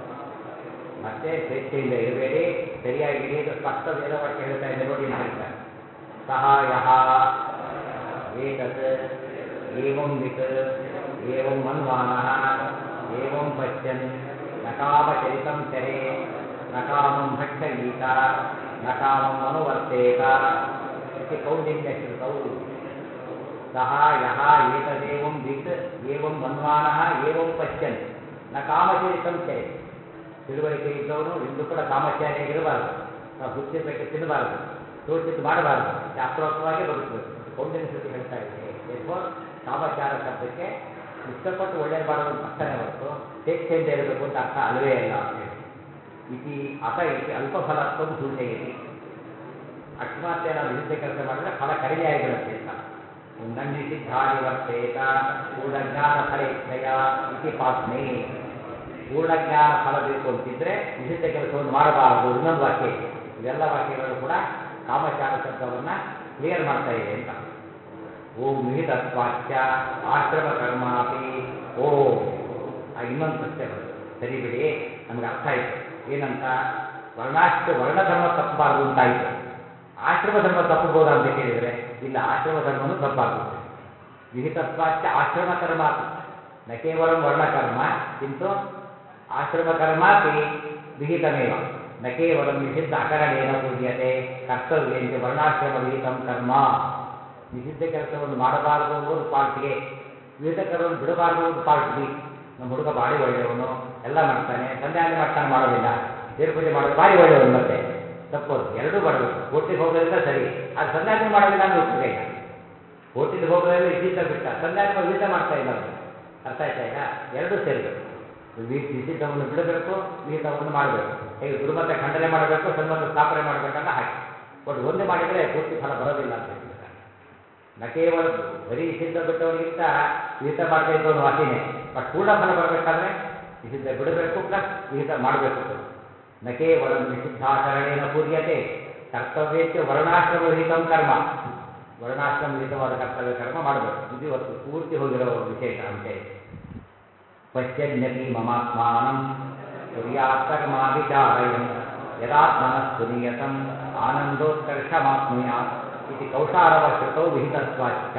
ಮತ್ತೆ ಸ್ವೇಚ್ಛೆಯಿಂದ ಇರಬೇಡಿ ಸರಿಯಾಗಿರಿ ಅದು ಸ್ಪಷ್ಟ ವೇದವಾಕ್ಯ ಹೇಳ್ತಾ ಇದೆ ನೋಡಿ ಅಂತ ಹೇಳ್ತಾರೆ ಸಹಾಯ ಏತತ್ ಏವಂ ವಿತ್ ಏವಂ ಮನ್ವಾನಃ ಏವಂ ಪಶ್ಯನ್ ನ ಕಾಮಚರಿತಂ ಚರೆ ನ ಕಾಮಂ ಭಕ್ಷಯೀತ ನ ಕಾಮಂ ಅನುವರ್ತೇತ ಇತಿ ಕೌಂಡಿನ್ಯಶ್ರುತೌ ಸಹ ಯಹ ಏತದೇವಂ ವಿತ್ ಏವಂ ಮನ್ವಾನಃ ಏವಂ ಪಶ್ಯನ್ ನ ಕಾಮಚರಿತಂ ಚರೆ ತಿಳುವಳಿಕೆ ಇದ್ದವನು ಎಂದು ಕೂಡ ಕಾಮಚಾರಿಯಾಗಿರಬಾರದು ನಾವು ಹುಚ್ಚಿದ್ದಕ್ಕೆ ತಿನ್ನಬಾರದು ತೋಚಿದ್ದು ಮಾಡಬಾರದು ಶಾಸ್ತ್ರೋಕ್ತವಾಗಿ ಬದುಕಬೇಕು ಮತ್ತು ಕೌಂಡಿನ್ಯ ಶ್ರುತಿ ಹೇಳ್ತಾ ಇದೆ ಎರ್ಫೋರ್ ಕಾಮಚಾರ ಶಬ್ದಕ್ಕೆ ಇಷ್ಟಪಟ್ಟು ಒಳ್ಳೇದು ಮಾಡೋದು ಅಂತ ಅರ್ಥನೇ ಹೊರತು ಸ್ವೇಚ್ಛೆಯಿಂದ ಇರಬೇಕು ಅಂತ ಅರ್ಥ ಅಲ್ವೇ ಅಲ್ಲ ಅಂತ ಹೇಳಿ ಇತಿ ಅತ ಇತಿ ಅಲ್ಪಫಲತ್ವ ಸೂಚಯತಿ ಅಕಸ್ಮಾತ್ ಏನಾದ್ರು ನಿಷಿದ್ಧ ಕೆಲಸ ಮಾಡಿದ್ರೆ ಫಲ ಕಡಿಮೆ ಆಗಿಬಿಡುತ್ತೆ ಅಂತ ನನ್ನಿಷಿದ್ಧಾನಿ ವರ್ತೇತ ಪೂರ್ಣಜ್ಞಾನ ಫಲೇಚ್ಛಯ ಇತಿ ಪಾತ್ಮೆ ಪೂರ್ಣಜ್ಞಾನ ಫಲ ಬೇಕು ಅಂತಿದ್ರೆ ನಿಷಿದ್ಧ ಕೆಲಸವನ್ನು ಮಾಡಬಾರದು ಇನ್ನೊಂದು ವಾಕ್ಯ ಇದೆ ಇವೆಲ್ಲ ವಾಕ್ಯಗಳು ಕೂಡ ಕಾಮಚಾರ ಶಬ್ದವನ್ನ ಕ್ಲಿಯರ್ ಮಾಡ್ತಾ ಇದೆ ಅಂತ ಓಂ ವಿಹಿತತ್ವಾಚ್ಯ ಆಶ್ರಮ ಕರ್ಮಾಪಿ ಓಂ ಆ ಇನ್ನೊಂದು ಪ್ರಶ್ನೆ ಬರುತ್ತೆ ಸರಿ ಬಿಡಿ ನಮ್ಗೆ ಅರ್ಥ ಆಯ್ತು ಏನಂತ ವರ್ಣಾಶ್ರ ವರ್ಣಧರ್ಮ ತಪ್ಪಬಾರದು ಅಂತಾಯ್ತು ಆಶ್ರಮ ಧರ್ಮ ತಪ್ಪಬಹುದಾ ಅಂತ ಕೇಳಿದರೆ ಇಲ್ಲ ಆಶ್ರಮ ಧರ್ಮನೂ ತಪ್ಪಾಗದು ಅಂತ ವಿಹಿತತ್ವಾಚ್ಯ ಆಶ್ರಮ ಕರ್ಮಾಪಿ ನ ಕೇವಲ ವರ್ಣಕರ್ಮ ಕಿಂತು ಆಶ್ರಮ ಕರ್ಮಾಪಿ ವಿಹಿತಮೇವ ನ ಕೇವಲ ನಿಷಿದ್ಧ ಅಕರಣೇನ ಪೂಜ್ಯತೆ ಕರ್ತವ್ಯಂಚ ವರ್ಣಾಶ್ರಮ ವಿಹಿತಂ ಕರ್ಮ ನಿಷಿದ್ಧ ಕೆಲಸವನ್ನು ಮಾಡಬಾರದು ಎಂಬುದು ಪಾರ್ಟ್ ಎ ವಿಹಿತ ಕರ್ಮವನ್ನು ಬಿಡಬಾರದು ಎಂಬುದು ಪಾರ್ಟ್ ಬಿ ನಮ್ಮ ಹುಡುಗ ಬಾಡಿ ಒಳ್ಳೆಯವನು ಎಲ್ಲ ಮಾಡ್ತಾನೆ ಸಂಧ್ಯಾನೆ ಮಾಡ್ತಾನೆ ಮಾಡೋದಿಲ್ಲ ದೇವ್ರ ಪೂಜೆ ಮಾಡೋದು ಭಾರಿ ಒಳ್ಳೆಯವನು ಮತ್ತೆ ತಪ್ಪೋದು ಎರಡೂ ಮಾಡಬೇಕು ಕೋರ್ಟಿಗೆ ಹೋಗೋದ್ರಿಂದ ಸರಿ ಅದು ಸಂಧ್ಯಾನೆ ಮಾಡೋದಿಲ್ಲ ಅಂದ್ರೆ ಉಪಯೋಗ ಇಲ್ಲ ಕೋರ್ಟಿಗೆ ಹೋಗೋದ್ರಿಂದ ನಿಷಿದ್ಧ ಬಿಟ್ಟ ಸಂಧ್ಯಾನೆ ವಿಹಿತ ಮಾಡ್ತಾ ಇಲ್ಲ ಅವನು ಅರ್ಥ ಆಯ್ತಾ ಈಗ ಎರಡೂ ಸೇರಬೇಕು ವಿ- ನಿಷಿದ್ಧವನ್ನು ಬಿಡಬೇಕು ವಿಹಿತವನ್ನು ಮಾಡಬೇಕು ಹೇಗೆ ದುರ್ಮತ ಖಂಡನೆ ಮಾಡಬೇಕು ಸನ್ಮತ ಸ್ಥಾಪನೆ ಮಾಡಬೇಕಲ್ಲ ಹಾಗೆ ಬಟ್ ಒಂದೇ ಮಾಡಿದರೆ ಪೂರ್ತಿ ಫಲ ಬರೋದಿಲ್ಲ ಅಂತ ಹೇಳ್ಬಿಡ್ತಾರೆ ನ ಕೇವಲ ಬರೀ ನಿಷಿದ್ಧ ಬಿಟ್ಟವನಿಗಿಂತ ವಿಹಿತ ಮಾಡದೇ ಇದ್ದವನು ವಾಸಿನೇ ಬಟ್ ಪೂರ್ಣ ಫಲ ಬರಬೇಕಾದ್ರೆ ನಿಷಿದ್ಧ ಬಿಡಬೇಕು ಪ್ಲಸ್ ವಿಹಿತ ಮಾಡಬೇಕು ಕೂಡ ನ ಕೇವಲ ನಿಷಿದ್ಧಾಚರಣೇನ ಪೂರ್ಯತೆ ಕರ್ತವ್ಯಕ್ಕೆ ವರ್ಣಾಶ್ರಮ ವಿಹಿತಂ ಕರ್ಮ ವರ್ಣಾಶ್ರಮ ವಿಹಿತವಾದ ಕರ್ತವ್ಯ ಕರ್ಮ ಮಾಡಬೇಕು ಇದು ಇವತ್ತು ಪೂರ್ತಿ ಹೋಗಿರೋ ವಿಶೇಷ ಅಂಶ ಇದೆ ಪಶ್ಯನ್ಯಪಿ ಮಮಾತ್ಮಾನಂ ಕುರ್ಯಾತ್ ಕರ್ಮ ವಿಚಾರಯನ್ ಯದಾತ್ಮನಸ್ಸು ನಿಯತಂ ಆನಂದೋತ್ಕರ್ಷಮಾಪ್ನುಯಾತ್ ಇತಿ ಕೌಶಾರವ ಶ್ರುತೌ ವಿಹಿತತ್ವಾಚ್ಯ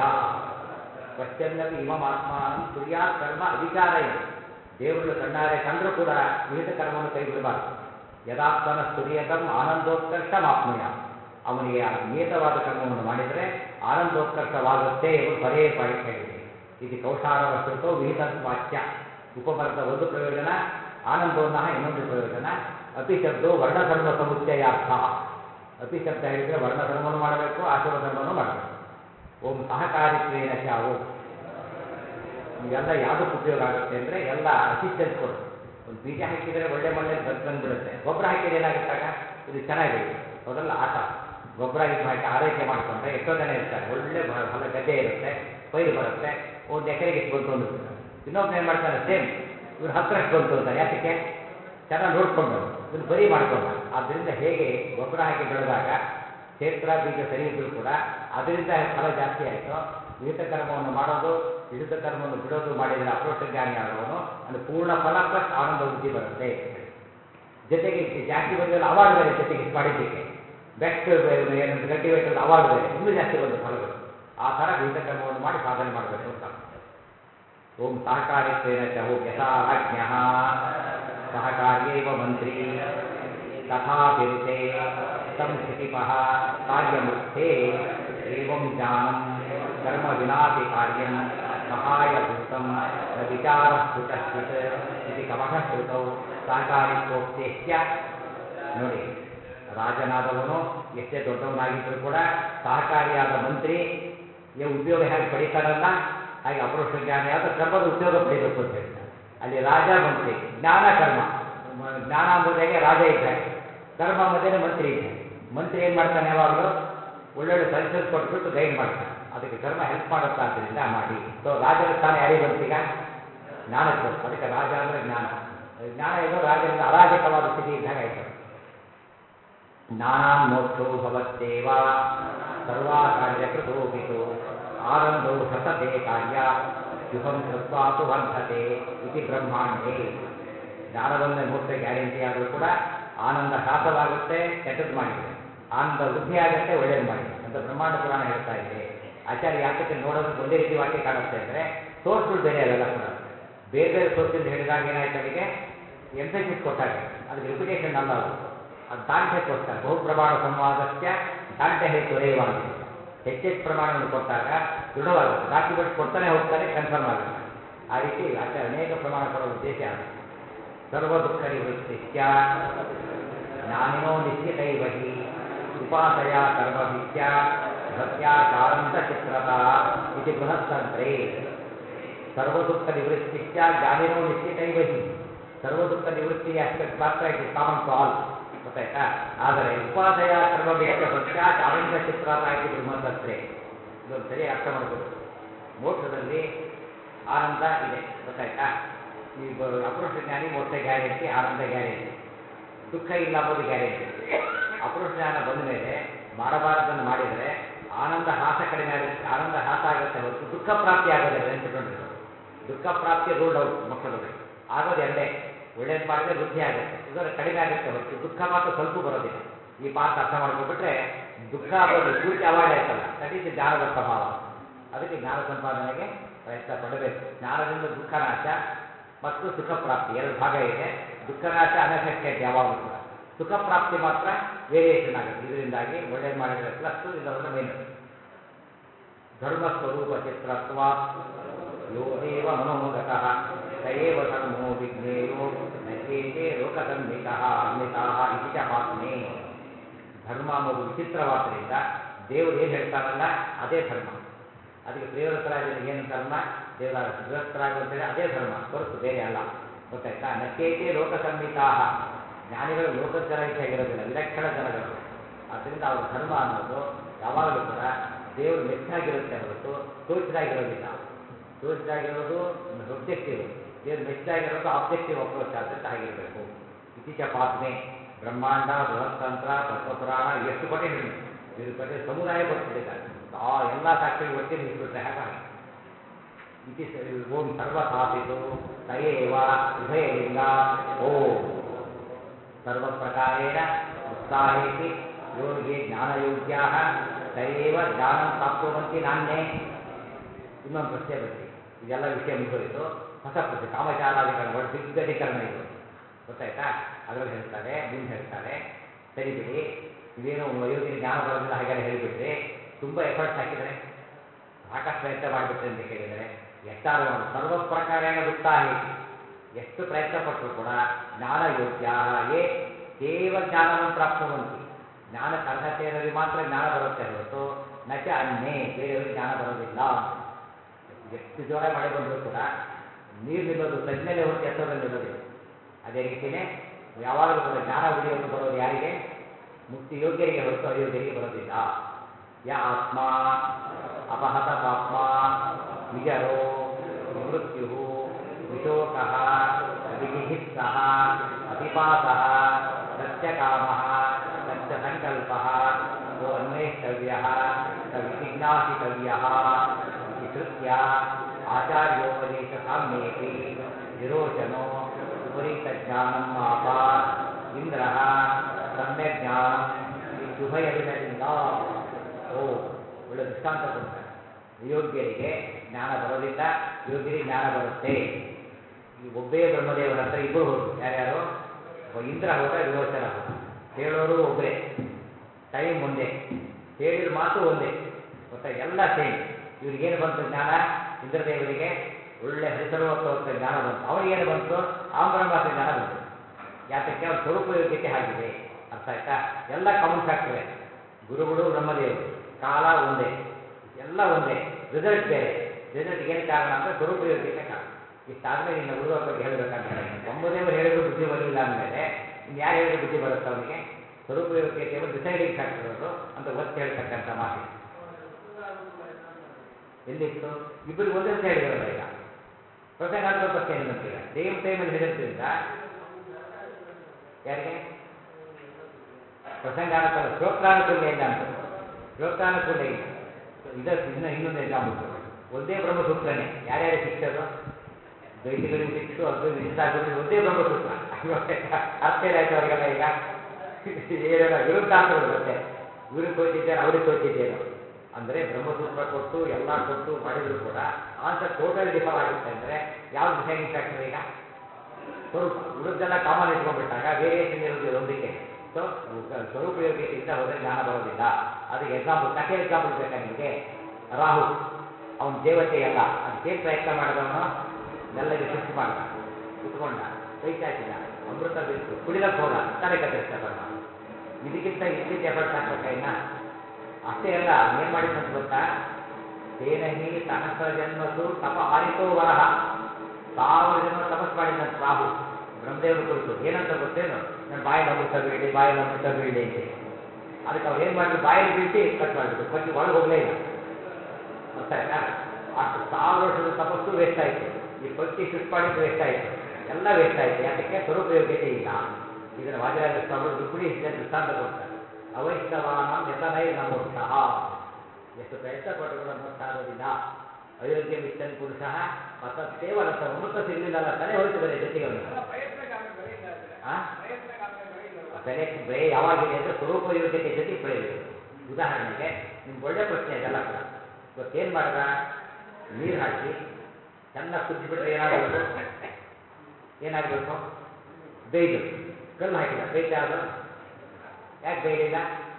ಪಶ್ಯನ್ನಪಿ ಇಮಮಾತ್ಮಾನಂ ಕುರ್ಯಾತ್ ಕರ್ಮ ಅವಿಚಾರಯನ್ ದೇವರನ್ನು ಕಣ್ಣಾರೆ ಕಂಡರೂ ಕೂಡ ವಿಹಿತ ಕರ್ಮವನ್ನು ಕೈ ಬಿಡಬಾರದು ಯದಾತ್ಮನಸ್ಸು ನಿಯತಂ ಆನಂದೋತ್ಕರ್ಷಮಾಪ್ನುಯಾತ್ ಅವನಿಗೆ ಆ ನಿಯತವಾದ ಕರ್ಮವನ್ನು ಮಾಡಿದರೆ ಆನಂದೋತ್ಕರ್ಷವಾಗುತ್ತೆ ಎಂಬುದು ಪದೇ ಪಾಯಿಂಟ್ ಹೇಳಿದೆ ಇದು ಕೌಶಾರವ ಶ್ರುತೋ ವಿಹಿತತ್ವಾಚ್ಯ ಉಪಮರದ ಒಂದು ಪ್ರಯೋಜನ ಆನಂದೋನ್ನಹ ಇನ್ನೊಂದು ಪ್ರಯೋಜನ ಅತಿ ಶಬ್ದೋ ವರ್ಣಧರ್ಮ ಸಮುಚ್ಚಯಾರ್ಥ ಅಪಿ ಶಬ್ದ ಹೇಳಿದರೆ ವರ್ಣಧರ್ಮನೂ ಮಾಡಬೇಕು ಆಶ್ರಮ ಧರ್ಮನೂ ಮಾಡಬೇಕು ಓಂ ಸಹಕಾರಿತ್ವೇನ ಚ ಓಂ ಇವೆಲ್ಲ ಯಾವುದಕ್ಕೆ ಉಪಯೋಗ ಆಗುತ್ತೆ ಅಂದರೆ ಎಲ್ಲ ಅಸಿಸ್ಟೆನ್ಸ್ ಕೊಡುತ್ತೆ ಒಂದು ಬೀಜ ಹಾಕಿದರೆ ಒಳ್ಳೆ ಮಣ್ಣಲ್ಲಿ ಬದ್ ಬಂದ್ಬಿಡುತ್ತೆ ಗೊಬ್ಬರ ಹಾಕಿದ್ರೆ ಏನಾಗುತ್ತಾಗ ಇದು ಚೆನ್ನಾಗಿ ಬೆಳೆಯುತ್ತೆ ಹೌದಲ್ಲ ಆಟ ಗೊಬ್ಬರ ಇದು ಹಾಕಿ ಆರೈಕೆ ಮಾಡಿಕೊಂಡ್ರೆ ಎಷ್ಟೋ ಜನ ಇರ್ತಾರೆ ಒಳ್ಳೆ ಬ- ಹೊಲ ಗದ್ದೆ ಇರುತ್ತೆ ಪೈರು ಬರುತ್ತೆ ಒಂದು ಎಕರೆಗೆ ಎಷ್ಟು ಬಂತು ಅಂದಿರ್ತಾರೆ ಇನ್ನೊಬ್ಬ ಏನು ಮಾಡ್ತಾನೆ ಸೇಮ್ ಇವ್ರು ಹತ್ತರಷ್ಟು ಬಂತು ಅಂತ ಯಾತಕ್ಕೆ ಚೆನ್ನಾಗಿ ನೋಡ್ಕೊಂಡು ಇದನ್ನು ಬರೀ ಮಾಡ್ಕೊಂಡ ಆದ್ದರಿಂದ ಹೇಗೆ ಗೊಬ್ಬರ ಹಾಕಿ ಬೆಳೆದಾಗ ಕ್ಷೇತ್ರ ಬೀಜ ಸರಿ ಇದ್ರೂ ಕೂಡ ಅದರಿಂದ ಫಲ ಜಾಸ್ತಿ ಆಯಿತು ವಿಹಿತ ಕರ್ಮವನ್ನು ಮಾಡೋದು ವಿಹಿತ ಕರ್ಮವನ್ನು ಬಿಡೋದು ಮಾಡಿದರೆ ಅಪ್ರೋಷ್ಟ ಜ್ಞಾನಿ ಆದವನು ಅದು ಪೂರ್ಣ ಫಲ ಪ್ಲಸ್ ಆನಂದ ವೃದ್ಧಿ ಬರುತ್ತೆ ಅಂತ ಹೇಳಿ. ಜೊತೆಗೆ ಜ- ಜಾಸ್ತಿ ಬಂದಿಲ್ಲ ಅವಾರ್ಡ್ ಬೇರೆ ಜೊತೆಗೆ ಇಷ್ಟು ಮಾಡಿದ್ದಕ್ಕೆ ಬೆಸ್ಟ್ ಏನಂತ ಕಲ್ಟಿವೇಟರ್ ಅವಾರ್ಡ್ ಬೇರೆ ಇನ್ನೂ ಜಾಸ್ತಿ ಬಂದು ಫಲಗಳು ಆ ಥರ ವಿಹಿತ ಕರ್ಮವನ್ನು ಮಾಡಿ ಸಾಧನೆ ಮಾಡಬೇಕು ಅಂತ ಓಂ ಸಹಕಾರಿತ್ವೇನ ಚ ಓಂ ಯಥಾ ರಾಜ್ಞ ಸಹಕಾರ್ಯೈವ ಮಂತ್ರಿ ತಥಾಪಿರುತೆ ಸಂಸ್ಥಿತಿಪಃ ಕಾರ್ಯಮುಕ್ತೆ ಏವಂ ಜ್ಞಾನಂ ಕರ್ಮ ವಿನಾಪಿ ಕಾರ್ಯಂ ಸಹಾಯಭೂತಂ ನ ವಿಚಾರ ಕುತಶ್ಚಿತ್ ಇತಿ ಕಮಠ ಶ್ರುತೌ ಸಹಕಾರಿತ್ವೋಕ್ತೇಶ್ಚ ನೋಡಿ ರಾಜನಾದವನು ಎಷ್ಟೇ ದೊಡ್ಡವನಾಗಿದ್ದರೂ ಕೂಡ ಸಹಕಾರಿಯಾದ ಮಂತ್ರಿ ಯ ಉಪಯೋಗ ಹೇಗೆ ಪಡಿತಾನಲ್ಲ ಹಾಗೆ ಅಪರೋಕ್ಷ ಜ್ಞಾನಿಯಾದ ಕರ್ಮದ ಉಪಯೋಗ ಪಡಿಬೇಕು ಅಂತ ಹೇಳ್ತಾರೆ ಅಲ್ಲಿ ರಾಜ ಮಂತ್ರಿ ಜ್ಞಾನ ಕರ್ಮ ಮ- ಜ್ಞಾನ ಅಂಬೋದಾಗೆ ರಾಜ ಇದ್ದಾಗೆ ಕರ್ಮ ಅಂಬೋದೇನೆ ಮಂತ್ರಿ ಇದ್ದಾಗೆ ಮಂತ್ರಿ ಏನು ಮಾಡ್ತಾನೆ ಯಾವಾಗಲೂ ಒಳ್ಳೊಳ್ಳೆ ಸಜೆಷನ್ಸ್ ಕೊಟ್ಬಿಟ್ಟು ಗೈಡ್ ಮಾಡ್ತಾನೆ ಅದಕ್ಕೆ ಕರ್ಮ ಹೆಲ್ಪ್ ಮಾಡುತ್ತಾ ಆದ್ದರಿಂದ ಮಾಡಿ ಸೊ ರಾಜನ ಸ್ಥಾನ ಯಾರಿಗೆ ಬಂತೀಗ ಜ್ಞಾನಕ್ಕೆ ಬಂತು ಅದಕ್ಕೆ ರಾಜ ಅಂದರೆ ಜ್ಞಾನ ಜ್ಞಾನ ಇದು ರಾಜನಿಂದ ಅರಾಜಕವಾದ ಸ್ಥಿತಿ ಇದ್ದಾಗ ಆಯ್ತು ಜ್ಞಾನಾನ್ ಮೋಕ್ಷೋ ಭವತ್ತೇವ ಸರ್ವಾ ಕಾರ್ಯಕೃತೋಪಿತು ಆನಂದೋ ಹಸತೆ ಕಾರ್ಯ ಶುಭಂ ಕೃತ್ವಾತು ವರ್ಧತೆ ಇತಿ ಬ್ರಹ್ಮಾಂಡೇ ಜ್ಞಾನವನ್ನೇ ಮೋಕ್ಷ ಗ್ಯಾರಂಟಿ ಆದರೂ ಕೂಡ ಆನಂದ ಹ್ರಾಸವಾಗುತ್ತೆ ಕೆಟ್ಟದ್ದು ಮಾಡಿದೆ ಆನಂದ ವೃದ್ಧಿ ಆಗುತ್ತೆ ಒಳ್ಳೇದು ಮಾಡಿದೆ ಅಂತ ಬ್ರಹ್ಮಾಂಡ ಪುರಾಣ ಹೇಳ್ತಾ ಇದೆ ಆಚಾರ್ಯ ಯಾತಕ್ಕೆ ನೋಡೋದಕ್ಕೆ ಒಂದೇ ರೀತಿ ವಾಕ್ಯ ಕಾಣುತ್ತೆ ಅಂದರೆ ಸೋರ್ಸ್ಗಳು ಬೇರೆ ಅವೆಲ್ಲ ಕೂಡ ಬೇರೆ ಬೇರೆ ಸೋರ್ಸಿಂದ ಹೇಳಿದಾಗ ಏನಾಯ್ತು ಅಲ್ಲಿಗೆ ಎಂಫೆಸಿಸ್ ಕೊಟ್ಟಾಗ ಅದಕ್ಕೆ ರಿಪಿಟೇಷನ್ ಅಲ್ಲ ಅದು ಅದು ದಾಂಢ್ಯಕ್ಕೋಸ್ಕರ ಬಹು ಪ್ರಮಾಣ ಸಂವಾದಸ್ಯ ದಾಂಢ್ಯ ಹೇತುರೇವ ಅಂತಿದೆ ಹೆಚ್ಚೆಚ್ಚು ಪ್ರಮಾಣವನ್ನು ಕೊಟ್ಟಾಗ ದೃಢವಾಗುತ್ತೆ ಡಾಕ್ಯುಮೆಂಟ್ಸ್ ಕೊಡ್ತಾನೆ ಹೋಗ್ತಾರೆ ಕನ್ಫರ್ಮ್ ಆಗುತ್ತೆ ಆ ರೀತಿ ಆಚಾರ್ಯ ಅನೇಕ ಪ್ರಮಾಣ ಕೊಡೋ ಉದ್ದೇಶ ಅದು ಸರ್ವ ದುಃಖ ನಿವೃತ್ತಿಶ್ಚ ಜ್ಞಾನಿನೋ ನಿಶ್ಚಿತೈವ ಹಿ ಉಪಾಸಯ ಕರ್ಮಭಿಶ್ಚ ಭಕ್ತ್ಯಾಚಾರಂತ ಚಿತ್ರತಾ ಇತಿ ಬೃಹತ್ತಂತ್ರೇ ಸರ್ವ ದುಃಖ ನಿವೃತ್ತಿಶ್ಚ ಜ್ಞಾನಿನೋ ನಿಶ್ಚಿತೈವ ಹಿ ಸರ್ವ ದುಃಖ ನಿವೃತ್ತಿ ಆಸ್ಪೆಕ್ಟ್ ಮಾತ್ರ it is common to all ಗೊತ್ತಾಯ್ತಾ ಆದರೆ ಉಪಾಸಯ ಕರ್ಮಭಿಶ್ಚ ಭಕ್ತ್ಯಾಚಾರಂತ ಚಿತ್ರತಾ ಇತಿ ಬ್ರಹ್ಮತಂತ್ರೇ ಇದೊಂದು ಸರಿ ಅರ್ಥ ಮಾಡ್ಕೋಬೇಕು ಮೋಕ್ಷದಲ್ಲಿ ಆನಂದ ಇದೆ ಗೊತ್ತಾಯ್ತಾ ಈ ಬ- ಅಪುರುಷ ಜ್ಞಾನಿ ಮೋಕ್ಷ ಗ್ಯಾರಂಟಿ ಆನಂದ ಗ್ಯಾರಂಟಿ ದುಃಖ ಇಲ್ಲ ಅಂಬೋದು ಗ್ಯಾರಂಟಿ ಅಪುರುಷ ಜ್ಞಾನ ಬಂದ ಮೇಲೆ ಮಾಡಬಾರದನ್ನು ಮಾಡಿದರೆ ಆನಂದ ಹಾಸ ಕಡಿಮೆ ಆಗುತ್ತೆ ಆನಂದ ಹಾಸ ಆಗುತ್ತೆ ಹೊರತು ದುಃಖ ಪ್ರಾಪ್ತಿ ಆಗೋದಿಲ್ಲ ನೆನ್ಪಿಟ್ಕೊಂಡಿರ್ಬೇಕು ದುಃಖ ಪ್ರಾಪ್ತಿ ರೂಲ್ಡ್ ಔಟ್ ಮೋಕ್ಷದಲ್ಲಿ ಆಗೋದು ಎರಡೇ ಒಳ್ಳೇದು ಮಾಡಿದ್ರೆ ವೃದ್ಧಿ ಆಗುತ್ತೆ ಇದರ ಕಡಿಮೆ ಆಗುತ್ತೆ ಹೊರತು ದುಃಖ ಮಾತ್ರ ಸ್ವಲ್ಪ ಬರೋದಿಲ್ಲ ಈ ಪಾಠ ಅರ್ಥ ಮಾಡ್ಕೊಂಡ್ಬಿಟ್ರೆ ದುಃಖ ಆಗೋದು ಪೂರ್ತಿ ಅವಾಯ್ಡ್ ಆಯ್ತಲ್ಲ ದಟ್ ಈಸ್ ಜ್ಞಾನದ ಪ್ರಭಾವ ಅದಕ್ಕೆ ಜ್ಞಾನ ಸಂಪಾದನೆಗೆ ಪ್ರಯತ್ನ ಪಡಬೇಕು ಜ್ಞಾನದಿಂದ ದುಃಖ ನಾಶ ಮತ್ತು ಸುಖ ಪ್ರಾಪ್ತಿ ಎರಡು ಭಾಗ ಇದೆ ದುಃಖ ನಾಶ ಅನಫೆಕ್ಟೆಡ್ ಯಾವಾಗಲೂ ಕೂಡ ಸುಖ ಪ್ರಾಪ್ತಿ ಮಾತ್ರ ವೇರಿಯೇಷನ್ ಆಗುತ್ತೆ ಇದರಿಂದಾಗಿ ಒಳ್ಳೇದು ಮಾಡಿದರೆ ಪ್ಲಸ್ ಇಲ್ಲ ಹೋದ್ರೆ ಮೈನಸ್ ಧರ್ಮ ಸ್ವರೂಪ ಚಿತ್ರತ್ವ ಯೋ ದೇವ ಮನೋಗತಃ ಸಯೇವ ಧರ್ಮೋ ವಿಜ್ಞೇಯೋ ನಚೇತೆ ಲೋಕಸನ್ನಿತಃ ಅನ್ವಿತಃ ಇತಿ ಚ ಪಾತ್ಮೆ ಧರ್ಮ ಅನ್ನೋದು ವಿಚಿತ್ರವಾದ್ದರಿಂದ ದೇವರು ಏನು ಹೇಳ್ತಾನಲ್ಲ ಅದೇ ಧರ್ಮ ಅದಕ್ಕೆ ಪ್ರಿಯವ್ರತರಾಜನಿಗೆ ಏನು ಧರ್ಮ ದೇವರ ಗೃಹಸ್ಥರಾಗು ಅಂತೇಳಿ ಅದೇ ಧರ್ಮ ಹೊರತು ಬೇರೆ ಅಲ್ಲ ಗೊತ್ತಾಯ್ತಾ ನಚೇತೆ ಲೋಕಸನ್ನಿತಾ ಜ್ಞಾನಿಗಳು ಲೋಕದ ಜನ ಇದ್ದಾಗಿರೋದಿಲ್ಲ ವಿಲಕ್ಷಣ ಜನಗಳು ಆದ್ದರಿಂದ ಅವರ ಧರ್ಮ ಅನ್ನೋದು ಯಾವಾಗಲೂ ಕೂಡ ದೇವರು ಮೆಚ್ಚಾಗಿರುತ್ತೆ ಹೊರತು ತೋಚಿದಾಗಿರೋದಿಲ್ಲ ತೋಚಿದಾಗಿರೋದು ಒಬ್ಜೆಕ್ಟಿವ್ ದೇವರು ಮೆಚ್ಚಾಗಿರೋದು ಆಬ್ಜೆಕ್ಟಿವ್ ಅಪ್ರೋಚ್ ಆದ್ದರಿಂದ ಹಾಗಿರಬೇಕು ಇತ್ತೀಚ ಪಾತ್ಮೆ ಬ್ರಹ್ಮಾಂಡ ಬೃಹತ್ತಂತ್ರ ತತ್ವಪುರಾಣ ಎಷ್ಟು ಕೊಟ್ಟೆ ಹೇಳಿ ಇವರು ಕೊಟ್ಟೆ ಸಮುದಾಯ ಕೊಟ್ಬಿಟ್ಟಿದ್ದಾರೆ ಆ ಎಲ್ಲ ಸಾಕ್ಷಿಗಳು ಒಟ್ಟಿಗೆ ಮುಗಿಸ್ಬಿಟ್ರೆ ಹಾಗೆ ಹಾಗೆ ಇತಿ ಸ- ಓಂ ಸರ್ವಥಾಪಿತು ತಯೇವ ಉಭಯಲಿಂಗ ಓಂ ಸರ್ವಪ್ರಕಾರೇಣ ಉತ್ಸಾಹೇತಿ ಯೋಗೆ ಜ್ಞಾನಯೋಗ್ಯಾ ತಯೇವ ಜ್ಞಾನಂ ಪ್ರಾಪ್ನುವಂತಿ ನಾಣ್ಯೇ ಇನ್ನೊಂದು ಪ್ರಶ್ನೆ ಬರ್ತಿ ಇದೆಲ್ಲ ವಿಷಯ ಮುಗಿದೋಯ್ತು ಹೊಸ ಪ್ರಶ್ನೆ ಕಾಮಚಾರಾದಿಗಳ ಒಟ್ಟು ದಿಗ್ಗಜೀಕರಣ ಇದು ಗೊತ್ತಾಯ್ತಾ ಅದರಲ್ಲಿ ಹೇಳ್ತಾರೆ ಮುಂದೆ ಹೇಳ್ತಾರೆ ಸರಿ ಬಿಡಿ ಇದೇನು ಅಯೋಗ್ಯರಿಗೆ ಜ್ಞಾನ ಬರೋದಿಲ್ಲ ಹಾಗೆಲ್ಲ ಹೇಳಿಬಿಟ್ರಿ ತುಂಬ ಎಫರ್ಟ್ಸ್ ಹಾಕಿದರೆ ಸಾಕಷ್ಟು ಪ್ರಯತ್ನ ಮಾಡಿಬಿಟ್ರೆ ಅಂತ ಕೇಳಿದರೆ ಎಷ್ಟಾರು ಮಾಡಿ ಸರ್ವ ಪ್ರಕಾರೇಣ ಉತ್ಸಾಹೇತಿ ಎಷ್ಟು ಪ್ರಯತ್ನ ಪಟ್ಟರು ಕೂಡ ಜ್ಞಾನ ಯೋಗ್ಯ ಏ ಕೇವ ಜ್ಞಾನವನ್ನು ಪ್ರಾಪ್ನುವಂತಿ ಜ್ಞಾನಕ್ಕೆ ಅರ್ಹತೆ ಇರೋರಿಗೆ ಮಾತ್ರ ಜ್ಞಾನ ಬರುತ್ತೆ ಹೊರತು ನಚ ಅನ್ನೇ ಬೇರೆಯವರಿಗೆ ಜ್ಞಾನ ಬರೋದಿಲ್ಲ ಎಷ್ಟು ಜೋರ ಮಳೆ ಬಂದರೂ ಕೂಡ ನೀರು ನಿಲ್ಲೋದು ತಜ್ಞಲೆ ಹೊರತು ಎತ್ತರಲ್ಲಿ ನಿಲ್ಲೋದಿಲ್ಲ ಅದೇ ರೀತಿಯೇ ಯಾವಾಗಲೂ ಕೂಡ ಜ್ಞಾನ ಉಳಿಯೋದು ಬರೋದು ಯಾರಿಗೆ ಮುಕ್ತಿ ಯೋಗ್ಯರಿಗೆ ಹೊರತು ಅಯೋಗ್ಯರಿಗೆ ಬರೋದಿಲ್ಲ ಯ ಆತ್ಮ ಅಪಹತ ಪಾಪ್ಮ ವಿಜರೋ ಮೃತ್ಯು ವಿಶೋಕ ವಿಜಿಹಿತ್ಸ ಅಪಿಪಾಸ ಸತ್ಯಕಾಮ ಸತ್ಯಸಂಕಲ್ಪ ಸೋ ಅನ್ವೇಷ್ಟವ್ಯ ಸ ವಿಜಿಜ್ಞಾಸಿತವ್ಯ ಇತಿ ಶ್ರುತ್ಯ ಆಚಾರ್ಯೋಪದೇಶ ಸಾಮ್ಯೇತಿ ವಿರೋಚನೋ ವಿಪರೀತ ಜ್ಞಾನಂ ಮಾಪ ಇಂದ್ರ ಸಮ್ಯಕ್ ಜ್ಞಾನಂ ಶುಭಯವಿನಲಿಂಗ ಓ ಒಳ್ಳೆ ದೃಷ್ಟಾಂತ ಕೊಡ್ತಾರೆ ಯೋಗ್ಯರಿಗೆ ಜ್ಞಾನ ಬರೋದಿಲ್ಲ ಯೋಗ್ಯರಿಗೆ ಜ್ಞಾನ ಬರುತ್ತೆ ಈ ಒಬ್ಬೇ ಬ್ರಹ್ಮದೇವರ ಹತ್ರ ಇಬ್ಬರು ಹೋದ್ರು ಯಾರ್ಯಾರು ಒಬ್ಬ ಇಂದ್ರ ಹೋದ ವಿರೋಚನ ಹೋದ ಹೇಳೋರು ಒಬ್ಬರೇ ಟೈಮ್ ಒಂದೇ ಹೇಳಿದ ಮಾತು ಒಂದೇ ಗೊತ್ತಾ ಎಲ್ಲ ಸೇಮ್ ಇವ್ರಿಗೇನು ಬಂತು ಜ್ಞಾನ ಇಂದ್ರದೇವರಿಗೆ ಒಳ್ಳೆ ಹರಿಸರ್ವತ್ವತ್ತ ಜ್ಞಾನ ಬಂತು ಅವನಿಗೇನು ಬಂತು ಆಂ ಬ್ರಹ್ಮಾಸ್ತ್ರ ಜ್ಞಾನ ಬಂತು ಯಾತಕ್ಕೆ ಅವ್ರ ಸ್ವರೂಪ ಯೋಗ್ಯತೆ ಆಗಿದೆ ಅರ್ಥ ಆಯ್ತಾ ಎಲ್ಲ ಕಾಮನ್ ಫ್ಯಾಕ್ಟರೇ ಗುರುಗಳು ಬ್ರಹ್ಮದೇವರು ಕಾಲ ಒಂದೇ ಎಲ್ಲ ಒಂದೇ ರಿಸಲ್ಟ್ ಬೇರೆ ರಿಸಲ್ಟ್ ಏನು ಕಾರಣ ಅಂದರೆ ಸ್ವರೂಪ ಯೋಗ್ಯತೆ ಕಾರಣ ಇಷ್ಟಾದ್ಮೇಲೆ ಇನ್ನು ಉಳಿದವ್ರ ಬಗ್ಗೆ ಹೇಳಬೇಕಂತ ಬ್ರಹ್ಮದೇವರು ಹೇಳಿದ್ರು ಬುದ್ಧಿ ಬರಲಿಲ್ಲ ಅಂದಮೇಲೆ ಇನ್ನು ಯಾರು ಹೇಳಿದ್ರು ಬುದ್ಧಿ ಬರುತ್ತೆ ಅವನಿಗೆ ಸ್ವರೂಪ ಯೋಗ್ಯತೆ ಒಂದು ಡಿಸೈಡಿಂಗ್ ಫ್ಯಾಕ್ಟರ್ ಅದು ಅಂತ ಒತ್ತಿ ಹೇಳ್ತಕ್ಕಂಥ ಮಾತಿದೆ ಎಲ್ಲಿತ್ತು ಇಬ್ಬರಿಗೆ ಒಂದೇ ಸತಿ ಹೇಳಿದ್ರಲ್ಲ ಈಗ ಪ್ರಸಂಗಾತ್ಮಕ ಪ್ರಶ್ನೆ ಏನಿದಂತೆ ಈಗ ಸೇಮ್ ಟೈಮಲ್ಲಿ ಹೇಳಿದ್ರಿಂದ ಯಾರಿಗೆ ಪ್ರಸಂಗಾನುಕೂಲ ಶ್ರೋತ್ರಾನುಕೂಲ ಇಲ್ಲ ಅಂತ ಶ್ರೋತ್ರಾನುಕೂಲ ಇಲ್ಲ ಇದು ಇನ್ನು ಇನ್ನೊಂದು ಎಕ್ಸಾಂಪಲ್ ತಗೊಳ್ಳಿ ಒಂದೇ ಬ್ರಹ್ಮಸೂತ್ರನೇ ಯಾರ್ಯಾರು ಶಿಕ್ಷರು ದ್ವೈತಿಗಳಿಗೆ ಶಿಕ್ಷು ಅದು ವಿಶಿಷ್ಟಾರ್ಥಗಳಿಗೆ ಒಂದೇ ಬ್ರಹ್ಮಸೂತ್ರ ಅರ್ಥ ಏನಾಯ್ತು ಅವರಿಗೆಲ್ಲ ಈಗ ಏನೇನ ವಿರುದ್ಧಾರ್ಥಗಳು ಮತ್ತೆ ಇವ್ರಿಗೆ ತೋಚಿದ್ದೇನು ಅವ್ರಿಗೆ ತೋಚಿದ್ದೇನು ಅಂದರೆ ಬ್ರಹ್ಮಸೂತ್ರ ಕೊಟ್ಟು ಎಲ್ಲ ಕೊಟ್ಟು ಮಾಡಿದ್ರು ಕೂಡ ಆನ್ಸರ್ ಟೋಟಲ್ ಡಿಫರ್ ಆಗುತ್ತೆ ಅಂದರೆ ಯಾವ್ದು ಡಿಸೈಡಿಂಗ್ ಫ್ಯಾಕ್ಟರ್ ಈಗ ಸ್ವರೂಪ ಉಳಿದೆಲ್ಲ ಕಾಮನ್ ಇಟ್ಕೊಂಡ್ಬಿಟ್ಟಾಗ ವೇರಿಯೇಷನ್ ಇರೋದು ಒಂದಕ್ಕೆ ಸೊ ಸ್ವರೂಪ ಯೋಗ್ಯತೆ ಇಲ್ಲದೆ ಹೋದರೆ ಜ್ಞಾನ ಬರೋದಿಲ್ಲ ಅದಕ್ಕೆ ಎಕ್ಸಾಂಪಲ್ ಕಥೆ ಎಕ್ಸಾಂಪಲ್ ಬೇಕಾ ನಿಮಗೆ ರಾಹು ಅವನ ದೇವತೆ ಅಲ್ಲ ಅದಕ್ಕೇನು ಪ್ರಯತ್ನ ಮಾಡಿದವನು ನೆಲ್ಲಗೆ ಶಿಫ್ಟ್ ಮಾಡಿದ ಕುತ್ಕೊಂಡ ಕೈ ಚಾಚಿದ ಅಮೃತ ಬಿತ್ತು ಕುಡಿದಕ್ಕೆ ಹೋದ ತಲೆ ಕತ್ತರಿಸ್ದ ಪರಮಾತ್ಮ ಇದಕ್ಕಿಂತ ಇದಕ್ಕಿಂತ ಎಫರ್ಟ್ ಹಾಕ್ಬೇಕಾ ಇನ್ನ ಅಷ್ಟೇ ಅಲ್ಲ ಏನು ಮಾಡಿದಂತ ಗೊತ್ತಾ ತೇನಹಿ ಸಹಸ್ರ ಜನ್ಮಸು ತಪ ಆರಿತೋ ವರಹ ಸಾವಿರ ಜನ್ಮ ತಪಸ್ ಮಾಡಿದಂತ ರಾಹು ಬ್ರಹ್ಮದೇವನ ಕುರಿತು ಏನಂತ ಗೊತ್ತೇನು ನನ್ನ ಬಾಯಲ್ಲಿ ಅಮೃತ ಬೀಳಿ ಬಾಯಲ್ಲಿ ಅಮೃತ ಬೀಳಿ ಅಂತ ಅದಕ್ಕೆ ಅವ್ರು ಏನು ಮಾಡಿದ್ರು ಬಾಯಲ್ಲಿ ಬೀಳ್ತಿ ಕಟ್ ಮಾಡಿಬಿಟ್ಟು ಪಟ್ಟಿ ಒಳಗೆ ಹೋಗಲೇ ಇಲ್ಲ ಅರ್ಥ ಆಯ್ತಾ ಅಷ್ಟು ಸಾವಿರ ವರ್ಷದ ತಪಸ್ಸು ವೇಸ್ಟ್ ಆಯಿತು ಈ ಪಕ್ಷಿ ಶಿಫ್ಟ್ ಮಾಡಿದ್ದು ವೇಸ್ಟ್ ಆಯಿತು ಎಲ್ಲ ವೇಸ್ಟ್ ಆಯಿತು ಯಾತಕ್ಕೆ ಸ್ವರೂಪ ಯೋಗ್ಯತೆ ಇಲ್ಲ ಇದನ್ನು ವಾದಿರಾಜ ಸ್ವಾಮಿಗಳು ರುಕ್ಮಿಣಿ ದೃಷ್ಟಾಂತ ಕೊಡ್ತಾರೆ ಅವೈಷ್ಣವಾನ ಯತನೈ ನಮೋಕ್ಷಃ ಎಷ್ಟು ಪ್ರಯತ್ನ ಪಟ್ಟರು ಕೂಡ ಮೋಕ್ಷ ಆಗೋದಿಲ್ಲ ಅಯೋಗ್ಯ ಮಿಚ್ಚನ್ ಪುರುಷ ಪತತ್ತೇವ ರಸ ಅಮೃತ ಸಿಗಲಿಲ್ಲಲ್ಲ ತಲೆ ಹೋಯ್ತು ಬೇರೆ ಜೊತೆಗೆ ಅವನಿಗೆ ಅಲ್ಲ ಪ್ರಯತ್ನಕ್ಕಾಗಿ ಬರೀ ಇಲ್ಲ ಅದು. ಆ? ಪ್ರಯತ್ನಕ್ಕಾಗಿ ಬರೀ ಇಲ್ಲ ಬೆಲೆ ಬೆಳೆ ಯಾವಾಗಿದೆ ಅಂದರೆ ಸ್ವರೂಪ ಯೋಗ್ಯತೆ ಜೊತೆಗೆ ಬೆಳೆದಿದೆ ಉದಾಹರಣೆಗೆ ನಿಮ್ಗೆ ಒಳ್ಳೆ ಪ್ರಶ್ನೆ ಇದೆಲ್ಲ ಕೂಡ ಇವತ್ತೇನು ಮಾಡಿದ ನೀರು ಹಾಕಿ ಚೆನ್ನಾಗಿ ಕುದಿಸ್ಬಿಟ್ರೆ ಏನಾಗಬೇಕು ಏನಾಗಬೇಕು ಬೇಯ್ದು ಕಲ್ಲು ಹಾಕಿದ ಬೇಯ್ತಾ ಅದು ಯಾಕೆ ಬೇಯಲಿಲ್ಲ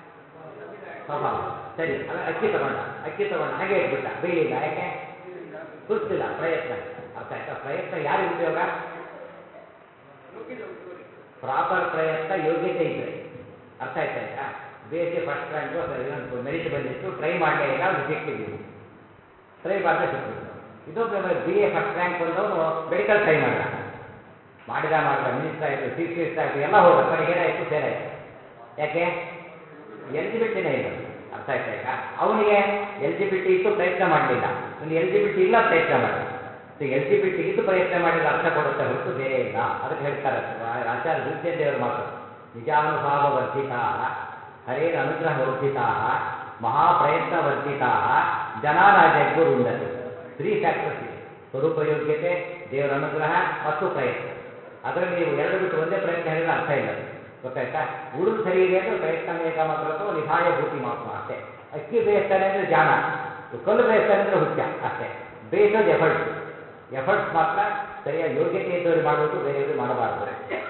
ಸ್ವಭಾವ ಸರಿ ಆಮೇಲೆ ಅಕ್ಕಿ ತಗೊಂಡ ಅಕ್ಕಿ ತಗೊಂಡ ಹಾಗೆ ಇಟ್ಬಿಟ್ಟ ಬೇಯಲಿಲ್ಲ ಯಾಕೆ ಸುತ್ತಿಲ್ಲ ಪ್ರಯತ್ನ ಅರ್ಥ ಆಯ್ತಾ ಪ್ರಯತ್ನ ಯಾರಿಗೆ ಉಪಯೋಗ ಯೋಗ್ಯತೆ ಉಂಟು ಪ್ರಾಪರ್ ಪ್ರಯತ್ನ ಯೋಗ್ಯತೆ ಇದ್ರೆ ಅರ್ಥ ಆಯ್ತಾ ಈಗ B S C first rank ಇನ್ನೊಂದು ಮೆರಿಟ್ ಬಂದಿತ್ತು ಟ್ರೈ ಮಾಡಲೇ ಇಲ್ಲ ಅವ್ನು ಸಿಕ್ಕಿದ್ದೀವಿ ಟ್ರೈ ಮಾಡದೆ ಸಿಕ್ಬಿಟ್ಟು ಇದೊಬ್ಬ ಬಿ ಎ ಫಸ್ಟ್ ರ್ಯಾಂಕ್ ಬಂದವನು ಮೆಡಿಕಲ್ ಟ್ರೈ ಮಾಡಿದ ಮಾಡಿದ ಮಾಡಿದ ಮಿನಿಸ್ಟರ್ ಆಯಿತು ಚೀಫ್ ಮಿನಿಸ್ಟರ್ ಆಯಿತು ಎಲ್ಲ ಹೋದ ಕೊನೆಗೆ ಏನಾಯಿತು ಫೇಲ್ ಆಯಿತು ಯಾಕೆ ಎಲಿಜಿಬಿಲಿಟಿನೇ ಇಲ್ಲ ಅರ್ಥ ಆಯ್ತಾ ಈಗ ಅವನಿಗೆ ಎಲಿಜಿಬಿಲಿಟಿ ಇತ್ತು ಪ್ರಯತ್ನ ಮಾಡಲಿಲ್ಲ ಇನ್ನು ಎಲಿಜಿಬಿಲಿಟಿ ಇಲ್ಲ ಪ್ರಯತ್ನ ಮಾಡಿದ ಸೊ ಎಲಿಜಿಬಿಲಿಟಿ ಇದ್ದು ಪ್ರಯತ್ನ ಮಾಡಿದ ಅರ್ಥ ಕೊಡುತ್ತೆ ಹೊರತು ಬೇರೆ ಇಲ್ಲ ಅದಕ್ಕೆ ಹೇಳ್ತಾರೆ ಆ- ಆಚಾರ್ಯ ದುರ್ಜನ್ ದೇವರ ಮಾತು ನಿಜಾನುಭಾವ ವರ್ಧಿತಾ ಹರೇನ ಅನುಗ್ರಹ ವರ್ಧಿತಾ ಮಹಾಪ್ರಯತ್ನ ವರ್ಧಿತಾ ಜನಾನ ಜಗ್ಗುರುಂಡತಿ ತ್ರೀ ಫ್ಯಾಕ್ಟರ್ಸ್ ಇದೆ ಸ್ವರೂಪ ಯೋಗ್ಯತೆ ದೇವರ ಅನುಗ್ರಹ ಮತ್ತು ಪ್ರಯತ್ನ ಅದರಲ್ಲಿ ನೀವು ಎರಡು ಬಿಟ್ಟು ಒಂದೇ ಪ್ರಯತ್ನ ಹೇಳಿದ್ರೆ ಅರ್ಥ ಇಲ್ಲ ಅದು. ಗೊತ್ತಾಯ್ತಾ ಉಳಿದು ಸರಿ ಇದೆ ಅಂದ್ರೆ ಪ್ರಯತ್ನ ಮೇಘ ಮಾತ್ರಕ್ಕೂ ನಿಧಾಯ ಭೂತಿ ಮಾತ್ರ ಅಷ್ಟೇ ಅಕ್ಕಿ ಬೇಯಿಸ್ತಾನೆ ಅಂದ್ರೆ ಜಾಣ ಕಲ್ಲು ಬೇಯಿಸ್ತಾನೆ ಅಂದ್ರೆ ಹುಚ್ಚ ಅಷ್ಟೇ ಬೇಯಿಸೋದು ಎಫರ್ಟ್ ಎಫರ್ಟ್ಸ್ ಮಾತ್ರ ಸರಿಯಾಗಿ ಯೋಗ್ಯತೆ ಇದ್ದವರಿಗೆ ಮಾಡಬೇಕು ಬೇರೆಯವರು ಮಾಡಬಾರದು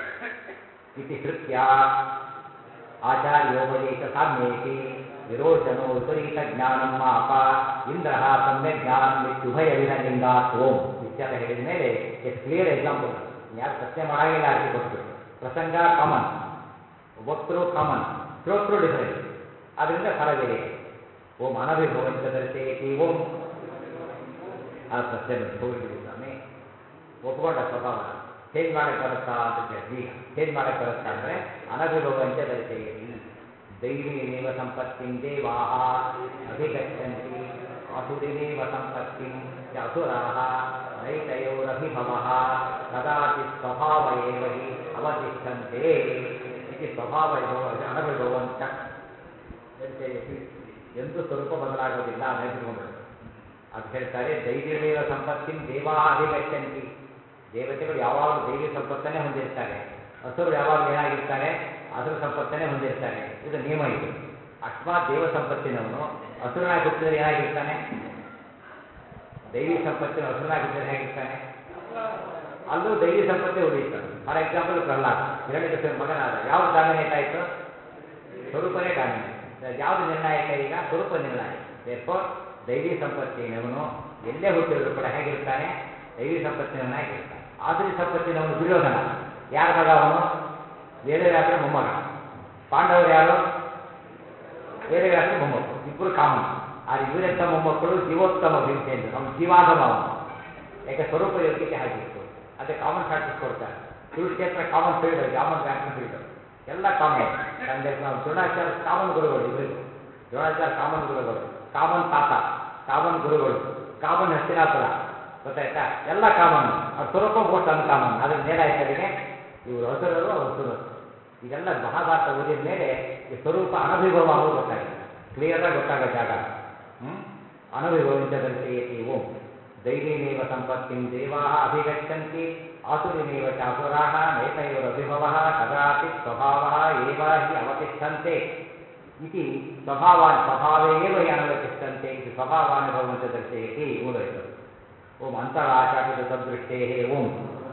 ಇತಿ ಶ್ರುತ್ಯ ಆಚಾರ್ಯೋಪದೇಶ ಸಾಮ್ಯೇತಿ ವಿರೋಚನೋ ವಿಪರೀತ ಜ್ಞಾನಂ ಮಾಪ ಇಂದ್ರ ಸಮ್ಯಕ್ ಜ್ಞಾನಂ ಇತ್ಯುಭಯ ವಿಧಲಿಂಗಾತ್ ಓಂ ಇತ್ಯೆಲ್ಲ ಹೇಳಿದ ಮೇಲೆ ಎಷ್ಟು ಕ್ಲಿಯರ್ ಎಕ್ಸಾಂಪಲ್ ಯಾರು ಪ್ರಶ್ನೆ ಮಾಡಾಗಿಲ್ಲ ಆರಿಸಿ ಕೊಟ್ಬಿಟ್ಟು ಪ್ರಸಂಗ ಕಾಮನ್ ವಕ್ತೃ ಕಾಮನ್ ಶ್ರೋತೃ ಡಿಫರೆಂಟ್ ಅದರಿಂದ ಫಲ ಬೇರೆ ಓಂ ಅನಭಿಭವಂತ ದರ್ಶಯತಿ ಓಂ ಆ ಪ್ರಶ್ನೆ ಬಂತು ಹೋಗ್ಬಿಡಿ ಸ್ವಾಮಿ ಒಪ್ಕೊಂಡ ಸ್ವಭಾವನ ಚೇಂಜ್ ಮಾಡಕ್ಕೆ ಬರುತ್ತಾ ಅಂತ ಕೇಳಿದ್ವಿ ಈಗ ಚೇಂಜ್ ಮಾಡಕ್ಕೆ ಬರುತ್ತಾ ಅಂದರೆ ಅನಭಿಭವಂತ ದರ್ಶಯತಿ ದೈವೀಮೇವ ಸಂಪತ್ತಿಂ ದೇವಾಹ ಅಧಿಗಚ್ಚಂತಿ ಆಸುರಿಮೇವ ಸಂಪತ್ತಿಂ ಚ ಅಸುರಾಹ ನೈತಯೋರಭಿಭವಃ ಕದಾಚಿತ್ ಸ್ವಭಾವ ಏವ ಹಿ ಅವತಿಷ್ಠಂತೆ ಇತಿ ಸ್ವಭಾವ ಅನಭಿಭವಂತ ದರ್ಶಯತಿ ಎಂದು ಸ್ವರೂಪ ಬದಲಾಗೋದಿಲ್ಲ ನೆನಪಿಟ್ಕೊಂಡ್ಬಿಡು ಅದು ಹೇಳ್ತಾರೆ ದೈವೀಮೇವ ಸಂಪತ್ತಿನ ದೇವಾ ಅಧಿಗಚ್ಚಂತಿ ದೇವತೆಗಳು ಯಾವಾಗಲೂ ದೈವಿ ಸಂಪತ್ತನ್ನೇ ಹೊಂದಿರ್ತಾರೆ ಹಸುರು ಯಾವಾಗಲೂ ಏನಾಗಿರ್ತಾರೆ ಅಸುರ ಸಂಪತ್ತನ್ನೇ ಹೊಂದಿರ್ತಾರೆ ಇದು ನಿಯಮ ಇದು ಅಕಸ್ಮಾತ್ ದೇವ ಸಂಪತ್ತಿನವನು ಹಸುರನಾಗಿ ಹುಟ್ಟಿದ್ರೆ ಏನಾಗಿರ್ತಾನೆ ದೈವಿ ಸಂಪತ್ತಿನ ಹಸುರನಾಗಿ ಹುಟ್ಟಿದ್ರೆ ಹೇಗಿರ್ತಾನೆ ಅಲ್ಲೂ ದೈವಿ ಸಂಪತ್ತೇ ಉಳಿಯುತ್ತಾನೆ ಫಾರ್ ಎಕ್ಸಾಂಪಲ್ ಪ್ರಹ್ಲಾದ ಹಿರಣ್ಯಕೃಷ್ಣ ಮಗನಾದ ಯಾವುದು ಡಾಮಿನೇಟ್ ಆಯಿತು ಸ್ವರೂಪನೇ ಡಾಮಿನೇಟ್ ಯಾವುದು ನಿರ್ಣಾಯಕ ಈಗ ಸ್ವರೂಪ ನಿರ್ಣಾಯಕ ದೇರ್ಫೋರ್ ದೈವಿ ಸಂಪತ್ತಿನವನು ಎಲ್ಲೇ ಹುಟ್ಟಿದ್ರು ಕೂಡ ಹೇಗಿರ್ತಾನೆ ದೈವಿ ಸಂಪತ್ತಿನವನಾಗಿರ್ತಾನೆ ಆಸುರಿ ಸಂಪತ್ತಿನವನು ದುರ್ಯೋಧನ ಯಾರ ಮಗ ಅವನು ವೇದವ್ಯಾಸರ ಮೊಮ್ಮಗ ಪಾಂಡವರು ಯಾರು ವೇದವ್ಯಾಸರ ಮೊಮ್ಮಕ್ಕಳು ಇಬ್ಬರು ಕಾಮನ್ ಆದರೆ ಇವರೆಂಥ ಮೊಮ್ಮಕ್ಕಳು ಜೀವೋತ್ತಮ ಭೀಮಸೇಂದ್ರ ಅವನು ಜೀವಾಧಮ ಅವನು ಯಾಕೆ ಸ್ವರೂಪ ಯೋಗ್ಯತೆ ಹಾಗಿತ್ತು ಅದೇ ಕಾಮನ್ ಫ್ಯಾಕ್ಟರ್ಸ್ ಕೊಡ್ತಾರೆ Kurukshetra common field common factor field ಎಲ್ಲ ಕಾಮನ್ ತಂದೆ ದ್ರೋಣಾಚಾರ್ಯ ಕಾಮನ್ ಗುರುಗಳು ಇವರಿಗೂ ದ್ರೋಣಾಚಾರ್ಯ ಕಾಮನ್ ಗುರುಗಳು ಕಾಮನ್ ತಾತ ಕಾಮನ್ ಗುರುಗಳು ಕಾಮನ್ ಹಸ್ತಿನಾಪುರ ಗೊತ್ತಾಯ್ತಾ ಎಲ್ಲ ಕಾಮನ್ ಅವ್ರ ಸ್ವರೂಪ ಮೋಸ್ಟ್ ಅನ್ಕಾಮನ್ ಅದ್ರಿಂದ ಏನಾಯ್ತು ಅಲ್ಲಿಗೆ ಇವರು ಹಸುರರು ಅವ್ರ ಸುರರು ಇದೆಲ್ಲ ಮಹಾಭಾರತ ಓದಿದ ಮೇಲೆ ಈ ಸ್ವರೂಪ ಅನಭಿಭವ ಅನ್ನೋದು ಗೊತ್ತಾಗುತ್ತೆ ಕ್ಲಿಯರಾಗಿ ಗೊತ್ತಾಗೋ ಜಾಗ ಹ್ಮ್ ಅನಭಿಭವಂತ ದರ್ಶಯತಿ ಓಂ ದೈವೀಮೇವ ಸಂಪತ್ತಿಂ ದೇವಾ ಅಭಿಗಚ್ಚಂತಿ ಆಸುರಿಮೇವ ಚಾಸುರಾಹ ನೈತಯೋರಭಿಭವ ಕದಾಚಿತ್ ಸ್ವಭಾವ ಏವ ಹಿ ಅವತಿಷ್ಠಂತೆ ಇತಿ ಸ್ವಭಾವಾನ್ ಸ್ವಭಾವೇ ಏವ ಹಿ ಅನವತಿಷ್ಠಂತೆ ಇದು ಸ್ವಭಾವಾನುಭವಂತ ದರ್ಶಯತಿ ಓದೋಯ್ತು ಓಂ ಅಂತರಾಚಾರದ ತದೃಷ್ಟೇ ಓಂ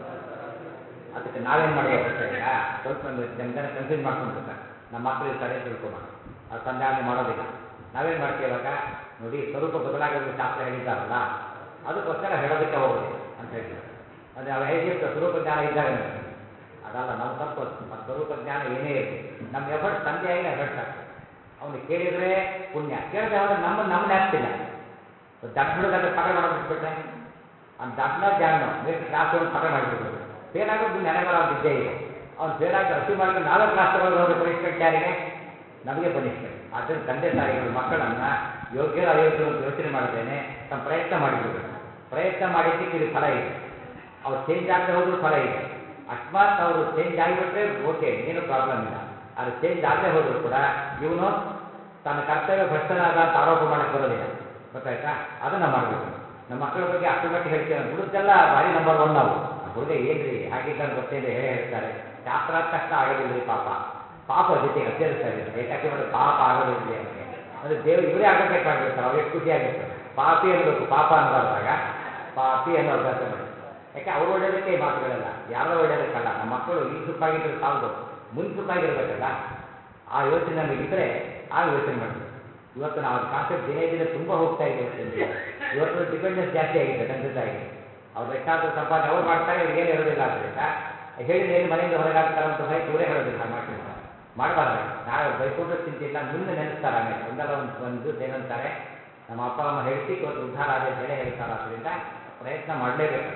ಅದಕ್ಕೆ ನಾವೇನು ಮಾಡಬೇಕು ಅಂತ ಈಗ ಸ್ವಲ್ಪ ನಮ್ದನ್ನ ಕನ್ಫ್ಯೂಸ್ ಮಾಡ್ಕೊಂಡ್ಬಿಡ್ತಾರೆ ನಮ್ಮ ಮಕ್ಕಳು ಇರ್ತಾರೆ ಅಂತ ತಿಳ್ಕೊಬೇಡ ಅದು ಸಂಧಾನ ಮಾಡೋದಿಲ್ಲ ನಾವೇನು ಮಾಡ್ತೀವಿ ಇವಾಗ ನೋಡಿ ಸ್ವರೂಪ ಬದಲಾಗೋದು ಶಾಸ್ತ್ರ ಹೇಳಿದ್ದಾರಲ್ಲ ಅದಕ್ಕೋಸ್ಕರ ಹೇಳೋದಕ್ಕೆ ಹೋಗೋದಿಲ್ಲ ಅಂತ ಹೇಳ್ತಾರೆ ಅದು ನಾವು ಹೇಗಿರ್ತ ಸ್ವರೂಪ ಜ್ಞಾನ ಇದ್ದಾಗ ನಮಗೆ ಅದಲ್ಲ ನಮ್ಮ ತಪ್ಪು ಅದು ಆ ಸ್ವರೂಪ ಜ್ಞಾನ ಏನೇ ಇರಲಿ ನಮ್ಮ ಎಫರ್ಟ್ ತಂದೆಯಾಗಿ ಎಫರ್ಟ್ಸ್ ಆಗ್ತದೆ ಅವನು ಕೇಳಿದರೆ ಪುಣ್ಯ ಕೇಳದೆ ಹೋದ್ರೆ ನಮ್ಮ ನಮ್ಮನ್ನ ಆಗ್ತಿಲ್ಲ ದಡ್ಡ ಹುಡುಗ ಪಾಠ ಮಾಡೋದು ಬಿಟ್ಬಿಟ್ರೆ ಅವ್ನು ದಡ್ಡನ ಜಾಣನು ನೆಕ್ಸ್ಟ್ ಕ್ಲಾಸ್ ಒಂದು ಪಾಠ ಮಾಡಿಬಿಡ್ಬೋದು ಫೇಲ್ ಆಗೋದು ಮುಂದೆ ನೆನೆ ಬರೋ ಇದ್ದೇ ಇದೆ ಅವ್ನು ಫೇಲ್ ಆಗಿ ಅಷ್ಟು ಮಾಡ್ಕೊಂಡು ನಾವೇ ಕ್ಲಾಸ್ ತಗೊಳ್ಳೋದು ಹೋದ್ರೆ ಪನಿಷ್ಮೆಂಟ್ ಯಾರಿಗೆ ನಮಗೆ ಪನಿಷ್ಮೆಂಟ್ ಆದ್ದರಿಂದ ತಂದೆ ತಾಯಿಗಳು ಮಕ್ಕಳನ್ನ ಯೋಗ್ಯರ ಅಯೋಗ್ಯರು ಅಂತ ಯೋಚನೆ ಮಾಡದೇನೆ ತಮ್ಮ ಪ್ರಯತ್ನ ಮಾಡಿಬಿಡ್ಬೇಕು ಪ್ರಯತ್ನ ಮಾಡಿದ್ದಕ್ಕೆ ಇದು ಫಲ ಇದೆ ಅವ್ರು ಚೇಂಜ್ ಆಗದೆ ಹೋದ್ರೂ ಫಲ ಇದೆ ಅಕಸ್ಮಾತ್ ಅವರು ಚೇಂಜ್ ಆಗಿಬಿಟ್ರೆ ಓಕೆ ಏನು ಪ್ರಾಬ್ಲಮ್ ಇಲ್ಲ ಆದರೆ ಚೇಂಜ್ ಆಗದೆ ಹೋದ್ರು ಕೂಡ ಇವನು ತನ್ನ ಕರ್ತವ್ಯ ಭ್ರಷ್ಟನಾದ ಅಂತ ಆರೋಪ ಮಾಡಕ್ಕೆ ಬರೋದಿಲ್ಲ ಗೊತ್ತಾಯ್ತಾ ಅದನ್ನ ಮಾಡಬೇಕು ನಮ್ಮ ಮಕ್ಕಳ ಬಗ್ಗೆ ಅಷ್ಟು ಮಟ್ಟಿಗೆ ಹೇಳ್ತೇವೆ ಹುಡುಗದೆಲ್ಲ ಭಾರಿ ನಂಬರ್ ಒನ್ ನಾವು ಆ ಹುಡುಗ ಏನ್ರಿ ಹಾಗಿದ್ದಾನೆ ಗೊತ್ತೇನೆ ಹೇಳೇ ಹೇಳ್ತಾರೆ ಶಾಸ್ತ್ರ ತಕ್ಷಣ ಆಗೋದಿಲ್ರಿ ಪಾಪ ಪಾಪ ಜೊತೆಗೆ ಹಚ್ಚರಿಸ್ತಾರೆ ಏಕಾಕಿ ಮಾಡಿ ಪಾಪ ಆಗೋದಿಲ್ರಿ ಅವನಿಗೆ ಅಂದ್ರೆ ದೇವ್ರು ಇವರೇ ಅಡ್ವೊಕೇಟ್ ಮಾಡಿಬಿಡ್ತಾರೆ ಅವ್ರಿಗೆ ಎಷ್ಟು ಖುಷಿಯಾಗಿರ್ತದೆ ಪಾಪಿ ಅನ್ನಬೇಕು ಪಾಪ ಅನ್ನಬಾರ್ದಾಗ ಪಾಪಿ ಅನ್ನೋ ಅಭ್ಯಾಸ ಮಾಡಿ ಯಾಕೆ ಅವ್ರು ಒಳ್ಳೇದಕ್ಕೆ ಈ ಮಾತುಗಳೆಲ್ಲ ಯಾರೋ ಒಳ್ಳೇದಕ್ಕಲ್ಲ ನಮ್ಮ ಮಕ್ಕಳು ಇಲ್ಲಿ ಸುಖಾಗಿದ್ರೆ ಸಾಲದು ಮುಂದೆ ಸುಖಾಗಿರ್ಬೇಕಲ್ಲ ಆ ಯೋಚನೆ ನಮಗಿದ್ರೆ ಆಗ ಯೋಚನೆ ಮಾಡಬೇಕು ಇವತ್ತು ನಾವು ಅದು ಕಾನ್ಸೆಪ್ಟ್ ದಿನೇ ದಿನೇ ತುಂಬ ಹೋಗ್ತಾ ಇದೆ ಇವತ್ತಿನ ದಿನ ಇವತ್ತು ಡಿಪೆಂಡೆನ್ಸ್ ಜಾಸ್ತಿ ಆಗಿದೆ ತಂದೆ ತಾಯಿಗೆ ಅವ್ರು ಲಕ್ಷಾಂತರ ಸಂಪಾದನೆ ಅವ್ರು ಮಾಡ್ತಾರೆ ಇವ್ರಿಗೆ ಏನು ಇರೋದಿಲ್ಲ ಆದ್ದರಿಂದ ಹೇಳಿದ್ರೆ ಎಲ್ಲಿ ಮನೆಯಿಂದ ಹೊರಗಾಗ್ತಾರೆ ಅಂತ ಭಯ ಇವರೇ ಹೇಳೋದಿಲ್ಲ ಹಾಗೆ ಮಾಡ್ತಿರ್ತಾರೆ ಮಾಡಬಾರ್ದು ನಾಳೆ ಅವ್ರು ಬೈಕೊಂಡ್ರು ಚಿಂತಿಲ್ಲ ಮುಂದೆ ನೆನೆಸ್ತಾರೆ ಆಮೇಲೆ ಒಂದಲ್ಲ ಒಂದು ಒಂದು ದಿವಸ ಏನಂತಾರೆ ನಮ್ಮ ಅಪ್ಪ ಅಮ್ಮ ಹೇಳಿಸಿ ಇವತ್ತು ಉದ್ಧಾರ ಆದ ಅಂತ ಹೇಳೇ ಹೇಳ್ತಾರೆ ಆದ್ದರಿಂದ ಪ್ರಯತ್ನ ಮಾಡಲೇಬೇಕು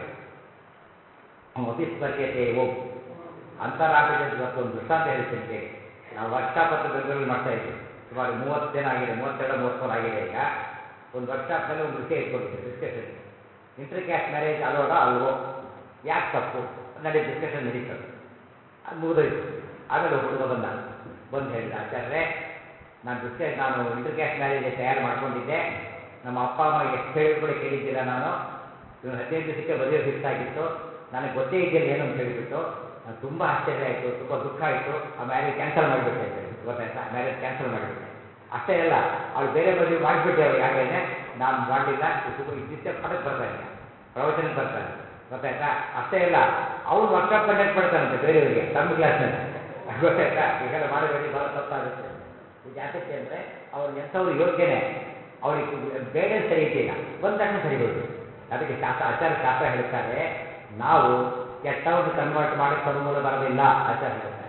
ಅಪಿಸ್ಪರ್ಯತೆ ಓಂ ಅಂತರಾಷ್ಟ್ರೀಯ ಇವತ್ತು ಒಂದು ದೃಷ್ಟಾಂತ ಹೇಳ್ತೀನಿ ಕೇಳಿ ನಾವು ವರ್ಕ್ಶಾಪ್ ಅಂತ ಬೆಂಗಳೂರಲ್ಲಿ ಮಾಡ್ತಾ ಇದ್ವಿ ಸುಮಾರು ಮೂವತ್ತು ಜನ ಆಗಿದೆ ಮೂವತ್ತೆರಡು ಮೂವತ್ತ್ಮೂರು ಆಗಿದೆ ಈಗ ಒಂದು ವರ್ಕ್ಶಾಪ್ನಲ್ಲಿ ಒಂದು ವಿಷಯ ಇಟ್ಕೊಂಡಿದ್ದೆ ಡಿಸ್ಕಷನ್ ಇಂಟರ್ ಕ್ಯಾಸ್ಟ್ ಮ್ಯಾರೇಜ್ ಅಲೋಡ ಅಲ್ವೋ ಯಾಕೆ ತಪ್ಪು ನಡಿ ಡಿಸ್ಕಷನ್ ನಡೀತದೆ ಅದು ಮುಗಿದೋಯ್ತು ಆಮೇಲೆ ಒಬ್ಬ ಹುಡುಗ ಬಂದ ಬಂದು ಹೇಳಿದ ಆಚಾರ್ಯರೇ ನಾನು ಡಿಸ್ಕಸ್ ನಾನು ಇಂಟರ್ ಕ್ಯಾಸ್ಟ್ ಮ್ಯಾರೇಜ್ ತಯಾರು ಮಾಡ್ಕೊಂಡಿದ್ದೆ ನಮ್ಮ ಅಪ್ಪ ಅಮ್ಮ ಎಷ್ಟು ಹೇಳಿದ್ರು ಕೂಡ ಕೇಳಿದ್ದಿಲ್ಲ ನಾನು ಇವನು ಹದಿನೈದು ದಿವಸಕ್ಕೆ ಮದುವೆ ಫಿಕ್ಸ್ ಆಗಿತ್ತು ನನಗೆ ಗೊತ್ತೇ ಇದ್ದಿಲ್ಲ ಏನು ಅಂತ ಹೇಳಿಬಿಟ್ಟು ನಾನು ತುಂಬ ಆಶ್ಚರ್ಯ ಆಯಿತು ತುಂಬ ದುಃಖ ಆಯಿತು ಆ ಮ್ಯಾರೇಜ್ ಕ್ಯಾನ್ಸಲ್ ಮಾಡಿಬಿಟ್ಟೆ ಅಂತ ಹೇಳಿ ಗೊತ್ತಾಯ್ತಾ ಮ್ಯಾರೇಜ್ ಕ್ಯಾನ್ಸಲ್ ಮಾಡಿಬಿಟ್ಟೆ ಅಷ್ಟೇ ಅಲ್ಲ ಅವಳು ಬೇರೆ ಮದುವೆ ಮಾಡಿಬಿಟ್ಟೆ ಅವ್ರಿಗೆ ಆಗಲೇ ನಾನು ಮಾಡಲಿಲ್ಲ ತುಂಬ ಇದ್ದಿದ್ದೆ ಪದಕ್ಕೆ ಬರ್ತಾನೆ ಪ್ರವಚನಕ್ಕೆ ಬರ್ತಾನೆ ಗೊತ್ತಾಯ್ತಾ ಅಷ್ಟೇ ಅಲ್ಲ ಅವ್ನು ವರ್ಕ್ಶಾಪ್ ಕಂಡಕ್ಟ್ ಮಾಡ್ತಾನಂತೆ ಬೇರೆಯವರಿಗೆ ತಮ್ಮ ಕ್ಲಾಸ್ನಲ್ಲಿ ಗೊತ್ತಾಯ್ತಾ ಈಗೆಲ್ಲ ಮಾಡಬೇಡಿ ಭಾಳ ತಪ್ಪಾಗುತ್ತೆ ಇದು ಯಾತಕ್ಕೆ ಅಂದರೆ ಅವ್ರು ಎಂಥವ್ರು ಯೋಗ್ಯನೇ ಅವ್ರಿಗೆ ಗೈಡೆನ್ಸ್ ಸರಿ ಇದ್ದಿಲ್ಲ ಬಂದ ತಕ್ಷಣ ಸರಿ ಹೋಗ್ಬೇಕು ಅದಕ್ಕೆ ಶಾಸ್ತ್ರ ಆಚಾರ್ಯ ಶಾಸ್ತ್ರ ಹೇಳ್ತಾರೆ ನಾವು ಕೆಟ್ಟವ್ರನ್ನ ಕನ್ವರ್ಟ್ ಮಾಡಕ್ಕೆ ತರುಮೂಲ ಬರೋದಿಲ್ಲ ಆಚಾರ್ಯ ಹೇಳ್ತಾರೆ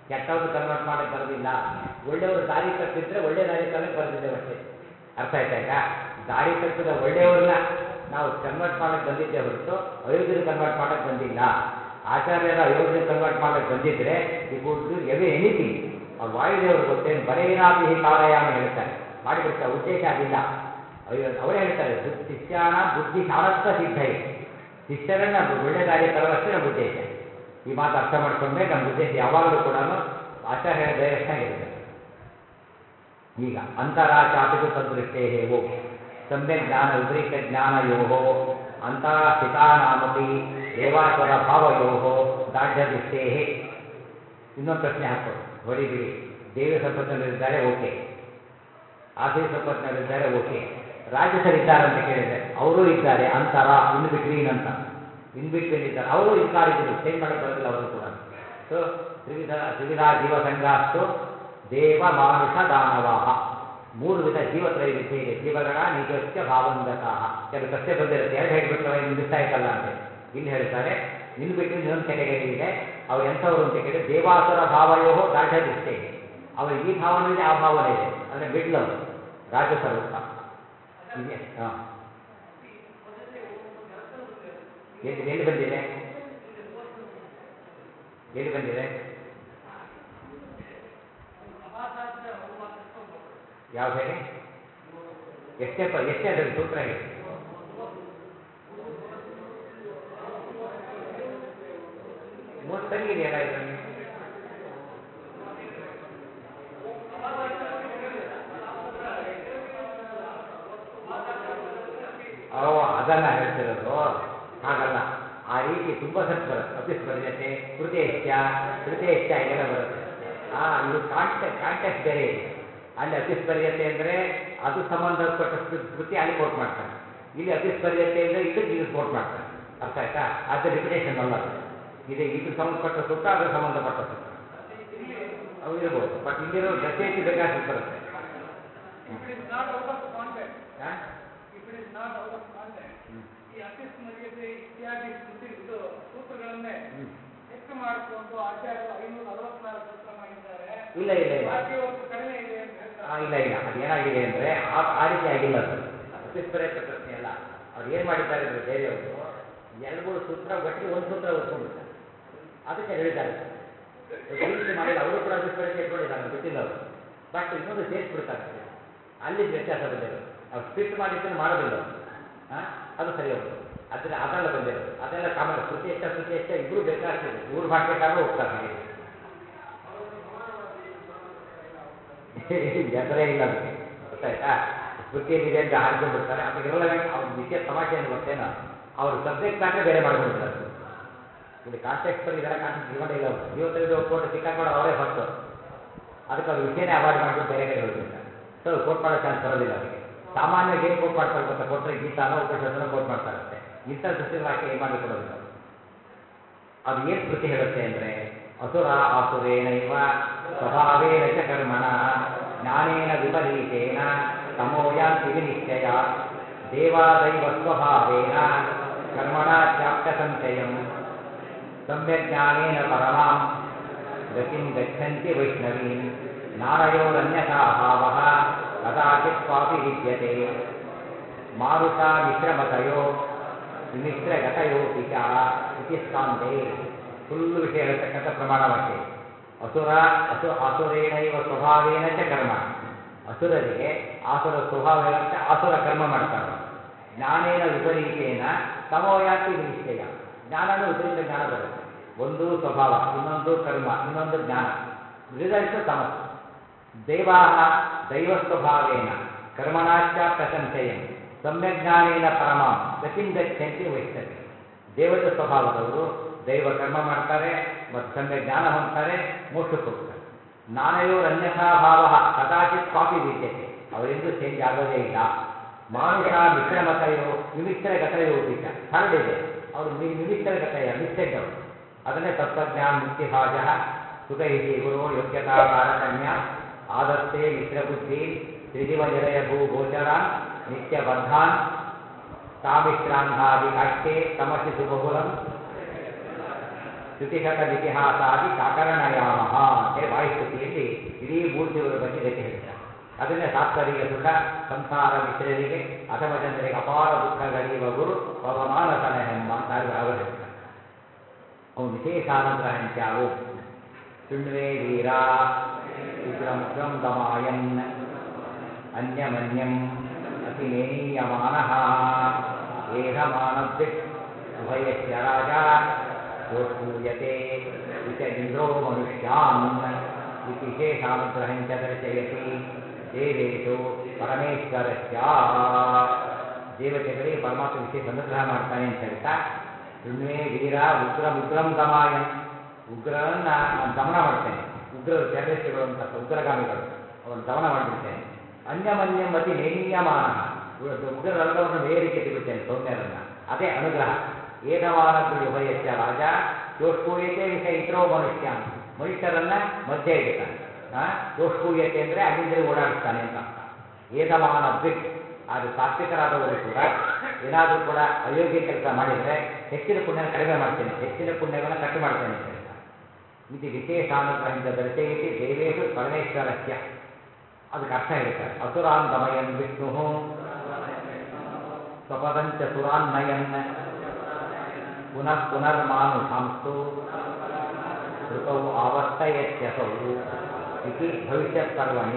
ಕೆಟ್ಟವ್ರನ್ನ ಕನ್ವರ್ಟ್ ಮಾಡಕ್ಕೆ ಬರೋದಿಲ್ಲ ಒಳ್ಳೆಯವರು ದಾರಿ ತಪ್ಪಿದ್ರೆ ಒಳ್ಳೆ ದಾರಿ ತರಕ್ಕೆ ಬರೆದಿದ್ದೇವೆ ಅಷ್ಟೇ ಅರ್ಥ ಆಯ್ತಾ ಈಗ ದಾರಿ ತಪ್ಪಿದ ಒಳ್ಳೆಯವ್ರನ್ನ ನಾವು ಕನ್ವರ್ಟ್ ಮಾಡಕ್ಕೆ ಬಂದಿದ್ದೆ ಹೊರತು ಅಯೋಗ್ಯನ ಕನ್ವರ್ಟ್ ಮಾಡಕ್ಕೆ ಬಂದಿಲ್ಲ ಆಚಾರ್ಯರ ಅಯೋಗ್ಯನ ಕನ್ವರ್ಟ್ ಮಾಡಕ್ಕೆ ಬಂದಿದ್ರೆ ಈ ಕುಡ್ ಡೂ ಎವಿ ಎನಿಥಿಂಗ್ ಅವ್ರು ವಾಯುದೇವರು ಗೊತ್ತೇನು ಬಲೇನಾಪಿ ಹಿ ಕಾರಯಾಮಿ ಹೇಳ್ತಾರೆ ಮಾಡಿಬಿಡ್ತಾರೆ ಉದ್ದೇಶ ಅದಿಲ್ಲ ಅಯ್ಯೋ ಅವರೇ ಹೇಳ್ತಾರೆ ಬುದ್ಧಿ ಶಿಷ್ಯಾನ ಬುದ್ಧಿ ಶಾಣತ್ವ ಸಿದ್ಧಯೇ ಶಿಷ್ಯರನ್ನ ಒಳ್ಳೆ ದಾರಿ ತರೋದಷ್ಟೇ ನಮ್ಮ ಉದ್ದೇಶ ಈ ಮಾತು ಅರ್ಥ ಮಾಡ್ಕೊಂಡ್ರೆ ನಮ್ಮ ಉದ್ದೇಶ ಯಾವಾಗಲೂ ಕೂಡ ಆಚಾರ್ಯ ಹೇಳಿದ ಡೈರೆಕ್ಷನ್ ಆಗಿರುತ್ತೆ ಈಗ ಅಂತರ ಚಾಪಿತು ತದೃಷ್ಟೇ ಓ ಸಮ್ಯಕ್ ಜ್ಞಾನ ವಿಪರೀತ ಜ್ಞಾನಯೋ ಅಂತ ಸ್ಥಿತಾನಾಮಪಿ ದೇವಾಸುರ ಭಾವಯೋ ದಾಢ್ಯ ದೃಷ್ಟೇ ಇನ್ನೊಂದು ಪ್ರಶ್ನೆ ಹಾಕ್ಬೋದು ಹೊಡಿ ಬಿಡಿ ದೇವಿ ಸಂಪತ್ತಿನಲ್ಲಿದ್ದಾರೆ ಓಕೆ ಆಸೆ ಸಂಪತ್ತಿನಲ್ಲಿದ್ದಾರೆ ಓಕೆ ರಾಜಸರಿದ್ದಾರೆ ಅಂತ ಕೇಳಿದರೆ ಅವರೂ ಇದ್ದಾರೆ ಅಂತರ ಇನ್ ಬಿಟ್ವೀನ್ ಅಂತ ಇನ್ ಬಿಟ್ವೀನ್ ಇದ್ದಾರೆ ಅವರು ಇನ್ಕಾರಿದ್ರು ಚೇಂಜ್ ಮಾಡಕ್ಕೆ ಬರೋದಿಲ್ಲ ಅವರು ಕೂಡ ಸೊ ತ್ರಿವಿಧ ತ್ರಿವಿಧ ಜೀವ ಸಂಘಾಸ್ತು ದೇವ ಮಾನುಷ ದಾನವಾಹ ಮೂರು ವಿಧ ಜೀವತ್ರೈವಿಧ್ಯ ಇದೆ ಜೀವಗಣ ನಿಜಸ್ಯ ಭಾವಂಗತಃ ಕೆಲವು ಪ್ರಶ್ನೆ ಬಂದಿರುತ್ತೆ ಎರಡು ಹೇಳಿಬಿಟ್ರವ ಇನ್ನು ಮಿಸ್ ಆಯ್ತಲ್ಲ ಅಂತ ಇಲ್ಲಿ ಹೇಳ್ತಾರೆ ಇನ್ ಬಿಟ್ಟು ಇನ್ನೊಂದು ಕ್ಯಾಟಗರಿ ಇದೆ ಅವ್ರು ಎಂಥವ್ರು ಅಂತ ಕೇಳಿದ್ರೆ ದೇವಾಸುರ ಭಾವಯೋ ದಾಢ್ಯ ದೃಷ್ಟಿ ಅವ್ರಿಗೆ ಈ ಭಾವನೆ ಇದೆ ಆ ಭಾವನೆ ಇದೆ ಅಂದರೆ ಮಿಡ್ಲ್ ಅವರು ರಾಜಸರು ಅಂತ ಇದೆ ಹಾಂ ಎಲ್ಲಿ ಎಲ್ಲಿ ಬಂದಿದೆ ಎಲ್ಲಿ ಬಂದಿದೆ ಯಾವ್ದು ಹೇಳಿ ಎಷ್ಟೇ ಪ ಎಷ್ಟೇ ಅದರಲ್ಲಿ ಸೂತ್ರ ಹೇಳಿ ಮೂರು ಸರಿ ಇದೆಯಲ್ಲ ಇದರಲ್ಲಿ ಓ ಅದನ್ನ ಹೇಳ್ತಿರೋದು ಹಾಗಲ್ಲ ಆ ರೀತಿ ತುಂಬ ಸರ್ತಿ ಬರುತ್ತೆ ಅಪಿಸ್ಪರ್ಯತೆ ಕೃತೇಶ್ಚ ಕೃತೇಶ್ಚ ಹೀಗೆಲ್ಲ ಬರುತ್ತೆ ಆ ಇದು ಕಾಂಟೆ ಕಾಂಟೆಕ್ಸ್ಟ್ ಬೇರೆ ಇದೆ ಅಲ್ಲಿ ಅಪಿಸ್ಪರ್ಯತೆ ಅಂದರೆ ಅದು ಸಂಬಂಧಪಟ್ಟ ಸ್ಮೃ- ಸ್ಮೃತಿ ಅಲ್ಲಿ ಕೋಟ್ ಮಾಡ್ತಾರೆ ಇಲ್ಲಿ ಅಪಿಸ್ಪರ್ಯತೆ ಅಂದರೆ ಇದಕ್ಕೆ ಇದು ಕೋಟ್ ಮಾಡ್ತಾರೆ ಅರ್ಥ ಆಯ್ತಾ ಅದು ರಿಪಿಟೇಷನ್ ಅಲ್ಲ ಅದು ಇದೆ ಇದಕ್ಕೆ ಸಂಬಂಧಪಟ್ಟ ಸೂತ್ರ ಅದಕ್ಕೆ ಸಂಬಂಧಪಟ್ಟ ಸೂತ್ರ ಅವು ಇರ್ಬೋದು ಬಟ್ ಇಲ್ಲಿರೋ ದಶೇತಿ ಬೇಕಾದಷ್ಟು ಬರುತ್ತೆ If it is not out of context, ಹಾ? if it is not out of context, ಹ್ಮ್. ಈ ಅತಿಸ್ ಮರ್ಯಾದೆ ಇತ್ಯಾದಿ ಶ್ರುತಿ ಇದು ಸೂತ್ರಗಳನ್ನೇ ಹ್ಮ್. ಹೆಚ್ಚು ಮಾಡಿಕೊಂಡು ಆಚಾರ್ಯರು ಐನೂರ ನಲವತ್ನಾಲ್ಕು ಸೂತ್ರ ಮಾಡಿದ್ದಾರೆ ಇಲ್ಲ ಇಲ್ಲ ಇಲ್ಲ ಬಾಕಿ ಒಂದು ಕಡಿಮೆ ಇದೆ ಅಂತ ಆ, ಹೇಳ್ತಾರೆ ಇಲ್ಲ ಇಲ್ಲ ಅದು ಏನಾಗಿದೆ ಅಂದರೆ ಆ ಆ ರೀತಿ ಆಗಿಲ್ಲ ಅದು ಅತಿಸ್ಪರ್ಯತೆ ಪ್ರಶ್ನೆ ಅಲ್ಲ ಅವ್ರು ಏನು ಮಾಡಿದ್ದಾರೆ ಅಂದರೆ ಬೇರೆಯವರು ಎರಡು ಮೂರು ಸೂತ್ರ ಒಟ್ಟಿಗೆ ಒಂದು ಸೂತ್ರ ಓದ್ಕೊಂಡ್ಬಿಡ್ತಾರೆ ಅದಕ್ಕೆ ಹೇಳಿದ್ದಾರೆ ಈ ರೀತಿ ಮಾಡಿಲ್ಲ ಅವರು ಕೂಡ ಅತಿಸ್ಪರ್ಯತೆ ಇಟ್ಕೊಂಡಿದ್ದಾರೆ ಬಿಟ್ಟಿಲ್ಲ ಅವರು ಬಟ್ ಇನ್ನೊಂದು ಸೇರಿಸ್ಬಿಡ್ತಾರೆ ಅಲ್ಲಿ ವ್ಯತ್ಯಾಸ ಬಂದಿರೋದು ಅವ್ರು ಸ್ಪಿಟ್ ಮಾಡಿದ್ದನ್ನು ಮಾಡೋದಿಲ್ಲ ಅವರು ಹಾಂ ಅದು ಸರಿ ಹೋಗ್ತದೆ ಅದ್ರ ಅದೆಲ್ಲ ಬಂದಿರೋದು ಅದೆಲ್ಲ ಕಾಮನ್ ಶ್ರುತಿ ಎಷ್ಟ ಶ್ರುತಿ ಎಷ್ಟ ಇಬ್ಬರು ಬೇಕಾಗ್ತಿದೆ ಇವ್ರು ಮಾಡ್ಬೇಕಾದ್ರೂ ಹೋಗ್ತಾರೆ ಹಾಗೆ ಹೆಸರೇ ಇಲ್ಲ ಅದಕ್ಕೆ ಗೊತ್ತಾಯ್ತಾ ಸ್ಮೃತಿಯಲ್ಲಿದೆ ಅಂತ ಹಾಡ್ಕೊಂಡ್ಬಿಡ್ತಾರೆ ಅದು ಇರಲವೆಂಟ್ ಅವ್ರ ವಿಷಯ ತಮಾಷೆ ಏನು ಗೊತ್ತೇನೋ ಅವ್ರ ಸಬ್ಜೆಕ್ಟ್ ಮ್ಯಾಟ್ರೆ ಬೇರೆ ಮಾಡ್ಕೊಂಡಿದ್ದಾರೆ ಇಲ್ಲಿ ಕಾಂಟ್ಯಾಕ್ಟ್ ಬರೀ ಇದೆಲ್ಲ ಕಾಂಟ್ಯಾಕ್ಟ್ ಇಟ್ಕೊಂಡೇ ಇಲ್ಲ ಅವರು ಜೀವ ತೆಗೆದು ಒಪ್ಕೊಂಡು ಸಿಕ್ಕಾಕೊಂಡು ಅವರೇ ಫಸ್ಟು ಅದಕ್ಕೆ ಅವ್ರ ವಿಷಯನೇ ಅವಾಯ್ಡ್ ಮಾಡಿಬಿಟ್ಟು ಬೇರೆ ಕಡೆ ಹೋಗ್ಬಿಡ್ತಾರೆ ಸೊ ಕೋಟ್ ಮಾಡೋ ಚಾನ್ಸ್ ಬರೋದಿಲ್ಲ ಅವರಿಗೆ ಸಾಮಾನ್ಯವಾಗಿ ಏನು ಕೋಟ್ ಮಾಡ್ತಾರೆ ಗೊತ್ತಾ ಕೊಟ್ಟರೆ ಗೀತಾನೋ ಉಪನಿಷತ್ತನೋ ಕೋಟ್ ಮಾಡ್ತಾರೆ ಅಷ್ಟೇ ಇಂಥ ಸೃಷ್ಟಿ ವಾಕ್ಯ ಏನು ಮಾಡಿ ಕೊಡೋದಿಲ್ಲ ಅವ್ರು. ಅದು ಏನು ಸ್ಮೃತಿ ಹೇಳುತ್ತೆ ಅಂದರೆ ಅಸುರ ಆಸುರೇನೈವ ಸ್ವಭಾವೇನ ಚ ಕರ್ಮಣ ಜ್ಞಾನೇನ ವಿಪರೀತೇನ ತಮೋಯಾಂತಿ ವಿನಿಶ್ಚಯ ದೇವಾದೈವ ಸ್ವಭಾವೇನ ಕರ್ಮಣ ತ್ಯಾಪ್ತ ಸಂಶಯಂ ಸಮ್ಯಜ್ಞಾನೇನ ಪರಮಾಂ ಗತಿಂ ಗಚ್ಚಂತಿ ವೈಷ್ಣವೀಂ ನಾನಯೋರನ್ಯಥಾ ಭಾವಃ ಕದಾಚಿತ್ ಕ್ವಾಪಿ ವಿದ್ಯತೆ ಮಾರುಷ ಮಿಶ್ರಮತಯೋ ವಿಮಿಶ್ರಗತಯೋಪಿ ಚ ಇತಿ ಸ್ಕಾಂದೇ ಫುಲ್ ವಿಷಯ ಹೇಳ್ತಕ್ಕಂಥ ಪ್ರಮಾಣ ವಾಕ್ಯ ಇದು. ಅಸುರ ಅಸು ಆಸುರೇಣೈವ ಸ್ವಭಾವೇನ ಚ ಕರ್ಮ ಅಸುರರಿಗೆ ಆಸುರ ಸ್ವಭಾವೇನಂತೆ ಆಸುರ ಕರ್ಮ ಮಾಡ್ತಾರೆ ಅವರು. ಜ್ಞಾನೇನ ವಿಪರೀತೇನ ತಮೋಯಾತಿ ನಿಶ್ಚಯ ಜ್ಞಾನನೂ ವಿಪರೀತ ಜ್ಞಾನ ಬರುತ್ತೆ ಒಂದು ಸ್ವಭಾವ ಇನ್ನೊಂದು ಕರ್ಮ ಇನ್ನೊಂದು ಜ್ಞಾನ ರಿಸಲ್ಟ್ ತಮಸ್ಸು ದೇವಾ ದೈವ ಸ್ವಭಾವೇನ ಕರ್ಮಣಾಚ್ಯಾಪ್ತ ಸಂಶಯಂ ಸಮ್ಯಜ್ಞಾನೇನ ಪರಮಾಂ ಗತಿಂ ಗಚ್ಚಂತಿ ವೈಷ್ಣವಿ ದೇವತೆ ಸ್ವಭಾವದವರು ದೈವ ಕರ್ಮ ಮಾಡ್ತಾರೆ ಮತ್ತು ಸಮ್ಯ ಜ್ಞಾನ ಹೊಂದ್ತಾರೆ ಮೋಕ್ಷಕ್ಕೆ ಹೋಗ್ತಾರೆ ನಾನಯೋರ್ ಅನ್ಯಥಾ ಭಾವ ಕದಾಚಿತ್ ಕಾಪಿ ವಿದ್ಯತೆ ಅವರೆಂದೂ ಚೇಂಜ್ ಆಗೋದೇ ಇಲ್ಲ ಮಾನುಷ ಮಿಶ್ರಮತಯೋ ವಿಮಿಶ್ರ ಗತಯೋ ಬೀಜ ಥರ್ಡ್ ಇದೆ ಅವರು ವಿಮಿಶ್ರ ಗತಯ ಮಿಕ್ಸೆಡ್ ಅವರು ಅದನ್ನೇ ತತ್ವಜ್ಞಾನ ಮುಕ್ತಿಭಾಜ ಸುಖೈಷಿ ಗುರು ಯೋಗ್ಯತಾ ತಾರತಮ್ಯ ಆದರ್ಶೆ ಮಿಶ್ರಬುದ್ಧೀನ್ ತ್ರಿದಿವ ನಿಲಯ ಭೂ ಗೋಚರಾನ್ ನಿತ್ಯಬದ್ಧಾನ್ ತಾಮಿಶ್ರಾಂಧಾದಿ ಕಾಷ್ಟೇ ತಮಸಿ ಸುಬಹುಲಂ ಶ್ರುತಿಶತಲಿತಿಹಾಸಾದಿ ಚಾಕರಣಯಾಮಃ ಅಂತೇಳಿ ವಾಯುಸ್ತುತಿಯಲ್ಲಿ ಇಡೀ ಮೂರ್ತಿಯವರ ಬಗ್ಗೆ ಗತಿ ಹೇಳ್ತಾರೆ ಅದನ್ನೇ ತಾತ್ಪರ್ಯ ಸುಖ ಸಂಸಾರ ಮಿಶ್ರರಿಗೆ ಅಥವಾ ಜನರಿಗೆ ಅಪಾರ ದುಃಖಗಳೀವ ಗುರು ಪವಮಾನಸನಹೆಂಬ ಅಂತ ಅವರು ಅವರು ಹೇಳ್ತಾರೆ ಅವನು ವಿಶೇಷಾನುಗ್ರಹಂಚಾವು ಶೃಣ್ವೇ ವೀರ ಉಗ್ರಮುಗ್ರಂ ದಮಾಯನ್ ಅನ್ಯಮನ್ಯಂ ಅತಿಮೇನೀಯಮಾನಃ ಏಧಮಾನದ್ದಿಕ್ ಉಭಯಸ್ಯ ರಾಜ ಯೋತ್ಪೂಯತೆ ಇತ ಇಂದ್ರೋ ಮನುಷ್ಯಾನ್ ಇತಿ ವಿಶೇಷಾನುಗ್ರಹಂಚ ದರ್ಶಯತಿ ದೇವೇಶು ಪರಮೇಶ್ವರಸ್ಯ ದೇವತೆಗಳಿಗೆ ಪರಮಾತ್ಮ ವಿಶೇಷ ಅನುಗ್ರಹ ಮಾಡ್ತಾನೆ ಅಂತ ಹೇಳ್ತಾ ಶೃಣ್ವೇ ವೀರ ಉಗ್ರ ಉಗ್ರಂ ದಮಾಯನ್ ಉಗ್ರರನ್ನ ನಾನು ದಮನ ಮಾಡ್ತೇನೆ ಉಗ್ರರು ಟೆರರಿಸ್ಟ್ಗಳು ಅಂತ ಉಗ್ರಗಾಮಿಗಳು ಅವನು ದಮನ ಮಾಡಿಬಿಡ್ತೇನೆ ಅನ್ಯಮನ್ಯಂ ಅತಿ ಮೇನೀಯಮಾನ ಉಗ್ರರೆಲ್ಲವನ್ನು ಮೇಯರಿಗೆ ಬಿಡ್ತೇನೆ ಸೌಮ್ಯರನ್ನ ಅದೇ ಅನುಗ್ರಹ ಏಧಮಾನಗಳು ಉಭಯಸ್ಯ ರಾಜ ಯೋಷ್ಪೂಯತೆ ವಿಷ ಇತರೋ ಮನುಷ್ಯ ಮನುಷ್ಯರನ್ನ ಮಧ್ಯೆ ಇಡ್ತಾನೆ ಆ ಯೋಷ್ಪೂಯತೆ ಅಂದ್ರೆ ಅಲ್ಲಿಂದ ಓಡಾಡಿಸ್ತಾನೆ ಅಂತ ಅರ್ಥ ಏಧಮಾನ ದ್ವಿಕ್ ಆದರೆ ಸಾತ್ವಿಕರಾದವರು ಕೂಡ ಏನಾದರೂ ಕೂಡ ಅಯೋಗ್ಯ ಕೆಲಸ ಮಾಡಿದರೆ ಹೆಚ್ಚಿನ ಪುಣ್ಯನ ಕಡಿಮೆ ಮಾಡ್ತೇನೆ ಹೆಚ್ಚಿನ ಪುಣ್ಯವನ್ನು ಕಟ್ಟು ಮಾಡ್ತೇನೆ ಅಂತ ಹೇಳ್ತಾರೆ ಇದು ವಿಶೇಷಾನುಗ್ರಹಿತ ದರ್ಶಯತಿ ದೇವೇಶು ಪರಮೇಶ್ವರಸ್ಯ ಅದಕ್ಕೆ ಅರ್ಥ ಹೇಳ್ತಾರೆ ಅಸುರಾನ್ ದಮಯನ್ ವಿಷ್ಣು ಸ್ವಪದಂಚ ಸುರಾನ್ನಯನ್ ಪುನಃ ಪುನರ್ಮಾನುಷಾಂಸ್ತು ಋತೌ ಆವರ್ತಯತ್ಯಸೌ ಇತಿ ಭವಿಷ್ಯತ್ ಪರ್ವಣಿ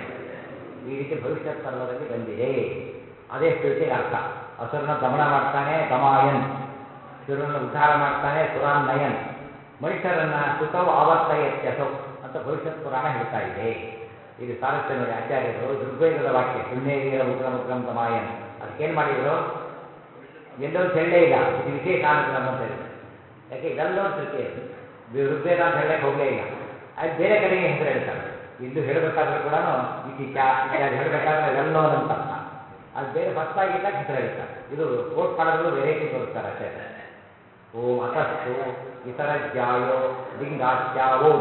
ಈ ರೀತಿ ಭವಿಷ್ಯತ್ ಪರ್ವದಲ್ಲಿ ಬಂದಿದೆ ಅದೇ ಶ್ರುತಿಗೆ ಅರ್ಥ ಅಸುರನ ದಮನ ಮಾಡ್ತಾನೆ ದಮಾಯನ್ ಸುರನ ಉದ್ಧಾರ ಮಾಡ್ತಾನೆ ಸುರಾನ್ ನಯನ್ ಮನುಷ್ಯರನ್ನ ಸುತೌ ಆವರ್ತಯತ್ಯಸೌ ಅಂತ ಭವಿಷ್ಯತ್ ಪುರಾಣ ಹೇಳ್ತಾ ಇದೆ ಇದು ಸಾರಸ್ಯ ನೋಡಿ ಆಚಾರ್ಯರು ಋಗ್ವೇದದ ವಾಕ್ಯ ಶೂನ್ಯ ವೀರ ಉಗ್ರ ಉಗ್ರಂ ದಮಾಯನ್ ಅದಕ್ಕೇನು ಮಾಡಿದ್ರು ಎಲ್ಲೋ ಹೇಳಲೇ ಇಲ್ಲ ಇದು ವಿಶೇಷ ಅನುಗ್ರಹ ಅಂತ ಹೇಳಿದ್ರು ಯಾಕೆ ಇದೆಲ್ಲೋ ಶ್ರುತಿ ಅದು ವಿ- ಋಗ್ವೇದ ಅಂತ ಹೇಳಕ್ಕೆ ಹೋಗಲೇ ಇಲ್ಲ ಅಲ್ಲಿ ಬೇರೆ ಕಡೆಗೆ ಹೆಸರು ಹೇಳ್ತಾರೆ ಇಲ್ಲೂ ಹೇಳಬೇಕಾದ್ರೂ ಕೂಡ ಇತಿಚ ಇತ್ಯಾದಿ ಹೇಳಬೇಕಾದ್ರೆ ವೆಲ್ಲೋನ್ ಅಂತ ಅರ್ಥ ಅದು ಬೇರೆ ಹೊಸದಾಗಿದ್ದಾಗ ಹೆಸರು ಹೇಳ್ತಾರೆ ಇದು ಕೋಟ್ ಮಾಡೋದ್ರಲ್ಲೂ ವೆರೈಟಿ ತೋರಿಸ್ತಾರೆ ಆಚಾರ್ಯ ಓಂ ಅತಸ್ತು ಇತರ ಜಾಯೋ ಲಿಂಗಾಚ್ಯ ಓಂ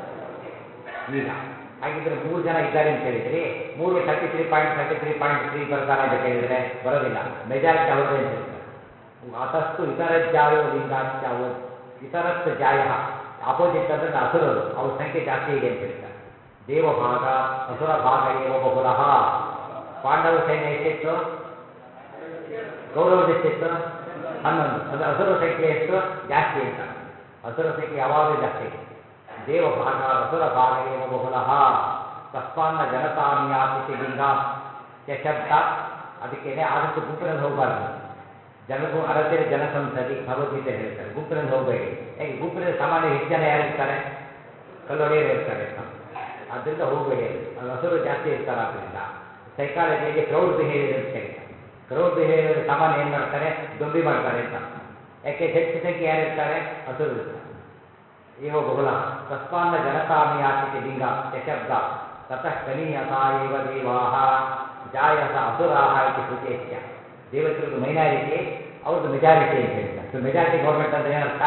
ಈಗ ಹಾಗಿದ್ರೆ ಮೂರು ಜನ ಇದ್ದಾರೆ ಅಂತ ಹೇಳಿದ್ರಿ ಮೂರು thirty three point thirty three point three ಬರ್ತಾರೆ ಅಂತ ಕೇಳಿದ್ರೆ ಬರೋದಿಲ್ಲ ಮೆಜಾರಿಟಿ ಅವ್ರದ್ದೇ ಅಂತ ಹೇಳ್ತಾರೆ ಅತಸ್ತು ಇತರ ಜಾಯೋ ಲಿಂಗಾಚ್ಯ ಓಂ ಇತರತ್ ಜಾಯ ಆಪೋಸಿಟ್ ಅಂದ್ರೆ ಅಸುರರು ಅವ್ರ ಸಂಖ್ಯೆ ಜಾಸ್ತಿ ಇದೆ ಅಂತ ಹೇಳ್ತಾರೆ ದೇವಭಾಗ ಅಸುರ ಭಾಗ ಏವ ಬಹುಲಃ ಪಾಂಡವ ಸೈನ್ಯ ಎಷ್ಟಿತ್ತು ಕೌರವದ ಎಷ್ಟಿತ್ತು ಹನ್ನೊಂದು ಅದು ಅಸುರ ಸಂಖ್ಯೆ ಎಷ್ಟು ಜಾಸ್ತಿ ಅಂತ ಅಸುರ ಸಂಖ್ಯೆ ಯಾವಾಗಲೂ ಜಾಸ್ತಿ ದೇವ ಭಾಗ ಅಸುರ ಭಾಗ ಏವ ಬಹುಲಃ ತಸ್ಮಾನ್ನ ಜನತಾಮಿಯಾತಿಥಿ ಲಿಂಗ ಶಬ್ದ ಅದಕ್ಕೇನೆ ಆದಷ್ಟು ಗುಂಪಿನಲ್ಲಿ ಹೋಗಬಾರ್ದು ಜನಗೂ ಅರತಿರ ಜನಸಂಸದಿ ಭಗವದ್ಗೀತೆ ಹೇಳ್ತಾರೆ ಗುಂಪಿನಲ್ಲಿ ಹೋಗಬೇಡಿ ಹೇಗೆ ಗುಂಪಿನಲ್ಲಿ ಸಾಮಾನ್ಯ ಹೆಚ್ಚು ಜನ ಯಾರು ಇರ್ತಾರೆ ಕಲ್ಲೊಡೆಯರು ಇರ್ತಾರೆ ಅಂತ ಆದ್ದರಿಂದ ಹೋಗಬೇಡಿ ಅದು ಅದು ಹಸುರು ಜಾಸ್ತಿ ಇರ್ತಾರೆ ಆದ್ದರಿಂದ ಸೈಕಾಲಜಿಯಲ್ಲಿ ಕ್ರೌಡ್ ಬಿಹೇವಿಯರ್ ಅಂತ ಕರೀತಾರೆ ಕ್ರೌಡ್ ಬಿಹೇವಿಯರ್ ಸಾಮಾನ್ಯ ಏನು ಮಾಡ್ತಾರೆ ದೊಂಬಿ ಮಾಡ್ತಾರೆ ಅಂತ ಯಾಕೆ ಹೆಚ್ಚು ಸಂಖ್ಯೆ ಯಾರು ಇರ್ತಾರೆ ಹಸುರು ಇರ್ತಾರೆ ಏವ ಬಹುಲ ತಸ್ಮಾನ್ನ ಜನತಾಮಿಯಾತಿಥಿ ಲಿಂಗ ಶಬ್ದ ತತಃ ಕನೀಯತ ಏವ ದೇವಾಹ ಜಾಯಸ ಅಸುರಾಹ ಇತಿ ಶ್ರುತಿಯಸ್ಯ ದೇವತೆಗಳದ್ದು ಮೈನಾರಿಟಿ ಅವ್ರದ್ದು ಮೆಜಾರಿಟಿ ಅಂತ ಹೇಳ್ತಾರೆ ಸೊ ಮೆಜಾರಿಟಿ ಗೌರ್ಮೆಂಟ್ ಅಂದ್ರೆ ಏನರ್ಥ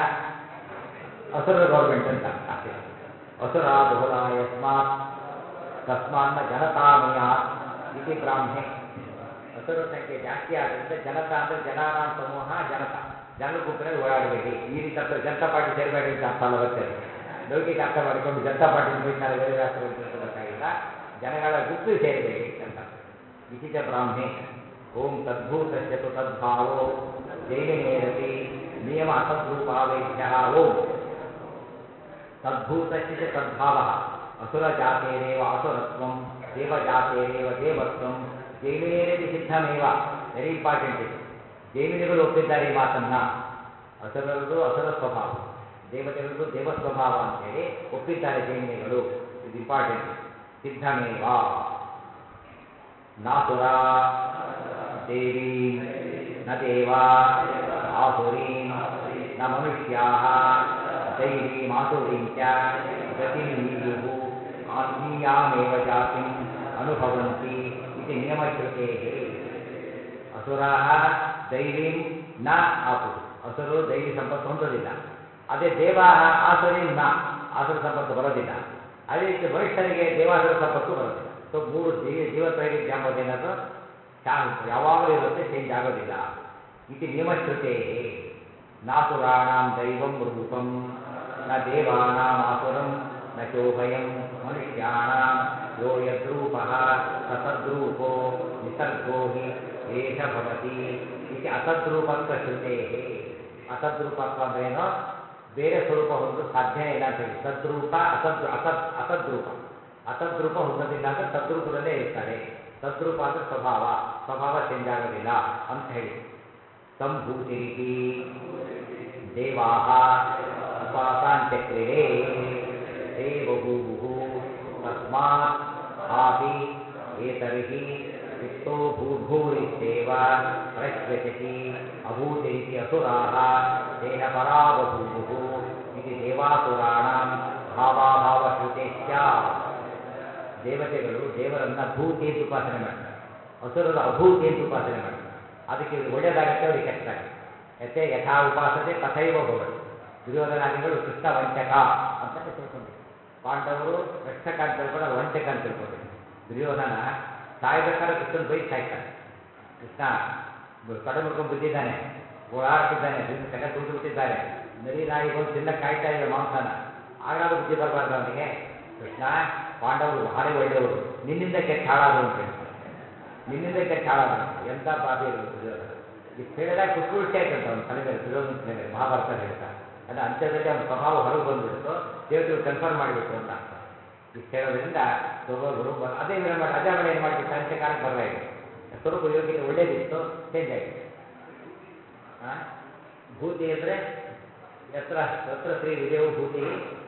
ಅಸುರ ಗೌರ್ಮೆಂಟ್ ಅಂತ ಅರ್ಥ ಅಸುರ ಬಹುಲ ಯಸ್ಮಾತ್ ತಸ್ಮಾನ್ನ ಜನತಾಮಿಯಾತ್ ಇತಿ ಬ್ರಾಹ್ಮೆ ಹಸುರ ಸಂಖ್ಯೆ ಜಾಸ್ತಿ ಆದ್ದರಿಂದ ಜನತಾ ಅಂದ್ರೆ ಜನಾನಾಂ ಸಮೂಹ ಜನತಾ ಜನರ ಗುಂಪಿನಲ್ಲಿ ಓಡಾಡಬೇಡಿ ಈ ರೀತಿ ಅರ್ಥ ಜನತಾ ಪಾರ್ಟಿ ಸೇರಬೇಡಿ ಅಂತ ಅರ್ಥ ಅಲ್ಲ ಮತ್ತೆ ಅದು ಲೌಕಿಕ ಅರ್ಥ ಮಾಡಿಕೊಂಡು ಜನತಾ ಪಾರ್ಟಿ ಬೈತಾರೆ ವೇದವ್ಯಾಸರು ತಿಳ್ಕೋಬೇಕಾಗಿಲ್ಲ ಜನಗಳ ಗುಂಪಿಗೆ ಸೇರಬೇಡಿ ಅಂತ ಇತಿಚ ಬ್ರಾಹ್ಮೆ ಓಂ ತದ್ಭೂತಸ್ಯ ತು ತದ್ಭಾವೋ ಜೈಮಿನೇರತಿ ನಿಯಮ ಅಸದ್ರೂಪಾವೇಭ್ಯ ಓಂ ತದ್ಭೂತಸ್ಯ ಚ ತದ್ಭಾವಃ ಅಸುರಜಾತೇರೇವ ಅಸುರತ್ವಂ ದೇವಜಾತೇರೇವ ದೇವತ್ವಂ ಜೈಮಿನೇರತಿ ಸಿದ್ಧಮೇವ ವೆರಿ ಇಂಪಾರ್ಟೆಂಟ್ ಇದು ಜೈಮಿನಿಗಳು ಒಪ್ಪಿದ್ದಾರೆ ಈ ಮಾತನ್ನ ಅಸುರರದು ಅಸುರ ಸ್ವಭಾವ ದೇವತೆಗಳದು ದೇವ ಸ್ವಭಾವ ಅಂತೇಳಿ ಒಪ್ಪಿದ್ದಾರೆ ಜೈಮಿನಿಗಳು ಇದು ಇಂಪಾರ್ಟೆಂಟ್ ಸಿದ್ಧಮೇವ ನಾಸುರ ದೇವೀಂ ನ ದೇವಾ ಆಸುರೀಂ ನ ಮನುಷ್ಯಾ ದೈವೀಮಾಸುರೀಂ ಚ ಗತಿಮೀಯುಃ ಆತ್ಮೀಯಾಮೇವ ಜಾತಿಂ ಅನುಭವಂತಿ ಇತಿ ನಿಯಮಶ್ರುತೇಃ ಅಸುರಾಹ ದೈವೀಂ ನ ಆಪು ಅಸುರು ದೈವಿ ಸಂಪತ್ತು ಹೊಂದೋದಿಲ್ಲ ಅದೇ ದೇವಾಹ ಆಸುರೀಂ ನ ಆಸುರ ಸಂಪತ್ತು ಬರೋದಿಲ್ಲ ಅದೇ ರೀತಿ ಮನುಷ್ಯರಿಗೆ ದೇವಾಸುರ ಸಂಪತ್ತು ಬರೋದಿಲ್ಲ ಸೊ ಮೂರು ಜೀವ ಜೀವತ್ರೈವಿಧ್ಯ ಎಂಬುದೇನದು ಶಾ ಯಾವಾಗಲೂ ಇರುತ್ತೆ ಚೇಂಜ್ ಆಗೋದಿಲ್ಲ ಇತಿ ನಿಯಮಶ್ರುತೇ ನಾಸುರಾಣಾಂ ದೈವಂ ರೂಪಂ ನ ದೇವಾನಾಮಾಸುರಂ ನ ಚೋಭಯಂ ಮನುಷ್ಯಾಣಾಂ ಯೋ ಯದ್ರೂಪಃ ಸ ತದ್ರೂಪೋ ನಿಸರ್ಗೋ ಹಿ ಏಷ ಭವತಿ ಇತಿ ಅಸದ್ರೂಪತ್ವ ಶ್ರುತೇಃ ಅಸದ್ರೂಪತ್ವ ಅಂದ್ರೇನು ಬೇರೆ ಸ್ವರೂಪ ಹೊಂದಲು ಸಾಧ್ಯನೇ ಇಲ್ಲ ಅಂತ ಹೇಳಿ ಸದ್ರೂಪ ಅಸದ್ ಅಸದ್ ಅಸದ್ರೂಪ ಅಸದ್ರೂಪ ಹೊಂದೋದಿಲ್ಲ ಅಂದ್ರೆ ಸದ್ರೂಪದಲ್ಲೇ ಇರ್ತಾರೆ ಸದ್ರೂಪ ಅಂದ್ರೆ ಸ್ವಭಾವ ಸ್ವಭಾವ ಚೇಂಜ್ ಆಗೋದಿಲ್ಲ ಅಂತ ಹೇಳಿ ಸಂಭೂತಿರಿತಿ ದೇವಾಹ ಉಪಾಸಾಂಚಕ್ರಿರೇ ತೇ ಬಭೂವು ತಸ್ಮಾತ್ ಆಪಿ ಏತರ್ಹಿ ಯುಕ್ತೋ ಭೂರ್ಭೂರಿತ್ಯೇವ ಪ್ರಶ್ವಚತಿ ಅಭೂತಿರಿತಿ ಅಸುರಾಹ ತೇನ ಪರಾ ಬಭೂವು ಇತಿ ದೇವಾಸುರಾಣಾಂ ಭಾವಾಭಾವಶ್ರುತೇಶ್ಚ ದೇವತೆಗಳು ದೇವರನ್ನ ಭೂತಿ ಅಂತ ಉಪಾಸನೆ ಮಾಡ್ತಾರೆ ಅಸುರರು ಅಭೂತಿ ಅಂತ ಉಪಾಸನೆ ಮಾಡ್ತಾರೆ ಅದಕ್ಕೆ ಇವ್ರಿಗೆ ಒಳ್ಳೇದಾಗತ್ತೆ ಅವ್ರಿಗೆ ಕೆಟ್ಟದಾಗುತ್ತೆ ಯಥೆ ಯಥಾ ಉಪಾಸತೆ ತಥೈವ ಭವತಿ ದುರ್ಯೋಧನಾದಿಗಳು ಕೃಷ್ಣ ವಂಚಕ ಅಂತಾನೆ ತಿಳ್ಕೊಂಡಿದ್ರು ಪಾಂಡವರು ರಕ್ಷಕ ಅಂತ ತಿಳ್ಕೊಂಡು ಅದು ವಂಚಕ ಅಂತ ತಿಳ್ಕೊಂಡಿದ್ರು ದುರ್ಯೋಧನ ಸಾಯ್ಬೇಕಾದ್ರೆ ಕೃಷ್ಣನ್ ಬೈಕ್ ಸಾಯ್ತಾನೆ ಕೃಷ್ಣ ಕಡೆ ಮುಡ್ಕೊಂಡು ಬಿದ್ದಿದ್ದಾನೆ ಓಡಾಡ್ತಿದ್ದಾನೆ ಬಿದ್ದು ಕಡೆ ತುಳಿದು ಬಿಟ್ಟಿದ್ದಾರೆ ನರಿ ನಾಯಿ ಬಂದು ತಿನ್ನಕ್ಕೆ ಕಾಯ್ತಾ ಇವೆ ಮಾಂಸನ ಆಗಲಾದ್ರೂ ಬುದ್ಧಿ ಬರಬಾರ್ದು ಅವನಿಗೆ ಕೃಷ್ಣ ಪಾಂಡವರು ಭಾರಿ ಒಳ್ಳೆಯವರು ನಿನ್ನಿಂದ ಕೆಟ್ಟ ಹಾಳಾದ್ರು ಅಂತ ಹೇಳ್ತಾರೆ ನಿನ್ನಿಂದ ಕೆಟ್ಟ ಹಾಳಾದ್ರು ಎಂಥ ಪಾಪಿ ಇರೋದು ದುರ್ಯೋಧನ ಇಷ್ಟು ಹೇಳಿದಾಗ ಪುಷ್ಪವೃಷ್ಟಿ ಆಯ್ತಂತ ಅವನ ತಲೆ ಮೇಲೆ ದುರ್ಯೋಧನ ತಲೆ ಮೇಲೆ ಮಹಾಭಾರತ ಹೇಳ್ತಾರೆ ಅದು ಅಂತ್ಯದಲ್ಲಿ ಅವನ ಸ್ವಭಾವ ಹೊರಗೆ ಬಂದ್ಬಿಡ್ತು ದೇವತೆಗಳು ಕನ್ಫರ್ಮ್ ಮಾಡಿಬಿಟ್ರು ಅಂತ ಅರ್ಥ ಇಷ್ಟು ಹೇಳೋದ್ರಿಂದ ಸ್ವಭಾವರು ಬ- ಅದೇ ವಿರ ಮಾಡಿ ಅಜಾಮಣ ಏನು ಮಾಡಿಬಿಟ್ಟ ಅಂತ್ಯಕಾಲಕ್ಕೆ ಬರಲೇ ಇದೆ ಸ್ವರೂಪ ಯೋಗ್ಯತೆ ಒಳ್ಳೇದಿತ್ತು ಚೇಂಜ್ ಆಗಿದೆ ಆ? ಭೂತಿ ಅಂದರೆ ಎತ್ರ ಎತ್ರ ಶ್ರೀ ವಿಜಯವು ಭೂತಿ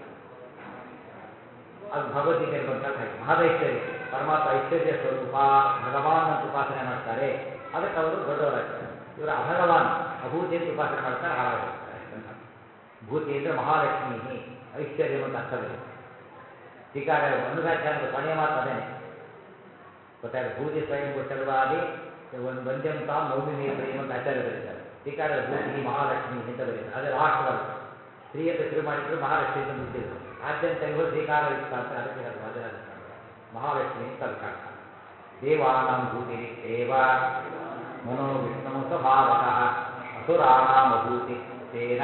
ಅದು ಭಗವದ್ಗೀತೆಯಲ್ಲಿ ಬಂತಲ್ಲ ಹಾಗೆ ಮಹದೈಶ್ವರ್ಯ ಪರಮಾತ್ಮ ಐಶ್ವರ್ಯ ಸ್ವರೂಪ ಭಗವಾನ್ ಅಂತ ಉಪಾಸನೆ ಮಾಡ್ತಾರೆ ಅದಕ್ಕೆ ಅವರು ದೊಡ್ಡವರಾಗ್ತಾರೆ ಇವರು ಅಭಗವಾನ್ ಅಭೂತಿ ಅಂತ ಉಪಾಸನೆ ಮಾಡ್ತಾರೆ ಹಾಳಾಗಿರ್ತಾರೆ ಅಂತ ಭೂತಿ ಅಂದರೆ ಮಹಾಲಕ್ಷ್ಮಿ ಐಶ್ವರ್ಯ ಅಂತ ಅರ್ಥದಲ್ಲಿ ಟೀಕಾರ ಮನುಗಾಚಾರದ ಕೊನೆಯ ಮಾತು ಅದೇನೆ ಗೊತ್ತಾಗ ಭೂತಿ ಸ್ವಯಂಭೂ ಚಲುವಾದಿ ಒಂದು ಬಂದ್ಯಂ ತಾಮ್ ನೌಮಿ ಮೇ ಪ್ರೇಮ ಅಂತ ಆಚಾರ್ಯ ಬರೀತಾರೆ ಟೀಕಾರ ಭೂತಿ ಮಹಾಲಕ್ಷ್ಮಿ ಅಂತ ಬರೀತಾರೆ ಅದೇ ಲಾಸ್ಟ್ ವರ್ಡ್ ಸ್ತ್ರೀ ಅಂತ ಶುರು ಮಾಡಿದ್ರು ಮಹಾಲಕ್ಷ್ಮಿ ಅಂತ ಮುಗಿಸಿದ್ರು ಆದ್ಯಂತ ಇವರು ಶ್ರೀಕಾರ ಯುಕ್ತ ಅಂತ ಅದಕ್ಕೆ ಹೇಳೋದು ವಾದಿರಾಜ ಸ್ವಾಮಿ ಮಹಾಲಕ್ಷ್ಮಿ ಅಂತ ಅದಕ್ಕೆ ಅರ್ಥ ದೇವಾನಾಂ ಭೂತಿರಿತ್ತೇವ ಮನೋ ವಿಷ್ಣು ಸ್ವಭಾವತಃ ಅಸುರಾಣಾಂ ಅಭೂತಿ ತೇನ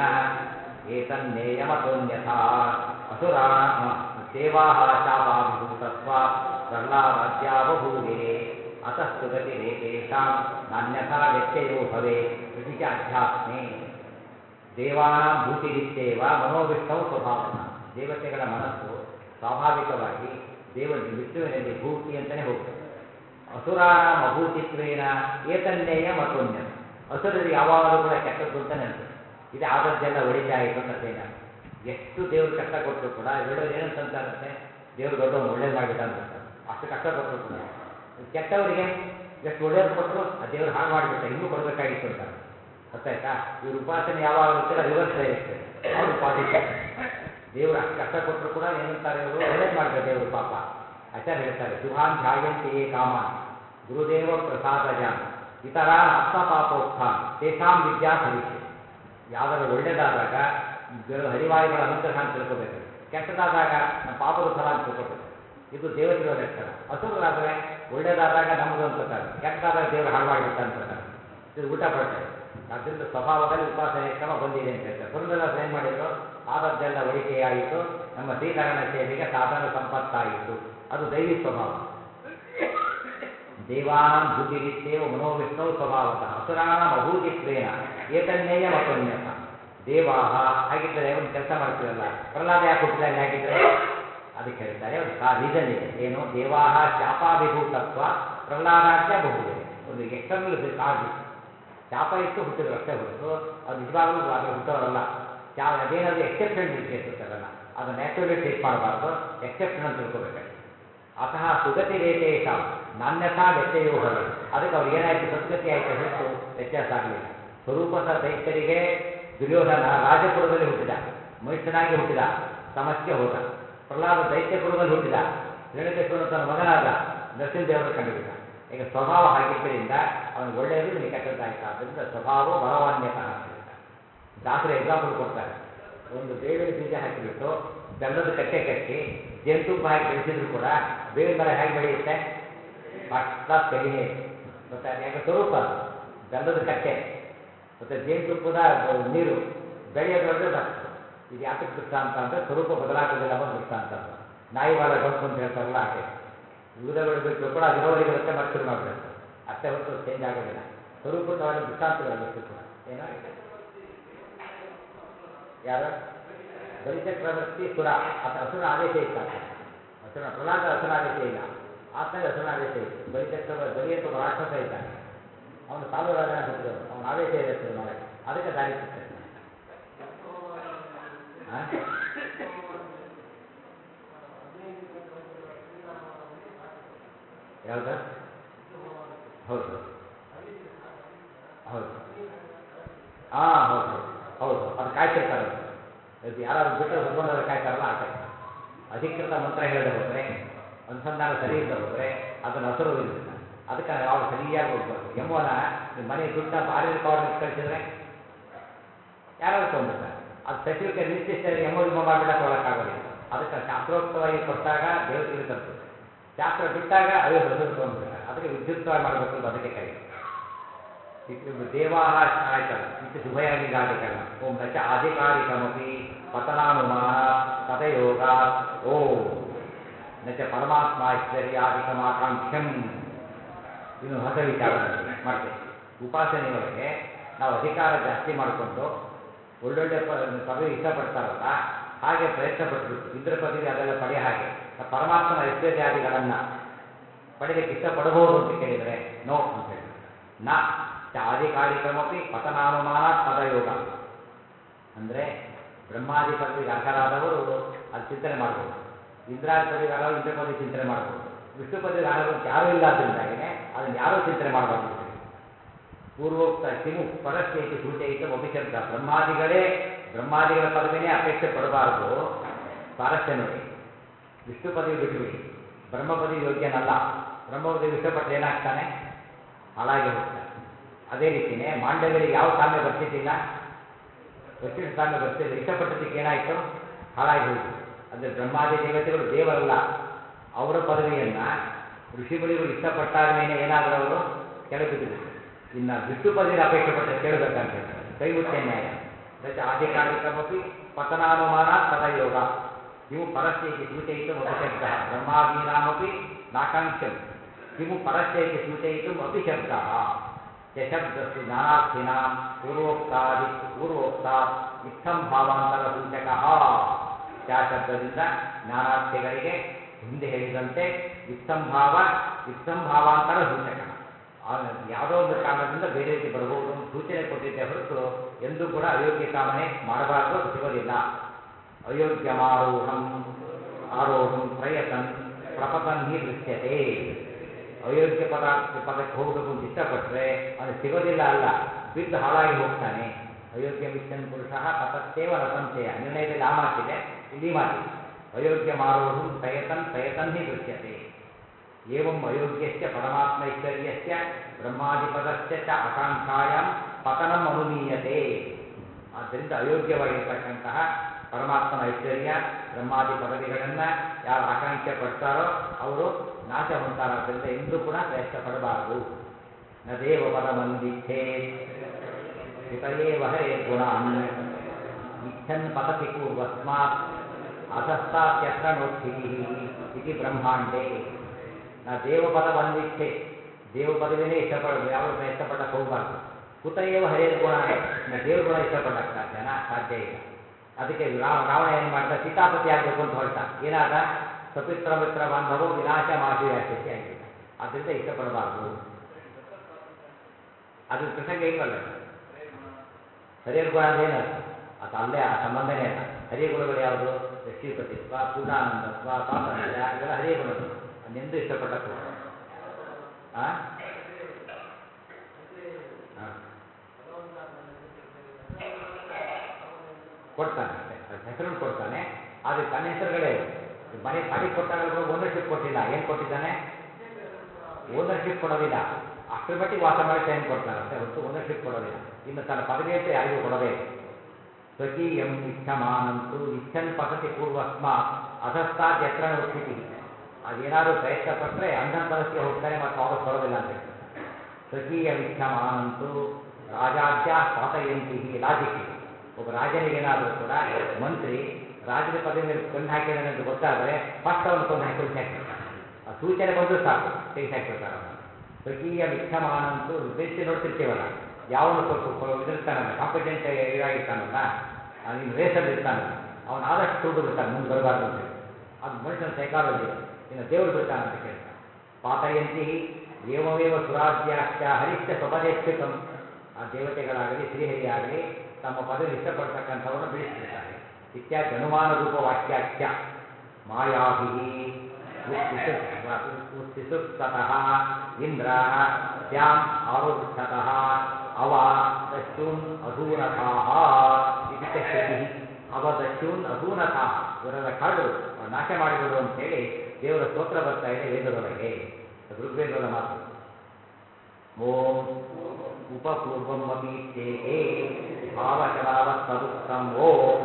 ಏತನ್ನೇಯಮತೋನ್ಯಥಾ ಅಸುರಾಣ ದೇವಾಃ ಶಾಪಾಭಿಭೂತತ್ವಾತ್ ಪ್ರಹ್ಲಾದಾದ್ಯಾ ಬಭೂವಿರೆ ಅತಸ್ತು ಗತಿರೇತೇಷಾಂ ನಾನ್ಯಥಾ ವ್ಯತ್ಯಯೋ ಭವೇತ್ ಇತಿ ಚ ಅಧ್ಯಾತ್ಮೆ ದೇವಾನಾಂ ಭೂತಿರಿತ್ತೇವ ಮನೋವಿಷ್ಣವು ಸ್ವಭಾವತಃ ದೇವತೆಗಳ ಮನಸ್ಸು ಸ್ವಾಭಾವಿಕವಾಗಿ ದೇವ ವಿಷ್ಣುವಿನಲ್ಲಿ ಭೂತಿ ಅಂತಲೇ ಹೋಗ್ತದೆ ಅಸುರಾಣಾಂ ಅಭೂತಿತ್ವೇನ ಏತನ್ನೇಯ ಮತ್ತೊನ್ಯ ಅಸುರರು ಯಾವಾಗಲೂ ಕೂಡ ಕೆಟ್ಟದ್ದು ಅಂತ ನೆನಪು ಇದು ಆದದ್ದೆಲ್ಲ ಒಳಿತಾ ಆಯಿತು ಅಂತ ಅದೇನ ಎಷ್ಟು ದೇವರು ಕಷ್ಟ ಕೊಟ್ಟರು ಕೂಡ ಒಳ್ಳೆಯವ್ರು ಏನಂತಾರಂತೆ ದೇವರು ದೊಡ್ಡವನು ಒಳ್ಳೇದು ಮಾಡಿಬಿಟ್ಟ ಅಂತ ಅಷ್ಟು ಕಷ್ಟ ಕೊಟ್ಟರು ಕೂಡ ಕೆಟ್ಟವರಿಗೆ ಎಷ್ಟು ಒಳ್ಳೇದು ಕೊಟ್ಟರು ಆ ದೇವರು ಹಾಳು ಮಾಡಿಬಿಟ್ಟ ಇನ್ನೂ ಕೊಡಬೇಕಾಗಿತ್ತು ಅಂತ ಗೊತ್ತಾಯ್ತಾ ಇವ್ರ ಉಪಾಸನೆ ಯಾವಾಗಲೂ ಕೂಡ ರಿವರ್ಸ್ ಡೈರೆಕ್ಷನ್ ಅವರು ಪಾಸಿಟಿವ್ ದೇವರು ಅಷ್ಟು ಕಷ್ಟ ಕೊಟ್ಟರು ಕೂಡ ಏನಂತಾರೆ ಇವರು ಒಳ್ಳೇದು ಮಾಡ್ತಾರೆ ದೇವರು ಪಾಪ ಆಚಾರ್ಯ ಹೇಳ್ತಾರೆ ಶುಭಾನ್ ಧ್ಯಾಯಂತೆಯೇ ಕಾಮಾನ್ ಗುರುದೇವ ಪ್ರಸಾದಜಾನ್ ಇತರಾನ್ ಆತ್ಮಪಾಪೋತ್ಥಾನ್ ತೇಷಾಂ ವಿದ್ಯಾ ಭವಿಷ್ಯ ಯಾವ್ದಾದ್ರು ಒಳ್ಳೇದಾದಾಗ ದೇವರ ಹರಿವಾಯುಗಳ ಅನುಗ್ರಹ ಅಂತ ತಿಳ್ಕೋಬೇಕು ಕೆಟ್ಟದಾದಾಗ ನಮ್ಮ ಪಾಪದ ಫಲ ಅಂತ ತಿಳ್ಕೋಬೇಕು ಇದು ದೇವತೆಗಳ ಲಕ್ಷಣ ಹಸುರಾದರೆ ಒಳ್ಳೇದಾದಾಗ ನಮ್ಮದು ಅನ್ಕೋತಾರೆ ಕೆಟ್ಟದಾದಾಗ ದೇವರು ಹಾಳು ಮಾಡಿಬಿಟ್ಟ ಅನ್ಕೋತಾರೆ ಇದು ಊಟ ಪಡ್ತಾರೆ ಅದರಿಂದ ಸ್ವಭಾವದಲ್ಲಿ ಉಪಾಸನೆ ಕ್ರಮ ಬಂದಿದೆ ಅಂತ ಹೇಳ್ತಾರೆ ಪುರಂದರದಾಸರು ಏನು ಮಾಡಿದ್ರು ಆದದ್ದೆಲ್ಲ ಒಳಿಕೆಯಾಯಿತು ನಮ್ಮ ಶ್ರೀಕರಣ ಸೇವೆಗೆ ಸಾಧನ ಸಂಪತ್ತಾಯಿತು ಅದು ದೈವಿ ಸ್ವಭಾವ ದೇವಾನಾಂ ಭೂತಿರಿತ್ತೇವ ಮನೋವಿಷ್ಣು ಸ್ವಭಾವತಃ ಅಸುರಾಣಾಂ ಅಭೂತಿತ್ವೇನ ಏತನ್ನೇಯ ಮತ್ತೊನ್ಯಥ ದೇವಾಹ ಹಾಗಿದ್ದರೆ ಒಂದು ಕೆಲಸ ಮಾಡ್ತೀವಲ್ಲ ಪ್ರಹ್ಲಾದ ಯಾಕೆ ಹುಟ್ಟಿದಾನೆ ಹಾಗಿದ್ರೆ ಅದಕ್ಕೆ ಹೇಳ್ತಾರೆ ಒಂದು ಕಾ ರೀಸನ್ ಇದೆ ಏನು ದೇವಾಹ ಶಾಪಾಭಿಭೂತತ್ವ ಪ್ರಹ್ಲಾದಾದ್ಯ ಬಹುವಿದೆ ಒಂದು ಎಕ್ಸ್ಟರ್ನಲ್ ಕಾಜ್ ಇತ್ತು ಶಾಪ ಇತ್ತು ಹುಟ್ಟಿದ್ರು ಅಷ್ಟೇ ಹೊರತು ಅದು ನಿಜವಾಗ್ಲೂ ಅದರಲ್ಲಿ ಹುಟ್ಟೋರಲ್ಲ ಶಾ ಅದೇನಾದರೂ ಎಕ್ಸೆಪ್ಷನ್ ಕೇಸಸ್ ಅವೆಲ್ಲ ಅದು ನ್ಯಾಚುರಲಿ ಟ್ರೀಟ್ ಮಾಡಬಾರ್ದು ಎಕ್ಸೆಪ್ಷನ್ ಅಂತ ತಿಳ್ಕೊಬೇಕಷ್ಟೆ ಅತಃ ಸುಗತಿ ರೇತೇಶ ನಾನ್ಯಥಾ ವ್ಯತ್ಯಯೋ ಭವೆ ಅದಕ್ಕೆ ಅವ್ರಿಗೆ ಏನಾಯಿತು ಸದ್ಗತಿ ಆಯಿತು ಹೊರತು ವ್ಯತ್ಯಾಸ ಆಗಲಿಲ್ಲ ಸ್ವರೂಪದ ದೈತ್ಯರಿಗೆ ದುರ್ಯೋಧನ ರಾಜಪುರದಲ್ಲಿ ಹುಟ್ಟಿದ ಮನುಷ್ಯನಾಗಿ ಹುಟ್ಟಿದ ಸಮಸ್ಯೆ ಹೋದ ಪ್ರಹ್ಲಾದ ದೈತ್ಯಪುರದಲ್ಲಿ ಹುಟ್ಟಿದ ಹಿರಣ್ಯಕೇಶ್ವರನ ತನ್ನ ಮಗನಾದ ನರಸಿಂಹದೇವರ ಕಂಡುಬಿಟ್ಟ ಈಗ ಸ್ವಭಾವ ಹಾಗಿದ್ದರಿಂದ ಅವನಿಗೆ ಒಳ್ಳೆಯದು ಇವನಿಗೆ ಕೆಟ್ಟದ್ದಾಯ್ತು ಆದ್ದರಿಂದ ಸ್ವಭಾವ ಬಲವಾನ್ಯತಃ ಅಂತ ಹೇಳ್ತಾರೆ ದಾಸರು ಎಕ್ಸಾಂಪಲ್ ಕೊಡ್ತಾರೆ ಒಂದು ಬೇವಿನ ಬೀಜ ಹಾಕಿಬಿಟ್ಟು ಬೆಲ್ಲದ ಕಟ್ಟೆ ಕಟ್ಟಿ ಜೇನುತುಪ್ಪ ಹಾಕಿ ಬೆಳೆಸಿದ್ರು ಕೂಡ ಬೇವಿನ ಮರ ಹೇಗೆ ಬೆಳೆಯುತ್ತೆ ಫಸ್ಟ್ ಕ್ಲಾಸ್ ಕಹಿನೇ ಇದೆ ಗೊತ್ತಾಯ್ತು ಯಾಕೆ ಸ್ವರೂಪ ಅದು ಬೆಲ್ಲದ ಕಟ್ಟೆ ಮತ್ತು ಜೇನುತುಪ್ಪದ ಬ- ನೀರು ಬೆಳೆಯೋದು ನೋಡಿದ್ರೆ ಬಸ್ ಇದು ಯಾತಕ್ಕೆ ದೃಷ್ಟಾಂತ ಅಂದರೆ ಸ್ವರೂಪ ಬದಲಾಗೋದಿಲ್ಲ ಅನ್ನೋ ದೃಷ್ಟಾಂತ ಅದು ನಾಯಿ ಬಾಲ ಡೊಂಕು ಅಂತ ಹೇಳ್ತಾರಲ್ಲ ಹಾಗೆ ವಿವಿಧಗಳು ಬಿಟ್ಟರು ಕೂಡ ಅದು ಇರೋವರೆಗೆ ಇರುತ್ತೆ ಮತ್ತೆ ಶುರು ಮಾಡಿಬಿಡುತ್ತೆ ಅಷ್ಟೇ ಹೊರತು ಚೇಂಜ್ ಆಗೋದಿಲ್ಲ ಸ್ವರೂಪಕ್ಕವಾದ ದೃಷ್ಟಾಂತಗಳಲ್ಲಷ್ಟು ಕೂಡ ಏನೋ ಯಾರು ಬಲಿಚಕ್ರವರ್ತಿ ಸುರ ಆತ ಹಸುರನ ಆದೇಶ ಇತ್ತು ಆತ ಹಸುರನ ಪ್ರಹ್ಲಾದ ಹಸುರನ ಆದೇಶ ಇಲ್ಲ ಆತನಲ್ಲಿ ಹಸುರನ ಆದೇಶ ಇತ್ತು ಬಲಿಚಕ್ರ ಬಲಿ ಅಂತ ಒಬ್ಬ ರಾಕ್ಷಸ ಇದ್ದಾನೆ ಅವನು ಸಾಲು ರಾಜನ ಹುಟ್ಟಿದವನು ಅವನ ಆದೇಶ ಇರುತ್ತೆ ಅದು ಮಾಡಕ್ಕೆ ಅದಕ್ಕೆ ದಾರಿ ಸಿಗ್ತದೆ ಆ? ಯಾವ್ದು ಹೌದು ಹೌದು ಹಾಂ ಹೌದು ಹೌದು ಹೌದು ಅದು ಕಾಯ್ತಿರ್ತಾರೆ ಅದು ಅದು ಯಾರಾದ್ರು ಬಿಟ್ಟು ಹೊತ್ಕೊಂಡವ್ರು ಕಾಯ್ತಾರಲ್ಲ ಆ ಟೈಪ್ ಅಧಿಕೃತ ಮಂತ್ರ ಹೇಳದೆ ಹೋದರೆ ಅನುಸಂಧಾನ ಸರಿ ಇಲ್ಲದೆ ಹೋದರೆ ಅದನ್ನು ಹಸಿರು ಒಯ್ದುಬಿಡ್ತಾನೆ ಅದಕ್ಕೆ ನಾವು ಯಾವಾಗ ಸರಿಯಾಗಿ ಹೋಗ್ಬಾರ್ದು ಯಮೋನ ನಿಮ್ಮ ಮನೆ ದುಡ್ಡು ಅಂತ ಆರ್ಡರ್ ಕವರ್ ಕಳಿಸಿದ್ರೆ ಯಾರಾದ್ರು ತೊಗೊಂಡ್ಬಿಡ್ತಾರೆ ಅದು ಸರ್ಟಿಫಿಕೇಟ್ ನಿರ್ದಿಷ್ಟ ಎಮ್ಮೋ ಗಿಮ್ಮ ಮಾಡಿಬಿಟ್ಟ ತೊಗೊಳಕ್ಕಾಗೋದಿಲ್ಲ ಅದಕ್ಕೆ ಶಾಸ್ತ್ರೋಕ್ತವಾಗಿ ಕೊಟ್ಟಾಗ ದೇವತೆಗಳು ತಲುಪುತ್ತೆ ಶಾಸ್ತ್ರ ಬಿಟ್ಟಾಗ ಅಯ್ಯೋ ಹಸಿರು ತೊಗೊಂಡ್ಬಿಡ್ತಾರೆ ಅದಕ್ಕೆ ವಿದ್ಯುಕ್ತವಾಗಿ ಮಾಡಬೇಕು ಅಂತ ಅದಕ್ಕೆ ಕೈ ದೇವಾಹ ಆಯ್ತಲ್ಲ ಇತ್ತು ಶುಭಯಾನಿಗಾಧಿಕರಣ ಓಂ ನಚ ಆಧಿಕಾರಿಕಮಪಿ ಪತನಾನುಮಾನ ತದಯೋಗ ಓಂ ನಚ ಪರಮಾತ್ಮ ಐಶ್ವರ್ಯಾಧಿಕಮಾಕಾಂಕ್ಷಂ ಇನ್ನು ಹೊಸ ವಿಚಾರ ನನಗೆ ಮತ್ತೆ ಉಪಾಸನೆಯೊಳಗೆ ನಾವು ಅಧಿಕಾರ ಜಾಸ್ತಿ ಮಾಡಿಕೊಂಡು ಒಳ್ಳೊಳ್ಳೆ ಪ ಪದವಿ ಇಷ್ಟಪಡ್ತಾರಲ್ಲ ಹಾಗೆ ಪ್ರಯತ್ನ ಪಟ್ಟುಬಿಟ್ಟು ಇಂದ್ರ ಪದವಿ ಅದೆಲ್ಲ ಪಡೆಯ ಹಾಗೆ ಪರಮಾತ್ಮನ ಐಶ್ವರ್ಯಾದಿಗಳನ್ನು ಪಡೆಯಲಿಕ್ಕೆ ಇಷ್ಟಪಡಬಹುದು ಅಂತ ಕೇಳಿದರೆ ನೋ ಅಂತ ಹೇಳ್ಬಿಡ್ತಾರೆ ನ ಚ ಆಧಿಕಾರಿಕಮಪಿ ಪತನಾನುಮಾನ ಪದಯೋಗ ಅಂದರೆ ಬ್ರಹ್ಮಾದಿ ಪದವಿಗೆ ಅರ್ಹರಾದವರು ಅದು ಚಿಂತನೆ ಮಾಡ್ಬೋದು ಇಂದ್ರಾದಿ ಪದವಿಗೆ ಅರ್ಹ ಇಂದ್ರ ಪದವಿ ಚಿಂತನೆ ಮಾಡ್ಬೋದು ವಿಷ್ಣು ಪದವಿಗೆ ಅರ್ಹರು ಅಂತ ಯಾರೂ ಇಲ್ಲ ಆದ್ದರಿಂದಾಗಿನೇ ಅದನ್ನು ಯಾರೂ ಚಿಂತನೆ ಮಾಡಬಾರ್ದು ಅಂತ ಹೇಳಿ ಪೂರ್ವೋಕ್ತ ಕಿಮು ಪರಸ್ಯೈತಿ ಸೂಚಯಿತ ಅಭಿಶಬ್ದ ಬ್ರಹ್ಮಾದಿಗಳೇ ಬ್ರಹ್ಮಾದಿಗಳ ಪದವಿನೇ ಅಪೇಕ್ಷೆ ಪಡಬಾರದು ಸ್ವಾರಸ್ಯ ನೋಡಿ ವಿಷ್ಣು ಪದವಿ ಬಿಟ್ಟುಬಿಡಿ ಬ್ರಹ್ಮ ಪದವಿ ಯೋಗ್ಯನಲ್ಲ ಬ್ರಹ್ಮ ಪದವಿ ಇಷ್ಟಪಟ್ಟರೆ ಏನಾಗ್ತಾನೆ ಹಾಳಾಗಿ ಹೋಗ್ತಾನೆ ಅದೇ ರೀತಿಯೇ ಮಾಂಡವ್ಯರಿಗೆ ಯಾವ ಸಾಮ್ಯ ಬರ್ತಿದ್ದಿಲ್ಲ ವಶಿಷ್ಠ ಸಾಮ್ಯ ಬರ್ತಿಲ್ಲ ಇಷ್ಟಪಟ್ಟದಕ್ಕೆ ಏನಾಯಿತು ಹಾಳಾಗಿ ಹೋಯಿತು ಅಂದರೆ ಬ್ರಹ್ಮಾದಿ ದೇವತೆಗಳು ದೇವರಲ್ಲ ಅವರ ಪದವಿಯನ್ನು ಋಷಿಮುನಿಗಳು ಇಷ್ಟಪಟ್ಟಾದ ಮೇಲೆ ಏನಾದರೂ ಅವರು ಕೆಳಗೆ ಬಿದ್ದುಬಿಟ್ರು ಇನ್ನು ವಿಷ್ಣು ಪದವಿನ ಅಪೇಕ್ಷೆ ಪಟ್ಟರೆ ಕೇಳಬೇಕಂತ ಹೇಳ್ತಾರೆ ಕೈಮುತ್ಯ ನ್ಯಾಯ ರಚ ಆಧಿಕಾರಿಕಮಪಿ ಪತನಾನುಮಾನ ತದಯೋಗ ಕಿಮು ಪರಸ್ಯ ಇತಿ ಸೂಚಯಿತು ಅಪಿಶಬ್ದ ಬ್ರಹ್ಮಾದೀನಾಮಪಿ ನಾಕಾಂಕ್ಷಂ ಕಿಮು ಪರಸ್ಯ ಇತಿ ಸೂಚಯಿತು ಅಪಿಶಬ್ದ ಶಬ್ದಸ್ತು ಜ್ಞಾನಾರ್ಥಿನಾಂ ಪೂರ್ವೋಕ್ತಾದಿ ಪೂರ್ವೋಕ್ತಾತ್ ಇತ್ತಂ ಭಾವಾಂತರ ಸೂಚಕ ಚ ಶಬ್ದದಿಂದ ಜ್ಞಾನಾರ್ಥಿಗಳಿಗೆ ಹಿಂದೆ ಹೇಳಿದಂತೆ ಇತ್ತಂಭಾವ ಇತ್ತಂಭಾವಾಂತರ ಸೂಚಕ ಆ ಯಾವುದೋ ಒಂದು ಕಾರಣದಿಂದ ಬೇರೆ ರೀತಿ ಬರಬಹುದು ಅಂತ ಸೂಚನೆ ಕೊಟ್ಟಿದ್ದೆ ಹೊರತು ಎಂದೂ ಕೂಡ ಅಯೋಗ್ಯ ಕಾಮನೆ ಮಾಡಬಾರ್ದು ಅದು ಸಿಗೋದಿಲ್ಲ ಅಯೋಗ್ಯಮಾರೋಹಂ ಆರೋಹಂ ಪ್ರಯತನ್ ಪ್ರಪತನ್ ಹಿ ದೃಶ್ಯತೆ ಅಯೋಗ್ಯ ಪದಾರ್ಥ ಪದಕ್ಕೆ ಹೋಗಬೇಕು ಅಂತ ಇಷ್ಟಪಟ್ಟರೆ ಅದು ಸಿಗೋದಿಲ್ಲ ಅಲ್ಲ ಬಿದ್ದು ಹಾಳಾಗಿ ಹೋಗ್ತಾನೆ ಅಯೋಗ್ಯ ಮಿಥ್ಯನ್ ಪುರುಷ ಪತತ್ತೇವ ನ ಸಂಶಯ ನಿರ್ಣಯದಲ್ಲಿ ಆ ಮಾತಿದೆ ಇಲ್ಲಿ ಈ ಮಾತಿದೆ ಅಯೋಗ್ಯ ಮಾರೋಹಂ ಪ್ರಯತನ್ ಪ್ರಯತನ್ ಹಿ ದೃಶ್ಯತೆ ಏವಂ ಅಯೋಗ್ಯಸ್ಯ ಪರಮಾತ್ಮೈಶ್ವರ್ಯಸ್ಯ ಬ್ರಹ್ಮಾದಿಪದಸ್ಯ ಚ ಆಕಾಂಕ್ಷಾಯಾಂ ಪತನಂ ಅನುಮೀಯತೆ ಆದ್ದರಿಂದ ಅಯೋಗ್ಯವಾಗಿರ್ತಕ್ಕಂತಹ ಪರಮಾತ್ಮನ ಐಶ್ವರ್ಯ ಬ್ರಹ್ಮಾದಿ ಪದವಿಗಳನ್ನು ಯಾರು ಆಕಾಂಕ್ಷೆ ಪಡ್ತಾರೋ ಅವರು ನಾಶ ಹೊಂತಾರಾದ್ದರಿಂದ ಎಂದೂ ಕೂಡ ಪ್ರಯತ್ನ ಪಡಬಾರದು ನ ದೇವ ಪದಮನ್ವಿಚ್ಛೇ ಕುತಯೇವ ಹರೇ ಗುಣಾನ್ ಇಚ್ಛನ್ ಪತತಿ ಪೂರ್ವಸ್ಮಾತ್ ಅಧಸ್ತಾತ್ಯತ್ರ ನೋತ್ಥಿತಿ ಇತಿ ಬ್ರಹ್ಮಾಂಡೇ ನಾ ದೇವಪದವನ್ವಿಚ್ಛೆ ದೇವ ಪದವಿನೇ ಇಷ್ಟಪಡ ಯಾವುದು ಪ್ರಯತ್ನ ಪಡಕ್ಕೆ ಹೋಗಬಾರ್ದು ಕುತಯೇವ ಹರಿಯರ್ ಗುಣ ನಾ ದೇವ್ರ ಗುಣ ಇಷ್ಟಪಡಕ್ಕೆ ಸಾಧ್ಯನಾ ಸಾಧ್ಯ ಇಲ್ಲ ಅದಕ್ಕೆ ರಾವ ರಾವಣ ಏನು ಮಾಡ್ದ ಸೀತಾಪತಿ ಆಗಬೇಕು ಅಂತ ಹೊರಟ ಏನಾದ ಸಪಿತ್ರ ಮಿತ್ರ ಬಾಂಧವೋ ವಿನಾಶ ಮಾಶು ಯಾಶಸ್ಸಿ ಆಗಿಬಿಟ್ಟ ಅದರಿಂದ ಇಷ್ಟಪಡಬಾರ್ದು ಅದ್ರ ಪ್ರಸಂಗ ಇಲ್ವಲ್ಲ ಇದು ಹರಿಯರ್ ಗುಣ ಅಂದ್ರೆ ಏನು ಅರ್ಥ ಅದು ಅಲ್ಲೇ ಆ ಸಂಬಂಧನೇ ಇಲ್ಲ ಹರಿಯ ಗುಣಗಳು ಯಾವುದು ಶ್ರೀಪತಿತ್ವ ಪೂರ್ಣಾನಂದತ್ವ ಸ್ವಾತಂತ್ರ್ಯ ಇವೆಲ್ಲ ಹರಿಯ ಗುಣಗಳು ಅದನ್ನೆಂದೂ ಇಷ್ಟಪಡಕ್ಕೆ ಹೋಗ್ಬಾರ್ದು ಆ ಹಾಂ ಕೊಡ್ತಾನೆ ಅಷ್ಟೇ ಅದು ಹೆಸರನ್ನು ಕೊಡ್ತಾನೆ ಆದರೆ ತನ್ನ ಹೆಸರುಗಳೇ ಅವು. ಈ ಮನೆ ಬಾಡಿ ಕೊಟ್ಟಾಗ ಓನರ್ಶಿಪ್ ಕೊಟ್ಟಿಲ್ಲ ಏನು ಕೊಟ್ಟಿದ್ದಾನೆ ಓನರ್ಶಿಪ್ ಕೊಡೋದಿಲ್ಲ ಅಷ್ಟರ ಮಟ್ಟಿಗೆ ವಾಸ ಮಾಡಿ ಟೈಮ್ ಕೊಡ್ತಾನೆ ಅಷ್ಟೇ ಹೊರತು ಓನರ್ಶಿಪ್ ಕೊಡೋದಿಲ್ಲ ಇನ್ನು ತನ್ನ ಪದವಿ ಅಂತ ಯಾರಿಗೂ ಕೊಡೋದೇ ಇಲ್ಲ ಸ್ವಕೀಯಂ ಇಚ್ಛಮಾನಂತು ಇಚ್ಛನ್ ಪತತಿ ಪೂರ್ವಸ್ಮಾತ್ ಅಧಸ್ತಾದ್ ಎತ್ರ ನೋಡ್ತಿದ್ದೀವಿ ಅದೇನಾದರೂ ಪ್ರಯತ್ನ ಪಟ್ಟರೆ ಅಂಧನ್ ಪದಕ್ಕೆ ಹೋಗ್ತಾನೆ ಮತ್ತು ವಾಪಸ್ ಬರೋದಿಲ್ಲ ಅಂತ ಹೇಳ್ತಾರೆ ಸ್ವಕೀಯ ಇಚ್ಛಮಾನಂತು ರಾಜಾದ್ಯ ಪಾತಯಂತಿ ಲಾಜಿಕ್ ಇದು ಒಬ್ಬ ರಾಜನಿಗೇನಾದರೂ ಕೂಡ ಮಂತ್ರಿ ರಾಜನ ಪದವಿ ಮೇಲೆ ಕಣ್ಣು ಹಾಕಿದ್ದಾನೆ ಅಂತ ಗೊತ್ತಾದರೆ ಫಸ್ಟ್ ಅವನು ಕೊಂದು ಹಾಕಿ ಹಾಕಿಬಿಡ್ತಾನೆ ಆ ಸೂಚನೆ ಬಂದರೂ ಸಾಕು ತೆಗೆದು ಹಾಕಿಬಿಡ್ತಾರೆ ಅವನು ಸ್ವಕೀಯ ಮಿಥ್ಯಮಾನಂತೂ ಬೇಸಿ ನೋಡ್ತಿರ್ತೀವಲ್ಲ ಯಾವನು ಸ್ವಲ್ಪ ಇದಿರ್ತಾನಲ್ಲ ಕಾಂಪಿಟೆಂಟ್ ಇದಾಗಿರ್ತಾನಲ್ಲ ನೀನು ರೇಸಲ್ಲಿ ಇರ್ತಾನಲ್ಲ ಅವನು ಆದಷ್ಟು ತುಳಿದು ಬಿಡ್ತಾನೆ ಮುಂದೆ ಬರಬಾರ್ದು ಅಂತ ಹೇಳಿ ಅದು ಮನುಷ್ಯನ ಸೈಕಾಲಜಿ ಇನ್ನು ದೇವರು ಬಿಡ್ತಾನೆ ಅಂತ ಕೇಳ್ತಾನೆ ಪಾತಯಂತಿ ಏವಮೇವ ಸುರಾಜ್ಯಾಶ್ಚ ಹರಿಶ್ಚ ಸ್ವಪದೇಚ್ಯುತಂ ಆ ದೇವತೆಗಳಾಗಲಿ ಶ್ರೀಹರಿಯಾಗಲಿ ತಮ್ಮ ಪದವಿ ಇಷ್ಟಪಡ್ತಕ್ಕಂಥವ್ರನ್ನ ಬಿಡಿಸ್ಬಿಡ್ತಾರೆ ಇತ್ಯಾದಿ ಅನುಮಾನ ರೂಪ ವಾಕ್ಯಾಖ್ಯ ಮಾಯಾಭಿ ಉತ್ಸಿಸುಸ್ತತಃ ಇಂದ್ರ ಸ್ಯಾಮ್ ಆರುಪೃಷ್ಠತಃ ಅವ ದಸ್ಯೂನ್ ಅಧೂನಥಾಹ ಇತಿ ಚ ಶ್ರುತಿ ಅವ ದಸ್ಯೂನ್ ಅಧೂನಥಾಹ ಇವರೆಲ್ಲ ಕಳ್ಳರು ಅವ್ರು ನಾಶ ಮಾಡಿಬಿಡು ಅಂತೇಳಿ ದೇವರ ಸ್ತೋತ್ರ ಬರ್ತಾ ಇದೆ ವೇದದೊಳಗೆ ಅದು ಋಗ್ವೇದದ ಮಾತು ಓಂ ಉಪಪೂರ್ವಮಪೀತ್ಯೇಕೆ ಭಾವಶಮನವತ್ತದುಕ್ತಂ ಓಂ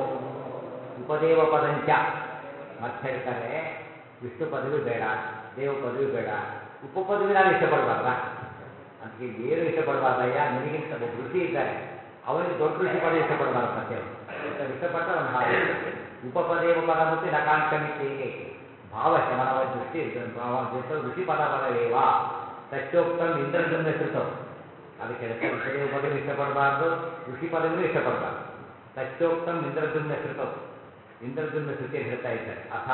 ಉಪದೇವ ಪದಂಚ ಮತ್ತೆ ಹೇಳ್ತಾರೆ ವಿಷ್ಣು ಪದವಿ ಬೇಡ ದೇವ ಪದವಿ ಬೇಡ ಉಪಪದವಿ ನಾನು ಇಷ್ಟಪಡಬಾರ್ದ ಅದಕ್ಕೆ ಏನು ಇಷ್ಟಪಡಬಾರ್ದಯ್ಯ ನಿನಗಿಂತ ಒಬ್ಬ ಋಷಿ ಇದ್ದಾರೆ ಅವನಿಗೆ ದೊಡ್ಡ ಋಷಿ ಪದವಿ ಇಷ್ಟಪಡಬಾರ್ದು ಮತ್ತೆ ಅವನು ಇಷ್ಟಪಟ್ಟರೆ ಅವನು ಹಾಗೆ ಉಪಪದೇವ ಪದ ಮತ್ತು ನಕಾಂಕ್ಷಮಿತ್ಯೇಕೆ ಭಾವಶಮನವ ದೃಷ್ಟಿ ಋಷಿ ಪದ ಪದವೇವ ತಚ್ಚೋಕ್ತಂ ಇಂದ್ರಜನ್ಯ ಶ್ರುತವು ಅದಕ್ಕೆ ಹೇಳ್ತಾರೆ ಉಪದೇವ ಪದವಿ ಇಷ್ಟಪಡಬಾರ್ದು ಋಷಿ ಪದವಿನೂ ಇಷ್ಟಪಡಬಾರ್ದು ತಚ್ಚೋಕ್ತಂ ಇಂದ್ರಜನ್ಯ ಶ್ರುತವು ಇಂದ್ರಜನ್ಯ ಶ್ರುತಿಯಲ್ಲಿ ಹೇಳ್ತಾ ಇದ್ದಾರೆ ಅಥ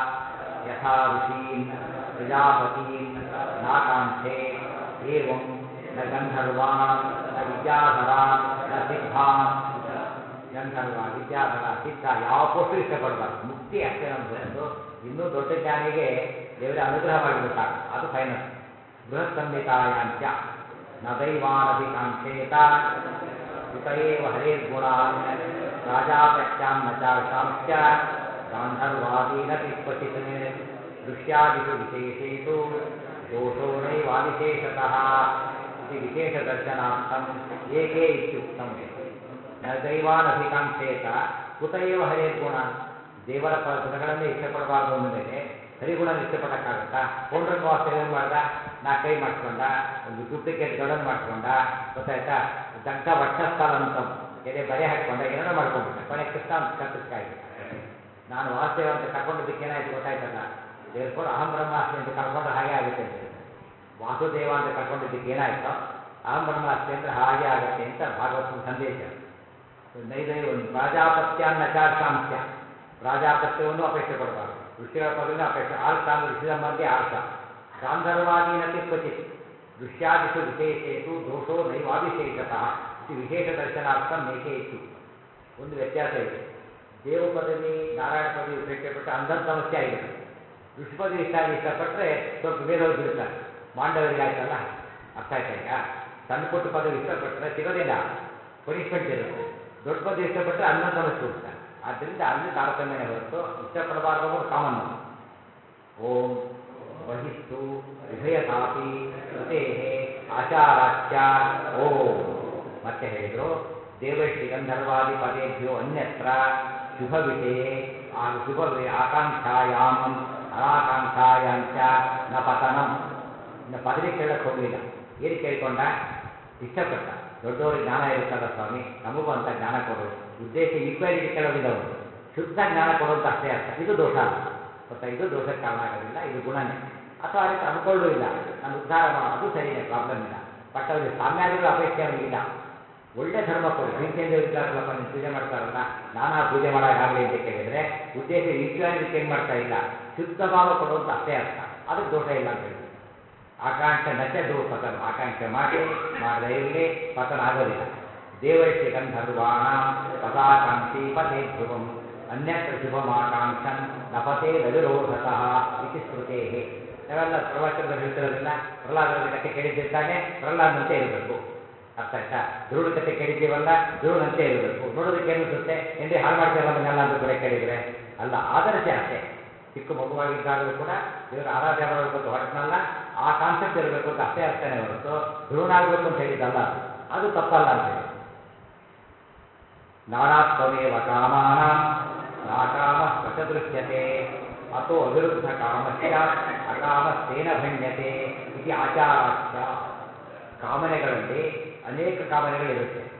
ಯಥಾ ಋಷೀನ್ ಪ್ರಜಾಪತೀನ್ ನಾಕಾಂಕ್ಷೆ ಏವಂ ನ ಗಂಧರ್ವಾನ್ ನ ವಿದ್ಯಾಧರಾನ್ ನ ಸಿದ್ಧಾನ್ ಗಂಧರ್ವ ವಿದ್ಯಾಧರ ಸಿದ್ಧ ಯಾವ ಪೋಸ್ಟು ಇಷ್ಟಪಡಬಾರ್ದು ಮುಕ್ತಿ ಅಷ್ಟೇ ನಮ್ಗೆ ಹೊರತು ಇನ್ನೂ ದೊಡ್ಡ ಜ್ಞಾನಿಗೆ ದೇವರ ಅನುಗ್ರಹ ಮಾಡಿಬಿಡು ಸಾಕು ಅದು ಫೈನಲ್ ಬೃಹತ್ ಸಂಹಿತಾಯಾಂಚ ನ ದೈವಾನಭಿಕಾಂಕ್ಷೇತ ಉತ ಏವ ಹರೇರ್ಗುಣಾನ್ ರಾಜಾಪಶ್ಚಾನ್ ನ ಚಾರ್ಷಾಂಶ್ಚ ಗಾಂಧರ್ವಾದೀನ ಕ್ವಚಿತ್ ದೃಶ್ಯಾದಿಷು ವಿಶೇಷೇಷು ದೋಷೋ ನೈವಾದಿಶೇಷತಃ ಇತಿ ವಿಶೇಷದರ್ಶನಾರ್ಥಂ ಏಕೆ ಇತ್ಯುಕ್ತಂ ನ ದೈವಾನಭಿಕಾಂಕ್ಷೇತ ಕುತ ಏವ ಹರೇರ್ಗುಣಾನ್ ದೇವರ ಪ ಗುಣಗಳನ್ನೇ ಇಷ್ಟಪಡಬಾರ್ದು ಅಂದ ಮೇಲೆ ಹರಿಗುಣನ ಇಷ್ಟಪಡಕ್ಕಾಗತ್ತಾ ಪೌಂಡ್ರಕವಾಸ ಏನು ಮಾಡ್ದ ನಾ ಕೈ ಮಾಡಿಸ್ಕೊಂಡ ಒಂದು ಡೂಪ್ಲಿಕೇಟ್ ಗಡನ್ ಮಾಡಿಸ್ಕೊಂಡ ಗೊತ್ತಾಯ್ತಾ ದಗ್ಧ ವಕ್ಷಸ್ಥಲ ಅಂತ ಎದೆ ಬರೆ ಹಾಕ್ಕೊಂಡ ಏನೇನೋ ಮಾಡ್ಕೊಂಡ್ಬಿಟ್ಟ ಕೊನೆ ಕೃಷ್ಣ ಅಂತ ಕತ್ತರಿಸ್ಕಾಯ್ಬಿಟ್ಟ ನಾನು ವಾಸುದೇವ ಅಂತ ಕರ್ಕೊಂಡಿದ್ದಕ್ಕೆ ಏನಾಯ್ತು ಗೊತ್ತಾಯ್ತಲ್ಲ ದೇವ್ರ ಅಹಂ ಬ್ರಹ್ಮಾಸ್ತಿ ಅಂತ ಕರ್ಕೊಂಡ್ರೆ ಹಾಗೆ ಆಗುತ್ತೆ ಅಂತ ಹೇಳ್ತಾರೆ ವಾಸುದೇವ ಅಂತ ಕರ್ಕೊಂಡಿದ್ದಕ್ಕೆ ಏನಾಯ್ತೋ ಅಹಂ ಬ್ರಹ್ಮಾಸ್ತಿ ಅಂದ್ರೆ ಹಾಗೆ ಆಗುತ್ತೆ ಅಂತ ಭಾಗವತನ ಸಂದೇಶ ನೈದೈ ಒಂದು ಪ್ರಾಜಾಪತ್ಯಾನ್ನ ಚಾರ್ಷಾಂಶ ಪ್ರಾಜಾಪತ್ಯವನ್ನು ಅಪೇಕ್ಷೆ ಪಡಬಾರ್ದು ಋಷಿಗಳ ಪದವಿನ ಅಪೇಕ್ಷೆ ಆರ್ಷ ಅಂದ್ರೆ ಋಷಿ ಸಂಬಂಧಿ ಆರ್ಷ ಗಾಂಧರ್ವಾದೀನತೆ ಕ್ವಚಿತ್ ದೃಶ್ಯಾದಿಷು ವಿಶೇಷೇಷು ದೋಷೋ ನೈವಾದಿಶೇಷತಃ ಇದು ವಿಶೇಷ ದರ್ಶನಾರ್ಥಂ ಮೇಕೆ ಇತ್ತು ಒಂದು ವ್ಯತ್ಯಾಸ ಇದೆ ದೇವ ಪದವಿ ನಾರಾಯಣ ಪದವಿ ಉಪೇಕ್ಷೆ ಪಟ್ಟರೆ ಅಂಧನ್ ಸಮಸ್ಯೆ ಆಗಿಬಿಡುತ್ತೆ ಋಷಿ ಪದವಿ ಇಷ್ಟ ಆಗಿ ಇಷ್ಟಪಟ್ಟರೆ ಸ್ವಲ್ಪ ವೇದವಾಗಿ ಬಿಡ್ತಾರೆ ಮಾಂಡವರಿಗೆ ಆಯ್ತಲ್ಲ ಅರ್ಥ ಆಯ್ತಾ ಈಗ ಸಣ್ಣ ಪುಟ್ಟ ಪದವಿ ಇಷ್ಟಪಟ್ಟರೆ ಸಿಗೋದಿಲ್ಲ ಪನಿಷ್ಮೆಂಟ್ ಇರುತ್ತೆ ದೊಡ್ಡ ಪದವಿ ಇಷ್ಟಪಟ್ಟರೆ ಅಂಧನ್ ಸಮಸ್ಯೆ ಹುಡ್ತಾರೆ ಆದ್ದರಿಂದ ಅಲ್ಲಿ ತಾರತಮ್ಯನೇ ಹೊರತು ಇಷ್ಟಪಡಬಾರ್ದು ಅನ್ನೋದು ಕಾಮನ್ ಓಂ ಬಹಿಸ್ತು ಉಭಯತಾಪಿ ಕೃತೇ ಆಚಾರಾಚ್ಯ ಓಂ ಮತ್ತೆ ಹೇಳಿದರು ದೇವಶ್ರೀ ಗಂಧರ್ವಾದಿ ಪದೇಭ್ಯೋ ಅನ್ಯತ್ರ ಶುಭ ವಿಷಯ ಆ ಶುಭ ಆಕಾಂಕ್ಷಾಯಾಂ ಅನಾಕಾಂಕ್ಷಾಯಾಂಚ ನ ಪತನಂ ಇನ್ನು ಪದವಿ ಕೇಳಕ್ಕೆ ಹೋಗಲಿಲ್ಲ ಏನು ಕೇಳಿಕೊಂಡ ಇಷ್ಟಪಟ್ಟ ದೊಡ್ಡವ್ರಿಗೆ ಜ್ಞಾನ ಇರುತ್ತಲ್ಲ ಸ್ವಾಮಿ ನಮಗೂ ಅಂತ ಜ್ಞಾನ ಕೊಡು ಉದ್ದೇಶ ಈಕ್ವಾಲಿಟಿ ಕೇಳೋದಿಲ್ಲ ಅವರು ಶುದ್ಧ ಜ್ಞಾನ ಕೊಡುವಂತ ಅಷ್ಟೇ ಅರ್ಥ ಇದು ದೋಷ ಅಲ್ಲ ಗೊತ್ತಾ ಇದು ದೋಷಕ್ಕೆ ಕಾರಣ ಆಗೋದಿಲ್ಲ ಇದು ಗುಣನೇ ಅಥವಾ ಆ ರೀತಿ ಅನ್ಕೊಳ್ಳೂ ಇಲ್ಲ ನಾನು ಉದ್ಧಾರ ಮಾಡೋ ಅದು ಸರಿಯೇ ಪ್ರಾಬ್ಲಮ್ ಇಲ್ಲ ಬಟ್ ಅವರಿಗೆ ಸಾಮ್ಯಾದಿಗಳ ಅಪೇಕ್ಷೆ ಅವನಿಗಿಲ್ಲ ಒಳ್ಳೆ ಧರ್ಮ ಕೊಡು ಭೀಮಸೇಂದ್ರ ಇದ್ದಾರಲ್ಲಪ್ಪ ನೀವು ಪೂಜೆ ಮಾಡ್ತಾರಲ್ಲ ನಾನಾ ಪೂಜೆ ಮಾಡೋಕ್ಕಾಗಲಿ ಅಂತ ಕೇಳಿದರೆ ಉದ್ದೇಶ ಈಕ್ವಾಲಿಟಿ ಚೇಂಜ್ ಮಾಡ್ತಾ ಇಲ್ಲ ಶುದ್ಧ ಭಾವ ಕೊಡುವಂತ ಅಷ್ಟೇ ಅರ್ಥ ಅದಕ್ಕೆ ದೋಷ ಇಲ್ಲ ಅಂತ ಹೇಳ್ಬಿಟ್ಟು ಆಕಾಂಕ್ಷೆ ನಚ ದೋ ಪತನ ಆಕಾಂಕ್ಷೆ ಮಾಡಿ ಮಾಡದೇ ಇರಲಿ ಪತನ ಆಗೋದಿಲ್ಲ ದೇವರ್ಷಿ ಗಂಧರ್ವಾಣ ಪದಾಕಾಂಕ್ಷಿ ಪತೆ ಧ್ರುವಂ ಅನ್ಯತ್ರ ಶುಭಮಾಕಾಂಕ್ಷನ್ ನಪತೆ ನವಿರೋಧತಃ ಇತಿ ಸ್ಮೃತೇ ನಾವೆಲ್ಲ ಪ್ರವಚನದಲ್ಲಿ ಹೇಳ್ತಿರೋದಿಲ್ಲ ಪ್ರಹ್ಲಾದರ ಕಥೆ ಕೇಳಿದ್ದಿರ್ತಾನೆ ಪ್ರಹ್ಲಾದನಂತೆ ಇರಬೇಕು ಅರ್ಥ ಆಯ್ತಾ ಧ್ರುವನ ಕಥೆ ಕೇಳಿದ್ದೀವಲ್ಲ ಧ್ರುವನಂತೆ ಇರಬೇಕು ನೋಡೋದಕ್ಕೆ ಏನಿಸುತ್ತೆ ಏನ್ರಿ ಹಾಳು ಮಾಡ್ತೀರಲ್ಲ ನಮ್ಮನ್ನೆಲ್ಲ ಅಂತ ಕೂಡ ಕೇಳಿದರೆ ಅಲ್ಲ ಆದರ್ಶ ಅಷ್ಟೇ ಚಿಕ್ಕ ಮಗುವಾಗಿದ್ದಾಗಲೂ ಕೂಡ ದೇವರ ಆರಾಧನೆ ಮಾಡಬೇಕು ಅಂತ ಹೊರಟನಲ್ಲ ಆ ಕಾನ್ಸೆಪ್ಟ್ ಇರಬೇಕು ಅಂತ ಅಷ್ಟೇ ಅರ್ಥನೇ ಹೊರತು ಧ್ರುವನಾಗಬೇಕು ಅಂತ ಹೇಳಿದ್ದಲ್ಲ ಅದು ಅದು ತಪ್ಪಲ್ಲ ಅಂತ ಹೇಳಿ ನಾನಾತ್ವಮೇವ ಕಾಮಾನಾಂ ನಾಕಾಮ ಸ್ವಚ ದೃಶ್ಯತೆ ಅಥೋ ಅವಿರುದ್ಧ ಕಾಮಶ್ಚ ಅಕಾಮಸ್ತೇನ ಭಣ್ಯತೆ ಇದು ಆಚಾರಾಖ್ಯ ಕಾಮನೆಗಳಲ್ಲಿ ಅನೇಕ ಕಾಮನೆಗಳಿರುತ್ತೆ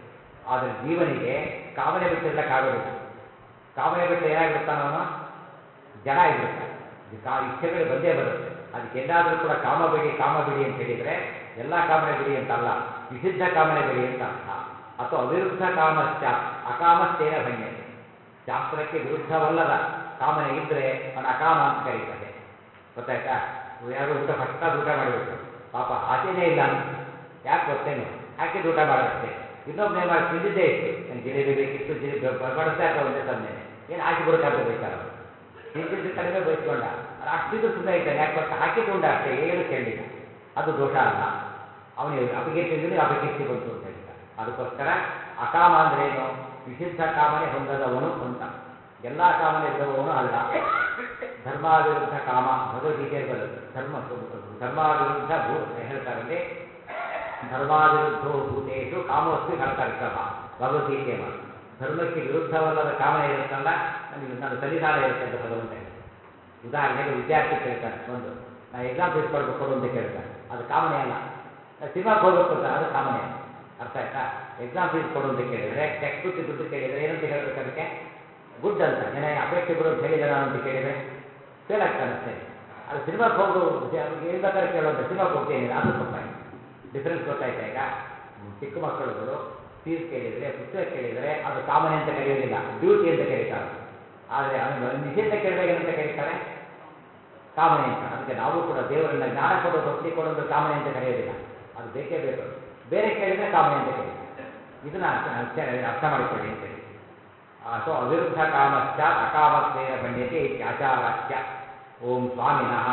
ಆದರೆ ಜೀವನಿಗೆ ಕಾಮನೆ ಬಿಟ್ಟಿರ್ಲಿಕ್ಕಾಗೋದಿಲ್ಲ ಕಾಮನೆ ಬಿಟ್ಟು ಏನಾಗ್ಬಿಡ್ತಾನ ಅವನು ಜಡ ಆಗಿಬಿಡ್ತಾನೆ ಇದು ಕಾ ಇಚ್ಛೆಗಳು ಬಂದೇ ಬರುತ್ತೆ ಅದಕ್ಕೆ ಎಲ್ಲಾದರೂ ಕೂಡ ಕಾಮ ಬಿಡಿ ಕಾಮ ಬಿಡಿ ಅಂತ ಹೇಳಿದರೆ ಎಲ್ಲ ಕಾಮನೆ ಬಿಡಿ ಅಂತಲ್ಲ ನಿಷಿದ್ಧ ಕಾಮನೆ ಬಿಡಿ ಅಂತ ಅರ್ಥ ಅಥವಾ ಅವಿರುದ್ಧ ಕಾಮಶ್ಚ ಅಕಾಮಶ್ಚೇನ ಭಣ್ಯತೆ ಶಾಸ್ತ್ರಕ್ಕೆ ವಿರುದ್ಧವಲ್ಲದ ಕಾಮನೆ ಇದ್ದರೆ ಅವನು ಅಕಾಮ ಅಂತ ಕರೀತಾರೆ ಗೊತ್ತಾಯ್ತಾ ಯಾರು ಊಟ ಫಸ್ಟ್ ಕ್ಲಾಸ್ ಊಟ ಮಾಡಿಬಿಟ್ರು ಪಾಪ ಆಸೆನೇ ಇಲ್ಲ ಅಂತ ಯಾಕೆ ಗೊತ್ತೇನು ಹಾಕಿದ್ದು ಊಟ ಮಾಡೋದಷ್ಟೇ ಇನ್ನೊಬ್ಬನೇ ಮಾಡಿ ತಿಂದಿದ್ದೇ ಇತ್ತು ನಂಗೆ ಜಿಲೇಬಿ ಬೇಕಿತ್ತು ಜಿಲೇಬಿ ಬಡಿಸ್ತಾ ಇರ್ತಾರೆ ಒಂದೇ ಸಮಯ ಏನು ಹಾಕಿ ಬಿಡಕ್ಕಂತ ಬೈತಾರೆ ಅವರು ತಿಂದಿದ್ದು ಕಡಿಮೆ ಬಯಸ್ಕೊಂಡ ಅದು ಅಷ್ಟಿದ್ದು ಸುಮ್ಮನೆ ಇದ್ದಾನೆ ಯಾಕೆ ಗೊತ್ತಾ ಹಾಕಿದ್ದು ಉಂಡ ಅಷ್ಟೇ ಏನು ಕೇಳಲಿಲ್ಲ ಅದು ದೋಷ ಅಲ್ಲ ಅವನಿಗೆ ಅಪಕೀರ್ತಿ ಇವನಿಗೆ ಅಪಕೀರ್ತಿ ಬಂತು ಅಂತ ಹೇಳಿದ ಅದಕ್ಕೋಸ್ಕರ ಅಕಾಮ ಅಂದ್ರೆ ಏನು ನಿಷಿದ್ಧ ಕಾಮನೆ ಹೊಂದದವನು ಅಂತ ಎಲ್ಲ ಕಾಮನೆ ಬಿಡುವವನು ಅಲ್ಲ ಧರ್ಮಾವಿರುದ್ಧ ಕಾಮ ಭಗವದ್ಗೀತೆಯಲ್ಲಿ ಬರುತ್ತೆ ಧರ್ಮ ಧರ್ಮಾವಿರುದ್ಧ ಭೂ ಹೇಳ್ತಾರಲ್ಲಿ ಧರ್ಮಾವಿರುದ್ಧೋ ಭೂತೇಶು ಕಾಮೋಸ್ತಿ ಕರ್ತರ್ಕಭ ಭಗವದ್ಗೀತೆಯ ಮಾತು ಧರ್ಮಕ್ಕೆ ವಿರುದ್ಧವಲ್ಲದ ಕಾಮನೆ ಇರುತ್ತಲ್ಲ ನನಗೆ ನನ್ನ ಸನ್ನಿಧಾನ ಇರುತ್ತೆ ಅಂತ ಭಗವಂತ ಹೇಳ್ತಾನೆ ಉದಾಹರಣೆಗೆ ವಿದ್ಯಾರ್ಥಿ ಕೇಳ್ತಾನೆ ಒಂದು ನಾ ಎಕ್ಸಾಮ್ ಫೀಸ್ ಕೊಡ್ಬೇಕು ಕೊಡು ಅಂತ ಕೇಳ್ತಾನೆ ಅದು ಕಾಮನೆ ಅಲ್ಲ ನಾ ಸಿನಿಮಾಗೆ ಹೋಗ್ಬೇಕು ಅಂತ ಅದು ಕಾಮನೆ ಅಲ್ಲ ಅರ್ಥ ಆಯ್ತಾ ಎಕ್ಸಾಮ್ ಫೀಸ್ ಕೊಡು ಅಂತ ಕೇಳಿದರೆ ಟೆಕ್ಸ್ಟ್ ಬುಕ್ ದುಡ್ಡು ಕೇಳಿದರೆ ಏನಂತ ಹೇಳ್ಬೇಕು ಅದಕ್ಕೆ ಗುಡ್ ಅಂತ ಏನೇ ಅಪೇಕ್ಷೆ ಬಿಡು ಅಂತ ಹೇಳಿಲ್ಲ ನಾನು ಅಂತ ಕೇಳಿದರೆ ಫೇಲ್ ಆಗ್ತಾನೆ ಅಷ್ಟೇ ಅದು ಸಿನಿಮಾಗೆ ಹೋಗು ಏನು ಬೇಕಾದ್ರೆ ಕೇಳೋದು ಸಿನಿಮಾಗೆ ಹೋಗ್ತೀನಿ ಅದು ತಪ್ಪಾಯ್ತು ಡಿಫ್ರೆನ್ಸ್ ಗೊತ್ತಾಯ್ತಾ ಈಗ ಚಿಕ್ಕ ಮಕ್ಕಳುಗಳು ಫೀಸ್ ಕೇಳಿದರೆ ಪುಸ್ತಕ ಕೇಳಿದರೆ ಅದು ಕಾಮನೆ ಅಂತ ಕರೆಯೋದಿಲ್ಲ ಡ್ಯೂಟಿ ಅಂತ ಕರೀತಾರೆ ಆದರೆ ಅವನು ನಿಷೇಧ ಕೇಳಿದಾಗ ಏನಂತ ಕರೀತಾರೆ ಕಾಮನೆ ಅಂತ ಅದಕ್ಕೆ ನಾವು ಕೂಡ ದೇವರನ್ನ ಜ್ಞಾನ ಕೊಡು ಭಕ್ತಿ ಕೊಡೋದು ಕಾಮನೆ ಅಂತ ಕರೆಯೋದಿಲ್ಲ ಅದು ಬೇಕೇ ಬೇಕು ಬೇರೆ ಕೇಳಿದರೆ ಕಾಮನೆ ಅಂತ ಕರೀತಾರೆ ಇದನ್ನ ಅರ್ಥ ಅರ್ಥ- ಅರ್ಥ ಮಾಡಿಕೊಳ್ಳಿ ಅಂತೇಳಿ ಸೊ ಅವಿರುದ್ಧ ಕಾಮಶ್ಚ ಅಕಾಮತ್ವೇನ ಭಣ್ಯತೆ ಇತ್ಯಾಚಾರಾಚ್ಯ ಓಂ ಸ್ವಾಮಿನಃ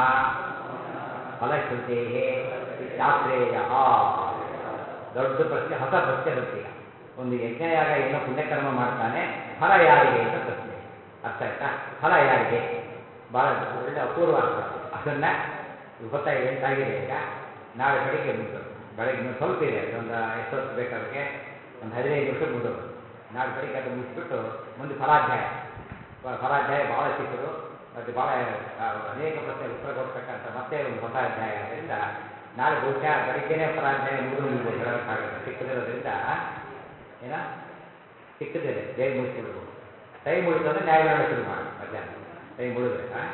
ಫಲಶ್ರುತೇ ಶಾಸ್ತ್ರೇಯ ದೊಡ್ಡ ಪ್ರಶ್ನೆ ಹೊಸ ಪ್ರಶ್ನೆ ಬರ್ತೀಗ ಒಂದು ಯಜ್ಞಯಾಗ ಏನೋ ಪುಣ್ಯಕರ್ಮ ಮಾಡ್ತಾನೆ ಫಲ ಯಾರಿಗೆ ಅಂತ ಪ್ರಶ್ನೆ ಅರ್ಥ ಆಯ್ತಾ ಫಲ ಯಾರಿಗೆ ಭಾಳ ಒಳ್ಳೆ ಅಪೂರ್ವ ಅರ್ಥ ಅದು. ಅದನ್ನ ಗೊತ್ತಾಗಿದೆ ಎಂಟಾಗಿದೆ ಈಗ ನಾಳೆ ಬೆಳಿಗ್ಗೆ ಮುಗಿದು ಬೆಳಗ್ಗೆ ಇನ್ನೊಂದು ಸ್ವಲ್ಪ ಇದೆ ಒಂದು ಎಷ್ಟೊತ್ತು ಬೇಕು ಅದಕ್ಕೆ ಒಂದು ಹದಿನೈದು ನಿಮಿಷ ಮುಗಿದೋದು ನಾಳೆ ಬೆಳಿಗ್ಗೆ ಅದು ಮುಗಿಸ್ಬಿಟ್ಟು ಮುಂದೆ ಫಲಾಧ್ಯಾಯ ಫ- ಫಲಾಧ್ಯಾಯ ಭಾಳ ಚಿಕ್ಕದು ಮತ್ತು ಭಾಳ ಆ, ಅನೇಕ ಪ್ರಶ್ನೆ ಉತ್ತರ ಕೊಡ್ತಕ್ಕಂಥ ಮತ್ತೆ ಒಂದು ಹೊಸ ಅಧ್ಯಾಯ ಆದ್ದರಿಂದ ನಾಳೆ ಬಹುಶಃ ಬೆಳಿಗ್ಗೆನೇ ಫಲಾಧ್ಯಾಯ ಮುಗಿದು ಮುಗಿದು ಹೇಳೋಕ್ಕಾಗುತ್ತೆ ಚಿಕ್ಕದಿರೋದ್ರಿಂದ ಏನ ಚಿಕ್ಕದಿದೆ ಬೇಗ ಮುಗಿಸ್ಬಿಡ್ಬೋದು ಟೈಮ್ ಉಳಿತು ಅಂದರೆ ನ್ಯಾಯವಿರಣ ಶುರು ಮಾಡಿ ಮಧ್ಯಾಹ್ನ ಟೈಮ್ ಉಳಿದ್ರೆ ಹಾಂ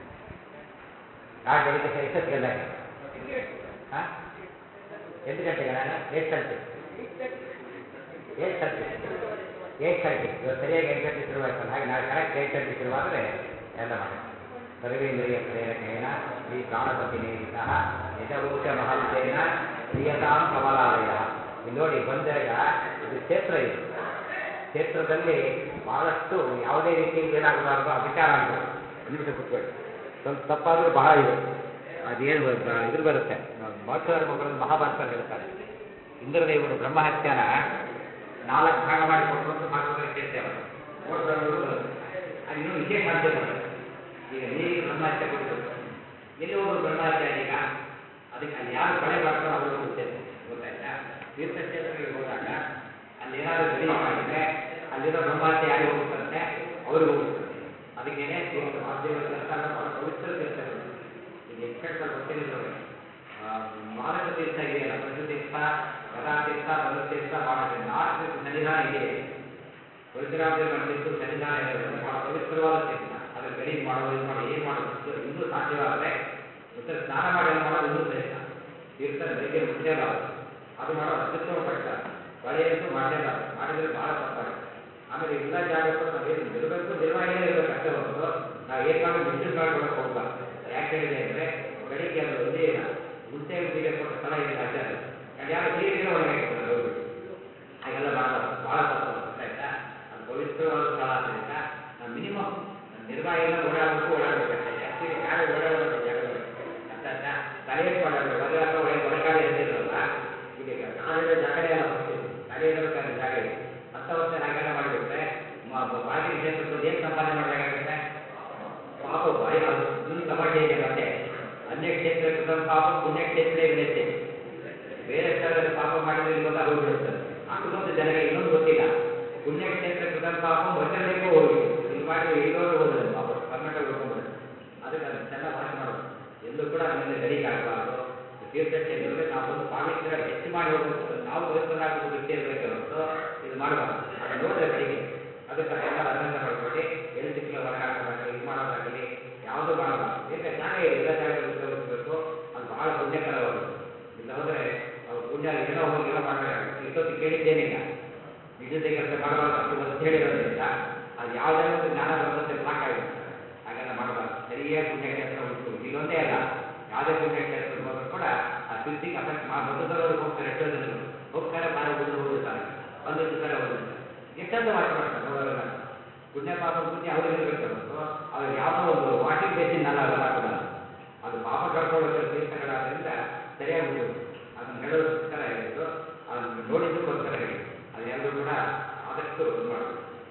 ನಾಳೆ ಬೆಳಿಗ್ಗೆ ಸ- ಎಷ್ಟೊತ್ತಿಗೆ ಅಂದಾಗ ಹಾಂ ಎಂಟು ಗಂಟೆಗೆ ನಾನು eight thirty eight thirty eight thirty ಇವತ್ತು ಸರಿಯಾಗಿ ಎಂಟು ಗಂಟೆ ಶುರುವಾಯ್ತಲ್ಲ ಹಾಗೆ ನಾಳೆ ಕರೆಕ್ಟ್ ಏಟ್ ತರ್ಟಿ ಶುರುವಾದರೆ ಎಲ್ಲ ಮಾಡಿ ಸರ್ವೇಂದ್ರಿಯ ಪ್ರೇರಕೇಣ ಶ್ರೀ ಪ್ರಾಣಪತಿ ನೇರಿತ ಯಜವೋಚ ಮಹಂತೇನ ಪ್ರಿಯತಾಂ ಕಮಲಾಲಯ ಇಲ್ಲಿ ನೋಡಿ ಬಂದಾಗ ಇದು ಕ್ಷೇತ್ರ ಇದು ಕ್ಷೇತ್ರದಲ್ಲಿ ಬಹಳಷ್ಟು ಯಾವುದೇ ರೀತಿಯಲ್ಲಿ ಏನಾಗಬಾರ್ದು ಅಪಚಾರ ಆಗಬಾರ್ದು ನಿಮಿಷ ಕೂತ್ಕೊಳ್ಳಿ ಸ್ವಲ್ಪ ತಪ್ಪಾದರೂ ಬಹಳ ಇದು ಅದೇನು ಬ- ಇದ್ರ ಬರುತ್ತೆ ಮಹತ್ವದ ಮಕ್ಕಳಲ್ಲಿ ಮಹಾಭಾರತದಲ್ಲಿ ಹೇಳ್ತಾರೆ ಇಂದ್ರದೇವರು ಬ್ರಹ್ಮಹತ್ಯನ ನಾಲ್ಕು ಭಾಗ ಮಾಡಿ ಕೊಟ್ಟರು ಅಂತ ಭಾಗವತದಲ್ಲಿ ಕೇಳ್ತೇವೆ ಕೊಟ್ಟರು ಬರುತ್ತೆ ಅದು ಇನ್ನೂ ವಿಶೇಷ ಅಂತ ಬರುತ್ತೆ ಈಗ ನೀರಿಗೆ ಬ್ರಹ್ಮಹತ್ಯೆ ಕೊಟ್ಟರು ಎಲ್ಲಿ ಹೋದ್ರು ಬ್ರಹ್ಮಹತ್ಯೆ ಈಗ ಅದಕ್ಕೆ ಅಲ್ಲಿ ಯಾರು ಕೊಲೆ ಮಾಡ್ತಾರೋ ಅವ್ರಿಗೆ ಗೊತ್ತಿದೆ ಗೊತ್ತಾಯ್ತಾ ತೀರ್ಥಕ್ಷೇತ್ರಗಳಿಗೆ ಹೋದಾಗ ಅಲ್ಲಿ ಏನಾದರೂ ಗಡಿ ಮಾಡಿದ್ರೆ ಅಲ್ಲಿರೋ ಬ್ರಹ್ಮಹತ್ಯೆ ಯಾರಿಗೆ ಹೋಗುತ್ತಂತೆ ಅವ್ರಿಗೆ ಹೋಗುತ್ತಂತೆ ಅದಕ್ಕೇನೆ ತೀರ್ಥ ಮಹಾದೇವರ ತೀರ್ಥ ಅಂದ್ರೆ ಬಹಳ ಪವಿತ್ರ ತೀರ್ಥಗಳು ಇದು ಎಕ್ಸ್ಪೆಕ್ಟ್ ಗೊತ್ತಿಲ್ಲ ಮಾನಸ ತೀರ್ಥ ಇದೆಯಲ್ಲ ಪ್ರಸಿದ್ಧ ತೀರ್ಥ ಗದಾ ತೀರ್ಥ ಬಲ ತೀರ್ಥ ಮಾನಸ ನಾಲ್ಕು ತೀರ್ಥ ಸನ್ನಿಧಾನ ಇದೆ ಪರಶುರಾಮದೇವ ಮಾಡಿದ್ದು ಸನ್ನಿಧಾನ ಇರೋದ್ರಿಂದ ಬಹಳ ಪವಿತ್ರವಾದ ತೀರ್ಥ ಅದ್ರ ಗಡಿ ಮಾಡೋದು ಇದು ಮಾಡಿ ಏನು ಮಾಡೋದು ಇನ್ನೂ ಸಾಧ್ಯವಾದರೆ ಮತ್ತೆ ಸ್ನಾನ ಮಾಡಿ ಏನು ಮಾಡೋದು ಇನ್ನೂ ಶ್ರೇಷ್ಠ ತೀರ್ಥ ಬೆಳಿಗ್ಗೆ ಮುಟ್ಟಲೇಬಾರದು ಅದು ಮಾಡೋದು ಅತ್ಯುತ್ತಮ ಪಟ್ಟ ಹೊಳೆಯಂತೂ ಮಾಡಲೇಬಾರದು ಮಾಡಿದರೆ ಬಹಳ ತಪ್ಪಾಗುತ್ತೆ ಆಮೇಲೆ ಎಲ್ಲ ಜಾಗಕ್ಕೂ ನಾವೇನು ಇರಬೇಕು ನಿರ್ವಹಣೆ ಇರಬೇಕು ಅಷ್ಟೇ ಹೊರತು ನಾವು ಏನು ಮಾಡಿ ಮಿಸ್ಯೂಸ್ ಮಾಡ್ಕೊಳಕ್ಕೆ ಹೋಗ್ಬಾರ್ದು ಯಾಕೆ ಹೇಳಿದೆ ಅಂದರೆ ಬೆಳಿಗ್ಗೆ ಅದು ಒಂದೇ ಇಲ್ಲ ಮುಂಚೆ ಬೀಗ ಕೊಟ್ಟ ಸ್ಥಳ ಇದೆ ಆಚಾರ ಅದು ಯಾರು ನೀರಿನ ಒಳಗೆ ಕೊಡ್ತಾರೆ ಹೋಗ್ಬಿಟ್ಟು ಹಾಗೆಲ್ಲ ಮಾಡಬಾರ್ದು ಭಾಳ ತಪ್ಪು ಗೊತ್ತಾಯ್ತಾ ಅದು ಪವಿತ್ರವಾದ ಸ್ಥಳ ಆದ್ದರಿಂದ ನಾವು ಮಿನಿಮಮ್ ನಿರ್ವಹಣೆ ಓಡಾಡಬೇಕು ಓಡಾಡಬೇಕಷ್ಟೇ ಜಾಸ್ತಿ ಯಾರು ಓಡಾಡಬೇಕು ಜಾಗಗಳು ಅರ್ಥ ಆಯ್ತಾ ತಲೆ ಎತ್ತು ಓಡಾಡಬೇಕು ಮದುವೆ ಅಥವಾ ಒಳ್ಳೆ ಒಳಗಾಡಿ ಇರ್ತಿದ್ರಲ್ಲ ಈಗ ನಾನಿರೋ ಜಾಗನೇ ಎಲ್ಲ ಬರ್ತೀವಿ ತಲೆ ಇರಬೇಕಾದ ಜಾಗ ಇದೆ ಹತ್ತ ವರ್ಷ ಹಾಗೆಲ್ಲ ಮಾಡಿಬಿಟ್ರೆ ಬಾಗಿ ಕ್ಷೇತ್ರದಲ್ಲಿ ಏನು ಸಂಪಾದನೆ ಮಾಡಬೇಕಾಗುತ್ತೆ ಪಾಪ ಬಾಯಿ ಅದು ಇನ್ನೊಂದು ತಮಾಷೆ ಇದೆ ಮತ್ತೆ ಅನ್ಯ ಕ್ಷೇತ್ರ ಕೃತಂ ಪಾಪ ಪುಣ್ಯ ಕ್ಷೇತ್ರೇ ವಿನಂತಿ ಬೇರೆ ಸ್ಥಳದಲ್ಲಿ ಪಾಪ ಮಾಡಿದ್ರೆ ಇಲ್ಲಿ ಗೊತ್ತಾಗ ಹೋಗ್ಬಿಡುತ್ತೆ ಅಷ್ಟು ದೊಡ್ಡ ಜನಗಳಿಗೆ ಇನ್ನೊಂದು ಗೊತ್ತಿಲ್ಲ ಪುಣ್ಯಕ್ಷೇತ್ರ ಕೃತಂ ಪಾಪ ವಚನಕ್ಕೂ ಹೋಗಿ ಇಲ್ಲಿ ಮಾಡಿದ್ರೆ ಎಲ್ಲರೂ ಹೋದ್ರೆ ವಾಪಸ್ ಕರ್ನಾಟಕ ಉಳ್ಕೊಂಡ್ಬಿಡುತ್ತೆ ಅದಕ್ಕೆ ಅದನ್ನ ಚೆನ್ನಾಗಿ ವಾಚ್ ಮಾಡೋದು ಎಲ್ಲೂ ಕೂಡ ಅದರಿಂದ ಗಡಿಗೆ ಆಗಬಾರ್ದು ತೀರ್ಥಕ್ಷೇತ್ರದಲ್ಲಿ ನಾವು ಒಂದು ಪಾವಿತ್ರ ಹೆಚ್ಚು ಮಾಡಿ ಹೋಗಬೇಕು ನಾವು ಪವಿತ್ರನಾಗಬೇಕು ದೃಷ್ಟಿ ಇರಬೇಕು ಹೊರತು ಇದು ಮಾಡಬಾರ್ದು ಎಷ್ಟಂತ ಮಾಡ್ಕೊಳ್ತಾರೆ ನೋಡೋರೆಲ್ಲ ಪುಣ್ಯ ಪಾಪ ಪುಣ್ಯ ಅವ್ರಿಗೆ ಇರಬೇಕು ಹೊರತು ಅವ್ರಿಗೆ ಯಾವುದೋ ಒಂದು ವಾಷಿಂಗ್ ಬೇಸಿನ್ ಅಲ್ಲ ಅವೆಲ್ಲ ಕೂಡ ಅದು ಪಾಪ ಕಳ್ಕೊಳ್ಳೋದ್ರ ತೀರ್ಥಗಳಾದ್ರಿಂದ ಸರಿಯಾಗಿ ಉಳಿಯೋದು ಅದನ್ನು ಹೇಳೋದಕ್ಕೋಸ್ಕರ ಹೇಳಿದ್ರು ಅದನ್ನು ನೋಡಿದ್ದಕ್ಕೋಸ್ಕರ ಹೇಳಿ ಅದೆಲ್ಲರೂ ಕೂಡ ಆದಷ್ಟು ಇದು ಮಾಡಬೇಕು